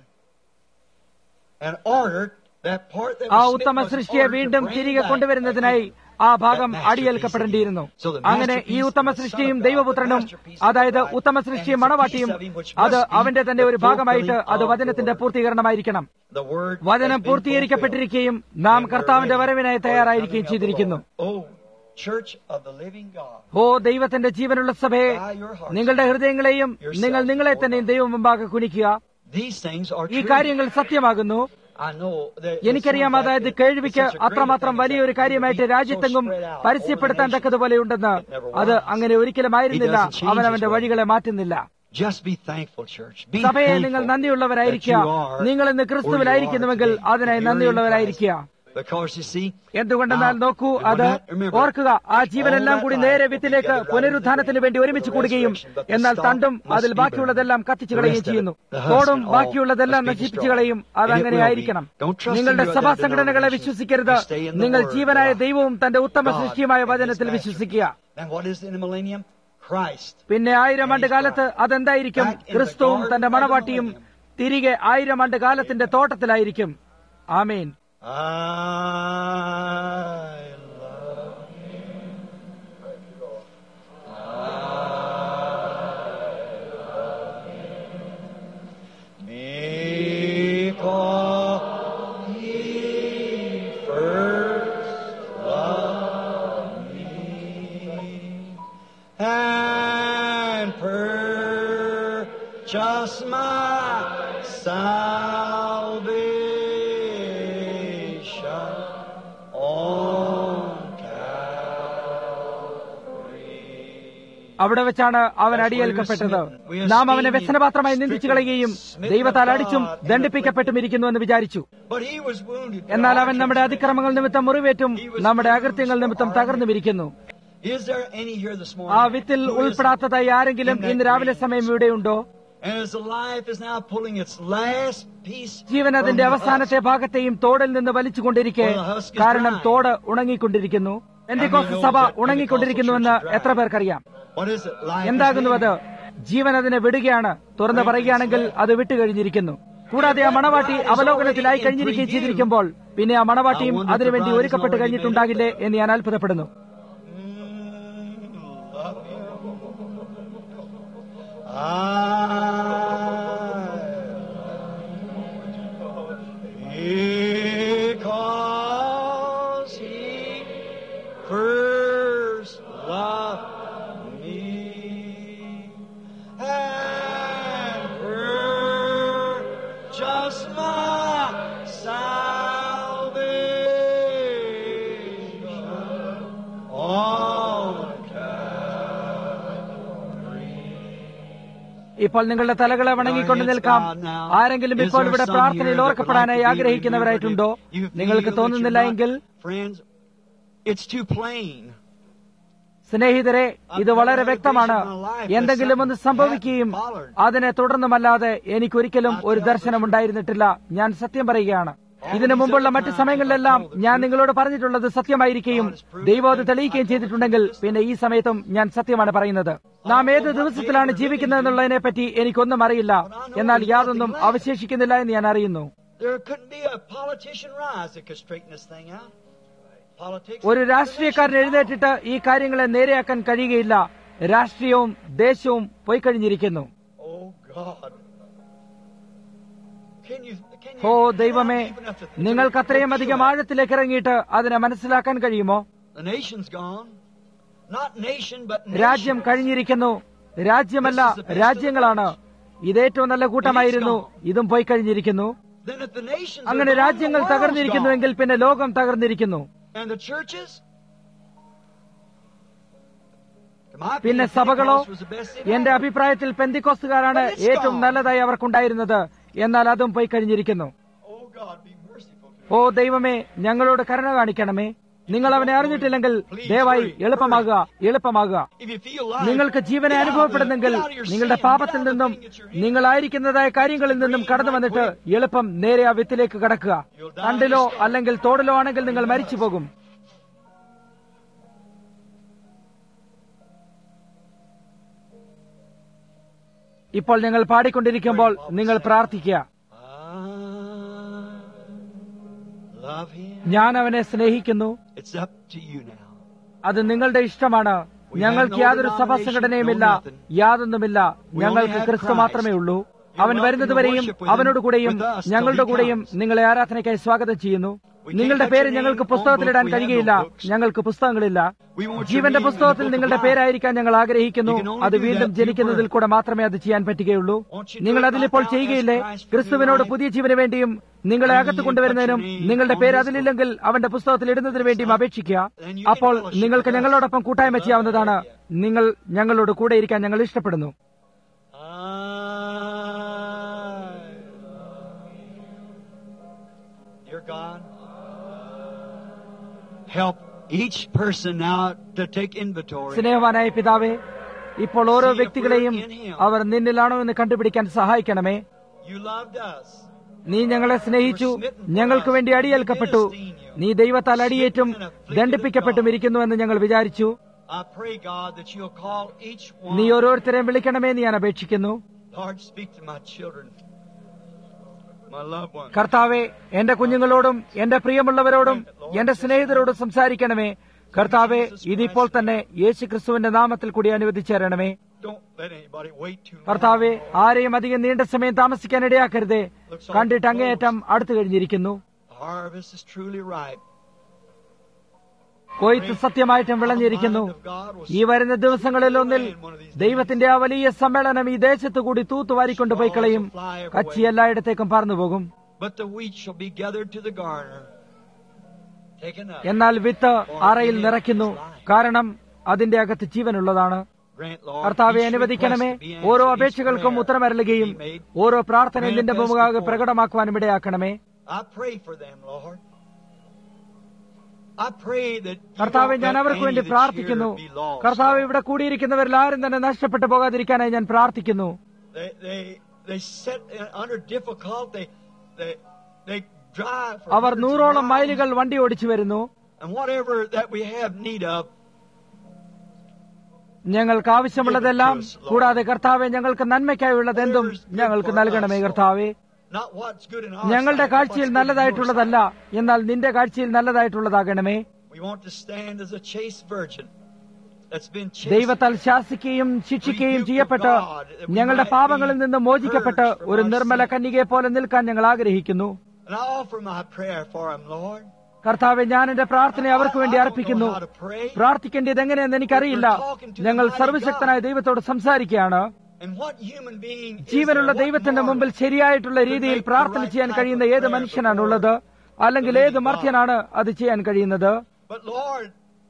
and ordered that part that ആ was ഉത്തമ smitten was സൃഷ്ടിയെ ordered to വീണ്ടും bring തിരികെ back കൊണ്ടുവരുന്നതിനായി ആ ഭാഗം അടിയേൽക്കപ്പെടേണ്ടിയിരുന്നു അങ്ങനെ ഈ ഉത്തമ സൃഷ്ടിയും ദൈവപുത്രനും അതായത് ഉത്തമ സൃഷ്ടിയും മണവാട്ടിയും അത് അവന്റെ തന്നെ ഒരു ഭാഗമായിട്ട് അത് വചനത്തിന്റെ പൂർത്തീകരണമായിരിക്കണം the word വചനം has been പൂർത്തീകരിക്കപ്പെട്ടിരിക്കുകയും നാം കർത്താവിന്റെ വരവിനായി തയ്യാറായിരിക്കുകയും ചെയ്തിരിക്കുന്നു fulfilled. Oh, church of the living God. ഓ ദൈവത്തിന്റെ ജീവനുള്ള സഭയെ നിങ്ങളുടെ ഹൃദയങ്ങളെയും നിങ്ങൾ നിങ്ങളെ തന്നെയും ദൈവം മുമ്പാകെ കുനിക്കുക These things are ഈ true. കാര്യങ്ങൾ സത്യമാകുന്നു I know that it എനിക്കറിയാം sounds like അതായത് it- കേൾവിക്ക് it's such a great അത്രമാത്രം thing വലിയൊരു that it കാര്യമായിട്ട് would be രാജ്യത്തെങ്ങും so spread out പരസ്യപ്പെടുത്താൻ over the തക്കതുപോലെ ഉണ്ടെന്ന് അത് അങ്ങനെ ഒരിക്കലും ആയിരുന്നില്ല അവൻ അവന്റെ വഴികളെ മാറ്റുന്നില്ല Just be thankful, church. Be സഭയെ thankful നിങ്ങൾ നന്ദിയുള്ളവരായിരിക്കുക that you are നിങ്ങൾ ഇന്ന് where ക്രിസ്തുവിലായിരിക്കുന്നുവെങ്കിൽ you are today. അതിനായി You're in നന്ദിയുള്ളവരായിരിക്കുക Christ. Because you see, എന്തുകൊണ്ടെന്നാൽ now, നോക്കൂ when അത് that- remember, ഓർക്കുക ആ ജീവനെല്ലാം കൂടി നേരെ വിത്തിലേക്ക് പുനരുത്ഥാനത്തിന് വേണ്ടി ഒരുമിച്ച് കൂടുകയും എന്നാൽ തണ്ടും അതിൽ ബാക്കിയുള്ളതെല്ലാം കത്തിച്ചു കളയുകയും ചെയ്യുന്നു തോടും ബാക്കിയുള്ളതെല്ലാം നശിപ്പിച്ചു കളയും അതങ്ങനെ ആയിരിക്കണം നിങ്ങളുടെ സഭാ സംഘടനകളെ വിശ്വസിക്കരുത് നിങ്ങൾ ജീവനായ ദൈവവും തന്റെ ഉത്തമ സൃഷ്ടിയുമായ വചനത്തിൽ വിശ്വസിക്കുക And what is in the millennium? Christ. പിന്നെ ആയിരം ആണ്ട് കാലത്ത് അതെന്തായിരിക്കും ക്രിസ്തുവും തന്റെ മണവാട്ടിയും തിരികെ ആയിരം ആണ്ട് കാലത്തിന്റെ തോട്ടത്തിലായിരിക്കും ആമേൻ I love him. Because he first loved me and purchased my salvation on Calvary. അവിടെ വെച്ചാണ് അവൻ അടിയേൽക്കപ്പെട്ടത് നാം അവനെ വ്യസനപാത്രമായി നിന്ദിച്ചു കളയുകയും ദൈവത്താൽ അടിച്ചും ദണ്ഡിപ്പിക്കപ്പെട്ടും ഇരിക്കുന്നുവെന്ന് വിചാരിച്ചു But he was wounded. for എന്നാൽ our അവൻ നമ്മുടെ അതിക്രമങ്ങൾ നിമിത്തം മുറിവേറ്റും നമ്മുടെ അകൃത്യങ്ങൾ നിമിത്തം തകർന്നുമിരിക്കുന്നു Is there any here this morning? ആ വിത്തിൽ who is- ഉൾപ്പെടാത്തതായി ആരെങ്കിലും ഇന്ന് രാവിലെ സമയം ഇവിടെയുണ്ടോ And as the life is now pulling its last piece. ജീവൻ അതിന്റെ from the അവസാനത്തെ ഭാഗത്തെയും തോടിൽ നിന്ന് വലിച്ചുകൊണ്ടിരിക്കെ കാരണം തോട് ഉണങ്ങിക്കൊണ്ടിരിക്കുന്നു എന്തിക്കോസ് സഭ ഉണങ്ങിക്കൊണ്ടിരിക്കുന്നുവെന്ന് എത്ര പേർക്കറിയാം husk. What is it? Life is എന്താകുന്നു അത് leaving. ജീവൻ അതിനെ വിടുകയാണ് തുറന്നു പറയുകയാണെങ്കിൽ അത് വിട്ടുകഴിഞ്ഞിരിക്കുന്നു കൂടാതെ ആ മണവാട്ടി അവലോകനത്തിലായി കഴിഞ്ഞിരിക്കുകയും ചെയ്തിരിക്കുമ്പോൾ പിന്നെ ആ മണവാട്ടിയും അതിനുവേണ്ടി ഒരുക്കപ്പെട്ട് കഴിഞ്ഞിട്ടുണ്ടാകില്ലേ എന്ന് ഞാൻ അത്ഭുതപ്പെടുന്നു Because he first loved me and purchased my salvation on ഇപ്പോൾ നിങ്ങളുടെ തലകളെ വണങ്ങിക്കൊണ്ട് നിൽക്കാം ആരെങ്കിലും ഇപ്പോൾ ഇവിടെ പ്രാർത്ഥനയിൽ ഓർക്കപ്പെടാനായി ആഗ്രഹിക്കുന്നവരായിട്ടുണ്ടോ നിങ്ങൾക്ക് തോന്നുന്നില്ല എങ്കിൽ Friends, it's too plain. സ്നേഹിതരെ ഇത് വളരെ വ്യക്തമാണ് എന്തെങ്കിലും ഒന്ന് സംഭവിക്കുകയും അതിനെ തുടർന്നുമല്ലാതെ എനിക്കൊരിക്കലും ഒരു ദർശനമുണ്ടായിരുന്നിട്ടില്ല ഞാൻ സത്യം പറയുകയാണ് ഇതിനു മുമ്പുള്ള മറ്റു സമയങ്ങളിലെല്ലാം ഞാൻ നിങ്ങളോട് പറഞ്ഞിട്ടുള്ളത് സത്യമായിരിക്കുകയും ദൈവം അത് തെളിയിക്കുകയും ചെയ്തിട്ടുണ്ടെങ്കിൽ പിന്നെ ഈ സമയത്തും ഞാൻ സത്യമാണ് പറയുന്നത് നാം ഏത് ദിവസത്തിലാണ് ജീവിക്കുന്നതെന്നുള്ളതിനെ പറ്റി എനിക്കൊന്നും അറിയില്ല എന്നാൽ യാതൊന്നും അവശേഷിക്കുന്നില്ല എന്ന് ഞാൻ അറിയുന്നു There couldn't be a politician rise that could straighten this thing out. Politics. ഒരു രാഷ്ട്രീയക്കാരൻ എഴുന്നേറ്റിട്ട് ഈ കാര്യങ്ങളെ നേരെയാക്കാൻ കഴിയുകയില്ല രാഷ്ട്രീയവും ദേശവും പോയി കഴിഞ്ഞിരിക്കുന്നു Oh God. Can you, can you, oh can you ദൈവമേ deep enough to- to- നിങ്ങൾക്ക് അത്രയും അധികം ആഴത്തിലേക്ക് ഇറങ്ങിയിട്ട് അതിനെ മനസ്സിലാക്കാൻ കഴിയുമോ The nation's gone. Not nation, but രാജ്യം nations. കഴിഞ്ഞിരിക്കുന്നു രാജ്യമല്ല രാജ്യങ്ങളാണ് ഇത് ഏറ്റവും നല്ല കൂട്ടമായിരുന്നു ഇതും പോയി കഴിഞ്ഞിരിക്കുന്നു Then if the nations are അങ്ങനെ gone, രാജ്യങ്ങൾ the world's തകർന്നിരിക്കുന്നുവെങ്കിൽ പിന്നെ ലോകം തകർന്നിരിക്കുന്നു gone. And the churches? To my പിന്നെ opinion, സഭകളോ Pentecost was the best thing എന്റെ ever. അഭിപ്രായത്തിൽ പെന്തിക്കോസ്തുകാരാണ് ഏറ്റവും നല്ലതായി അവർക്കുണ്ടായിരുന്നത് എന്നാൽ അതും പോയി കഴിഞ്ഞിരിക്കുന്നു Oh God, be merciful to ഓ ദൈവമേ ഞങ്ങളോട് കരുണ കാണിക്കണമേ നിങ്ങൾ അവനെ അറിഞ്ഞിട്ടില്ലെങ്കിൽ ദയവായി എളുപ്പമാകുക എളുപ്പമാകുക If you feel like നിങ്ങൾക്ക് ജീവനെ get out of the- അനുഭവപ്പെടുന്നെങ്കിൽ get out of your നിങ്ങളുടെ sin, get പാപത്തിൽ out of the നിന്നും thing that you're in. നിങ്ങളായിരിക്കുന്നതായ കാര്യങ്ങളിൽ നിന്നും കടന്നു വന്നിട്ട് എളുപ്പം നേരെ ആ വിത്തിലേക്ക് കടക്കുക കണ്ടിലോ അല്ലെങ്കിൽ തോടിലോ ആണെങ്കിൽ നിങ്ങൾ മരിച്ചു പോകും ഇപ്പോൾ ഞങ്ങൾ പാടിക്കൊണ്ടിരിക്കുമ്പോൾ നിങ്ങൾ പ്രാർത്ഥിക്കുക I love him. ഞാൻ അവനെ സ്നേഹിക്കുന്നു It's up to you now. അത് നിങ്ങളുടെ ഇഷ്ടമാണ് ഞങ്ങൾക്ക് യാതൊരു സഭാസംഘടനയുമില്ല യാതൊന്നുമില്ല ഞങ്ങൾക്ക് ക്രിസ്തു മാത്രമേ ഉള്ളൂ അവൻ വരുന്നതുവരെയും അവനോട് കൂടെയും ഞങ്ങളുടെ കൂടെയും നിങ്ങളെ ആരാധനയ്ക്കായി സ്വാഗതം ചെയ്യുന്നു നിങ്ങളുടെ പേര് ഞങ്ങൾക്ക് പുസ്തകത്തിലിടാൻ കഴിയുകയില്ല ഞങ്ങൾക്ക് പുസ്തകങ്ങളില്ല ജീവന്റെ പുസ്തകത്തിൽ നിങ്ങളുടെ പേരായിരിക്കാൻ ഞങ്ങൾ ആഗ്രഹിക്കുന്നു അത് വീണ്ടും ജനിക്കുന്നതിൽ കൂടെ മാത്രമേ അത് ചെയ്യാൻ പറ്റുകയുള്ളൂ നിങ്ങൾ അതിലിപ്പോൾ ചെയ്യുകയില്ലേ ക്രിസ്തുവിനോട് പുതിയ ജീവന് വേണ്ടിയും നിങ്ങളെ അകത്ത് കൊണ്ടുവരുന്നതിനും നിങ്ങളുടെ പേര് അതിലില്ലെങ്കിൽ അവന്റെ പുസ്തകത്തിൽ ഇടുന്നതിന് വേണ്ടിയും അപേക്ഷിക്കുക അപ്പോൾ നിങ്ങൾക്ക് ഞങ്ങളോടൊപ്പം കൂട്ടായ്മ ചെയ്യാവുന്നതാണ് നിങ്ങൾ ഞങ്ങളോട് കൂടെ ഇരിക്കാൻ ഞങ്ങൾ ഇഷ്ടപ്പെടുന്നു Dear God, help each person now to take inventory. സ്നേഹവാനായ പിതാവേ ഇപ്പോൾ ഓരോ വ്യക്തികളെയും അവർ നിന്നിലാണോ എന്ന് കണ്ടുപിടിക്കാൻ സഹായിക്കണമേ You loved us. നീ ഞങ്ങളെ സ്നേഹിച്ചു ഞങ്ങൾക്ക് വേണ്ടി അടിയേൽക്കപ്പെട്ടു നീ ദൈവത്താൽ അടിയേറ്റും ദണ്ഡിപ്പിക്കപ്പെട്ടും ഇരിക്കുന്നുവെന്ന് ഞങ്ങൾ വിചാരിച്ചു I pray, God, that you'll call each one. നീ ഓരോരുത്തരെയും വിളിക്കണമെന്ന് ഞാൻ അപേക്ഷിക്കുന്നു Lord, speak to my children. my loved ones. കർത്താവെ എന്റെ കുഞ്ഞുങ്ങളോടും എന്റെ പ്രിയമുള്ളവരോടും എന്റെ സ്നേഹിതരോടും സംസാരിക്കണമേ കർത്താവെ ഇതിപ്പോൾ തന്നെ യേശു ക്രിസ്തുവിന്റെ നാമത്തിൽ കൂടി അനുവദിച്ചേരണമേ Don't let anybody wait too long. കർത്താവെ ആരെയും അധികം നീണ്ട സമയം താമസിക്കാൻ ഇടയാക്കരുതേ കണ്ടിട്ട് അങ്ങേയറ്റം അടുത്തു കഴിഞ്ഞിരിക്കുന്നു The harvest is truly ripe. കൊയ്ത്ത് സത്യമായിട്ടും വിളഞ്ഞിരിക്കുന്നു ഈ വരുന്ന ദിവസങ്ങളിൽ ഒന്നിൽ ദൈവത്തിന്റെ ആ വലിയ സമ്മേളനം ഈ ദേശത്തു കൂടി തൂത്തുവാരിക്കൊണ്ട് പോയി കളയും കച്ചി എല്ലായിടത്തേക്കും പറന്നു പോകും But the wheat shall be gathered to the garner, taken up. എന്നാൽ വിത്ത് അറയിൽ നിറയ്ക്കുന്നു കാരണം അതിന്റെ അകത്ത് ജീവനുള്ളതാണ് Grant, Lord, കർത്താവെ each അനുവദിക്കണമേ request to be ഓരോ answered, each അപേക്ഷകൾക്കും prayer ഉത്തരമരലുകയും be made. ഓരോ പ്രാർത്ഥനയും നിന്റെ മുമ്പാകെ പ്രകടമാക്കുവാനും ഇടയാക്കണമേ I pray for them, Lord. I pray that you കർത്താവെ don't ഞാൻ let അവർക്ക് any വേണ്ടി that's പ്രാർത്ഥിക്കുന്നു here be lost. കർത്താവ് ഇവിടെ കൂടിയിരിക്കുന്നവരിൽ ആരും തന്നെ നഷ്ടപ്പെട്ടു പോകാതിരിക്കാനായി ഞാൻ പ്രാർത്ഥിക്കുന്നു They, they, they sit in- under difficult. They, they, they drive for our hundreds of നൂറോളം miles. മൈലുകൾ വണ്ടി ഓടിച്ചു വരുന്നു And whatever that we have need of, ഞങ്ങൾക്ക് ആവശ്യമുള്ളതെല്ലാം കൂടാതെ കർത്താവെ ഞങ്ങൾക്ക് നന്മയ്ക്കായുള്ളത് എന്തും ഞങ്ങൾക്ക് നൽകണമേ കർത്താവെ not what's good in our ഞങ്ങളുടെ sight, but കാഴ്ചയിൽ what's good in your നല്ലതായിട്ടുള്ളതല്ല എന്നാൽ നിന്റെ കാഴ്ചയിൽ നല്ലതായിട്ടുള്ളതാകണമേ sight. We want to stand as a chaste virgin that's been chastened. ദൈവത്താൽ ശാസിക്കുകയും ശിക്ഷിക്കുകയും ചെയ്യപ്പെട്ട് ഞങ്ങളുടെ പാപങ്ങളിൽ നിന്ന് മോചിക്കപ്പെട്ട് ഒരു നിർമ്മല കന്യകയെ പോലെ നിൽക്കാൻ ഞങ്ങൾ ആഗ്രഹിക്കുന്നു And I offer my prayer for him, Lord. കർത്താവെ ഞാൻ എന്റെ പ്രാർത്ഥന അവർക്ക് വേണ്ടി അർപ്പിക്കുന്നു I don't know how to pray. പ്രാർത്ഥിക്കേണ്ടത് എങ്ങനെയെന്ന് എനിക്കറിയില്ല ഞങ്ങൾ സർവശക്തനായ ദൈവത്തോട് സംസാരിക്കുകയാണ് And what human being is ജീവനുള്ള there? What ദൈവത്തിന്റെ mortal മുമ്പിൽ ശരിയായിട്ടുള്ള രീതിയിൽ പ്രാർത്ഥന ചെയ്യാൻ കഴിയുന്ന ഏത് മനുഷ്യനാണുള്ളത് അല്ലെങ്കിൽ ഏത് മർത്യനാണ് അത് ചെയ്യാൻ കഴിയുന്നത് But Lord,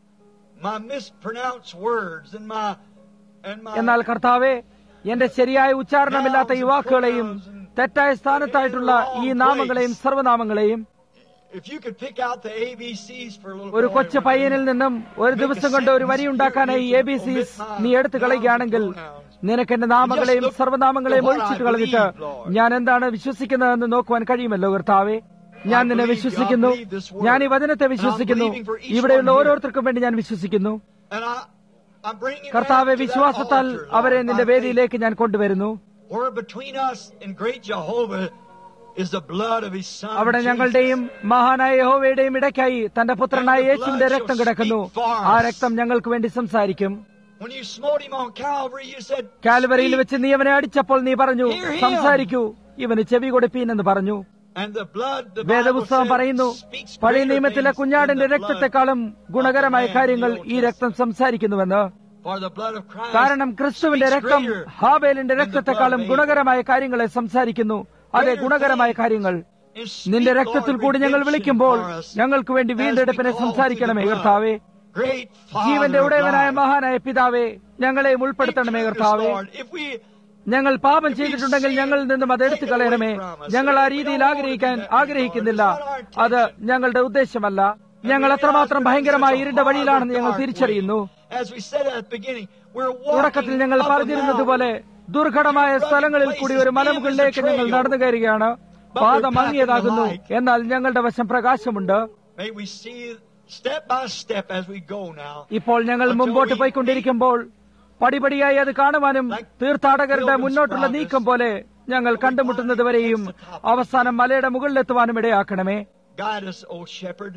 my mispronounced words and my and my എന്നാൽ കർത്താവെ എന്റെ ശരിയായ ഉച്ചാരണമില്ലാത്ത ഈ വാക്കുകളെയും തെറ്റായ സ്ഥാനത്തായിട്ടുള്ള ഈ നാമങ്ങളെയും സർവനാമങ്ങളെയും if you could pick out the ABCs for a little ഒരു boy കൊച്ചു when പയ്യനിൽ നിന്നും ഒരു ദിവസം കൊണ്ട് ഒരു വരി ഉണ്ടാക്കാനായി എ ബി സി നീ എടുത്തു കളയുകയാണെങ്കിൽ നിനക്ക് എന്റെ നാമങ്ങളെയും സർവനാമങ്ങളെയും ഒഴിച്ചിട്ട് കളഞ്ഞിട്ട് ഞാൻ എന്താണ് വിശ്വസിക്കുന്നതെന്ന് നോക്കുവാൻ കഴിയുമല്ലോ കർത്താവെ ഞാൻ നിന്നെ വിശ്വസിക്കുന്നു ഞാൻ ഈ വചനത്തെ വിശ്വസിക്കുന്നു ഇവിടെയുള്ള ഓരോരുത്തർക്കും വേണ്ടി ഞാൻ വിശ്വസിക്കുന്നു And I, I'm bringing them കർത്താവെ to that വിശ്വാസത്താൽ altar, Lord, അവരെ നിന്റെ by faith. വേദിയിലേക്ക് ഞാൻ കൊണ്ടുവരുന്നു Where between us and great Jehovah is the blood of his son. അവിടെ Jesus. ഞങ്ങളുടെയും മഹാനായ യഹോവയുടെയും ഇടയ്ക്കായി തന്റെ പുത്രനായ യേശുവിന്റെ രക്തം കിടക്കുന്നു ആ രക്തം ഞങ്ങൾക്ക് വേണ്ടി സംസാരിക്കും When you smote him on Calvary, you said, കാൽവരിയിൽ "Speak." വെച്ച് നീ അവനെ അടിച്ചപ്പോൾ നീ പറഞ്ഞു Hear him. സംസാരിക്കൂ ഇവന് ചെവി കൊടുപ്പീനെന്ന് പറഞ്ഞു And the blood, the Bible വേദപുസ്തകം said, പറയുന്നു speaks പഴയ greater നിയമത്തിലെ things കുഞ്ഞാടിന്റെ than the blood രക്തത്തെക്കാളും ഗുണകരമായ of കാര്യങ്ങൾ the Old ഈ രക്തം സംസാരിക്കുന്നുവെന്ന് For the blood of Christ കാരണം ക്രിസ്തുവിന്റെ speaks രക്തം greater ഹാബേലിന്റെ than the രക്തത്തെക്കാളും blood of Abel. ഗുണകരമായ കാര്യങ്ങളെ സംസാരിക്കുന്നു അതെ ഗുണകരമായ കാര്യങ്ങൾ And speak, നിന്റെ Lord, രക്തത്തിൽ കൂടി ഞങ്ങൾ redemption വിളിക്കുമ്പോൾ for us. ഞങ്ങൾക്ക് വേണ്ടി വീണ്ടെടുപ്പിനെ സംസാരിക്കണമേ കർത്താവേ Great ജീവന്റെ Father of ഉടയവനായ God. മഹാനായ പിതാവേ ഞങ്ങളെ Be ഉൾപ്പെടുത്തണമേ true to us, കർത്താവേ Lord. If we ഞങ്ങൾ പാപം ചെയ്തിട്ടുണ്ടെങ്കിൽ ഞങ്ങളിൽ നിന്നും അത് എടുത്തു കളയണമേ ഞങ്ങൾ ആ രീതിയിൽ ആഗ്രഹിക്കാൻ ആഗ്രഹിക്കുന്നില്ല അത് ഞങ്ങളുടെ ഉദ്ദേശമല്ല ഞങ്ങൾ എത്രമാത്രം ഭയങ്കരമായ ഇരുണ്ട വഴിയിലാണെന്ന് ഞങ്ങൾ തിരിച്ചറിയുന്നു As we said at the beginning, we're തുടക്കത്തിൽ walking ഞങ്ങൾ up and പറഞ്ഞിരുന്നത് down. പോലെ ദുർഘടമായ സ്ഥലങ്ങളിൽ കൂടി ഒരു മലമുകളിലേക്ക് ഞങ്ങൾ നടന്നു കയറുകയാണ് പാദം മങ്ങിയതാകുന്നു എന്നാൽ ഞങ്ങളുടെ വശം പ്രകാശമുണ്ട് May we see step by step as we go now. ഇപ്പോൾ ഞങ്ങൾ മുമ്പോട്ട് പോയിക്കൊണ്ടിരിക്കുമ്പോൾ പടിപടിയായി അത് കാണുവാനും തീർത്ഥാടകരുടെ മുന്നോട്ടുള്ള നീക്കം പോലെ ഞങ്ങൾ കണ്ടുമുട്ടുന്നതുവരെയും അവസാനം മലയുടെ മുകളിലെത്തുവാനും ഇടയാക്കണമേ Guide us, O shepherd.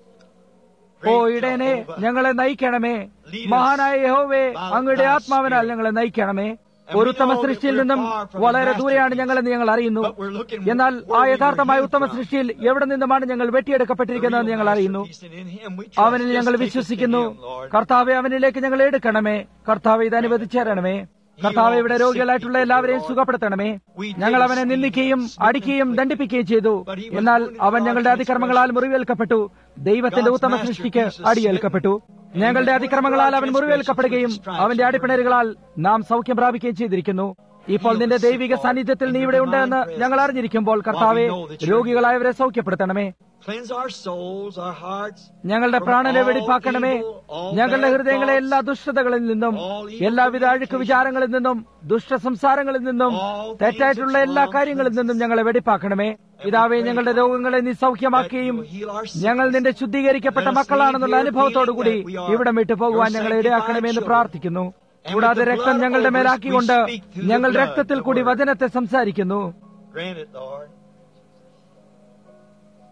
ഓ Great ഇടയനെ Jehovah. ഞങ്ങളെ നയിക്കണമേ മഹാനായ യഹോവേ അങ്ങയുടെ ആത്മാവിനാൽ ഞങ്ങളെ നയിക്കണമേ ഒരു ഉത്തമ സൃഷ്ടിയിൽ നിന്നും വളരെ ദൂരെയാണ് ഞങ്ങളെന്ന് ഞങ്ങൾ അറിയുന്നു എന്നാൽ ആ യഥാർത്ഥമായ ഉത്തമ സൃഷ്ടിയിൽ എവിടെ നിന്നുമാണ് ഞങ്ങൾ വെട്ടിയെടുക്കപ്പെട്ടിരിക്കുന്നതെന്ന് ഞങ്ങൾ അറിയുന്നു അവനിൽ ഞങ്ങൾ വിശ്വസിക്കുന്നു കർത്താവെ അവനിലേക്ക് ഞങ്ങൾ എടുക്കണമേ കർത്താവെ ഇത് അനുവദിച്ചേരണമേ കർത്താവെ ഇവിടെ രോഗികളായിട്ടുള്ള എല്ലാവരെയും സുഖപ്പെടുത്തണമേ ഞങ്ങൾ അവനെ നിന്ദിക്കുകയും അടിക്കുകയും ദണ്ഡിപ്പിക്കുകയും ചെയ്തു എന്നാൽ അവൻ ഞങ്ങളുടെ അതിക്രമങ്ങളാൽ മുറിവേൽക്കപ്പെട്ടു ദൈവത്തിന്റെ ഉത്തമ സൃഷ്ടിക്ക് അടിയേൽക്കപ്പെട്ടു ഞങ്ങളുടെ അതിക്രമങ്ങളാൽ അവൻ മുറിവേൽക്കപ്പെടുകയും അവന്റെ അടിപ്പിണരുകളാൽ നാം സൗഖ്യം പ്രാപിക്കുകയും ചെയ്തിരിക്കുന്നു ഇപ്പോൾ നിന്റെ ദൈവിക സാന്നിധ്യത്തിൽ നീ ഇവിടെ ഉണ്ടെന്ന് ഞങ്ങൾ അറിഞ്ഞിരിക്കുമ്പോൾ കർത്താവെ രോഗികളായവരെ സൗഖ്യപ്പെടുത്തണമേ Cleanse our souls, our hearts. ഞങ്ങളുടെ പ്രാണനെ വെടിപ്പാക്കണമേ ഞങ്ങളുടെ ഹൃദയങ്ങളെ എല്ലാ ദുഷ്ടതകളിൽ നിന്നും എല്ലാവിധ അഴുക്ക് വിചാരങ്ങളിൽ നിന്നും ദുഷ്ട സംസാരങ്ങളിൽ നിന്നും തെറ്റായിട്ടുള്ള എല്ലാ കാര്യങ്ങളിൽ നിന്നും ഞങ്ങളെ വെടിപ്പാക്കണമേ പിതാവേ ഞങ്ങളുടെ രോഗങ്ങളെ നീ സൗഖ്യമാക്കുകയും ഞങ്ങൾ നിന്റെ ശുദ്ധീകരിക്കപ്പെട്ട മക്കളാണെന്നുള്ള അനുഭവത്തോടുകൂടി ഇവിടെ വിട്ടു പോകുവാൻ ഞങ്ങളെ ഇടയാക്കണമേ എന്ന് പ്രാർത്ഥിക്കുന്നു കൂടാതെ രക്തം ഞങ്ങളുടെ മേലാക്കിക്കൊണ്ട് ഞങ്ങൾ രക്തത്തിൽ കൂടി വചനത്തെ സംസാരിക്കുന്നു Grant it, Lord.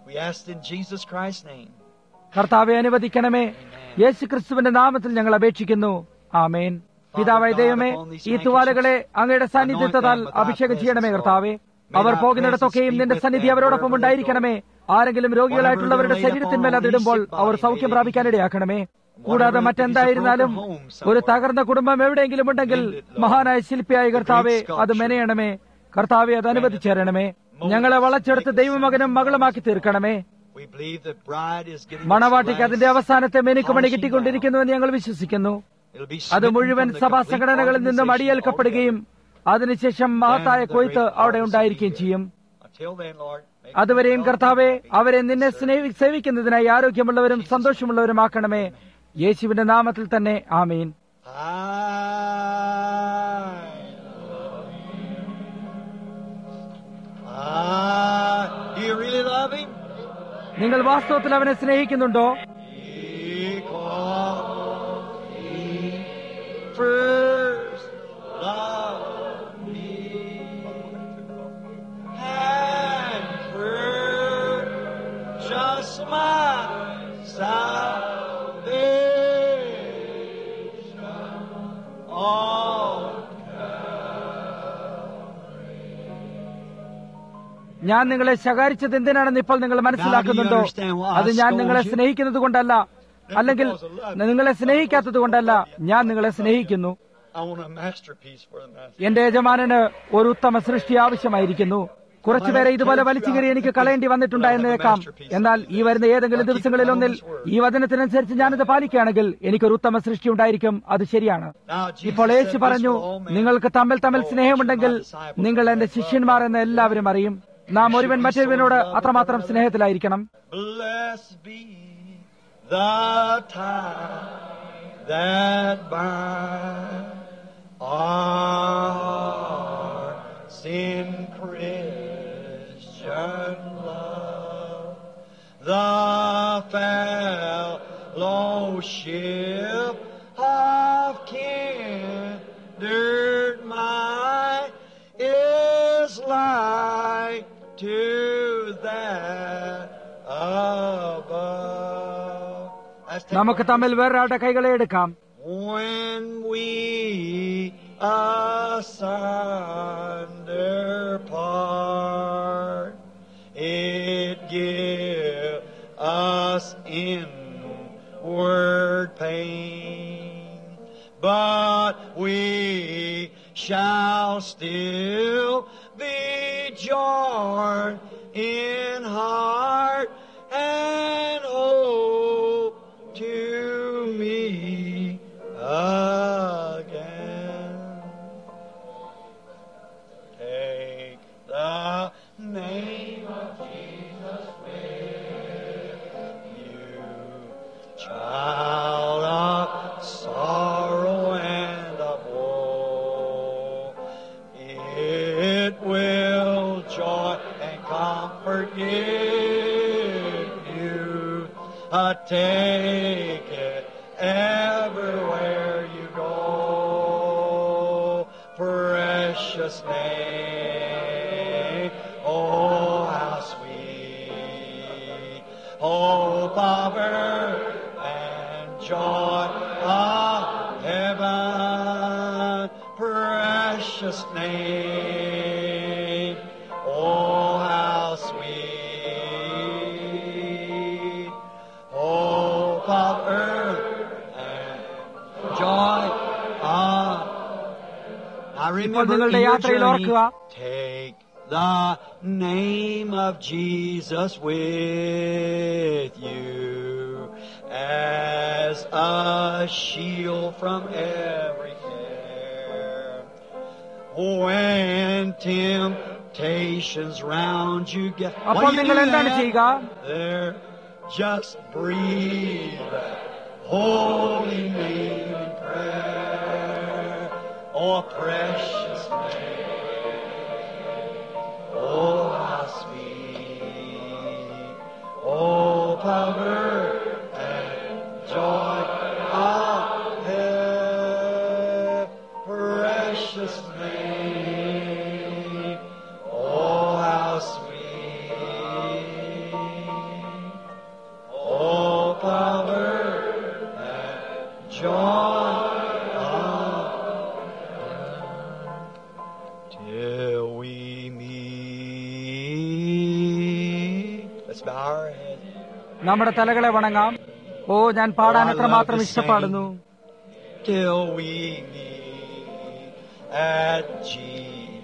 We ask in Jesus Christ's name. കർത്താവെ അനുവദിക്കണമേ യേശു ക്രിസ്തുവിന്റെ നാമത്തിൽ ഞങ്ങൾ അപേക്ഷിക്കുന്നു ആമേൻ പിതാവായ ദൈവമേ ഈ തുവാലകളെ അങ്ങയുടെ സാന്നിധ്യത്താൽ അഭിഷേകം ചെയ്യണമേ കർത്താവെ അവർ പോകുന്നിടത്തൊക്കെയും നിന്റെ സന്നിധി അവരോടൊപ്പം ഉണ്ടായിരിക്കണമേ ആരെങ്കിലും രോഗികളായിട്ടുള്ളവരുടെ ശരീരത്തിന്മേൽ അതിടുമ്പോൾ അവർ സൗഖ്യം പ്രാപിക്കാനിടയാക്കണമേ കൂടാതെ മറ്റെന്തായിരുന്നാലും ഒരു തകർന്ന കുടുംബം എവിടെയെങ്കിലും ഉണ്ടെങ്കിൽ മഹാനായ ശില്പിയായ കർത്താവെ അത് മെനയണമേ കർത്താവെ അത് അനുവദിച്ചേരണമേ ഞങ്ങളെ വളച്ചെടുത്ത് ദൈവമകനും മകളുമാക്കി തീർക്കണമേ We believe the bride is getting മണവാട്ടിക്ക് its അതിന്റെ last അവസാനത്തെ മെനുക്കുമണി കിട്ടിക്കൊണ്ടിരിക്കുന്നുവെന്ന് ഞങ്ങൾ വിശ്വസിക്കുന്നു It'll be അത് smitten മുഴുവൻ from the സഭാ complete സംഘടനകളിൽ നിന്ന് organization മടിയേൽക്കപ്പെടുകയും അതിനുശേഷം മഹത്തായ കൊയ്ത്ത് അവിടെ ഉണ്ടായിരിക്കുകയും ചെയ്യും altogether. Until then, Lord, make അതുവരെയും കർത്താവെ അവരെ നിന്നെ സ്നേഹി സേവിക്കുന്നതിനായി ആരോഗ്യമുള്ളവരും സന്തോഷമുള്ളവരുമാക്കണമേ യേശുവിന്റെ നാമത്തിൽ തന്നെ ആമീൻ I, do you really love him? നിങ്ങൾ വാസ്തവത്തിൽ അവനെ സ്നേഹിക്കുന്നുണ്ടോ Because he first loved me and purchased my salvation on ഞാൻ നിങ്ങളെ ശകാരിച്ചത് എന്തിനാണെന്ന് ഇപ്പോൾ നിങ്ങൾ മനസ്സിലാക്കുന്നുണ്ടോ അത് ഞാൻ നിങ്ങളെ സ്നേഹിക്കുന്നത് കൊണ്ടല്ല അല്ലെങ്കിൽ നിങ്ങളെ സ്നേഹിക്കാത്തത് കൊണ്ടല്ല ഞാൻ നിങ്ങളെ സ്നേഹിക്കുന്നു I want a masterpiece for the master. എന്റെ യജമാനന് ഒരു ഉത്തമ സൃഷ്ടി ആവശ്യമായിരിക്കുന്നു കുറച്ചുപേരെ ഇതുപോലെ വലിച്ചുകീറി എനിക്ക് കളയേണ്ടി വന്നിട്ടുണ്ടായിരുന്നേക്കാം എന്നാൽ ഈ വരുന്ന ഏതെങ്കിലും ദിവസങ്ങളിലൊന്നിൽ ഈ വചനത്തിനനുസരിച്ച് ഞാനിത് പാലിക്കുകയാണെങ്കിൽ എനിക്കൊരു ഉത്തമ സൃഷ്ടി ഉണ്ടായിരിക്കും അത് ശരിയാണ് Now, Jesus ഇപ്പോൾ യേശു said this പറഞ്ഞു will all men നിങ്ങൾക്ക് തമ്മിൽ തമ്മിൽ സ്നേഹമുണ്ടെങ്കിൽ നിങ്ങൾ എന്റെ ശിഷ്യന്മാർ എന്ന് എല്ലാവരും അറിയും നാം ഒരുവൻ മറ്റൊരുവനോട് അത്രമാത്രം സ്നേഹത്തിലായിരിക്കണം Blessed be the tie that binds our hearts in Christian love. The fellowship of kindred mind is like to that above. Let's take നമുക്ക് one. തമ്മിൽ വേറൊരാളുടെ കൈകളെ എടുക്കാം When we asunder part, it give us inward pain, but we shall still be joined in heart and hope to me again. Take the name of Jesus with you, child of sorrow and of woe. It will joy and comfort give you. Uh, take it everywhere you go. Precious name, oh how sweet, hope of earth and joy of heaven. Precious name, oh how sweet, hope of earth and joy of I remember നിങ്ങളുടെ in your യാത്രയിൽ journey, ഓർക്കുക. take the name of Jesus with you as a shield from every care. When temptations round you get, അപ്പോൾ When you നിങ്ങൾ do എന്താണ് that, ചെയ്യുക there, just breathe that holy name in prayer. Oh, precious name. Oh, how sweet. Oh, power and joy of heaven. Precious name. Oh, how sweet. bow our heads. നമ്മുടെ തലകളെ വണങ്ങാം ഓ ഞാൻ പാടാൻ എത്രമാത്രം ഇഷ്ടപ്പെടുന്നു till we meet at Jesus'